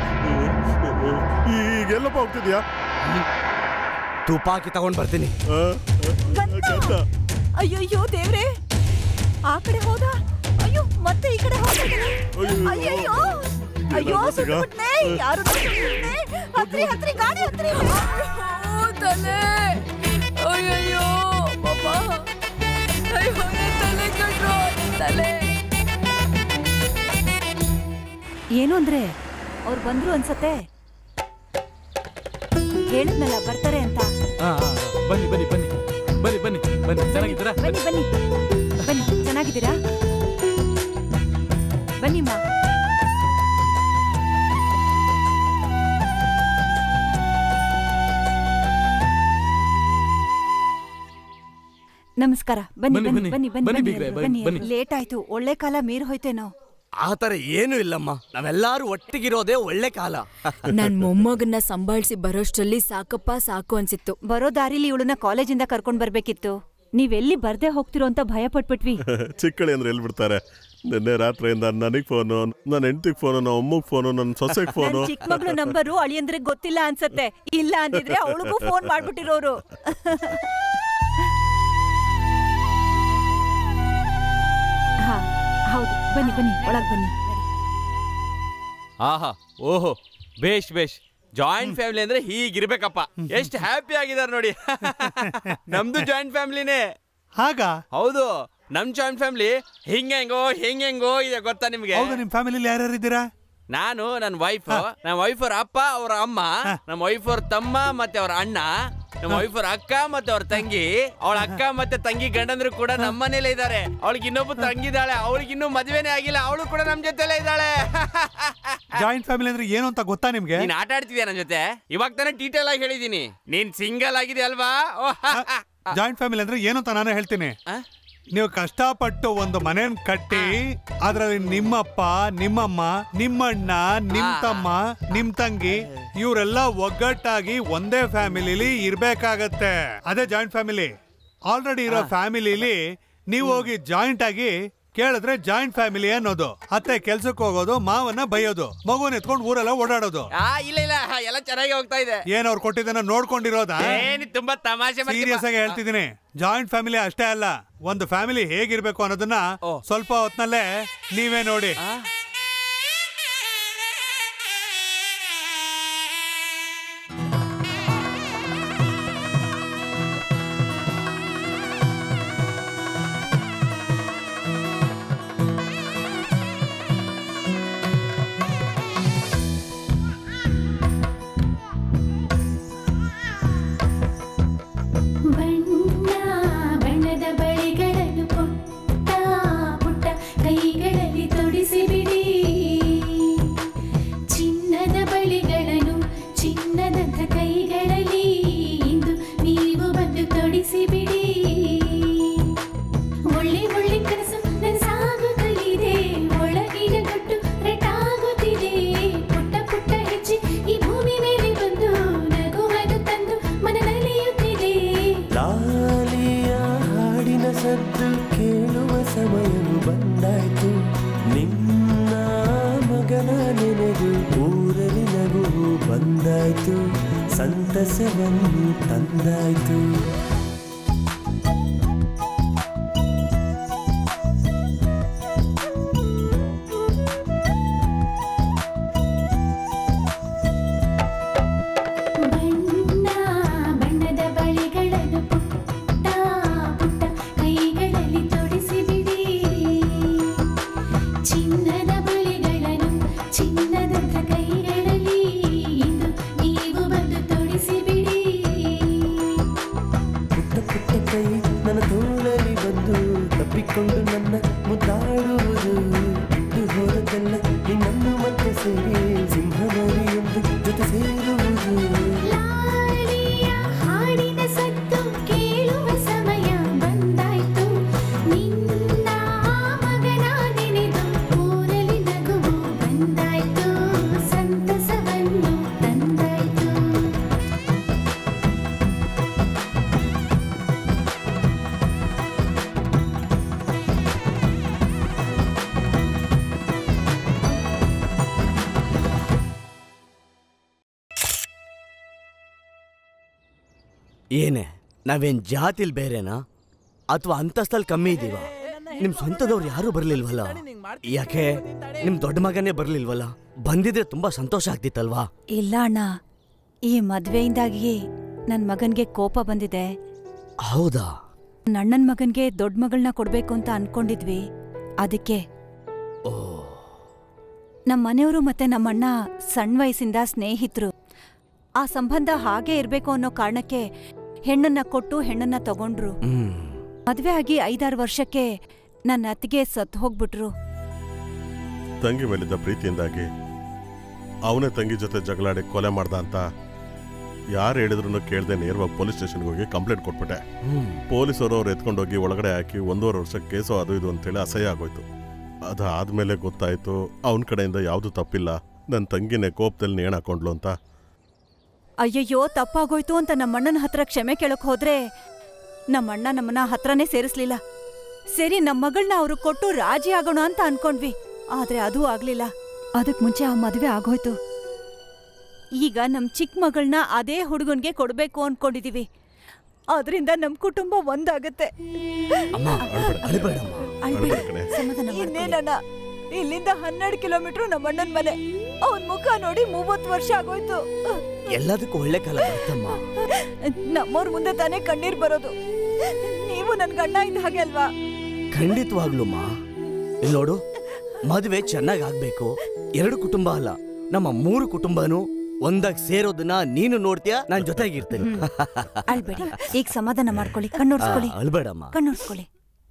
C: ಈಗೆಲ್ಲಪ್ಪ ಹೋಗ್ತಿದ್ಯಾ
K: ತುಪಾಕಿ ತಗೊಂಡ್ ಬರ್ತೀನಿ
C: ಗಂಡ
E: ಅಯ್ಯಯ್ಯೋ ದೇವ್ರೆ ಆ ಕಡೆ ಹೋದ ಅಯ್ಯೋ ಮತ್ತೆ ಈ ಕಡೆ ಹೋದ ಅಯ್ಯಯ್ಯೋ ಅಯ್ಯೋ ಸುಟ್ಬಿಟ್ನೆ ಯಾರು ಸುಟ್ಬಿಟ್ನೆ ಹತ್ರಿ ಹತ್ರಿ ಗಾಡಿ ಹತ್ರಿ
P: ತಲೆ ಅಯ್ಯಯ್ಯೋ ಪಾಪ ಅಯ್ಯೋ ನನ್ ತಲೆ ಕಟ್ರು ನನ್ ತಲೆ
E: ಏನು ಅಂದ್ರೆ ಅವ್ರು ಬಂದ್ರು ಅನ್ಸತ್ತೆ ಹೇಳಿದ್ನಲ್ಲ ಬರ್ತಾರೆ ಅಂತ
B: ಹಾ ಹಾ, ಬನ್ನಿ ಬನ್ನಿ ಬನ್ನಿ ಬನ್ನಿ ಬನ್ನಿ ಬನ್ನಿ ಚೆನ್ನಾಗಿದ್ದೀರಾ
E: ಬನ್ನಿ ಬನ್ನಿ ಬನ್ನಿ ಚೆನ್ನಾಗಿದ್ದೀರಾ ಬನ್ನಿ ಮಾ ನಮಸ್ಕಾರ ಬನ್ನಿ
B: ಬನ್ನಿ,
E: ಬನ್ನಿ
B: ಬನ್ನಿ.
E: ಬನ್ನಿ ಬನ್ನಿ
B: ಬನ್ನಿ
E: ಬನ್ನಿ
B: ಬೀಗ್ರೆ,
E: ಎಲ್ರು,
B: ಬನ್ನಿ,
E: ಬನ್ನಿ
B: ಬನ್ನಿ.
E: ಲೇಟ್ ಆಯ್ತು ಒಳ್ಳೆ ಕಾಲ ಮೀರ್ ಹೋಯ್ತೇನೋ
K: ಆ ತರ ಏನೂ ಇಲ್ಲಮ್ಮ ನಾವೆಲ್ಲರೂ ಒಟ್ಟಿಗಿರೋದೇ ಒಳ್ಳೆ ಕಾಲ
P: ನನ್ ಮೊಮ್ಮಗನ್ನ ಸಂಭಾಳಿಸಿ ಬರೋಷ್ಟರಲ್ಲಿ ಸಾಕಪ್ಪ ಸಾಕು ಅನ್ಸಿತ್ತು
E: ಬರೋ ದಾರಿಲಿ ಇವಳನ್ನ ಕಾಲೇಜಿಂದ ಕರ್ಕೊಂಡ್ ಬರ್ಬೇಕಿತ್ತು ನೀವೆಲ್ಲಿ ಬರ್ದೇ ಹೋಗ್ತಿರೋ ಅಂತ ಭಯ ಪಟ್ಬಿಟ್ವಿ
C: ಚಿಕ್ಕಳಿ ಅಂದ್ರೆ ಎಲ್ಲಿ ಬಿಡ್ತಾರೆ ನಿನ್ನೆ ರಾತ್ರಿಯಿಂದ ನನಗ್ ಫೋನು ನನ್ನ ಹೆಂಡತಿಗೆ ಫೋನು ನಮ್ಮ ಅಮ್ಮಗ್ ಫೋನು ನನ್ನ ಸೊಸೆಗೆ
E: ನನ್
C: ಫೋನು
E: ಚಿಕ್ಕ ಮಗಳು ನಂಬರು ಅಳಿಯಂದ್ರಿಗೆ ಗೊತ್ತಿಲ್ಲ ಅನ್ಸತ್ತೆ ಇಲ್ಲ ಅಂದಿದ್ರೆ ಅವಳಿಗೂ ಫೋನ್ ಮಾಡ್ಬಿಟ್ಟಿರೋರು ಹಾ ಹೌದು ಬನ್ನಿ ಬನ್ನಿ ಒಳಗ್ ಬನ್ನಿ
G: ಆಹಾ ಓಹೋ ಬೇಷ್ ಬೇಷ್ ಜಾಯಿಂಟ್ ಫ್ಯಾಮಿಲಿ ಅಂದ್ರೆ ಹೀಗಿರ್ಬೇಕಪ್ಪ ಎಷ್ಟು ಹ್ಯಾಪಿ ಆಗಿದಾರೆ ನೋಡಿ ನಮ್ದು ಜಾಯಿಂಟ್ ಫ್ಯಾಮಿಲಿನೇ
D: ಹಾಗ
G: ಹೌದು ನಮ್ ಜಾಯಿಂಟ್ ಫ್ಯಾಮಿಲಿ ಹಿಂಗ ಹೆಂಗೋ ಹಿಂಗ ಹೆಂಗೋ ಇದೆ ಗೊತ್ತಾ ನಿಮ್ಗೆ
D: ಹೌದು ನಿಮ್ ಫ್ಯಾಮಿಲಿ ಯಾರ್ಯಾರು ಇದ್ದೀರಾ
G: ನಾನು ನನ್ನ ವೈಫ್ ನಮ್ಮ ವೈಫ್ ಅವ್ರ ಅಪ್ಪ ಅವ್ರ ಅಮ್ಮ ನಮ್ಮ ವೈಫ್ ಅವ್ರ ತಮ್ಮ ಮತ್ತೆ ಅವ್ರ ಅಣ್ಣ ನಮ್ಮ ವೈಫ್ ಅವ್ರ ಅಕ್ಕ ಮತ್ತೆ ಅವ್ರ ತಂಗಿ ಅವಳ ಅಕ್ಕ ಮತ್ತೆ ತಂಗಿ ಗಂಡಂದ್ರು ಕೂಡ ನಮ್ಮ ಮನೇಲೆ ಇದ್ದಾರೆ ಅವಳಿಗೆ ಇನ್ನೊಬ್ಬ ತಂಗಿದಾಳೆ ಅವಳಿಗೆ ಇನ್ನೂ ಮದ್ವೆನೇ ಆಗಿಲ್ಲ ಅವಳು ಕೂಡ ನಮ್ ಜೊತೆಲೇ ಇದ್ದಾಳೆ
D: ಜಾಯಿಂಟ್ ಫ್ಯಾಮಿಲಿ ಅಂದ್ರೆ ಏನು ಅಂತ ಗೊತ್ತಾ ನಿಮ್ಗೆ
G: ನೀನ್ ಆಟ ಆಡ್ತಿದ್ಯಾ ನನ್ ಜೊತೆ ಇವಾಗ ತಾನೇ ಡೀಟೇಲ್ ಆಗಿ ಹೇಳಿದೀನಿ ನೀನ್ ಸಿಂಗಲ್ ಆಗಿದೆ ಅಲ್ವಾ ಓ, ಹ, ಹ.
D: ಜಾಯಿಂಟ್ ಫ್ಯಾಮಿಲಿ ಅಂದ್ರೆ ಏನು ಅಂತ ನಾನು ಹೇಳ್ತೀನಿ ನೀವು ಕಷ್ಟಪಟ್ಟು ಒಂದು ಮನೇನ್ ಕಟ್ಟಿ ಅದ್ರಲ್ಲಿ ನಿಮ್ಮಪ್ಪ ನಿಮ್ಮಮ್ಮ ನಿಮ್ಮಣ್ಣ ನಿಮ್ ತಮ್ಮ ನಿಮ್ ತಂಗಿ ಇವರೆಲ್ಲ ಒಗ್ಗಟ್ಟಾಗಿ ಒಂದೇ ಫ್ಯಾಮಿಲಿಲಿ ಇರ್ಬೇಕಾಗತ್ತೆ ಅದೇ ಜಾಯಿಂಟ್ ಫ್ಯಾಮಿಲಿ ಆಲ್ರೆಡಿ ಇರೋ ಫ್ಯಾಮಿಲಿಲಿ ನೀವು ಹೋಗಿ ಜಾಯಿಂಟ್ ಆಗಿ ಕೇಳಿದ್ರೆ ಜಾಯಿಂಟ್ ಫ್ಯಾಮಿಲಿ ಅನ್ನೋದು ಅತ್ತೆ ಕೆಲ್ಸಕ್ಕೆ ಹೋಗೋದು ಮಾವನ್ನ ಬೈಯೋದು ಮಗುನ ಎತ್ಕೊಂಡು ಊರೆಲ್ಲ ಓಡಾಡೋದು
G: ಆ ಇಲ್ಲ ಇಲ್ಲ ಎಲ್ಲ ಚೆನ್ನಾಗಿ ಹೋಗ್ತಾ ಇದೆ
D: ಏನ್ ಅವ್ರು ಕೊಟ್ಟಿದ್ದನ್ನ ನೋಡ್ಕೊಂಡಿರೋದಾ
G: ಏನ್ ತುಂಬಾ ತಮಾಷೆ ಮಾಡ್ತೀಯ
D: ಸೀರಿಯಸ್ ಆಗಿ ಹೇಳ್ತಿದ್ದೀನಿ ಜಾಯಿಂಟ್ ಫ್ಯಾಮಿಲಿ ಅಷ್ಟೇ ಅಲ್ಲ ಒಂದು ಫ್ಯಾಮಿಲಿ ಹೇಗಿರ್ಬೇಕು ಅನ್ನೋದನ್ನ ಸ್ವಲ್ಪ ಹೊತ್ನಲ್ಲೇ ನೀವೇ ನೋಡಿ
I: ಬಣ್ಣ ಬಣ್ಣದ ಬಳೆಗಳನ್ನು ಪುಟ್ಟ ಪುಟ್ಟ ಕೈಗಳಲ್ಲಿ ತೊಡಿಸಿ ಬಿಡಿ
R: ನೆನೆದು ಊರಲ್ಲಿ ನಗು ಬಂದಾಯ್ತು ಸಂತಸವನ್ನು ತಂದಾಯ್ತು
I: ಬಣ್ಣ ಬಣ್ಣದ ಬಳೆಗಳನ್ನು ಪುಟ್ಟ ಪುಟ್ಟ ಕೈಗಳಲ್ಲಿ ತೊಡಿಸಿಬಿಡಿ ಚಿನ್ನದ ಬಳೆಗಳನ್ನು ಚಿನ್ನದಂತ ಕೈಗಳಲ್ಲಿ ಇಂದು ನೀವು ಬಂದು ತೊಡಿಸಿಬಿಡಿ
R: ಪುಟ್ಟ ಪುಟ್ಟ ಕೈ ನನ್ನ ತೋಳಲಿ ಬಂದು ತಪ್ಪಿಕೊಂಡು ನನ್ನ ಮುದ್ದಾಡುವುದು ಬಿಟ್ಟು ಹೋದದ್ದೆಲ್ಲ ನಿನ್ನನ್ನು ಮತ್ತೆ ಸೇರಿ ಸಿಂಹಮರಿಯೊಂದು ಜೊತೆ ಸೇರುವುದು
I: ಲಾಲಿಯ ಹಾಡಿನ ಸದ್ದು ಕೇಳುವ ಸಮಯ ಬಂದಾಯ್ತು ನಿನ್ನ ಮಗನ ನೆನೆದು ಊರಲ್ಲಿ ನಗುವು ಬಂದಾಯ್ತು ಸಂತಸವನ್ನು ತಂದಾಯ್ತು
K: ಏನೇ ನಾವೇನ್ ಜಾತಿಲ್ ಬೇರೆನಾ ಅಥವಾ ಅಂತಸ್ತಲ್ಲಿ ಕಮ್ಮಿ ಇದೀವ ನಿಮ್ ಸ್ವಂತದವ್ರು ಯಾರು ಬರ್ಲಿಲ್ವಲ್ಲ ಯಾಕೆ ನಿಮ್ ದೊಡ್ಡ ಮಗನೇ ಬರ್ಲಿಲ್ವಲ್ಲ ಬಂದಿದ್ರೆ ತುಂಬಾ ಸಂತೋಷ ಆಗ್ತಿತ್ತಲ್ವಾ
E: ಇಲ್ಲ ಅಣ್ಣ ಈ ಮದ್ವೆಯಿಂದಾಗಿ ನನ್ ಮಗನ್ಗೆ ಕೋಪ ಬಂದಿದೆ
K: ಹೌದಾ
E: ನನ್ ಅಣ್ಣನ್ ಮಗನ್ಗೆ ದೊಡ್ಡ ಮಗಳನ್ನ ಕೊಡ್ಬೇಕು ಅಂತ ಅನ್ಕೊಂಡಿದ್ವಿ ಅದಕ್ಕೆ ನಮ್ ಮನೆಯವರು ಮತ್ತೆ ನಮ್ಮಣ್ಣ ಸಣ್ಣ ವಯಸ್ಸಿಂದ ಸ್ನೇಹಿತರು ಆ ಸಂಬಂಧ ಹಾಗೆ ಇರ್ಬೇಕು ಅನ್ನೋ ಕಾರಣಕ್ಕೆ ಹೆಣ್ಣನ್ನ ಕೊಟ್ಟು ಹೆಣ್ಣನ್ನ ತಗೊಂಡ್ರು ಮದ್ವೆ ಆಗಿ ಐದಾರು ವರ್ಷಕ್ಕೆ ನನ್ನ ಅತ್ತಿಗೆ ಸತ್ ಹೋಗ್ಬಿಟ್ರು
C: ತಂಗಿ ಮೇಲಿದ್ದ ಪ್ರೀತಿಯಿಂದಾಗಿ ಅವನೇ ತಂಗಿ ಜೊತೆ ಜಗಳಾಡಿ ಕೊಲೆ ಮಾಡ್ದ ಅಂತ ಯಾರು ಹೇಳಿದ್ರು ಕೇಳ್ದೆ ನೇರವಾಗಿ ಪೊಲೀಸ್ ಸ್ಟೇಷನ್ಗೆ ಹೋಗಿ ಕಂಪ್ಲೇಂಟ್ ಕೊಟ್ಬಿಟ್ಟೆ ಪೊಲೀಸರು ಅವ್ರು ಎತ್ಕೊಂಡೋಗಿ ಒಳಗಡೆ ಹಾಕಿ ಒಂದೂವರೆ ವರ್ಷ ಕೇಸು ಅದು ಇದು ಅಂತೇಳಿ ಅಸಹ್ಯ ಆಗೋಯ್ತು ಅದಾದ್ಮೇಲೆ ಗೊತ್ತಾಯ್ತು ಅವನ ಕಡೆಯಿಂದ ಯಾವುದು ತಪ್ಪಿಲ್ಲ ನನ್ನ ತಂಗಿನೇ ಕೋಪದಲ್ಲಿ ನೇಣು ಹಾಕೊಂಡ್ಲು ಅಂತ
E: ಅಯ್ಯಯ್ಯೋ ತಪ್ಪಾಗೋಯ್ತು ಅಂತ ನಮ್ಮಣ್ಣನ ಹತ್ರ ಕ್ಷಮೆ ಕೇಳಕ್ ಹೋದ್ರೆ ನಮ್ಮಣ್ಣ ನಮ್ಮನ್ನ ಹತ್ರನೇ ಸೇರಿಸ್ಲಿಲ್ಲ ಸರಿ ನಮ್ಮ ಮಗಳನ್ನ ಅವ್ರು ಕೊಟ್ಟು ರಾಜಿ ಆಗೋಣ ಅಂತ ಅನ್ಕೊಂಡ್ವಿ ಆದ್ರೆ ಅದೂ ಆಗ್ಲಿಲ್ಲ ಅದಕ್ ಮುಂಚೆ ಆ ಮದ್ವೆ ಆಗೋಯ್ತು ಈಗ ನಮ್ ಚಿಕ್ಕ ಮಗಳನ್ನ ಅದೇ ಹುಡುಗನ್ಗೆ ಕೊಡ್ಬೇಕು ಅನ್ಕೊಂಡಿದೀವಿ ಅದರಿಂದ ನಮ್ ಕುಟುಂಬ ಒಂದಾಗತ್ತೆ
K: ಅಮ್ಮ ಅಳ್ಬೇಡಮ್ಮ
E: ಅಳ್ಬೇಡ.
C: ಅಳ್ಬೇಡ ಕಣೆ.
E: ಸಮಾಧಾನ ಇನ್ನೇನಣ್ಣ ಇಲ್ಲಿಂದ ಹನ್ನೆರಡು ಕಿಲೋಮೀಟರ್ ನಮ್ಮ ಅಣ್ಣನ್ ಮನೆ ಅವನ್ ಮುಖ ನೋಡಿ ಮೂವತ್ತು ವರ್ಷ ಆಗೋಯ್ತು
K: ಎಲ್ಲದಕ್ಕೂ ಒಳ್ಳೆ ಕಾಲ ಬರ್ತಮ್ಮ
E: ನಮ್ಮವ್ರ ಮುಂದೆ ತಾನೇ ಕಣ್ಣೀರ್ ಬರೋದು ನೀವು ನನ್ ಗಂಡ ಇದ್ದ ಹಾಗೆ ಅಲ್ವಾ
K: ಖಂಡಿತವಾಗ್ಲೂಮ್ಮ ಇಲ್ಲಿ ನೋಡು ಮದುವೆ ಚೆನ್ನಾಗ್ ಆಗ್ಬೇಕು ಎರಡು ಕುಟುಂಬ ಅಲ್ಲ ನಮ್ಮ ಮೂರು ಕುಟುಂಬನೂ ಒಂದಾಗ್ ಸೇರೋದನ್ನ ನೀನು ನೋಡ್ತೀಯ ನಾನ್ ಜೊತೆಗಿರ್ತೇನೆ
E: ಅಳ್ಬೇಡಿ ಈಗ ಸಮಾಧಾನ ಮಾಡ್ಕೊಳ್ಳಿ ಕಣ್ಣೋರ್ಸ್ಕೊಳ್ಳಿ
K: ಆ, ಅಳ್ಬೇಡಮ್ಮ.
E: ಕಣ್ಣೋರ್ಸ್ಕೊಳ್ಳಿ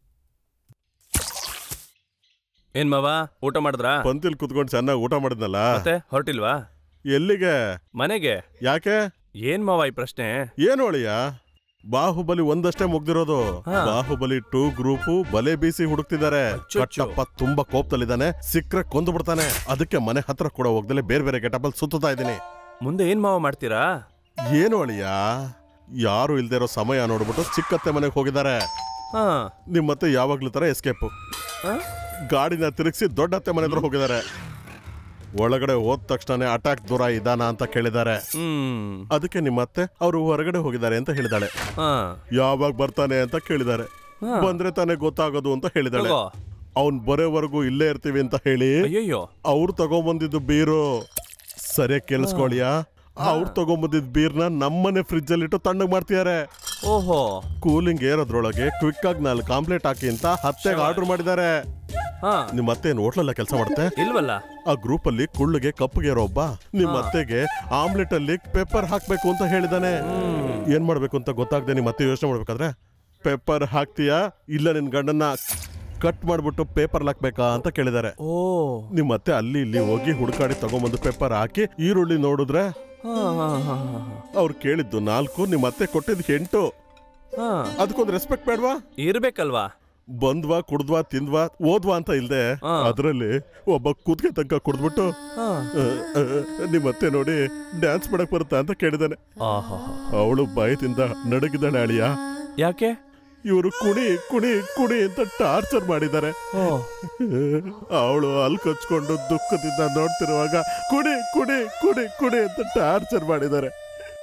H: ಏನ್ ಮಾವ ಊಟ ಮಾಡಿದ್ರಾ
C: ಪಂತಿಲ್ ಕುತ್ಕೊಂಡು ಚೆನ್ನಾಗಿ ಊಟ ಮಾಡಿದ್ನಲ್ಲ
H: ಮತ್ತೆ ಹೊರಟಿಲ್ವಾ
C: ಎಲ್ಲಿಗೆ
H: ಮನೆಗೆ
C: ಯಾಕೆ
H: ಏನ್ ಮಾವ ಈ ಪ್ರಶ್ನೆ
C: ಏನು ಅಳಿಯ ಬಾಹುಬಲಿ ಒಂದಷ್ಟೇ ಮುಗ್ದಿರೋದು
H: ಹಾ.
C: ಬಾಹುಬಲಿ ಟೂ ಗ್ರೂಪು ಬಲೆ ಬೀಸಿ ಹುಡುಕ್ತಿದ್ದಾರೆ ಕಟ್ಟಪ್ಪ ತುಂಬಾ ಕೋಪದಲ್ಲಿದ್ದಾನೆ ಸಿಕ್ರೆ ಕೊಂದು ಬಿಡ್ತಾನೆ ಅದಕ್ಕೆ ಮನೆ ಹತ್ರ ಕೂಡ ಹೋಗ್ದಲೆ ಬೇರೆ ಬೇರೆ ಗೆಟಪಲ್ ಸುತ್ತಾ ಇದ್ದೀನಿ
H: ಮುಂದೆ ಏನ್ ಮಾವ ಮಾಡ್ತೀರಾ
C: ಏನು ಅಳಿಯ ಯಾರು ಇಲ್ದೇ ಇರೋ ಸಮಯ ನೋಡ್ಬಿಟ್ಟು ಚಿಕ್ಕತ್ತೆ ಮನೆಗೆ ಹೋಗಿದ್ದಾರೆ
H: ಹಾ
C: ನಿಮ್ಮತ್ತೆ ಯಾವಾಗ್ಲೂ ತರ ಎಸ್ಕೇಪ್
H: ಹಾ?
C: ಗಾಡಿನ ತಿರುಗಿಸಿ ದೊಡ್ಡತ್ತೆ ಮನೆ ಹತ್ರ ಹೋಗಿದ್ದಾರೆ ಒಳಗಡೆ ಹೋದ ತಕ್ಷಣ ಅಟ್ಯಾಕ್ ದೂರ ಇದಾನ ಅಂತ ಕೇಳಿದ್ದಾರೆ
H: ಹ್ಮ್
C: ಅದಕ್ಕೆ ನಿಮ್ಮತ್ತೆ ಅವರು ಹೊರಗಡೆ ಹೋಗಿದ್ದಾರೆ ಅಂತ ಹೇಳಿದಾಳೆ
H: ಹಾ
C: ಯಾವಾಗ ಬರ್ತಾನೆ ಅಂತ ಕೇಳಿದ್ದಾರೆ
H: ಹಾ.
C: ಬಂದ್ರೆ ತಾನೇ ಗೊತ್ತಾಗೋದು ಅಂತ ಹೇಳಿದಾಳೆ
H: ತಗೋ.
C: ಅವ್ನ್ ಬರೋವರೆಗೂ ಇಲ್ಲೇ ಇರ್ತೀವಿ ಅಂತ ಹೇಳಿ
H: ಅಯ್ಯಯ್ಯೋ
C: ಅವ್ರು ತಗೊಂಬಂದಿದ್ದು ಬೀರು ಸರಿಯಾಗಿ ಕೇಳಿಸ್ಕೊಳಿಯ ಅವ್ರು ತಗೊಂಬಂದಿದ್ ಬೀರ್ನ ನಮ್ಮನೆ ಫ್ರಿಜ್ ಅಲ್ಲಿ ಇಟ್ಟು ತಣ್ಣಗ್ ಮಾಡ್ತಿದ್ದಾರೆ
H: ಓಹೋ
C: ಕೂಲಿಂಗ್ ಏರೋದ್ರೊಳಗೆ ಕ್ವಿಕ್ ಆಗಿ ನಾಲ್ಕು ಆಮ್ಲೆಟ್ ಹಾಕಿ ಅಂತ ಹತ್ತೆಗೆ ಆರ್ಡರ್ ಮಾಡಿದ್ದಾರೆ
H: ಹಾ
C: ನಿಮ್ಮ ಅತ್ತೆ ಏನ್ ಹೋಟ್ಲಲ್ಲ ಕೆಲಸ ಮಾಡುತ್ತೆ
H: ಇಲ್ವಲ್ಲ
C: ಆ ಗ್ರೂಪ್ ಅಲ್ಲಿ ಕುಳ್ಳಿಗೆ ಕಪ್ಪಗೆ ಇರೋ ಒಬ್ಬ ನಿಮ್ಮ
H: ಹಾ.
C: ಅತ್ತೆಗೆ ಆಮ್ಲೆಟ್ ಅಲ್ಲಿ ಪೆಪ್ಪರ್ ಹಾಕ್ಬೇಕು ಅಂತ ಹೇಳಿದಾನೆ ಏನ್ ಮಾಡ್ಬೇಕು ಅಂತ ಗೊತ್ತಾಗದೆ ನಿಮ್ಮ ಅತ್ತೆ ಯೋಚನೆ ಮಾಡ್ಬೇಕಾದ್ರೆ ಪೆಪ್ಪರ್ ಹಾಕ್ತೀಯಾ ಇಲ್ಲ ನಿನ್ ಗಂಡನ್ನ ಕಟ್ ಮಾಡ್ಬಿಟ್ಟು ಪೇಪರ್ ಹಾಕ್ಬೇಕಾ ಅಂತ ಕೇಳಿದಾರೆ
H: ಓ
C: ನಿಮ್ಮ ಅತ್ತೆ ಅಲ್ಲಿ ಇಲ್ಲಿ ಹೋಗಿ ಹುಡುಕಾಡಿ ತಗೊಂಬಂದು ಪೇಪರ್ ಹಾಕಿ ಈರುಳ್ಳಿ ನೋಡಿದ್ರೆ
H: ಹಾ ಹಾ ಹಾ ಹಾ
C: ಅವ್ರು ಕೇಳಿದ್ದು ನಾಲ್ಕು ನಿಮ್ಮ ಅತ್ತೆ ಕೊಟ್ಟಿದ್ದು ಎಂಟು
H: ಹಾ
C: ಅದಕ್ಕೊಂದು ರೆಸ್ಪೆಕ್ಟ್ ಬೇಡ್ವಾ
H: ಇರ್ಬೇಕಲ್ವಾ
C: ಬಂದ್ವಾ ಕುಡ್ದ್ವಾ ತಿಂದ್ವಾ ಓದ್ವಾ ಅಂತ ಇಲ್ದೆ
H: ಹಾ.
C: ಅದ್ರಲ್ಲಿ ಒಬ್ಬ ಕುದ್ಗೆ ತನಕ ಕುಡ್ದ್ಬಿಟ್ಟು
H: ಹಾ.
C: ನಿಮ್ಮ ಅತ್ತೆ ನೋಡಿ ಡ್ಯಾನ್ಸ್ ಮಾಡಕ್ ಬರುತ್ತಾ ಅಂತ ಕೇಳಿದಾನೆ
H: ಆಹಾ
C: ಅವಳು ಭಯದಿಂದ ನಡಗಿದ್ದಾಳೆ ಅಳಿಯ
H: ಯಾಕೆ
C: ಇವರು ಕುಣಿ ಕುಣಿ ಕುಣಿ ಅಂತ ಟಾರ್ಚರ್ ಮಾಡಿದ್ದಾರೆ ಅವಳು ಅಲ್ಲಿ ಕಚ್ಕೊಂಡು ದುಃಖದಿಂದ ನೋಡ್ತಿರುವಾಗ ಕುಡಿ ಕುಡಿ ಕುಡಿ ಕುಡಿ ಅಂತ ಟಾರ್ಚರ್ ಮಾಡಿದ್ದಾರೆ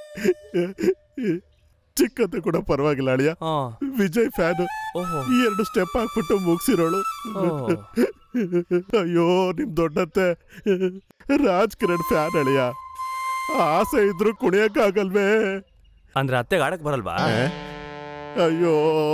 C: ಚಿಕ್ಕತ್ತೆ ಕೂಡ ಪರವಾಗಿಲ್ಲ ಅಳಿಯ ವಿಜಯ್ ಫ್ಯಾನ್ ಎರಡು ಸ್ಟೆಪ್ ಹಾಕ್ಬಿಟ್ಟು ಮುಗಿಸಿರೋಳು ಅಯ್ಯೋ ನಿಮ್ ದೊಡ್ಡತ್ತೆ ರಾಜ್ ಕಿರಣ್ ಫ್ಯಾನ್ ಅಳಿಯ ಆಸೆ ಇದ್ರು ಕುಣಿಯಕ್ಕಾಗಲ್ವೇ
H: ಅಂದ್ರೆ ಅತ್ತೆಗೆ ಆಡಕ್ ಬರಲ್ವಾ
C: ಅಯ್ಯೋ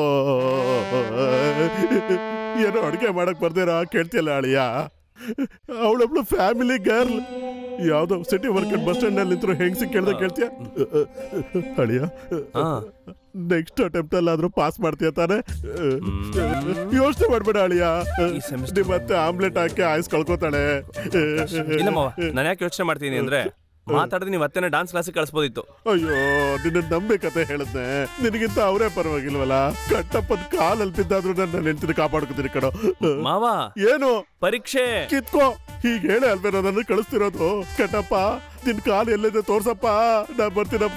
C: ಏನೋ ಅಡುಗೆ ಮಾಡಕ್ ಬರ್ದಿರ ಕೇಳ್ತಿಯಲ್ಲ ಅಳಿಯ ಅವಳೊಬ್ಳು ಫ್ಯಾಮಿಲಿ ಗರ್ಲ್ ಯಾವ್ದೋ ಸಿಟಿ ವರ್ಕೆಟ್ ಬಸ್ ಸ್ಟ್ಯಾಂಡ್ ಅಲ್ಲಿ ನಿಂತರು ಹೆಂಗ್ಸಿ ಕೇಳ್ದ ಕೇಳ್ತೀಯ ಅಳಿಯ ನೆಕ್ಸ್ಟ್ ಅಟೆಂಪ್ಟ್ ಅಲ್ಲಾದ್ರೂ ಪಾಸ್ ಮಾಡ್ತೀಯ ತಾನೆ ಯೋಚನೆ ಮಾಡ್ಬೇಡ ಅಳಿಯ ನಿಮ್ಮ ಮತ್ತೆ ಆಮ್ಲೆಟ್ ಹಾಕಿ ಆಯ್ಸ್ ಕಳ್ಕೊತಾಳೆ
H: ಇಲ್ಲ ಮಾವ ನಾನು ಯಾಕೆ ಯೋಚನೆ ಮಾಡ್ತೀನಿ ಅಂದ್ರೆ ಮಾತಾಡಿದ್ರೆ ನೀವು ಅತ್ತೆನ ಡಾನ್ಸ್ ಕ್ಲಾಸಿಗೆ ಕಳಿಸ್ಬೋದಿತ್ತು
C: ಅಯ್ಯೋ ನಿನ್ನ ನಂಬಿಕತೆ ಹೇಳಿದ್ನೆ ನಿನಗಿಂತ ಅವರೇ ಪರವಾಗಿಲ್ವಲ್ಲ ಕಟ್ಟಪ್ಪನ ಕಾಲಲ್ಲಿ ಬಿದ್ದಾದ್ರೂ ನನ್ನ ನೆನ್ತಿನ ಕಾಪಾಡ್ಕೊತೀನಿ ಕಣೋ
H: ಮಾವ
C: ಏನು
H: ಪರೀಕ್ಷೆ
C: ಕಿತ್ಕೋ ಹೀಗೆ ಹೇಳಿ ಅಲ್ವೇ ನನ್ನ ಕಳಿಸ್ತಿರೋದು ಕಟ್ಟಪ್ಪ ನಿನ್ ಕಾಲು ಎಲ್ಲಿದೆ ತೋರ್ಸಪ್ಪ ನಾ ಬರ್ತೀನಪ್ಪ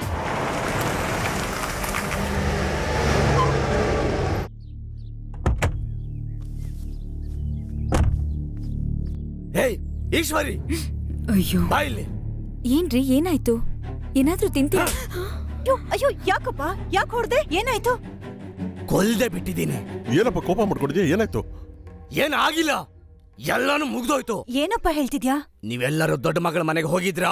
K: ಹೇಯ್ ಈಶ್ವರಿ
P: ಅಯ್ಯೋ
K: ಬಾಯಿಲಿ
P: ಏನ್ರಿ ಏನಾಯ್ತು ಏನಾದ್ರೂ ತಿಂತೀರಾ
E: ಅಯ್ಯೋ ಅಯ್ಯೋ ಯಾಕಪ್ಪ ಯಾಕೆ ಹೊಡ್ದೆ ಏನಾಯ್ತು
K: ಕೊಲ್ದೆ ಬಿಟ್ಟಿದ್ದೀನಿ
C: ಏನಪ್ಪ ಕೋಪ ಮಾಡ್ಕೊಂಡಿದ್ಯಾ ಏನಾಯ್ತು
K: ಏನಾಗಿಲ್ಲ ಎಲ್ಲಾನು ಮುಗ್ದೋಯ್ತು
E: ಏನಪ್ಪ ಹೇಳ್ತಿದ್ಯಾ
K: ನೀವೆಲ್ಲರೂ ದೊಡ್ಡ ಮಗಳ ಮನೆಗೆ ಹೋಗಿದ್ರಾ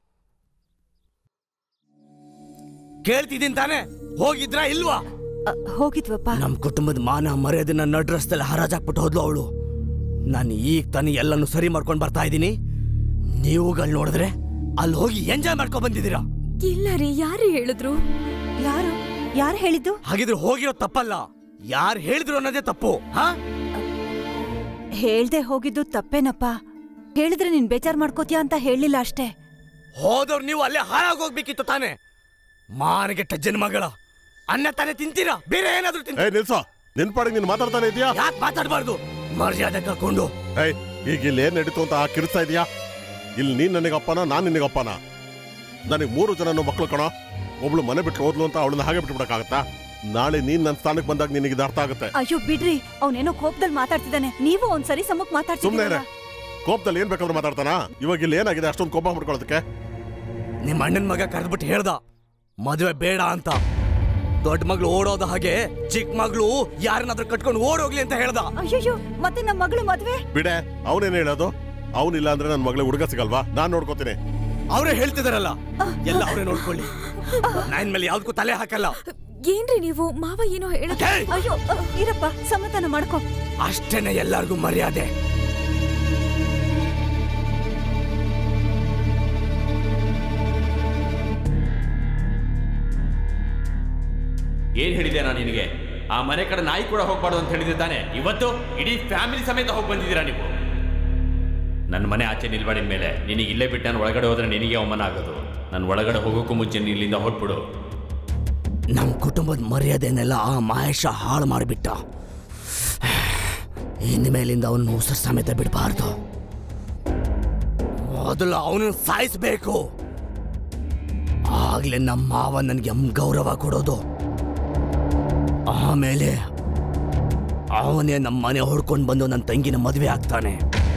K: ಕೇಳ್ತಿದ್ದೀನಿ ತಾನೆ ಹೋಗಿದ್ರಾ ಇಲ್ವಾ
E: ಹೋಗಿದ್ವಪ್ಪ
K: ನಮ್ ಕುಟುಂಬದ ಮಾನ ಮರ್ಯಾದೆನ ನಡ್ರಸ್ದಲ್ಲಿ ಹರಾಜಾಕ್ಬಿಟ್ಟು ಹೋದ್ಲು ಅವಳು ನಾನು ಈಗ ತಾನೇ ಎಲ್ಲಾನು ಸರಿ ಮಾಡ್ಕೊಂಡ್ ಬರ್ತಾ ಇದ್ದೀನಿ ನೀವುಗಳು ನೋಡಿದ್ರೆ ಅಲ್ಲಿ ಹೋಗಿ ಎಂಜಾಯ್ ಮಾಡ್ಕೊಂಡ್ ಬಂದಿದ್ದೀರಾ
P: ಇಲ್ಲ ರೀ ಯಾರು ಹೇಳಿದ್ರು
E: ಯಾರು ಯಾರು ಹೇಳಿದ್ದು
K: ಹಾಗಿದ್ರೆ ಹೋಗಿರೋ ತಪ್ಪಲ್ಲ ಯಾರು ಹೇಳಿದ್ರು ಅನ್ನೋದೇ ತಪ್ಪು ಹಾ
E: ಹೇಳ್ದೆ ಹೋಗಿದ್ದು ತಪ್ಪೇನಪ್ಪ ಹೇಳಿದ್ರೆ ನೀನ್ ಬೇಜಾರ್ ಮಾಡ್ಕೋತೀಯ ಅಂತ ಹೇಳಿಲ್ಲ ಅಷ್ಟೇ
K: ಹೋದವ್ರು ನೀವು ಅಲ್ಲೇ ಹಾಳಾಗೋಗ್ಬೇಕಿತ್ತು ತಾನೆ ಮಾನಗೆಟ್ಟ ಜನ್ಮಗಳ ಅನ್ನ ತಾನೇ ತಿಂತೀರಾ ಬೇರೆ ಏನಾದ್ರೂ
C: ಏ
K: ತಿಂತೀರಾ
C: ನಿಲ್ಸೋ ನಿನ್ ಪಾಡಿಗೆ ನೀನ್ ಮಾತಾಡ್ತಾನೆ ಇದೆಯಾ
K: ಯಾಕೆ ಮಾತಾಡಬಾರ್ದು ಮರ್ಯಾದೆ ಕಳ್ಕೊಂಡು
C: ಏಯ್ ಈಗ ಇಲ್ಲಿ ಏನ್ ನಡೀತು ಅಂತ ಕಿರ್ಸ್ತಾ ಇದೀಯಾ ಇಲ್ಲಿ ನೀನ್ ನನಗೆ ಅಪ್ಪನ ನಾನ್ ನಿನಗೆ ಅಪ್ಪನ ನನಗೆ ಮೂರು ಜನ ಮಕ್ಕಳು ಕಣೋ ಒಬ್ಳು ಮನೆ ಬಿಟ್ಟು ಹೋದ್ಲು ಅಂತ ಅವಳನ್ನ ಹಾಗೆ ಬಿಟ್ಬಿಡಕ್ಕಾಗತ್ತಾ ನಾಳೆ ನೀನ್ ನನ್ನ ಸ್ಥಾನಕ್ಕೆ ಬಂದಾಗ ನಿನಗೆ ಇದು ಅರ್ಥ ಆಗುತ್ತೆ
E: ಅಯ್ಯೋ ಬಿಡ್ರಿ ಅವನೇನೋ ಕೋಪದಲ್ಲಿ ಮಾತಾಡ್ತಿದ್ದಾನೆ ನೀವು ಒಂದ್ ಸರಿ ಸಮಕ್
C: ಸುಮ್ನೆ ಇರೆ
E: ಮಾತಾಡ್ತಿದ್ದೀರಲ್ಲ
C: ಕೋಪದಲ್ಲಿ ಏನ್ ಬೇಕಾದ್ರೂ ಮಾತಾಡ್ತಾನ ಇವಾಗ ಇಲ್ಲಿ ಏನಾಗಿದೆ ಅಷ್ಟೊಂದು ಕೋಪ ಮಾಡ್ಕೊಳ್ಳೋದಕ್ಕೆ
K: ನಿಮ್ಮ ಅಣ್ಣನ ಮಗ ಕರೆದ್ಬಿಟ್ಟು ಹೇಳ್ದ ಮದುವೆ ಬೇಡ ಅಂತ ದೊಡ್ಡ ಮಗಳು ಓಡೋದ ಹಾಗೆ ಚಿಕ್ಕ ಮಗಳು ಯಾರನ್ನಾದ್ರೂ ಕಟ್ಕೊಂಡು ಓಡೋಗ್ಲಿ ಅಂತ ಹೇಳ್ದ
E: ಅಯ್ಯಯ್ಯೋ ಮತ್ತೆ ನಮ್ಮ ಮಗಳು ಮದ್ವೆ
C: ಬಿಡೆ ಅವನೇನ್ ಹೇಳೋದು ಅವನಿಲ್ಲ ಅಂದ್ರೆ ನನ್ನ ಮಗಳ ಹುಡುಗ ಸಿಗಲ್ವಾ ನಾನ್ ನೋಡ್ಕೋತೀನಿ
K: ಅವರೇ ಹೇಳ್ತಿದಾರಲ್ಲ ಎಲ್ಲ ಅವರೇ ನೋಡ್ಕೊಳ್ಳಿ ನಾನ್ ಮೇಲೆ ಯಾವ್ದಕ್ಕೂ ತಲೆ ಹಾಕಲ್ಲ
P: ಏನ್ರಿ ನೀವು ಮಾವ ಏನೋ ಹೇಳ
E: ಅಯ್ಯೋ ಅ, ಇರಪ್ಪ ಸಮಾಧಾನ ಮಾಡ್ಕೊ
K: ಅಷ್ಟೇನೆ ಎಲ್ಲಾರ್ಗೂ ಮರ್ಯಾದೆ
N: ಏನ್ ಹೇಳಿದೆ ನಾನು ನಿನಗೆ ಆ ಮನೆ ಕಡೆ ನಾಯಿ ಕೂಡ ಹೋಗ್ಬಾರ್ದು ಅಂತ ಹೇಳಿದೆ ತಾನೆ ಇವತ್ತು ಇಡೀ ಫ್ಯಾಮಿಲಿ ಸಮೇತ ಹೋಗಿ ಬಂದಿದ್ದೀರಾ ನೀವು ನನ್ನ ಮನೆ ಆಚೆ ನಿಲ್ಬಾಡಿನ ಮೇಲೆ ನಿನಗೆ ಇಲ್ಲೇ ಬಿಟ್ಟು ನಾನು ಒಳಗಡೆ ಹೋದ್ರೆ ನಿನಗೆ ಅವಮಾನ ಆಗೋದು ನಾನು ಒಳಗಡೆ ಹೋಗೋಕ್ಕೂ ಮುಂಚೆ ನೀನ್ ಇಲ್ಲಿಂದ ಹೊಟ್ಬಿಡು
K: ನಮ್ ಕುಟುಂಬದ ಮರ್ಯಾದೆನೆಲ್ಲ ಆ ಮಹೇಶ ಹಾಳು ಮಾಡಿಬಿಟ್ಟ ಇನ್ಮೇಲಿಂದ ಅವನು ಉಸಿರು ಸಮೇತ ಬಿಡಬಾರ್ದು ಮೊದಲು ಅವನು ಸಾಯಿಸ್ಬೇಕು ಆಗ್ಲೇ ನಮ್ಮ ಮಾವ ನನಗೆ ಗೌರವ ಕೊಡೋದು ಆಮೇಲೆ ಅವನೇ ನಮ್ಮ ಮನೆ ಹೊಡ್ಕೊಂಡು ಬಂದು ನನ್ನ ತಂಗಿನ ಮದುವೆ ಆಗ್ತಾನೆ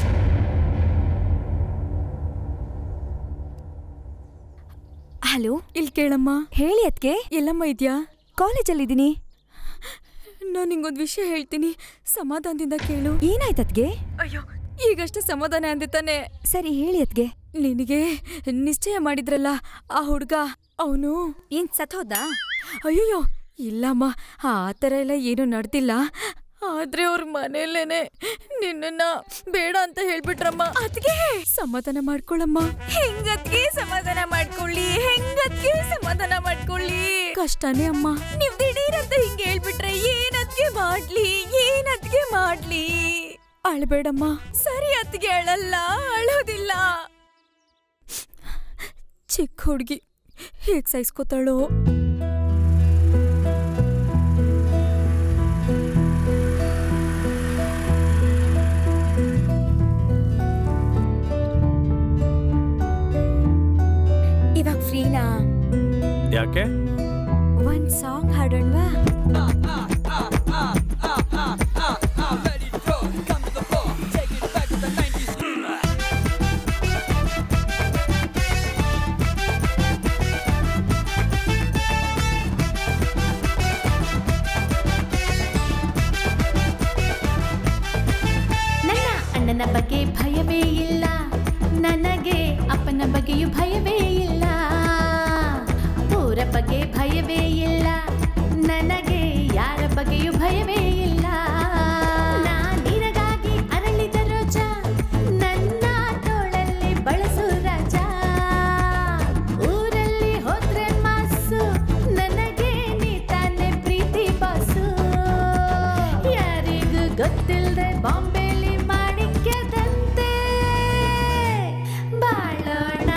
P: ಹಲೋ ಇಲ್ಲಿ ಕೇಳಮ್ಮ ಹೇಳಿ ಅದ್ಕೆ ಎಲ್ಲಮ್ಮ ಇದ್ಯಾ ಕಾಲೇಜಲ್ಲಿದ್ದೀನಿ ನಾನು ನಿಂಗೊಂದು ವಿಷಯ ಹೇಳ್ತೀನಿ ಸಮಾಧಾನದಿಂದ ಕೇಳು ಏನಾಯ್ತು ಅದ್ಗೆ ಅಯ್ಯೋ ಈಗಷ್ಟೇ ಸಮಾಧಾನ ಅಂದೆ ತಾನೆ ಸರಿ ಹೇಳಿ ಅದ್ಗೆ ನಿನಗೆ ನಿಶ್ಚಯ ಮಾಡಿದ್ರಲ್ಲ ಆ ಹುಡ್ಗ ಅವನು ಏನ್ ಸತ್ತೋದ ಅಯ್ಯಯ್ಯೋ ಇಲ್ಲಮ್ಮ ಆ ಥರ ಎಲ್ಲ ಏನು ನಡೆದಿಲ್ಲ ಆದ್ರೆ ಅವ್ರ ಮನೇಲೇನೆ ನಿನ್ನನ್ನ ಬೇಡ ಅಂತ ಹೇಳ್ಬಿಟ್ರಮ್ಮ ಅದ್ಗೆ ಸಮಾಧಾನ ಮಾಡ್ಕೊಳಮ್ಮ ಹೆಂಗದ್ಗೆ ಸಮಾಧಾನ ಮಾಡ್ಕೊಳ್ಳಿ ಹೆಂಗದ್ಗೆ ಸಮಾಧಾನ ಮಾಡ್ಕೊಳ್ಳಿ ಕಷ್ಟನೇ ಅಮ್ಮ ನೀವ್ ದಿಢೀರ್ ಅಂತ ಹಿಂಗೆ ಹೇಳ್ಬಿಟ್ರೆ ಏನದ್ಗೆ ಮಾಡ್ಲಿ ಏನದ್ಗೆ ಮಾಡ್ಲಿ ಅಳ್ಬೇಡಮ್ಮ ಸರಿ ಅದ್ಗೆ ಅಳಲ್ಲ ಅಳೋದಿಲ್ಲ ಚಿಕ್ಕ ಹುಡುಗಿ ಹೇಗ್ ಸಹಿಸ್ಕೋತಾಳೋ
H: ಯಾಕೆ
P: ಒಂದ್ ಸಾಂಗ್ ಹಾಡೋಣವಾ
I: ನನ್ನ ಅಣ್ಣನ ಬಗ್ಗೆ ಭಯವೇ ಇಲ್ಲ ನನಗೆ ಅಪ್ಪನ ಬಗ್ಗೆಯೂ ಭಯವೇ ಇಲ್ಲ ಊರ ಬಗ್ಗೆ ಭಯವೇ ಇಲ್ಲ ನನಗೆ ಯಾರ ಬಗ್ಗೆಯೂ ಭಯವೇ ಇಲ್ಲ ನಾನಿರಗಾಗಿ ಅರಳಿದ ರೋಜ ನನ್ನ ತೋಳಲ್ಲಿ ಬಳಸು ರಾಜ ಊರಲ್ಲಿ ಹೋದ್ರೆ ಮಾಸು ನನಗೆ ನೀ ತಾನೆ ಪ್ರೀತಿ ಬಾಸು ಯಾರಿಗೂ ಗೊತ್ತಿಲ್ಲದೆ ಬಾಂಬೆಲಿ ಮಾಣಿಕ್ಯದಂತೆ ಬಾಳೋಣ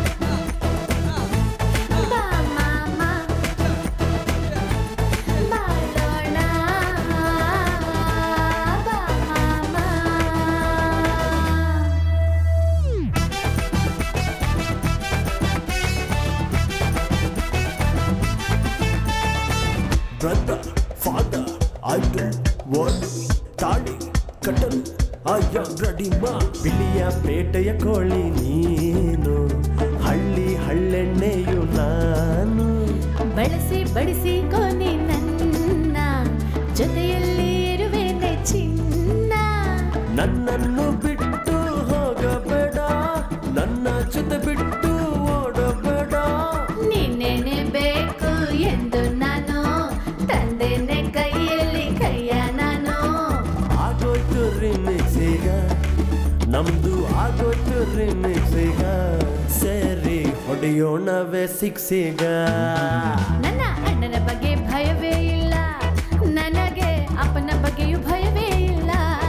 I: ಬಾ ಮಾಮ ಬಾಳೋಣ ಬಾ ಮಾಮ
R: brother, father, I don't want ತಾಳಿ ಕಟ್ಟಲು I am ready ಮಾ ಬಿಳಿಯ ಪೇಟೆಯ ಕೋಳಿ ನೀನು ಹಳ್ಳಿ ಹಳ್ಳೆಣ್ಣೆಯು ನಾನು
I: ಬಳಸಿ ಬಡಿಸಿ ಕೊನೆ ನನ್ನ ಜೊತೆಯಲ್ಲಿ ಇರುವೆನೆ ಚಿನ್ನ
R: ನನ್ನನ್ನು ಬಿಟ್ಟು ಹೋಗಬೇಡ ನನ್ನ ಜೊತೆ ಬಿಟ್ಟು ಓಡಬೇಡ
I: ನೀನೇನೆ ಬೇಕು ಎಂದು ನಾನು ತಂದೆನೆ ಕೈಯಲ್ಲಿ ಕೈಯ ನಾನು
R: ಆಗೋಯ್ತು ರಿಮಿಕ್ಸ್ ಈಗ ನಮ್ದು ಆಗೋಯ್ತು ರಿಮಿಕ್ಸ್ ಈಗ ಸೇರಿ ಹೊಡೆಯೋಣವೇ ಸಿಕ್ಸಿಗ
I: ನನ್ನ ಅಣ್ಣನ ಬಗ್ಗೆ ಭಯವೇ ಇಲ್ಲ ನನಗೆ ಅಪ್ಪನ ಬಗ್ಗೆಯೂ ಭಯವೇ ಇಲ್ಲ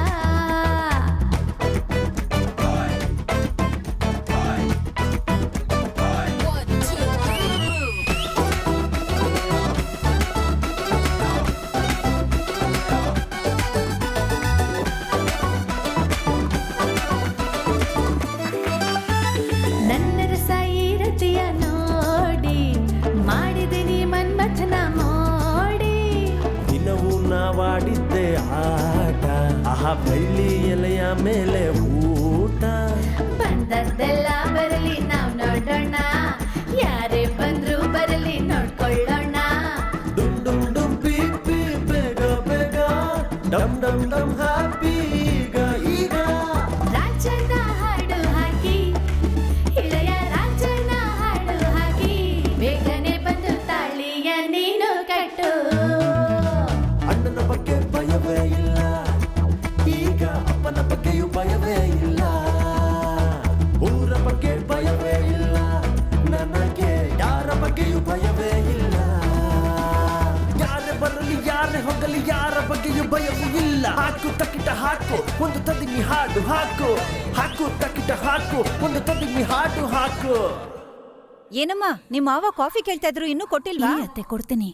I: ನನ್ನ ರಸ ಈ ರತಿಯ ನೋಡಿ ಮಾಡಿದಿನಿ ಮನ್ಮಥನ ಮೋಡಿ
R: ದಿನವೂ ನಾವಾಡಿದ್ದೆ ಆಟ ಆಹಾ ಬೆಳ್ಳಿ ಎಲೆಯ ಮೇಲೆ ಊಟ
I: ಬಂದದ್ದೆಲ್ಲ ಬರಲಿ ನಾವ್ ನೋಡೋಣ ಯಾರೇ ಬಂದ್ರು ಬರಲಿ ನೋಡ್ಕೊಳ್ಳೋಣ
R: ಡುಮ್ ಡುಮ್ ಡುಮ್ ಪಿ ಪಿ ಬೇಗ ಬೇಗ ಡಮ್ ಡಮ್ ಡಮ್ ಹ್ಯಾಪಿ ಈಗ ಈಗ
I: ರಾಜನ ಹಾಡು ಹಾಕಿ ಇಳೆಯ ರಾಜನ ಹಾಡು ಹಾಕಿ ಬೇಗನೆ ಬಂದು ತಾಳಿಯ ನೀನು ಕಟ್ಟು
R: ಅಣ್ಣನ ಬಗ್ಗೆ ಭಯವೇ ಇಲ್ಲ ಈಗ ಅಪ್ಪನ ಬಗ್ಗೆಯೂ ಭಯವೇ ಇಲ್ಲ ಊರ ಬಗ್ಗೆ ಭಯವೇ ಇಲ್ಲ ನನಗೆ ಯಾರ ಬಗ್ಗೆಯೂ ಭಯವೇ ಇಲ್ಲ ಯಾರೇ ಬರಲಿ ಯಾರೇ ಹೋಗಲಿ ಯಾರ ಬಗ್ಗೆಯೂ ಭಯವೂ ಇಲ್ಲ ಹಾಕು ತಕ್ಕಿಟ ಹಾಕು ಒಂದು ತದಿಮಿ ಹಾಡು ಹಾಕು ಹಾಕು ತಕ್ಕಿಟ ಹಾಕು ಒಂದು ತದಿಮಿ ಹಾಡು ಹಾಕು
E: ಏನಮ್ಮ ನಿಮ್ಮ ಮಾವ ಕಾಫಿ ಕೇಳ್ತಾ ಇದ್ರು ಇನ್ನೂ ಕೊಟ್ಟಿಲ್ವಾ
P: ಅತ್ತೆ ಕೊಡ್ತೀನಿ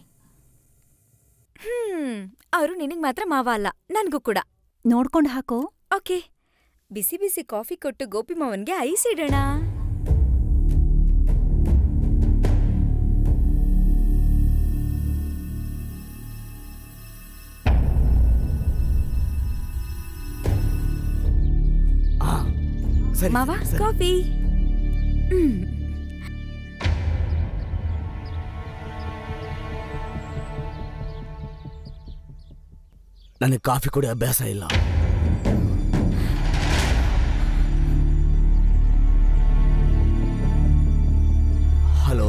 P: ಹ್ಮ್ ಅವರು ನಿನಗ್ ಮಾತ್ರ ಮಾವ ಅಲ್ಲ ನನ್ಗೂ ಕೂಡ
E: ನೋಡ್ಕೊಂಡ್ ಹಾಕು
P: ಓಕೆ ಬಿಸಿ ಬಿಸಿ ಕಾಫಿ ಕೊಟ್ಟು ಗೋಪಿ ಮಾವನ್ಗೆ ಐಸ್ ಇಡೋಣ
J: ಸರಿ
P: ಮಾವ ಕಾಫಿ ಹ್ಮ್
J: ನನಗೆ ಕಾಫಿ ಕುಡಿಯೋ ಅಭ್ಯಾಸ ಇಲ್ಲ ಹಲೋ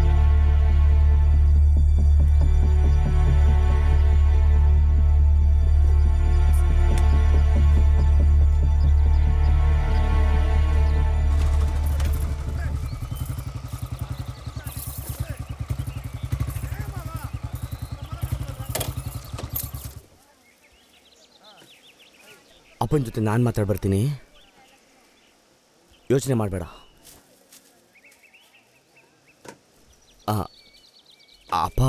J: ಅಪ್ಪನ ಜೊತೆ ನಾನು ಮಾತಾಡ್ ಬರ್ತೀನಿ ಯೋಚನೆ ಮಾಡಬೇಡ ಅಪ್ಪ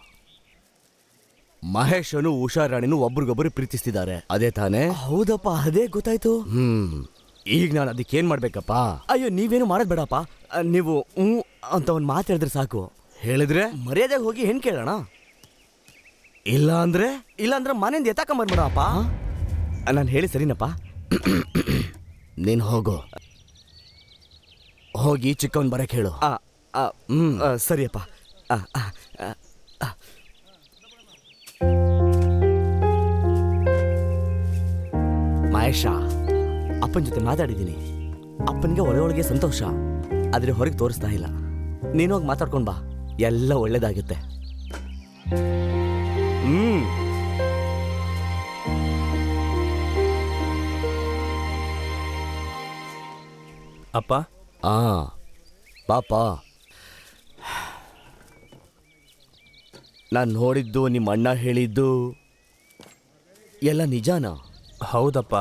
J: ಮಹೇಶನು ಉಷಾರಾಣಿನೂ ಒಬ್ರಿಗೊಬ್ರು ಪ್ರೀತಿಸ್ತಿದ್ದಾರೆ ಅದೇ ತಾನೇ ಹೌದಪ್ಪ ಅದೇ ಗೊತ್ತಾಯ್ತು ಹ್ಮ್ ಈಗ ನಾನು ಅದಕ್ಕೇನ್ ಮಾಡ್ಬೇಕಪ್ಪ ಅಯ್ಯೋ ನೀವೇನು ಮಾಡೋದ್ ಬೇಡಪ್ಪ ಅ, ನೀವು ಹ್ಞೂ ಅಂತ ಒಂದು ಮಾತಾಡಿದ್ರೆ ಸಾಕು
K: ಹೇಳಿದ್ರೆ ಮರ್ಯಾದೆ ಹೋಗಿ ಹೆಣ್ ಕೇಳೋಣ ಇಲ್ಲ ಅಂದ್ರೆ ಇಲ್ಲ ಅಂದ್ರೆ ಮನೆಯಿಂದ ಎತ್ತಾಕೊಂಬರ್ಬಿಡಪ್ಪ ನಾನು ಹೇಳಿ ಸರಿನಪ್ಪ ನೀನು ಹೋಗು ಹೋಗಿ ಚಿಕ್ಕವನ್ ಬರಕ್ ಹೇಳು ಹ್ಮ್ ಸರಿಯಪ್ಪ ಆ, ಆ, ಆ, ಆ. ಮಹೇಶ ಅಪ್ಪನ ಜೊತೆ ಮಾತಾಡಿದ್ದೀನಿ ಅಪ್ಪನಿಗೆ ಒಳ ಒಳಗೆ ಸಂತೋಷ ಆದ್ರೆ ಹೊರಗೆ ತೋರಿಸ್ತಾ ಇಲ್ಲ ನೀನು ಹೋಗಿ ಮಾತಾಡ್ಕೊಂಡ್ ಬಾ ಎಲ್ಲ ಒಳ್ಳೇದಾಗುತ್ತೆ ಹ್ಮ್
H: ಅಪ್ಪ
K: ಆ ಪಾಪ ನಾನು ನೋಡಿದ್ದು ನಿಮ್ಮ ಅಣ್ಣ ಹೇಳಿದ್ದು ಎಲ್ಲ ನಿಜಾನಾ
H: ಹೌದಪ್ಪ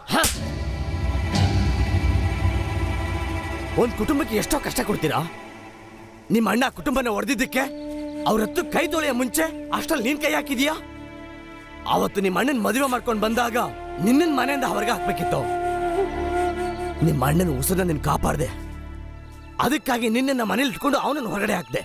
K: ಒಂದ್ ಕುಟುಂಬಕ್ಕೆ ಎಷ್ಟೋ ಕಷ್ಟ ಕೊಡ್ತೀರಾ ನಿಮ್ಮ ಅಣ್ಣ ಕುಟುಂಬನ ಹೊಡೆದಿದ್ದಕ್ಕೆ ಅವ್ರ ಹತ್ತು ಕೈ ತೊಳೆಯ ಮುಂಚೆ ಅಷ್ಟ್ರಲ್ಲಿ ನೀನ್ ಕೈ ಹಾಕಿದೀಯಾ ಅವತ್ತು ನಿಮ್ಮ ಅಣ್ಣನ ಮದುವೆ ಮಾಡ್ಕೊಂಡು ಬಂದಾಗ ನಿನ್ನ ಮನೆಯಿಂದ ಹೊರಗೆ ಹಾಕ್ಬೇಕಿತ್ತು ನಿಮ್ಮ ಅಣ್ಣನ ಉಸಿರನ್ನ ನೀನ್ ಕಾಪಾಡ್ದೆ ಅದಕ್ಕಾಗಿ ನಿನ್ನನ್ನ ಮನೇಲಿ ಇಟ್ಕೊಂಡು ಅವನನ್ನು ಹೊರಗಡೆ ಹಾಕ್ದೆ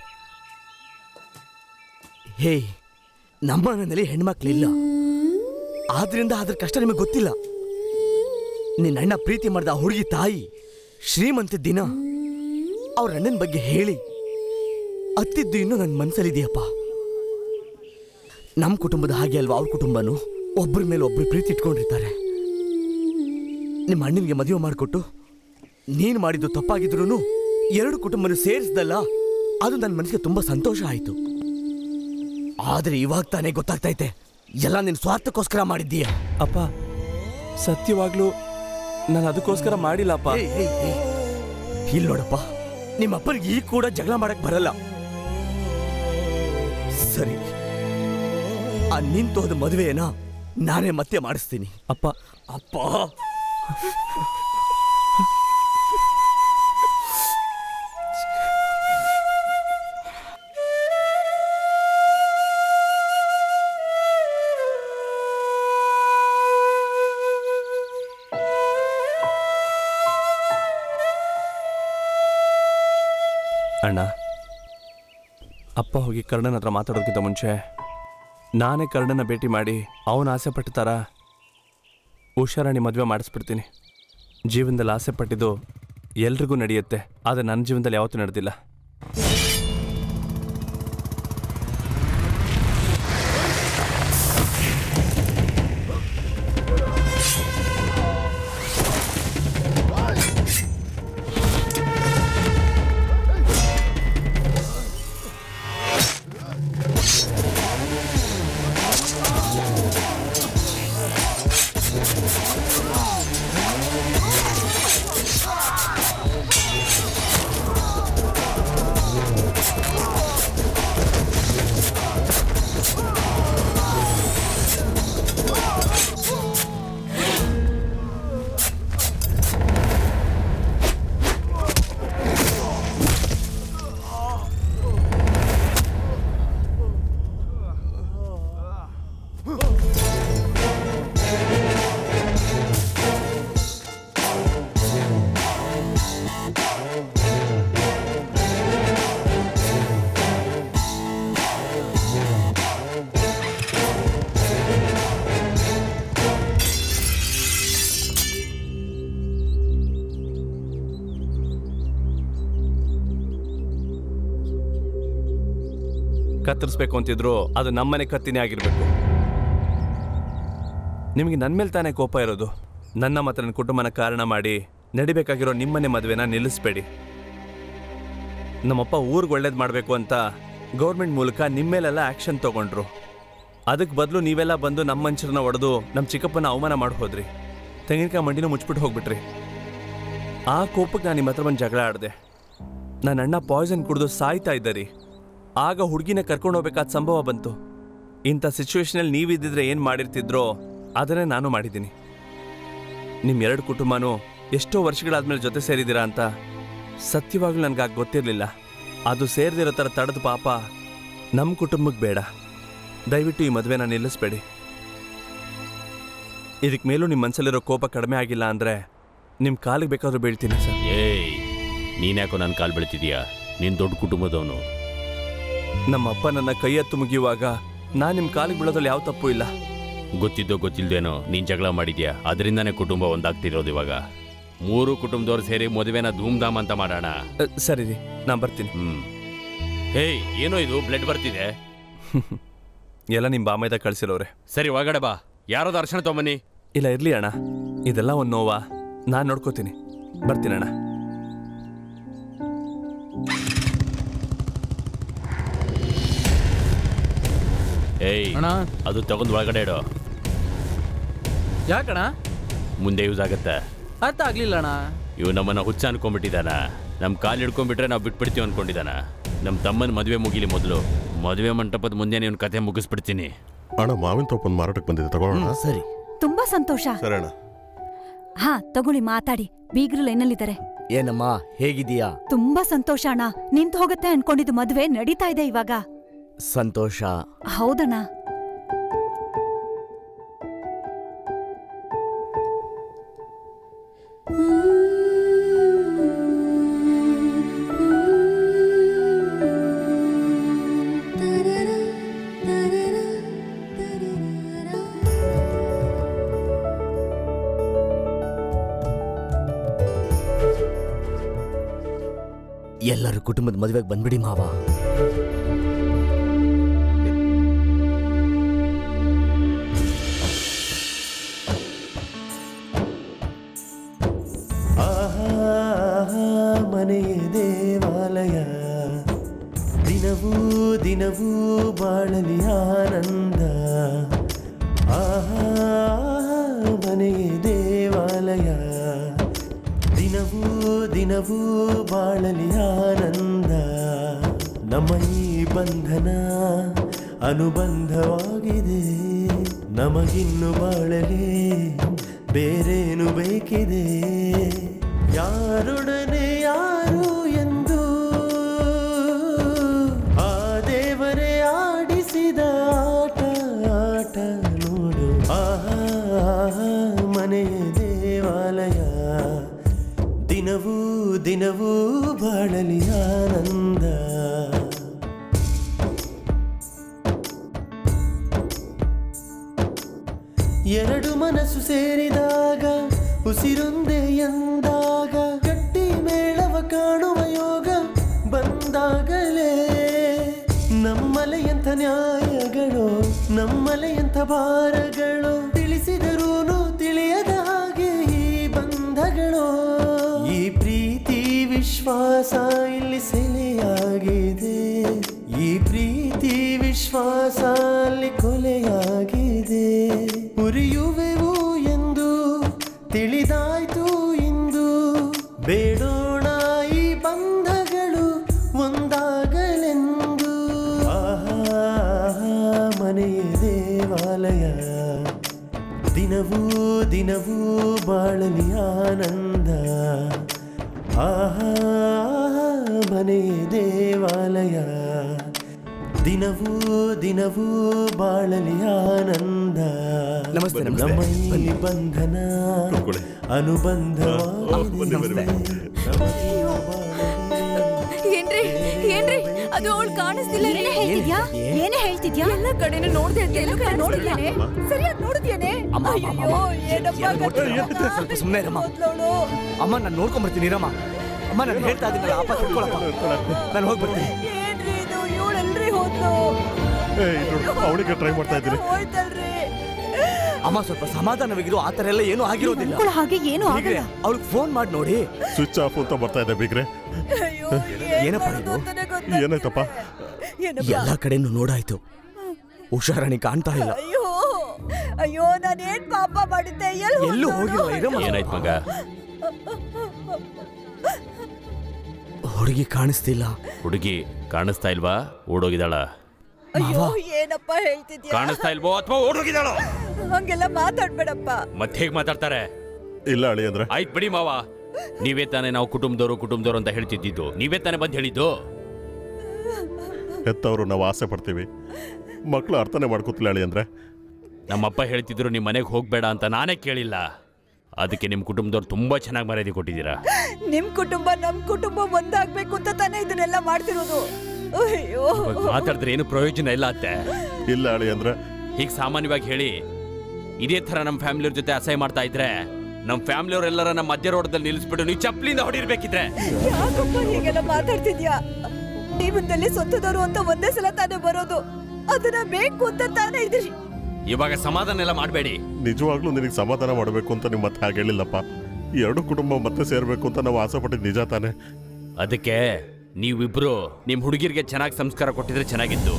K: ಹೇ ನಮ್ಮ ಮನೆಯಲ್ಲಿ ಹೆಣ್ಮಕ್ಳಿಲ್ಲ ಆದ್ರಿಂದ ಅದ್ರ ಕಷ್ಟ ನಿಮಗೆ ಗೊತ್ತಿಲ್ಲ ನಿನ್ನ ಅಣ್ಣ ಪ್ರೀತಿ ಮಾಡಿದ ಆ ಹುಡುಗಿ ತಾಯಿ ಶ್ರೀಮಂತ ದಿನ ಅವ್ರ ಅಣ್ಣನ ಬಗ್ಗೆ ಹೇಳಿ ಅತ್ತಿದ್ದು ಇನ್ನೂ ನನ್ನ ಮನ್ಸಲ್ಲಿದೆಯಪ್ಪ ನಮ್ಮ ಕುಟುಂಬದ ಹಾಗೆ ಅಲ್ವಾ ಅವ್ರ ಕುಟುಂಬನು ಒಬ್ಬರ ಮೇಲೆ ಒಬ್ರು ಪ್ರೀತಿ ಇಟ್ಕೊಂಡಿರ್ತಾರೆ ನಿಮ್ಮ ಅಣ್ಣನಿಗೆ ಮದುವೆ ಮಾಡಿಕೊಟ್ಟು ನೀನು ಮಾಡಿದ್ದು ತಪ್ಪಾಗಿದ್ರು ಎರಡು ಕುಟುಂಬನ ಸೇರಿಸ್ದಲ್ಲ ಅದು ನನ್ನ ಮನಸ್ಸಿಗೆ ತುಂಬಾ ಸಂತೋಷ ಆಯ್ತು ಆದ್ರೆ ಇವಾಗ ತಾನೇ ಗೊತ್ತಾಗ್ತೈತೆ ಎಲ್ಲ ನಿನ್ ಸ್ವಾರ್ಥಕ್ಕೋಸ್ಕರ ಮಾಡಿದ್ದೀಯ
H: ಅಪ್ಪ ಸತ್ಯವಾಗ್ಲೂ ನಾನು ಅದಕ್ಕೋಸ್ಕರ ಮಾಡಿಲ್ಲಪ್ಪ
K: ಇಲ್ಲಿ ನೋಡಪ್ಪ ನಿಮ್ಮ ಅಪ್ಪನಿಗೆ ಈಗ ಕೂಡ ಜಗಳ ಮಾಡಕ್ ಬರಲ್ಲ ಸರಿ ಆ ನಿಂತೋದ ಮದುವೆನ ನಾನೇ ಮತ್ತೆ ಮಾಡಿಸ್ತೀನಿ
H: ಅಪ್ಪ
K: ಅಪ್ಪ
H: ಅಣ್ಣ ಅಪ್ಪ ಹೋಗಿ ಕರ್ಣನ ಹತ್ರ ಮಾತಾಡೋದಕ್ಕಿಂತ ಮುಂಚೆ ನಾನೇ ಕರ್ಣನ ಭೇಟಿ ಮಾಡಿ ಅವನ ಆಸೆ ಪಟ್ಟ ಥರ ಉಷಾರಾಣಿ ಮದುವೆ ಮಾಡಿಸ್ಬಿಡ್ತೀನಿ ಜೀವನದಲ್ಲಿ ಆಸೆ ಪಟ್ಟಿದ್ದು ಎಲ್ರಿಗೂ ನಡೆಯುತ್ತೆ ಆದರೆ ನನ್ನ ಜೀವನದಲ್ಲಿ ಯಾವತ್ತೂ ನಡೆದಿಲ್ಲ ಕತ್ತರಿಸ್ಬೇಕು ಅಂತಿದ್ರು ಅದು ನಮ್ಮನೆ ಕತ್ತಿನೇ ಆಗಿರ್ಬೇಕು ನಿಮಗೆ ನನ್ನ ಮೇಲೆ ತಾನೇ ಕೋಪ ಇರೋದು ನನ್ನ ಮತ್ತು ನನ್ನ ಕುಟುಂಬನ ಕಾರಣ ಮಾಡಿ ನಡಿಬೇಕಾಗಿರೋ ನಿಮ್ಮನೆ ಮದುವೆನ ನಿಲ್ಲಿಸ್ಬೇಡಿ ನಮ್ಮಪ್ಪ ಊರಿಗೆ ಒಳ್ಳೇದು ಮಾಡಬೇಕು ಅಂತ ಗೌರ್ಮೆಂಟ್ ಮೂಲಕ ನಿಮ್ಮೇಲೆಲ್ಲ ಆ್ಯಕ್ಷನ್ ತಗೊಂಡ್ರು ಅದಕ್ಕೆ ಬದಲು ನೀವೆಲ್ಲ ಬಂದು ನಮ್ಮ ಮಂಚರನ್ನ ಒಡೆದು ನಮ್ಮ ಚಿಕ್ಕಪ್ಪನ ಅವಮಾನ ಮಾಡಿ ಹೋದ್ರಿ ತೆಂಗಿನಕಾಯಿ ಮಂಡಿನೂ ಮುಚ್ಬಿಟ್ಟು ಹೋಗ್ಬಿಟ್ರಿ ಆ ಕೋಪಕ್ಕೆ ನಾನು ನಿಮ್ಮ ಹತ್ರ ಬಂದು ಜಗಳ ಆಡಿದೆ ನನ್ನ ಅಣ್ಣ ಪಾಯ್ಸನ್ ಕುಡಿದು ಸಾಯ್ತಾ ಇದ್ದರಿ ಆಗ ಹುಡುಗಿನ ಕರ್ಕೊಂಡು ಹೋಗ್ಬೇಕಾದ ಸಂಭವ ಬಂತು ಇಂಥ ಸಿಚುವೇಶನಲ್ಲಿ ನೀವಿದ್ದಿದ್ರೆ ಏನು ಮಾಡಿರ್ತಿದ್ರೋ ಅದನ್ನೇ ನಾನು ಮಾಡಿದ್ದೀನಿ ನಿಮ್ಮ ಎರಡು ಕುಟುಂಬನೂ ಎಷ್ಟೋ ವರ್ಷಗಳಾದ್ಮೇಲೆ ಜೊತೆ ಸೇರಿದ್ದೀರಾ ಅಂತ ಸತ್ಯವಾಗ್ಲೂ ನನಗಾಗ ಗೊತ್ತಿರಲಿಲ್ಲ ಅದು ಸೇರ್ದಿರೋ ಥರ ತಡೆದ ಪಾಪ ನಮ್ಮ ಕುಟುಂಬಕ್ಕೆ ಬೇಡ ದಯವಿಟ್ಟು ಈ ಮದುವೆನ ನಿಲ್ಲಿಸ್ಬೇಡಿ ಇದಕ್ಕೆ ಮೇಲೂ ನಿಮ್ಮ ಮನಸ್ಸಲ್ಲಿರೋ ಕೋಪ ಕಡಿಮೆ ಆಗಿಲ್ಲ ಅಂದರೆ ನಿಮ್ಮ ಕಾಲಿಗೆ ಬೇಕಾದ್ರೂ ಬೀಳ್ತೀನಿ ಸರ್
N: ಏಯ್ ನೀನ್ಯಾಕೋ ನನ್ನ ಕಾಲು ಬೆಳಿತಿದ್ಯಾ ನೀನು ದೊಡ್ಡ ಕುಟುಂಬದವನು
H: ನಮ್ಮ ಅಪ್ಪ ನನ್ನ ಕೈ ಎತ್ತು ಮುಗಿಯುವಾಗ ನಾನು ನಿಮ್ಮ ಕಾಲಿಗೆ ಬೀಳೋದ್ರಲ್ಲಿ ಯಾವ ತಪ್ಪು ಇಲ್ಲ
N: ಗೊತ್ತಿದ್ದೋ ಗೊತ್ತಿಲ್ದೇನೋ ನೀನ್ ಜಗಳ ಮಾಡಿದ್ಯಾ ಅದರಿಂದಾನೇ ಕುಟುಂಬ ಒಂದಾಗ್ತಿರೋದು ಇವಾಗ ಮೂರು ಕುಟುಂಬದವ್ರು ಸೇರಿ ಮದುವೆನ ಧೂಮ್ ಧಾಮ್ ಅಂತ ಮಾಡೋಣ
H: ಸರಿ ರೀ ನಾನು ಬರ್ತೀನಿ
N: ಹ್ಮ್ ಹೇಯ್ ಏನೋ ಇದು ಬ್ಲಡ್ ಬರ್ತಿದೆ
H: ಎಲ್ಲ ನಿಮ್ಮ ಬಾಮೈದ ಕಳ್ಸಿರೋರೆ
N: ಸರಿ ಒಳಗಡೆ ಬಾ ಯಾರೋ ದರ್ಶನ ತೊಗೊಂಬನ್ನಿ
H: ಇಲ್ಲ ಇರ್ಲಿ ಅಣ್ಣ ಇದೆಲ್ಲ ಒಂದು ನೋವಾ ನಾನು ನೋಡ್ಕೋತೀನಿ ಬರ್ತೀನಿ ಅಣ್ಣ
N: ಏಯ್
B: ಅಣ್ಣ.
N: ಅದು ತಗೊಂಡ್ ಒಳಗಡೆ ಇಡು
B: ಯಾಕಣ
N: ಮುಂದೆ ಯೂಸ್ ಆಗತ್ತೆ
B: ಅರ್ಥ ಆಗ್ಲಿಲ್ಲ ಅಣ್ಣ
N: ಇವ್ ನಮ್ಮನ್ನ ಹುಚ್ಚ ಅನ್ಕೊಂಡ್ಬಿಟ್ಟಿದಾನ ನಮ್ ಕಾಲ್ ಹಿಡ್ಕೊಂಡ್ಬಿಟ್ರೆ ನಾವು ಬಿಟ್ಬಿಡ್ತೀವಿ ಅನ್ಕೊಂಡಿದಾನ ನಮ್ ತಮ್ಮನ ಮದುವೆ ಮುಗಿಲಿ ಮೊದಲು ಮದುವೆ ಮಂಟಪದ ಮುಂದೆ ಇವನ್ ಕತೆ ಮುಗಿಸ್ಬಿಡ್ತೀನಿ
C: ಅಣ್ಣ ಮಾವಿನ ತೋಪೊಂದು ಮಾರಾಟಕ್ಕೆ ಬಂದಿದೆ ತಗೊಳ್ಳೋಣ
K: ಸರಿ
E: ತುಂಬಾ ಸಂತೋಷ
C: ಸರಿ ಅಣ್ಣ
E: ಹಾ ತಗೊಳ್ಳಿ ಮಾತಾಡಿ ಬೀಗ್ರು ಲೈನಲ್ಲಿದ್ದಾರೆ
K: ಏನಮ್ಮ ಹೇಗಿದೀಯಾ
E: ತುಂಬಾ ಸಂತೋಷ ಅಣ್ಣ ನಿಂತು ಹೋಗುತ್ತೆ ಅನ್ಕೊಂಡಿದ್ದು ಮದ್ವೆ ನಡೀತಾ ಇದೆ ಇವಾಗ
K: ಸಂತೋಷ
E: ಹೌದಣ್ಣ
K: ಎಲ್ಲರೂ ಕುಟುಂಬದ ಮದುವೆಗೆ ಬಂದ್ಬಿಡಿ ಮಾವ
R: ಆಹಾ ಮನೆಯೇ ದೇವಾಲಯ ದಿನವೂ ದಿನವೂ ಬಾಳಲಿ ಆನಂದ ಆಹಾ ಮನೆಯೇ ದೇವಾಲಯ ದಿನವೂ ದಿನವೂ ಬಾಳಲಿ ಆನಂದ ನಮ್ಮ ಈ ಬಂಧನ ಅನುಬಂಧವಾಗಿದೆ ನಮಗಿನ್ನು ಬಾಳಲಿ ಬೇರೇನು ಬೇಕಿದೆ ಯಾರೊಡನೆ ಯಾರು ಎಂದು ಆ ದೇವರೇ ಆಡಿಸಿದ ಆಟ ಆಟ ನೋಡು ಆಹಾ ಮನೆಯ ದೇವಾಲಯ ದಿನವೂ ದಿನವೂ ಬಾಳಲಿ ಆನಂದ ಎರಡು ಮನಸ್ಸು ಸೇರಿದಾಗ ಉಸಿರೊಂದೇ ಎಂದಾಗ ಗಟ್ಟಿ ಮೇಳವ ಕಾಣುವ ಯೋಗ ಬಂದಾಗಲೇ ನಮ್ಮಲೆ ಎಂಥ ನ್ಯಾಯಗಳು ನಮ್ಮಲೆ ಎಂಥ ಭಾರಗಳು ತಿಳಿಸಿದರೂನು ತಿಳಿಯದ ಹಾಗೆ ಈ ಬಂಧಗಳು ಈ ಪ್ರೀತಿ ವಿಶ್ವಾಸ ಇಲ್ಲಿ ಸೆಲೆಯಾಗಿದೆ ಈ ಪ್ರೀತಿ ವಿಶ್ವಾಸ ಅಲ್ಲಿ ಕೊಲೆಯಾಗಿದೆ ಉರಿಯುವೆವು ಎಂದು ತಿಳಿದಾಯ್ತು ಇಂದು ಬೇಡೋಣ ಈ ಬಂಧಗಳು ಒಂದಾಗಲೆಂದು ಆಹಾ ಮನೆಯ ದೇವಾಲಯ ದಿನವೂ ದಿನವೂ ಬಾಳಲಿ ಆನಂದ ಆಹಾ ಮನೆಯ ದೇವಾಲಯ ದಿನವೂ ದಿನವೂ ಬಾಳಲಿ ಆನಂದ
K: ನಮಸ್ತೆ, ನಮಸ್ತೆ.
R: ನಮ್ಮ ಈ ಬಂಧನ ಅನುಬಂಧವಾಗಿದೆ
P: ಏನ್ರಿ ಏನ್ರಿ ಅದು ಅವಳು ಕಾಣಿಸ್ತಿಲ್ಲ
E: ಏನೇ ಹೇಳ್ತಿದ್ಯಾ ಏನೇ ಹೇಳ್ತಿದ್ಯಾ
P: ಎಲ್ಲ ಕಡೆನೂ ನೋಡ್ದೆ ಅಂತ ಎಲ್ಲ ಕಡೆ
E: ನೋಡಿದ್ಯಾನೆ ಸರಿಯಾಗಿ ನೋಡಿದ್ಯಾನೆ
K: ಅಮ್ಮ, ಅಮ್ಮ, ಅಮ್ಮ,
E: ಅಯ್ಯೋ
K: ಅಮ್ಮ.
E: ಏನಪ್ಪ
K: ಯಾರು ನೋಡ್ತಾರೆ? ಸ್ವಲ್ಪ ಸುಮ್ಮನೆ ಇರಮ್ಮ ಅಮ್ಮ ನಾನು ನೋಡ್ಕೊಂಬರ್ತೀನಿ ಇರಮ್ಮ ಅಮ್ಮ ನಾನು ಹೇಳ್ತಾ ಇದ್ದೀನಲ್ಲ ಅಪ್ಪ ತಿಳ್ಕೊಳಪ್ಪ ನಾನು ಹೋಗಿ ಬರ್ತೀನಿ
E: ಏನ್ರಿ ಇದು ಇವಳೆಲ್ರಿ ಹೋದ್ಲು
C: ಅವಳಿಗೆ ಟ್ರೈ ಮಾಡ್ತಾ ಇದ್ದೀನಿ
E: ಹೋಯ್ತಲ್ರಿ
K: ಅಮ್ಮ ಸ್ವಲ್ಪ ಸಮಾಧಾನವಾಗಿರು ಆ ಥರ ಎಲ್ಲ ಏನೂ ಆಗಿರೋದಿಲ್ಲ
E: ಅನ್ಕೊಳ್ಳೋ ಹಾಗೆ ಏನೂ ಆಗಲ್ಲ
K: ಅವಳಿಗೆ ಫೋನ್ ಮಾಡಿ ನೋಡಿ
C: ಸ್ವಿಚ್ ಆಫ್ ಅಂತ ಬರ್ತಾ ಇದೆ ಬಿಗ್ರೆ
K: ಏನಪ್ಪ ಇದು
C: ಏನಾಯ್ತಪ್ಪ
K: ಎಲ್ಲ ಕಡೆನೂ ನೋಡಾಯ್ತು ಹುಷಾರಾಣಿ ಕಾಣ್ತಾ ಇಲ್ಲ
E: ಅಯ್ಯೋ ಅಯ್ಯೋ ನಾನು ಏನ್ ಪಾಪ ಮಾಡಿದ್ದೆ ಎಲ್ಲಿ
K: ಎಲ್ಲೂ ಹೋಗಿಲ್ಲ ಇರಮ್ಮ
N: ಏನಾಯ್ತು ಮಗ
K: ಹುಡುಗಿ ಕಾಣಿಸ್ತಿಲ್ಲ
N: ಹುಡುಗಿ ಕಾಣಿಸ್ತಾ ಇಲ್ವಾ ಓಡೋಗಿದಾಳ
E: ಅಯ್ಯೋ ಏನಪ್ಪ ಹೇಳ್ತಿದ್ಯಾ
N: ಕಾಣಿಸ್ತಾ ಇಲ್ವೋ ಅಥವಾ ಓಡೋಗಿದಾಳೋ
E: ಹಂಗೆಲ್ಲ ಮಾತಾಡ್ಬೇಡಪ್ಪ
N: ಮತ್ತೆ ಹೇಗ್ ಮಾತಾಡ್ತಾರೆ
C: ಇಲ್ಲ ಅಳಿ ಅಂದ್ರೆ
N: ಆಯ್ತು ಬಿಡಿ ಮಾವ ನೀವೇ ತಾನೇ ನಾವು ಕುಟುಂಬದವರು ಕುಟುಂಬದವರು ಅಂತ ಹೇಳ್ತಿದ್ದಿದ್ದು ನೀವೇ ತಾನೇ ಬಂದು ಹೇಳಿದ್ದು
C: ಹೆತ್ತವರು ನಾವು ಆಸೆ ಪಡ್ತೀವಿ ಮಕ್ಕಳು ಅರ್ಥನೇ ಮಾಡ್ಕೋತಿಲ್ಲ ಅಳಿ ಅಂದ್ರೆ
N: ನಮ್ಮಪ್ಪ ಹೇಳ್ತಿದ್ರು ನಿಮ್ಮ ಮನೆಗೆ ಹೋಗ್ಬೇಡ ಅಂತ ನಾನೇ ಕೇಳಿಲ್ಲ ಅದಕ್ಕೆ ನಿಮ್ಮ ಕುಟುಂಬದವ್ರು ತುಂಬಾ ಚೆನ್ನಾಗಿ ಮರ್ಯಾದೆ ಕೊಟ್ಟಿದ್ದೀರಾ
E: ನಿಮ್ ಕುಟುಂಬ ನಮ್ ಕುಟುಂಬ ಒಂದಾಗ್ಬೇಕು ಅಂತ ತಾನೇ ಇದನ್ನೆಲ್ಲ ಮಾಡ್ತಿರೋದು ಅಯ್ಯೋ
N: ಇವಾಗ ಮಾತಾಡಿದ್ರೆ ಏನು ಪ್ರಯೋಜನ ಇಲ್ಲ ಅತ್ತೆ
C: ಇಲ್ಲ ಅಳಿ ಅಂದ್ರೆ
N: ಹೀಗೆ ಸಾಮಾನ್ಯವಾಗಿ ಹೇಳಿ ಇದೇ ತರ ನಮ್ಮ ಫ್ಯಾಮಿಲಿಯವ್ರ ಜೊತೆ ಅಸಹ್ಯ ಮಾಡ್ತಾ ಇದ್ರೆ ನಮ್ಮ ಫ್ಯಾಮಿಲಿಯವರೆಲ್ಲರ ನಮ್ಮ ಮಧ್ಯ ರೋಡದಲ್ಲಿ ನಿಲ್ಲಿಸ್ಬಿಟ್ಟು ನೀವು ಚಪ್ಲಿಂದ ಹೊಡಿರ್ಬೇಕಿದ್ರೆ
E: ಯಾಕಪ್ಪ ಹೀಗೆಲ್ಲ ಮಾತಾಡ್ತಿದ್ಯಾ ಜೀವನದಲ್ಲಿ ಸೊತ್ತದವರು ಅಂತ ಒಂದೇ ಸಲ ತಾನೇ ಬರೋದು ಅದನ್ನ ಬೇಕು ಅಂತ ತಾನೇ ಇದ್ರಿ
N: ಇವಾಗ ಸಮಾಧಾನ ಎಲ್ಲ ಮಾಡಬೇಡಿ
C: ನಿಜವಾಗ್ಲೂ ನಿನಗೆ ಸಮಾಧಾನ ಮಾಡಬೇಕು ಅಂತ ನಿಮ್ಮ ಮತ್ತೆ ಹಾಗೆ ಹೇಳಿಲ್ಲಪ್ಪ ಈ ಎರಡು ಕುಟುಂಬ ಮತ್ತೆ ಸೇರ್ಬೇಕು ಅಂತ ನಾವು ಆಸೆ ಪಟ್ಟಿದ್ದು ನಿಜ ತಾನೆ
N: ಅದಕ್ಕೆ ನೀವಿಬ್ರು ನಿಮ್ ಹುಡುಗಿರಿಗೆ ಚೆನ್ನಾಗಿ ಸಂಸ್ಕಾರ ಕೊಟ್ಟಿದ್ರೆ ಚೆನ್ನಾಗಿತ್ತು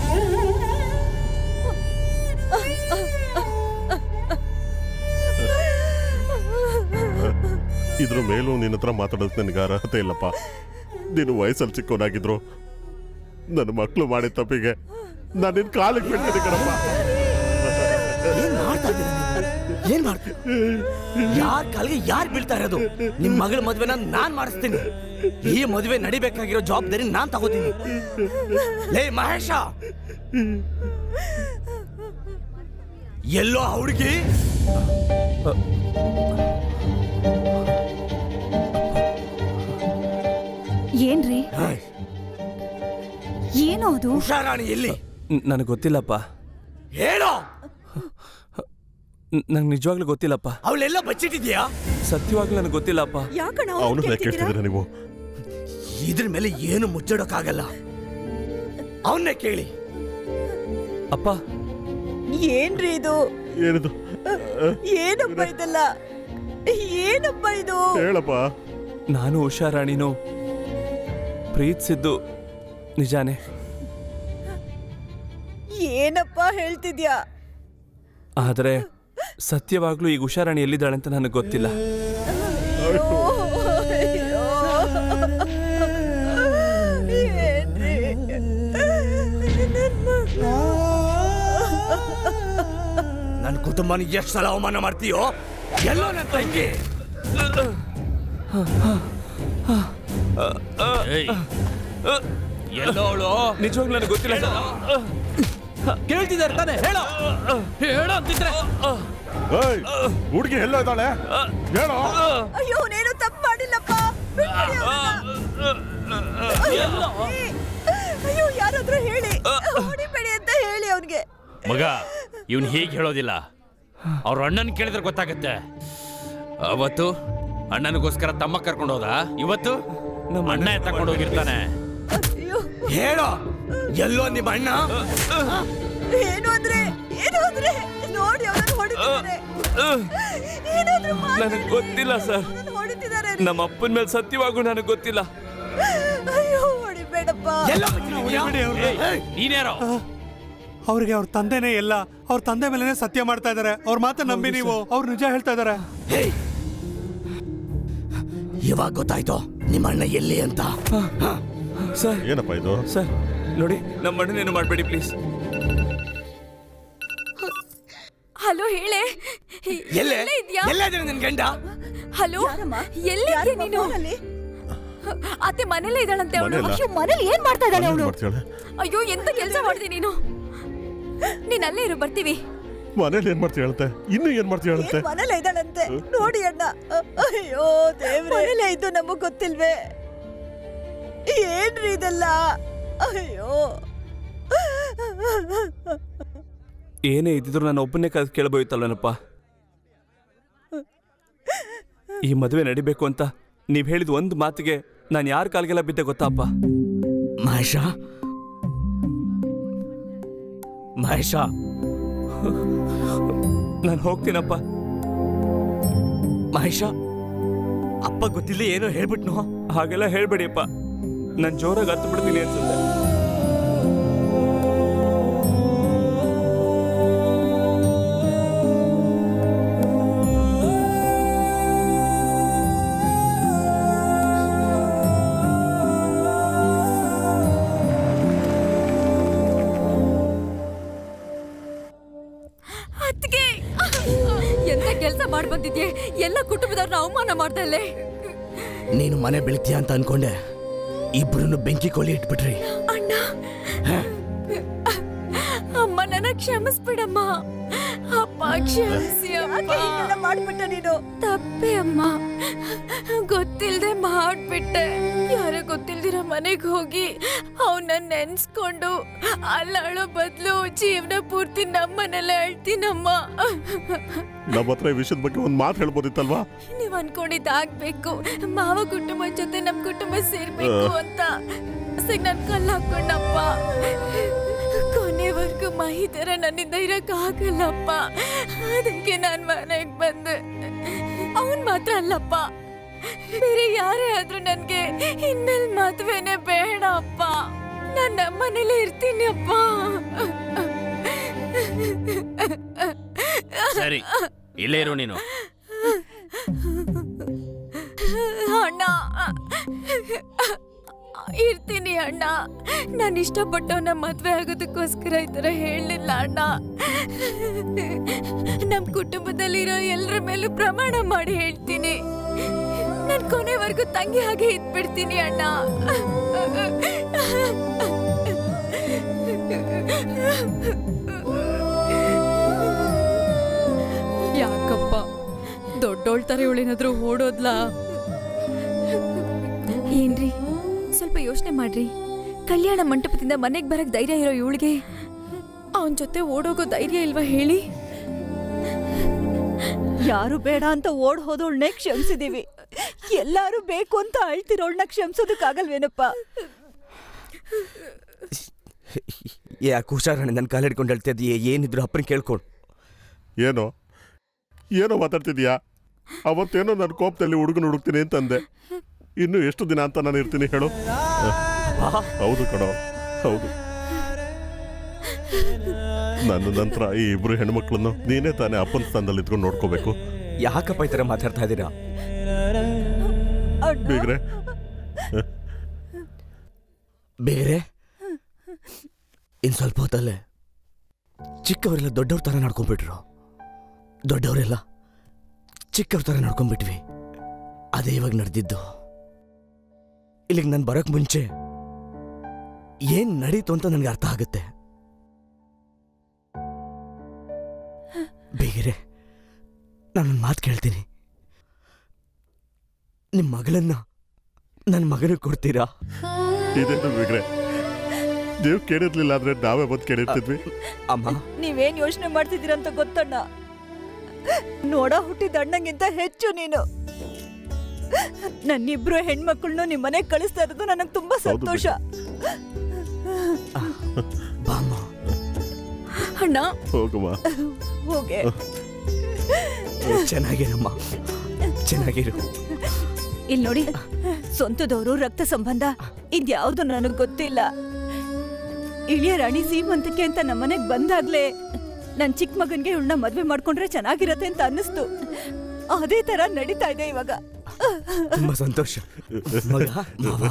C: ಇದ್ರ ಮೇಲೂ ನಿನ್ನ ಹತ್ರ ಮಾತಾಡೋದು ನನಗೆ ಅರ್ಹತೆ ಇಲ್ಲಪ್ಪ ನೀನು ವಯಸ್ಸಲ್ಲಿ ಚಿಕ್ಕವನಾಗಿದ್ರು ನನ್ನ ಮಕ್ಕಳು ಮಾಡಿದ ತಪ್ಪಿಗೆ ನಾನು ನಿನ್ನ ಕಾಲಿಗೆ ಬಿಡ್ತೀನಿ ಕಣಪ್ಪ
K: ಏನ್ ಮಾಡ್ತಾ ಇದ್ದೀರಾ ನೀವು? ಏನ್ ಮಾಡ್ತೀವಿ ಯಾರ್ ಕಾಲಿಗೆ ಯಾರ್ ಬೀಳ್ತಾ ಇರೋದು ನಿಮ್ ಮಗಳ ಮದ್ವೆನ ನಾನ್ ಮಾಡಿಸ್ತೀನಿ ಈ ಮದುವೆ ನಡಿಬೇಕಾಗಿರೋ ಜವಾಬ್ದಾರಿ ನಾನ್ ತಗೋತೀನಿ ಲೇ ಮಹೇಶ ಎಲ್ಲೋ ಆ ಹುಡುಗಿ
E: ಏನ್ರಿ ಏನೋ ಅದು
K: ಉಷಾರಾಣಿ ಎಲ್ಲಿ
H: ನನಗೆ ಗೊತ್ತಿಲ್ಲಪ್ಪ
K: ಹೇಳೋ
H: ನಂಗೆ ನಿಜವಾಗ್ಲೂ ಗೊತ್ತಿಲ್ಲಪ್ಪ
K: ಅವಳೆಲ್ಲ ಬಚ್ಚಿಟ್ಟಿದ್ಯಾ
H: ಸತ್ಯವಾಗ್ಲೂ ನನಗೆ ಗೊತ್ತಿಲ್ಲಪ್ಪ
E: ಯಾಕಣ
C: ಅವನು ಕೇಳ್ತಿದ್ದೀರಾ ನೀವು
K: ಇದ್ರ ಮೇಲೆ ಏನು ಮುಚ್ಚಿಡೋಕ್ಕಾಗಲ್ಲ ಅವನ್ನೇ ಕೇಳಿ
H: ಅಪ್ಪ
E: ಏನ್ರಿ ಇದು
C: ಏನಿದು
E: ಏನಪ್ಪ ಇದೆಲ್ಲ ಏನಪ್ಪ ಇದು
C: ಹೇಳಪ್ಪ
H: ನಾನು ಉಷಾರಾಣಿನೂ ಪ್ರೀತಿಸಿದ್ದು ನಿಜಾನೇ
E: ಏನಪ್ಪ ಹೇಳ್ತಿದ್ಯಾ
H: ಆದರೆ ಸತ್ಯವಾಗ್ಲೂ ಈಗ ಉಷಾರಾಣಿ ಎಲ್ಲಿದ್ದಾಳೆ ಅಂತ ನನಗೆ ಗೊತ್ತಿಲ್ಲ
E: ಅಯ್ಯೋ, ಅಯ್ಯೋ. ಏನ್ರಿ? ನನ್ ಮಗ.
K: ನನ್ನ ಕುಟುಂಬನ ಎಷ್ಟು ಸಲ ಅವಮಾನ ಮಾಡ್ತೀಯೋ ಎಲ್ಲೋ ನನ್ನ ತಂಗಿ
N: ಎಲ್ಲೋ ಅವಳು
H: ನಿಜವಾಗ್ಲೂ ನನಗೆ ಗೊತ್ತಿಲ್ಲ
B: ಕೇಳ್ತಿದ್ದಾರೆ ತಾನೆ ಹೇಳೋ ಹೇಳೋ ಅಂತಿದ್ರೆ
C: ಹುಡುಗಿ ಎಲ್ಲೋ ಇದ್ದಾಳೆ ಹೇಳೋ
E: ಅಯ್ಯೋ ನೀನು ತಪ್ಪು ಮಾಡಿಲ್ಲಪ್ಪ ಬಿಟ್ಬಿಡಿ ಅವ್ನನ್ನ. ಅಯ್ಯೋ, ಅಯ್ಯೋ ಯಾರಾದ್ರೂ ಹೇಳಿ ಹೊಡಿಬೇಡಿ ಅಂತ ಹೇಳಿ ಅವನ್ಗೆ
N: ಮಗ ಇವನ್ ಹೀಗೆ ಹೇಳೋದಿಲ್ಲ ಅವ್ರ ಅಣ್ಣನ್ ಕೇಳಿದ್ರೆ ಗೊತ್ತಾಗತ್ತೆ ಅವತ್ತು ಅಣ್ಣನಿಗೋಸ್ಕರ ತಮ್ಮ ಕರ್ಕೊಂಡು ಹೋದ ಇವತ್ತು ನಮ್ಮ ಅಣ್ಣ ತಗೊಂಡು ಹೋಗಿರ್ತಾನೆ
K: ಹೇಳೋ ಎಲ್ಲೋ ನಿಮ್ಮ ಅಣ್ಣ
E: ಏನು ಅಂದ್ರೆ ಏನು ಅಂದ್ರೆ ನೋಡಿ ಅವನನ್ನು ಹೊಡಿತಿದ್ದಾರೆ ಏನಾದ್ರೂ
H: ನನಗೆ ಗೊತ್ತಿಲ್ಲ ಸರ್
E: ಹೊಡಿತಿದ್ದಾರೆ
H: ನಮ್ಮ ಅಪ್ಪನ ಮೇಲೆ ಸತ್ಯವಾಗೂ ನನಗೆ ಗೊತ್ತಿಲ್ಲ
E: ಅಯ್ಯೋ ಹೊಡಿಬೇಡಪ್ಪ
N: ನೀನ್ಯಾರೋ
D: ಅವ್ರಿಗೆ ಅವ್ರ ತಂದೆನೇ ಎಲ್ಲ ಅವ್ರ ತಂದೆ ಮೇಲೆನೆ ಸತ್ಯ ಮಾಡ್ತಾ ಇದಾರೆ ಅವ್ರ ಮಾತ ನಂಬಿ ನೀವು ಅವ್ರು ನಿಜ ಹೇಳ್ತಾ ಇದಾರೆ
K: ಇವಾಗ ಗೊತ್ತಾಯ್ತು ನಿಮ್ಮ ಅಣ್ಣ ಎಲ್ಲಿ ಅಂತ
H: ಸರ್
C: ಏನಪ್ಪ ಇದು
H: ಸರ್ ನೋಡಿ ನಮ್ಮ ಅಣ್ಣನೇನು ಮಾಡಬೇಡಿ ಪ್ಲೀಸ್
P: ಹಲೋ ಹೇಳೆ
K: ಎಲ್ಲೇ
P: ಎಲ್ಲೇ ಇದ್ಯಾ
K: ಎಲ್ಲೇ ಇದ್ದಾನೆ ನಿನ್ ಗಂಡ
P: ಹಲೋ ಎಲ್ಲಿದ್ಯಾ ನೀನು ಅತ್ತೆ ಮನೇಲೇ ಇದ್ದಾಳಂತೆ ಅವಳು
C: ಮನೇಲಾ?
P: ಅಯ್ಯೋ ಮನೇಲಿ ಏನ್ ಮಾಡ್ತಾ ಇದ್ದಾಳೆ
C: ಏನ್
P: ಅವಳು
C: ಮಾಡ್ತಾಳೆ
P: ಅಯ್ಯೋ ಎಂತ ಕೆಲಸ ಮಾಡಿದೆ ನೀನು ನೀನ್ ಅಲ್ಲೇ ಇರು ಬರ್ತೀವಿ
C: ಮನೇಲಿ ಏನ್ ಮಾಡ್ತೀಯ ಹೇಳುತ್ತೆ ಇನ್ನು ಏನ್ ಮಾಡ್ತೀಯ ಹೇಳುತ್ತೆ
E: ಏನ್ ಮನೇಲೆ ಇದ್ದಾಳಂತೆ ನೋಡಿ ಅಣ್ಣ ಅಯ್ಯೋ ದೇವ್ರೆ ಮನೇಲೆ ಇದ್ದು ನಮಗ್ ಗೊತ್ತಿಲ್ವೇ ಏನ್ರಿ ಇದೆಲ್ಲ ಅಯ್ಯೋ
H: ಏನೇ ಇದ್ದಿದ್ರು ನಾನು ಒಬ್ಬನೇ ಕಲ್ ಕೇಳಬೋಯ್ತಲ್ಲನಪ್ಪ ಈ ಮದುವೆ ನಡಿಬೇಕು ಅಂತ ನೀವ್ ಹೇಳಿದ ಒಂದು ಮಾತಿಗೆ ನಾನು ಯಾರ ಕಾಲ್ಗೆಲ್ಲ ಬಿದ್ದೆ ಗೊತ್ತಾಪ್ಪ
K: ಮಹೇಶ ಮಹೇಶ
H: ನಾನು ಹೋಗ್ತೀನಪ್ಪ
K: ಮಹೇಶ ಅಪ್ಪ ಗೊತ್ತಿಲ್ಲ ಏನೋ ಹೇಳ್ಬಿಟ್ನು
H: ಹಾಗೆಲ್ಲ ಹೇಳ್ಬೇಡಿಯಪ್ಪ ನಾನು ಜೋರಾಗಿ ಹತ್ತು ಬಿಡ್ತೀನಿ ಅನ್ಸುತ್ತೆ
P: ಅತ್ತಿಗೆ ಎಂತ ಕೆಲಸ ಮಾಡಿ ಬಂದಿದ್ಯೆ ಎಲ್ಲ ಕುಟುಂಬದವ್ರನ್ನ ಅವಮಾನ ಮಾಡ್ದಲ್ಲೇ
K: ನೀನು ಮನೆ ಬೆಳಿತೀಯ ಅಂತ ಅನ್ಕೊಂಡೆ ಇಬ್ರು ಬೆಂಕಿ ಕೋಲಿ ಇಟ್ಬಿಟ್ರಿ
P: ಅಣ್ಣ ಅಮ್ಮ ನನ್ನ ಕ್ಷಮಿಸ್ಬಿಡಮ್ಮ ಅಪ್ಪ ಕ್ಷಮಿಸಿ ಅಮ್ಮ
E: ಹೀಗೆಲ್ಲ ಮಾಡ್ಬಿಟ್ಟ ನೀನು
P: ತಪ್ಪೆ ಅಮ್ಮ ಗೊತ್ತಿಲ್ದೆ ಮಾಡ್ಬಿಟ್ಟೆ ಯಾರೇ ಗೊತ್ತಿಲ್ದೆ
L: ಇರೋ ಮನೆಗೆ ಹೋಗಿ ಅವನ್ನ ನೆನ್ಸ್ಕೊಂಡು ಅಲ್ಲಾಳೋ ಬದಲು ಜೀವನ ಪೂರ್ತಿ ನಮ್ಮನೆಲ್ಲ ಹೇಳ್ತೀನಮ್ಮ
C: ನಮ್ಮ ಹತ್ರ ಈ ವಿಷಯದ ಬಗ್ಗೆ ಒಂದು ಮಾತು ಹೇಳ್ಬೋದಿತ್ತಲ್ವಾ
L: ನೀವ್ ಅನ್ಕೊಂಡಿದ್ದಾಗ್ಬೇಕು ಮಾವ ಕುಟುಂಬ ಜೊತೆ ನಮ್ ಕುಟುಂಬ ಸೇರ್ಬೇಕು
C: ಆ.
L: ಅಂತ ಸಿಗ್ ನನ್ ಕಲ್ಲು ಹಾಕೊಂಡಪ್ಪ ಕೊನೆವರೆಗೂ ಮಹಿ ತರ ನನ್ನಿಂದ ಇರಕ್ ಆಗಲ್ಲಪ್ಪ ಅದಕ್ಕೆ ನಾನ್ ಮನೆಗ್ ಬಂದೆ ಅವನ್ ಮಾತ್ರ ಅಲ್ಲಪ್ಪ ಬೇರೆ ಯಾರೇ ಆದ್ರೂ ನನ್ಗೆ ಇನ್ಮೇಲ್ ಮದ್ವೆನೆ ಬೇಡ ಅಪ್ಪ ನಾನ್ ನಮ್ಮನೇಲೆ ಇರ್ತೀನಿ ಅಪ್ಪ
N: ಸರಿ ಇಲ್ಲೇ ಇರು ನೀನು
L: ಅಣ್ಣ ಇರ್ತೀನಿ ಅಣ್ಣ ನಾನು ಇಷ್ಟಪಟ್ಟವನ ಮದ್ವೆ ಆಗೋದಕ್ಕೋಸ್ಕರ ಈ ಥರ ಹೇಳಲಿಲ್ಲ ಅಣ್ಣ ನಮ್ಮ ಕುಟುಂಬದಲ್ಲಿರೋ ಎಲ್ಲರ ಮೇಲೂ ಪ್ರಮಾಣ ಮಾಡಿ ಹೇಳ್ತೀನಿ ನಾನು ಕೊನೆವರೆಗೂ ತಂಗಿ ಹಾಗೆ ಇದ್ಬಿಡ್ತೀನಿ ಅಣ್ಣ
P: ಯಾಕಪ್ಪ ದೊಡ್ಡೋಳ್ ತರ ಇವಳೇನಾದ್ರೂ ಓಡೋದ್ಲಾ
M: ಏನ್ರಿ ಸ್ವಲ್ಪ ಯೋಚನೆ ಮಾಡ್ರಿ ಕಲ್ಯಾಣ ಮಂಟಪದಿಂದ ಮನೆಗ್ ಬರಕ್ ಧೈರ್ಯ ಇರೋ ಇವಳಿಗೆ
P: ಅವನ್ ಜೊತೆ ಓಡೋಗೋ ಧೈರ್ಯ ಇಲ್ವಾ ಹೇಳಿ
E: ಯಾರು ಬೇಡ ಅಂತ ಓಡ್ ಹೋದೋಳ್ನೆ ಕ್ಷಮಿಸಿದೀವಿ ಎಲ್ಲಾರು ಬೇಕು ಅಂತ ಅಳ್ತಿರೋಳ್ನ ಕ್ಷಮಿಸೋದಕ್ಕಾಗಲ್ವೇನಪ್ಪ
J: ಯಾಕೆ ಹುಷಾರಾಣೆ ನನ್ನ ಕಾಲು ಹಿಡ್ಕೊಂಡು ಹೇಳ್ತಾ ಇದೀಯ ಏನಿದ್ರು ಅಪ್ಪನ ಕೇಳ್ಕೊಂಡು
C: ಏನೋ ಏನೋ ಮಾತಾಡ್ತಿದ್ಯಾ ಅವತ್ತೇನೋ ನನ್ನ ಕೋಪದಲ್ಲಿ ಹುಡುಗನ ಹುಡುಕ್ತೀನಿ ಅಂತಂದೆ ಇನ್ನು ಎಷ್ಟು ದಿನ ಅಂತ ನಾನು ಇರ್ತೀನಿ ಹೇಳು ಹೌದು ಕಣೋ ಹೌದು ನನ್ನ ನಂತರ ಈ ಇಬ್ರು ಹೆಣ್ಮಕ್ಳನ್ನು ನೀನೇ ತಾನೇ ಅಪ್ಪನ ಸ್ಥಾನದಲ್ಲಿ ಇದ್ಕೊಂಡು ನೋಡ್ಕೋಬೇಕು
J: ಯಾಕಪ್ಪ ಈ ಥರ ಮಾತಾಡ್ತಾ ಇದ್ದೀರಾ
C: ಬೀಗ್ರೆ
J: ಬೇರೆ ಇನ್ ಸ್ವಲ್ಪ ಹೊತ್ತಲ್ಲೇ ಚಿಕ್ಕವರೆಲ್ಲ ದೊಡ್ಡವ್ರ ಥರ ನಡ್ಕೊಂಡ್ಬಿಟ್ರು ದೊಡ್ಡವರೆಲ್ಲ ಚಿಕ್ಕವ್ರ ಥರ ನಡ್ಕೊಂಡ್ಬಿಟ್ವಿ ಅದೇ ಇವಾಗ ನಡೆದಿದ್ದು ಇಲ್ಲಿಗೆ ನಾನು ಬರೋಕ್ ಮುಂಚೆ ಏನ್ ನಡೀತು ಅಂತ ನನಗೆ ಅರ್ಥ ಆಗುತ್ತೆ ಬೇಗರೆ ನಾನೊಂದು ಮಾತು ಕೇಳ್ತೀನಿ ನಿಮ್ಮ ಮಗಳನ್ನ ನನ್ನ ಮಗನಿಗೆ ಕೊಡ್ತೀರಾ
C: ಇದೇನು ಬೀಗ್ರೆ ನೀವು ಕೇಳಿರ್ಲಿಲ್ಲ ಅಂದ್ರೆ ನಾವೇ ಬಂದು ಕೇಳಿರ್ತಿದ್ವಿ
J: ಅಮ್ಮ
E: ನೀವೇನ್ ಯೋಚನೆ ಮಾಡ್ತಿದ್ದೀರಂತ ಗೊತ್ತಣ್ಣ ನೋಡ ಹುಟ್ಟಿದ ಅಣ್ಣಂಗಿಂತ ಹೆಚ್ಚು ನೀನು ನನ್ನಿಬ್ರು ಹೆಣ್ಮಕ್ಳನ್ನು ನಿಮ್ ಮನೆಗ್ ಕಳಿಸ್ತಾ ಇರೋದು ನನಗ್ ತುಂಬಾ ಸಂತೋಷ
P: ಅಣ್ಣ
C: ಹೋಗಮ್ಮ
E: ಹೋಗೆ
J: ಚೆನ್ನಾಗಿರಮ್ಮ ಚೆನ್ನಾಗಿರು
E: ಇಲ್ಲಿ ನೋಡಿ ಸ್ವಂತದವರು ರಕ್ತ ಸಂಬಂಧ ಇದ್ಯಾವ್ದು ನನಗ್ ಗೊತ್ತಿಲ್ಲ ಇಳಿಯ ರಾಣಿ ಸೀಮಂತಕ್ಕೆ ಅಂತ ನಮ್ಮನೆಗ್ ಬಂದಾಗ್ಲೇ ನನ್ ಚಿಕ್ಕ ಮಗನ್ಗೆ ಇವಳನ್ನ ಮದ್ವೆ ಮಾಡ್ಕೊಂಡ್ರೆ ಚೆನ್ನಾಗಿರತ್ತೆ ಅಂತ ಅನ್ನಿಸ್ತು ಅದೇ ತರ ನಡೀತಾ ಇದೆ ಇವಾಗ
J: ತುಂಬಾ ಸಂತೋಷ ಮಗ ಮಾವ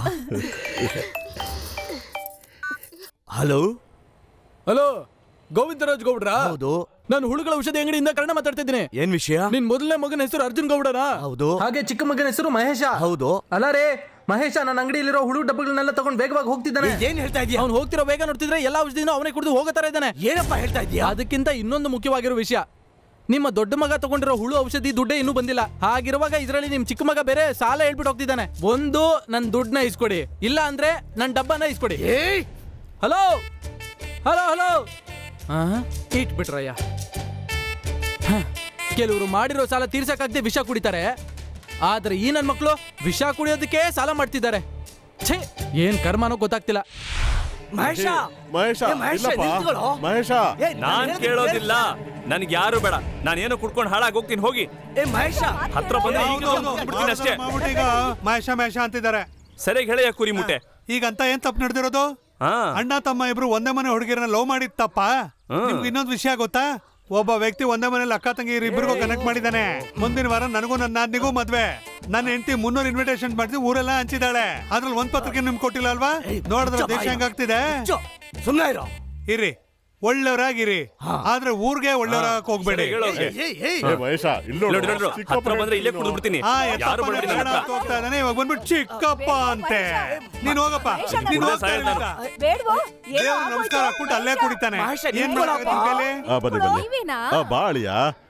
J: ಹಲೋ
B: ಹಲೋ ಗೋವಿಂದರಾಜ್ ಗೌಡ್ರ
J: ಹೌದು
B: ನಾನು ಹುಳುಗಳ ಔಷಧಿ ಅಂಗಡಿಯಿಂದ ಕನ್ನಡ ಮಾತಾಡ್ತಾ ಇದ್ದೀನಿ
J: ಏನ್ ವಿಷಯ
B: ನಿನ್ ಮೊದಲನೇ ಮಗನ ಹೆಸರು ಅರ್ಜುನ್ ಗೌಡನ
J: ಹೌದು
B: ಹಾಗೆ ಚಿಕ್ಕ ಮಗನ ಹೆಸರು ಮಹೇಶ
J: ಹೌದು
B: ಅಲ್ಲ ರೇ ಮಹೇಶ ನನ್ನ ಅಂಗಡಿಯಲ್ಲಿರೋ ಹುಳು ಡಬ್ಬಗಳನ್ನೆಲ್ಲ ತಗೊಂಡು ವೇಗವಾಗಿ ಹೋಗ್ತಿದ್ದಾನೆ
J: ಏನ್ ಹೇಳ್ತಾ ಇದೀಯ
B: ಅವ್ನು ಹೋಗ್ತಿರೋ ವೇಗ ನೋಡ್ತಿದ್ರೆ ಎಲ್ಲ ಔಷಧಿನೂ ಅವನೇ ಕುಡಿದು ಹೋಗೋ ತರ ಇದ್ದಾನೆ
J: ಏನಪ್ಪ ಹೇಳ್ತಾ ಇದೀಯ
B: ಅದಕ್ಕಿಂತ ಇನ್ನೊಂದು ಮುಖ್ಯವಾಗಿರೋ ವಿಷಯ ನಿಮ್ಮ ದೊಡ್ಡ ಮಗ ತಗೊಂಡಿರೋ ಹುಳು ಔಷಧಿ ದುಡ್ಡೇ ಇನ್ನೂ ಬಂದಿಲ್ಲ ಹಾಗಿರುವಾಗ ಇದರಲ್ಲಿ ನಿಮ್ ಚಿಕ್ಕ ಮಗ ಬೇರೆ ಸಾಲ ಹೇಳ್ಬಿಟ್ಟು ಹೋಗ್ತಿದ್ದಾನೆ ಒಂದು ನನ್ ದುಡ್ಡನ್ನ ಇಸ್ಕೊಡಿ ಇಲ್ಲ ಅಂದ್ರೆ ನನ್ ಡಬ್ಬನ ಇಸ್ಕೊಡಿ ಹಲೋ ಹಲೋ ಹಲೋ ಇಟ್ಬಿಟ್ರಯ್ಯ ಹ, ಕೆಲವರು ಮಾಡಿರೋ ಸಾಲ ತೀರ್ಸಕ್ಕಾಗದೆ ವಿಷ ಕುಡಿತಾರೆ ಆದ್ರೆ ಈ ನನ್ ಮಕ್ಕಳು ವಿಷ ಕುಡಿಯೋದಕ್ಕೆ ಸಾಲ ಮಾಡ್ತಿದ್ದಾರೆ ಛೇ ಏನ್ ಕರ್ಮನೋ ಗೊತ್ತಾಗ್ತಿಲ್ಲ
J: ಮಹೇಶ
C: ಮಹೇಶ
J: ಏ, ಮಹೇಶ,
C: ಇಲ್ಲಪ್ಪ
J: ನಿಂತ್ಕೊಳ್ಳೋ.
C: ಮಹೇಶ
H: ನಾನ್ ಕೇಳೋದಿಲ್ಲ ನನ್ಗೆ ಯಾರು ಬೇಡ ನಾನೇನೋ ಕುಡ್ಕೊಂಡು ಹಾಳಾಗಿ ಹೋಗ್ತೀನಿ ಹೋಗಿ
J: ಏ ಮಹೇಶ
H: ಹತ್ರ ಬಂದ್ರೆ ಈಗ ಬಿಡ್ತೀನಿ ಅಷ್ಟೇ
D: ಈಗ ಮಹೇಶ ಮಹೇಶ ಅಂತಿದ್ದಾರೆ
H: ಸರಿಯಾಗಿ ಹೇಳೆಯ ಕುರಿ ಮುಟ್ಟೆ
D: ಈಗ ಅಂತ ಏನ್ ತಪ್ಪು ನಡೆದಿರೋದು ಅಣ್ಣ ತಮ್ಮ ಇಬ್ರು ಒಂದೇ ಮನೆ ಹುಡುಗಿರನ್ನ ಲವ್ ಮಾಡಿದ್ ತಪ್ಪ ನಿಮ್ಗೆ ಇನ್ನೊಂದು ವಿಷಯ ಗೊತ್ತಾ ಒಬ್ಬ ವ್ಯಕ್ತಿ ಒಂದೇ ಮನೇಲಿ ಅಕ್ಕ ತಂಗಿ ಇಬ್ಬರಿಗೂ ಕನೆಕ್ಟ್ ಮಾಡಿದಾನೆ ಮುಂದಿನ ವಾರ ನನಗೂ ನನ್ನ ನಾದಿನಿಗೂ ಮದ್ವೆ ನನ್ನ ಹೆಂಡತಿ ಮುನ್ನೂರು ಇನ್ವಿಟೇಷನ್ ಮಾಡಿದ್ವಿ ಊರೆಲ್ಲ ಹಂಚಿದಾಳೆ ಅದ್ರಲ್ಲಿ ಒಂದ್ ಪತ್ರಿಕೆ ನಿಮ್ಗೆ ಕೊಟ್ಟಿಲ್ಲ ಅಲ್ವಾ ನೋಡಿದ್ರೆ ದೇಶ ಹೆಂಗಾಗ್ತಿದೆ
J: ಸುಮ್ಮನೆ ಇರೋ
D: ಇರಿ ಒಳ್ಳೆಯವರಾಗಿರಿ ಆದ್ರೆ ಊರ್ಗೆ ಒಳ್ಳೆಯವರಾಗಕ್ ಹೋಗ್ಬೇಡಿ
H: ಸರಿ, ಹೇಳೋಕೆ.
C: ಏ ಮಹೇಶ ಇಲ್ಲಿ
H: ನೋಡು, ನೋಡು, ನೋಡು. ಹತ್ರ ಬಂದ್ರೆ ಇಲ್ಲೇ ಕುಡಿದು ಬಿಡ್ತೀನಿ
D: ಆ,
H: ಯಾರು
D: ಎತ್ತಪ್ಪ
H: ಬರ್ಬೇಡಿ ನನ್ನ
D: ನನ್ನ
H: ಹತ್ರ.
D: ಹೋಗ್ತಾ ಇದ್ದಾನೆ ಇವಾಗ ಬಂದ್ಬಿಟ್ಟು ಚಿಕ್ಕಪ್ಪ ಅಂತೆ ನೀನ್ ಹೋಗಪ್ಪ ನೀನ್
H: ಕುಡ್ದೇ
D: ಹೋಗ್ತಾ
H: ಸಾಯೋದು
D: ಇರು
H: ನಾನು.
D: ಈಗ.
E: ಬೇಡ್ವೋ
D: ದೇವ್ರ ನಮಸ್ಕಾರ ಹಾಕ್ಬಿಟ್ಟು ಅಲ್ಲೇ ಕುಡಿತಾನೆ
J: ಮಹೇಶ,
D: ಏನ್
J: ನಿಂತ್ಕೊಳ್ಳಪ್ಪ.
D: ಮಾಡಕ್ಕಾಗತ್ತೆ ನಿನ್ ಕೈಲಿ?
C: ಆ ಬನ್ನಿ ಬನ್ನಿ
L: ನೀವೇನಾ?
C: ಆ ಬಾಳಿಯ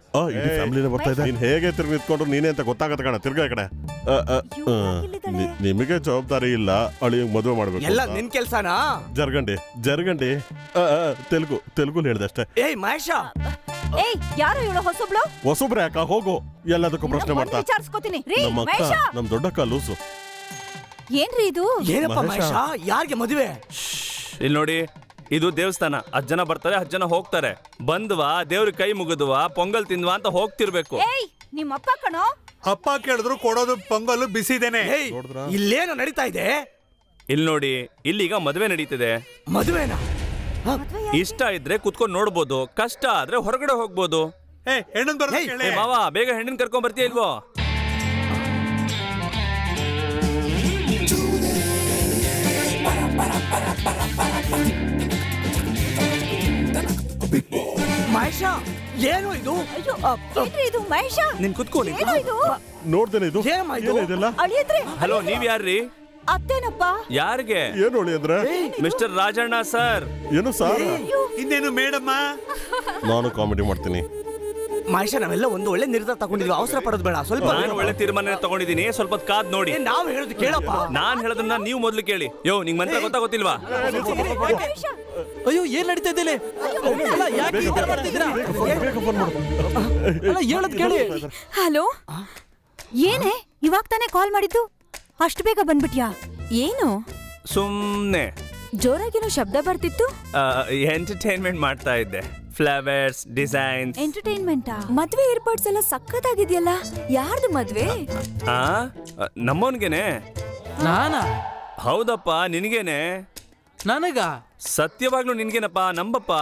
C: ಆ ಇಡೀ ಫ್ಯಾಮಿಲಿನೇ ಬರ್ತಾ ಇದೆ ನೀನ್ ಹೇಗೆ ತಿರ್ಗಿ ನಿಂತ್ಕೊಂಡ್ರು ನೀನೇ ಅಂತ ಗೊತ್ತಾಗತ್ತೆ ಕಣ ತಿರ್ಗಾ ಈ ಕಡೆ ಆ, ಆ, ಆ, ನಿ- ನಿಮಗೆ ಜವಾಬ್ದಾರಿ ಇಲ್ಲ ಅಳಿಯ ಮದುವೆ ಮಾಡ್ಬೇಕು
K: ಎಲ್ಲ
C: ಅಂತ.
K: ನಿನ್ ಕೆಲ್ಸನಾ
C: ಜರ್ಗಂಡಿ ಜರ್ಗಂಡಿ ಆ, ಆ, ತೆಲುಗು ತೆಲುಗು ಹೇಳ್ದೆ ಅಷ್ಟೇ
K: ಏಯ್ ಮಹೇಶ
E: ಏಯ್ ಯಾರು ಇವಳು ಹೊಸಬ್ಳು
C: ಹೊಸಬ್ರೆ ಅಕ್ಕ ಹೋಗು ಎಲ್ಲದಕ್ಕೂ ಪ್ರಶ್ನೆ ಮಾಡ್ತಾ
E: ವಿಚಾರಿಸ್ಕೋತೀನಿ ರೀ
C: ನಮ್ಮ ಅಕ್ಕ
E: ಮಹೇಶ
C: ನಮ್ ದೊಡ್ಡಕ್ಕ ಲೂಸು
E: ಏನ್ರಿ ಇದು
K: ಏನಪ್ಪ ಮಹೇಶ ಯಾರಿಗೆ ಮದುವೆ
H: ಇಲ್ಲಿ ನೋಡಿ ಇದು ದೇವಸ್ಥಾನ ಹತ್ತು ಜನ ಬರ್ತಾರೆ ಹತ್ತು ಜನ ಹೋಗ್ತಾರೆ ಬಂದ್ವಾ ದೇವ್ರ ಕೈ ಮುಗಿದ್ವಾ ಪೊಂಗಲ್ ತಿಂದ್ವಾ ಅಂತ ಹೋಗ್ತಿರ್ಬೇಕು
E: ಏಯ್ ನಿಮ್ಮ ಅಪ್ಪ ಕಣೋ
D: ಅಪ್ಪ ಕೇಳಿದ್ರು ಕೊಡೋದು ಪೊಂಗಲ್ಲು ಬಿಸಿದೇನೆ
K: ಇಲ್ಲೇನು ನಡೀತಾ ಇದೆ
H: ಇಲ್ಲಿ ನೋಡಿ ಇಲ್ಲೀಗ ಮದುವೆ ನಡೀತಿದೆ
K: ಮದುವೆನಾ
H: ಇಷ್ಟ ಇದ್ರೆ ಕುತ್ಕೊಂಡು ನೋಡ್ಬೋದು ಕಷ್ಟ ಆದ್ರೆ ಹೊರಗಡೆ ಹೋಗ್ಬೋದು
D: ಏ ಹೆಣ್ಣನ್ ಬರ್ದು
H: ಏ,
D: ಕೇಳಿ
H: ಮಾವ ಬೇಗ ಹೆಣ್ಣಿನ ಕರ್ಕೊಂಡ್ ಬರ್ತೀಯ ಇಲ್ವೋ
K: ಮಹೇಶ ಏನು ಇದು
E: ಅಯ್ಯೋ ಏನ್ರಿ ಇದು ಮಹೇಶ
H: ನಿನ್ ಕುತ್ಕೊ ನೀನ್
E: ಏನು ಇದು
C: ನೋಡ್ದೇನೆ ಇದು
K: ಇದು?
C: ಇದೆಲ್ಲ
E: ಅಳಿಯತ್ರಿ
H: ಹಲೋ ನೀವ್ ಯಾರ್ರಿ
E: ಅತ್ತೇನಪ್ಪ
H: ಯಾರಿಗೆ
C: ಏನು ಹೊಳಿ ಅಂದ್ರೆ
H: ಮಿಸ್ಟರ್ ರಾಜಣ್ಣ ಸರ್
C: ಏನು ಸಾರ್
D: ಇನ್ನೇನು ಮೇಡಮ್ಮ
C: ನಾನು ಕಾಮಿಡಿ ಮಾಡ್ತೀನಿ
K: ಮಹೇಶ ನಾವೆಲ್ಲ ಒಂದು ಒಳ್ಳೆ ನಿರ್ಧಾರ ತಗೊಂಡಿದ್ವಿ ಅವಸರ ಪಡೋದು ಬೇಡ ಸ್ವಲ್ಪ
H: ನಾನು ಒಳ್ಳೆ ತೀರ್ಮಾನ ತಗೊಂಡಿದ್ದೀನಿ ಸ್ವಲ್ಪ ಹೊತ್ತು ಕಾದ್ ನೋಡಿ
K: ಏ, ನಾವ್ ಹೇಳೋದು ಕೇಳಪ್ಪ
H: ನಾನ್ ಹೇಳೋದನ್ನ ನೀವು ಮೊದ್ಲು ಕೇಳಿ ಯೋ ನಿಂಗ್ ಮಂತ್ರ ಗೊತ್ತಾಗೋತಿಲ್ವಾ
B: ಅಯ್ಯೋ ಏನ್ ನಡೀತಾ ಇದ್ದಿಲ್ಲಿ ಅಲ್ಲ, ಯಾಕೆ ಈ ತರ ಮಾಡ್ತಿದ್ದೀರಾ? ಅಲ್ಲ ಹೇಳದ್ ಕೇಳಿ
E: ಹಲೋ ಏನೇ ಇವಾಗ ತಾನೇ ಕಾಲ್ ಮಾಡಿದ್ದು ಅಷ್ಟು ಬೇಗ ಬಂದ್ಬಿಟ್ಯಾ ಏನು
H: ಸುಮ್ನೆ
P: ಜೋರಾಗೇನೋ ಶಬ್ದ ಬರ್ತಿತ್ತು
H: ಎಂಟರ್ಟೈನ್ಮೆಂಟ್ ಮಾಡ್ತಾ ಇದ್ದೆ ಫ್ಲವರ್ಸ್ ಡಿಸೈನ್ಸ್
E: ಎಂಟರ್ಟೈನ್ಮೆಂಟಾ
P: ಮದ್ವೆ ಏರ್ಪಾಡ್ಸ್ ಎಲ್ಲ ಸಖತ್ತಾಗಿದ್ಯಲ್ಲ ಯಾರ್ದು ಮದ್ವೆ
H: ಆ ನಮ್ಮವನ್ಗೆನೆ
B: ನಾನಾ
H: ಹೌದಪ್ಪ ನಿನಗೇನೆ
B: ನನಗ
H: ಸತ್ಯವಾಗ್ಲೂ ನಿನ್ಗೇನಪ್ಪ ನಂಬಪ್ಪ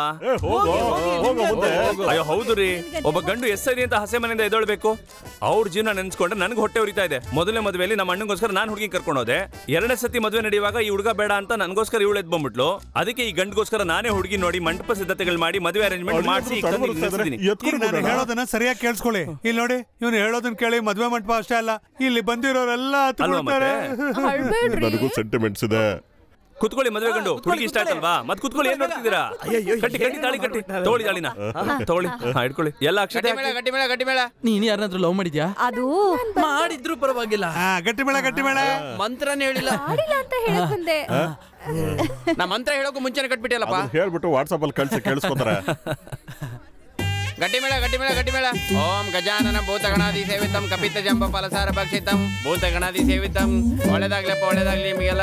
H: ಅಯ್ಯೋ ಹೌದು ರೀ ಒಬ್ಬ ಗಂಡು ಎಸ್ ಸರಿ ಅಂತ ಹಸೆ ಮನೆಯಿಂದ ಎದೊಳ್ಬೇಕು ಅವ್ರ ಜೀವನ ನೆನ್ಸ್ಕೊಂಡ್ರೆ ನನಗೆ ಹೊಟ್ಟೆ ಉರಿತಾ ಇದೆ ಮೊದಲನೇ ಮದುವೆಯಲ್ಲಿ ನಮ್ಮ ಅಣ್ಣಗೋಸ್ಕರ ನಾನು ಹುಡುಗಿ ಕರ್ಕೊಂಡು ಹೋದೆ ಎರಡನೇ ಸತಿ ಮದುವೆ ನಡೆಯುವಾಗ ಈ ಹುಡುಗ ಬೇಡ ಅಂತ ನನಗೋಸ್ಕರ ಇವಳು ಎದ್ ಬಂದ್ಬಿಟ್ಲು ಅದಕ್ಕೆ ಈ ಗಂಡ್ಗೋಸ್ಕರ ನಾನೇ ಹುಡುಗಿ ನೋಡಿ ಮಂಟಪ ಸಿದ್ಧತೆಗಳು ಮಾಡಿ ಮದುವೆ ಅರೇಂಜ್ಮೆಂಟ್ ಮಾಡಿಸಿ ಈಗ ತಂದು ಇಲ್ಲಿ ನಿಲ್ಸಿದ್ದೀನಿ.
D: ಈಗ ನಾನು ಹೇಳೋದನ್ನ ಸರಿಯಾಗಿ ಕೇಳಿಸ್ಕೊಳ್ಳಿ ಇಲ್ಲಿ ನೋಡಿ ಇವ್ನು ಹೇಳೋದನ್ನ ಕೇಳಿ ಮದ್ವೆ ಮಂಟಪ ಅಷ್ಟೇ ಅಲ್ಲ ಇಲ್ಲಿ ಬಂದಿರೋರೆಲ್ಲ
H: ಅಲ್ವಾ ಮತ್ತೆ?
C: ನನಗೂ ಸೆಂಟಿಮೆಂಟ್ಸ್ ಇದೆ
H: ಕುತ್ಕೊಳ್ಳಿ ಮದುವೆ ಗಂಡು ಹುಡುಗಿ ಇಷ್ಟ ಆಯ್ತಲ್ವಾ ಮತ್ ಕುತ್ಕೊಳ್ಳಿ ಏನ್ ನೋಡ್ತಿದ್ದೀರಾ ಕಟ್ಟಿ ಕಟ್ಟಿ ತಾಳಿ ಕಟ್ಟಿ ತಗೊಳ್ಳಿ ತಾಳಿನ ತಗೊಳ್ಳಿ ಹಾ, ಇಟ್ಕೊಳ್ಳಿ ಎಲ್ಲ ಅಕ್ಷತೆ
A: ಗಟ್ಟಿ ಮೇಳ ಗಟ್ಟಿ ಮೇಳ ಗಟ್ಟಿ ಮೇಳ
B: ನೀನ್ ಯಾರನ್ನಾದ್ರೂ ಲವ್ ಮಾಡಿದ್ಯಾ
E: ಅದು
B: ಮಾಡಿದ್ರು ಪರವಾಗಿಲ್ಲ
D: ಗಟ್ಟಿ ಮೇಳ ಗಟ್ಟಿ ಮೇಳ
A: ಮಂತ್ರನೇ ಹೇಳಿಲ್ಲ
L: ಮಾಡಿಲ್ಲ ಅಂತ ಹೇಳಕ್ ಬಂದೆ
A: ನಾ ಮಂತ್ರ ಹೇಳೋಕು ಮುಂಚೆನೆ ಕಟ್ಬಿಟ್ಟಿಲ್ಲಪ್ಪ
C: ಅದನ್ನ ಹೇಳ್ಬಿಟ್ಟು ವಾಟ್ಸಪ್ ಅಲ್ಲಿ ಕಳ್ಸಿ ಕೇಳಿಸ್ಕೊತಾರೆ
A: ಗಟ್ಟಿ ಮೇಳ ಗಟ್ಟಿ ಮೇಳ ಗಟ್ಟಿ ಮೇಳ ಓಂ ಗಜಾನನ ಭೂತಗಣಾದಿ ಸೇವಿತಂ ಕಪಿತ ಜಂಬ ಫಲಸಾರ ಭಕ್ಷಿತಂ ಭೂತಗಣಾದಿ ಸೇವಿತಂ ಒಳ್ಳೇದಾಗ್ಲಪ್ಪ ಒಳ್ಳೇದಾಗ್ಲಿ ನಿಮಗೆಲ್ಲ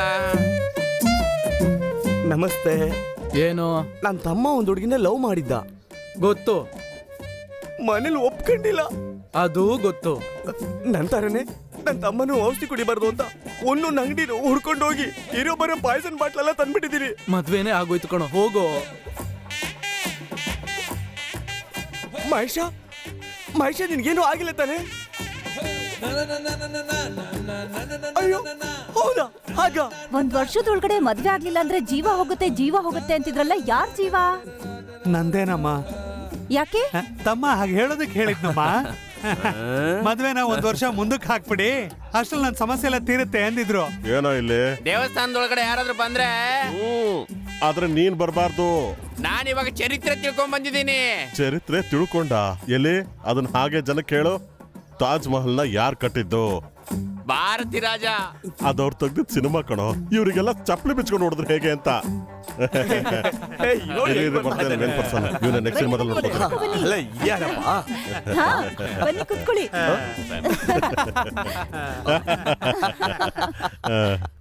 K: ನಮಸ್ತೆ
B: ಏನು
K: ನನ್ನ ತಮ್ಮ ಒಂದು ಹುಡುಗಿನ ಲವ್ ಮಾಡಿದ್ದ
B: ಗೊತ್ತು
K: ಮನೇಲಿ ಒಪ್ಕೊಂಡಿಲ್ಲ
B: ಅದು ಗೊತ್ತು
K: ನಂತರನೇ ನನ್ನ ತಮ್ಮನು ಔಷಧಿ ಕುಡಿಬಾರ್ದು ಅಂತ ಒಂದೊಂದು ಅಂಗಡಿ ಹುಡ್ಕೊಂಡು ಹೋಗಿ ಇರೋ ಬರೋ ಪಾಯ್ಸನ್ ಬಾಟ್ಲೆಲ್ಲ ತಂದ್ಬಿಟ್ಟಿದ್ದೀರಿ
B: ಮದ್ವೆನೇ ಆಗೋಯ್ತು ಕಣೋ ಹೋಗೋ
K: ಮಹೇಶ ಮಹೇಶ ನಿನ್ಗೇನು ಆಗಿಲ್ಲ ತಾನೆ ಅಯ್ಯೋ ಹೌದಾ ಹಾಗ
E: ಒಂದ್ ವರ್ಷದೊಳಗಡೆ ಮದ್ವೆ ಆಗ್ಲಿಲ್ಲ ಅಂದ್ರೆ ಜೀವ ಹೋಗುತ್ತೆ ಜೀವ ಹೋಗುತ್ತೆ ಅಂತಿದ್ರಲ್ಲ ಯಾರ್ ಜೀವ
D: ನಂದೇನಮ್ಮ
E: ಯಾಕೆ
D: ಹ, ತಮ್ಮ ಹಾಗೆ ಹೇಳೋದಕ್ಕೆ ಹೇಳಿದ್ನಮ್ಮ ಮದ್ವೆನ ಒಂದ್ ವರ್ಷ ಮುಂದಕ್ಕೆ ಹಾಕ್ಬಿಡಿ ಅಷ್ಟ್ರಲ್ಲಿ ನನ್ನ ಸಮಸ್ಯೆ ಎಲ್ಲ ತೀರುತ್ತೆ ಅಂದಿದ್ರು
C: ಏನೋ ಇಲ್ಲಿ
A: ದೇವಸ್ಥಾನದೊಳಗಡೆ ಯಾರಾದ್ರೂ ಬಂದ್ರೆ
C: ಆದ್ರೆ ನೀನ್ ಬರಬಾರ್ದು
A: ನಾನ್ ಇವಾಗ ಚರಿತ್ರೆ ತಿಳ್ಕೊಂಡ್ ಬಂದಿದ್ದೀನಿ
C: ಚರಿತ್ರೆ ತಿಳ್ಕೊಂಡ ಎಲ್ಲಿ ಅದನ್ನ ಹಾಗೆ ಜನ ಕೇಳು ತಾಜ್ ಮಹಲ್ನ ಯಾರ್ ಕಟ್ಟಿದ್ದು
A: ಭಾರತಿ ರಾಜ
C: ಅದವ್ರು ತೆಗ್ದಿದ್ ಸಿನಿಮಾ ಕಣೋ ಇವರಿಗೆಲ್ಲ ಚಪ್ಪಲಿ ಬಿಚ್ಕೊಂಡು ನೋಡಿದ್ರೆ ಹೇಗೆ ಅಂತ ಇರಿ, ಇರಿ, ಬರ್ತಾನೆ ಮೇನ್ ಪರ್ಸನ್ ಇವನ ನೆಕ್ಸ್ಟ್ ಸಿನಿಮಾದಲ್ಲಿ ನೋಡ್ಕೊತಾರೆ
K: ಅಲ್ಲ ಯಾರಪ್ಪ
E: ಹಾ, ಬನ್ನಿ ಕುತ್ಕೊಳ್ಳಿ
C: ಆ,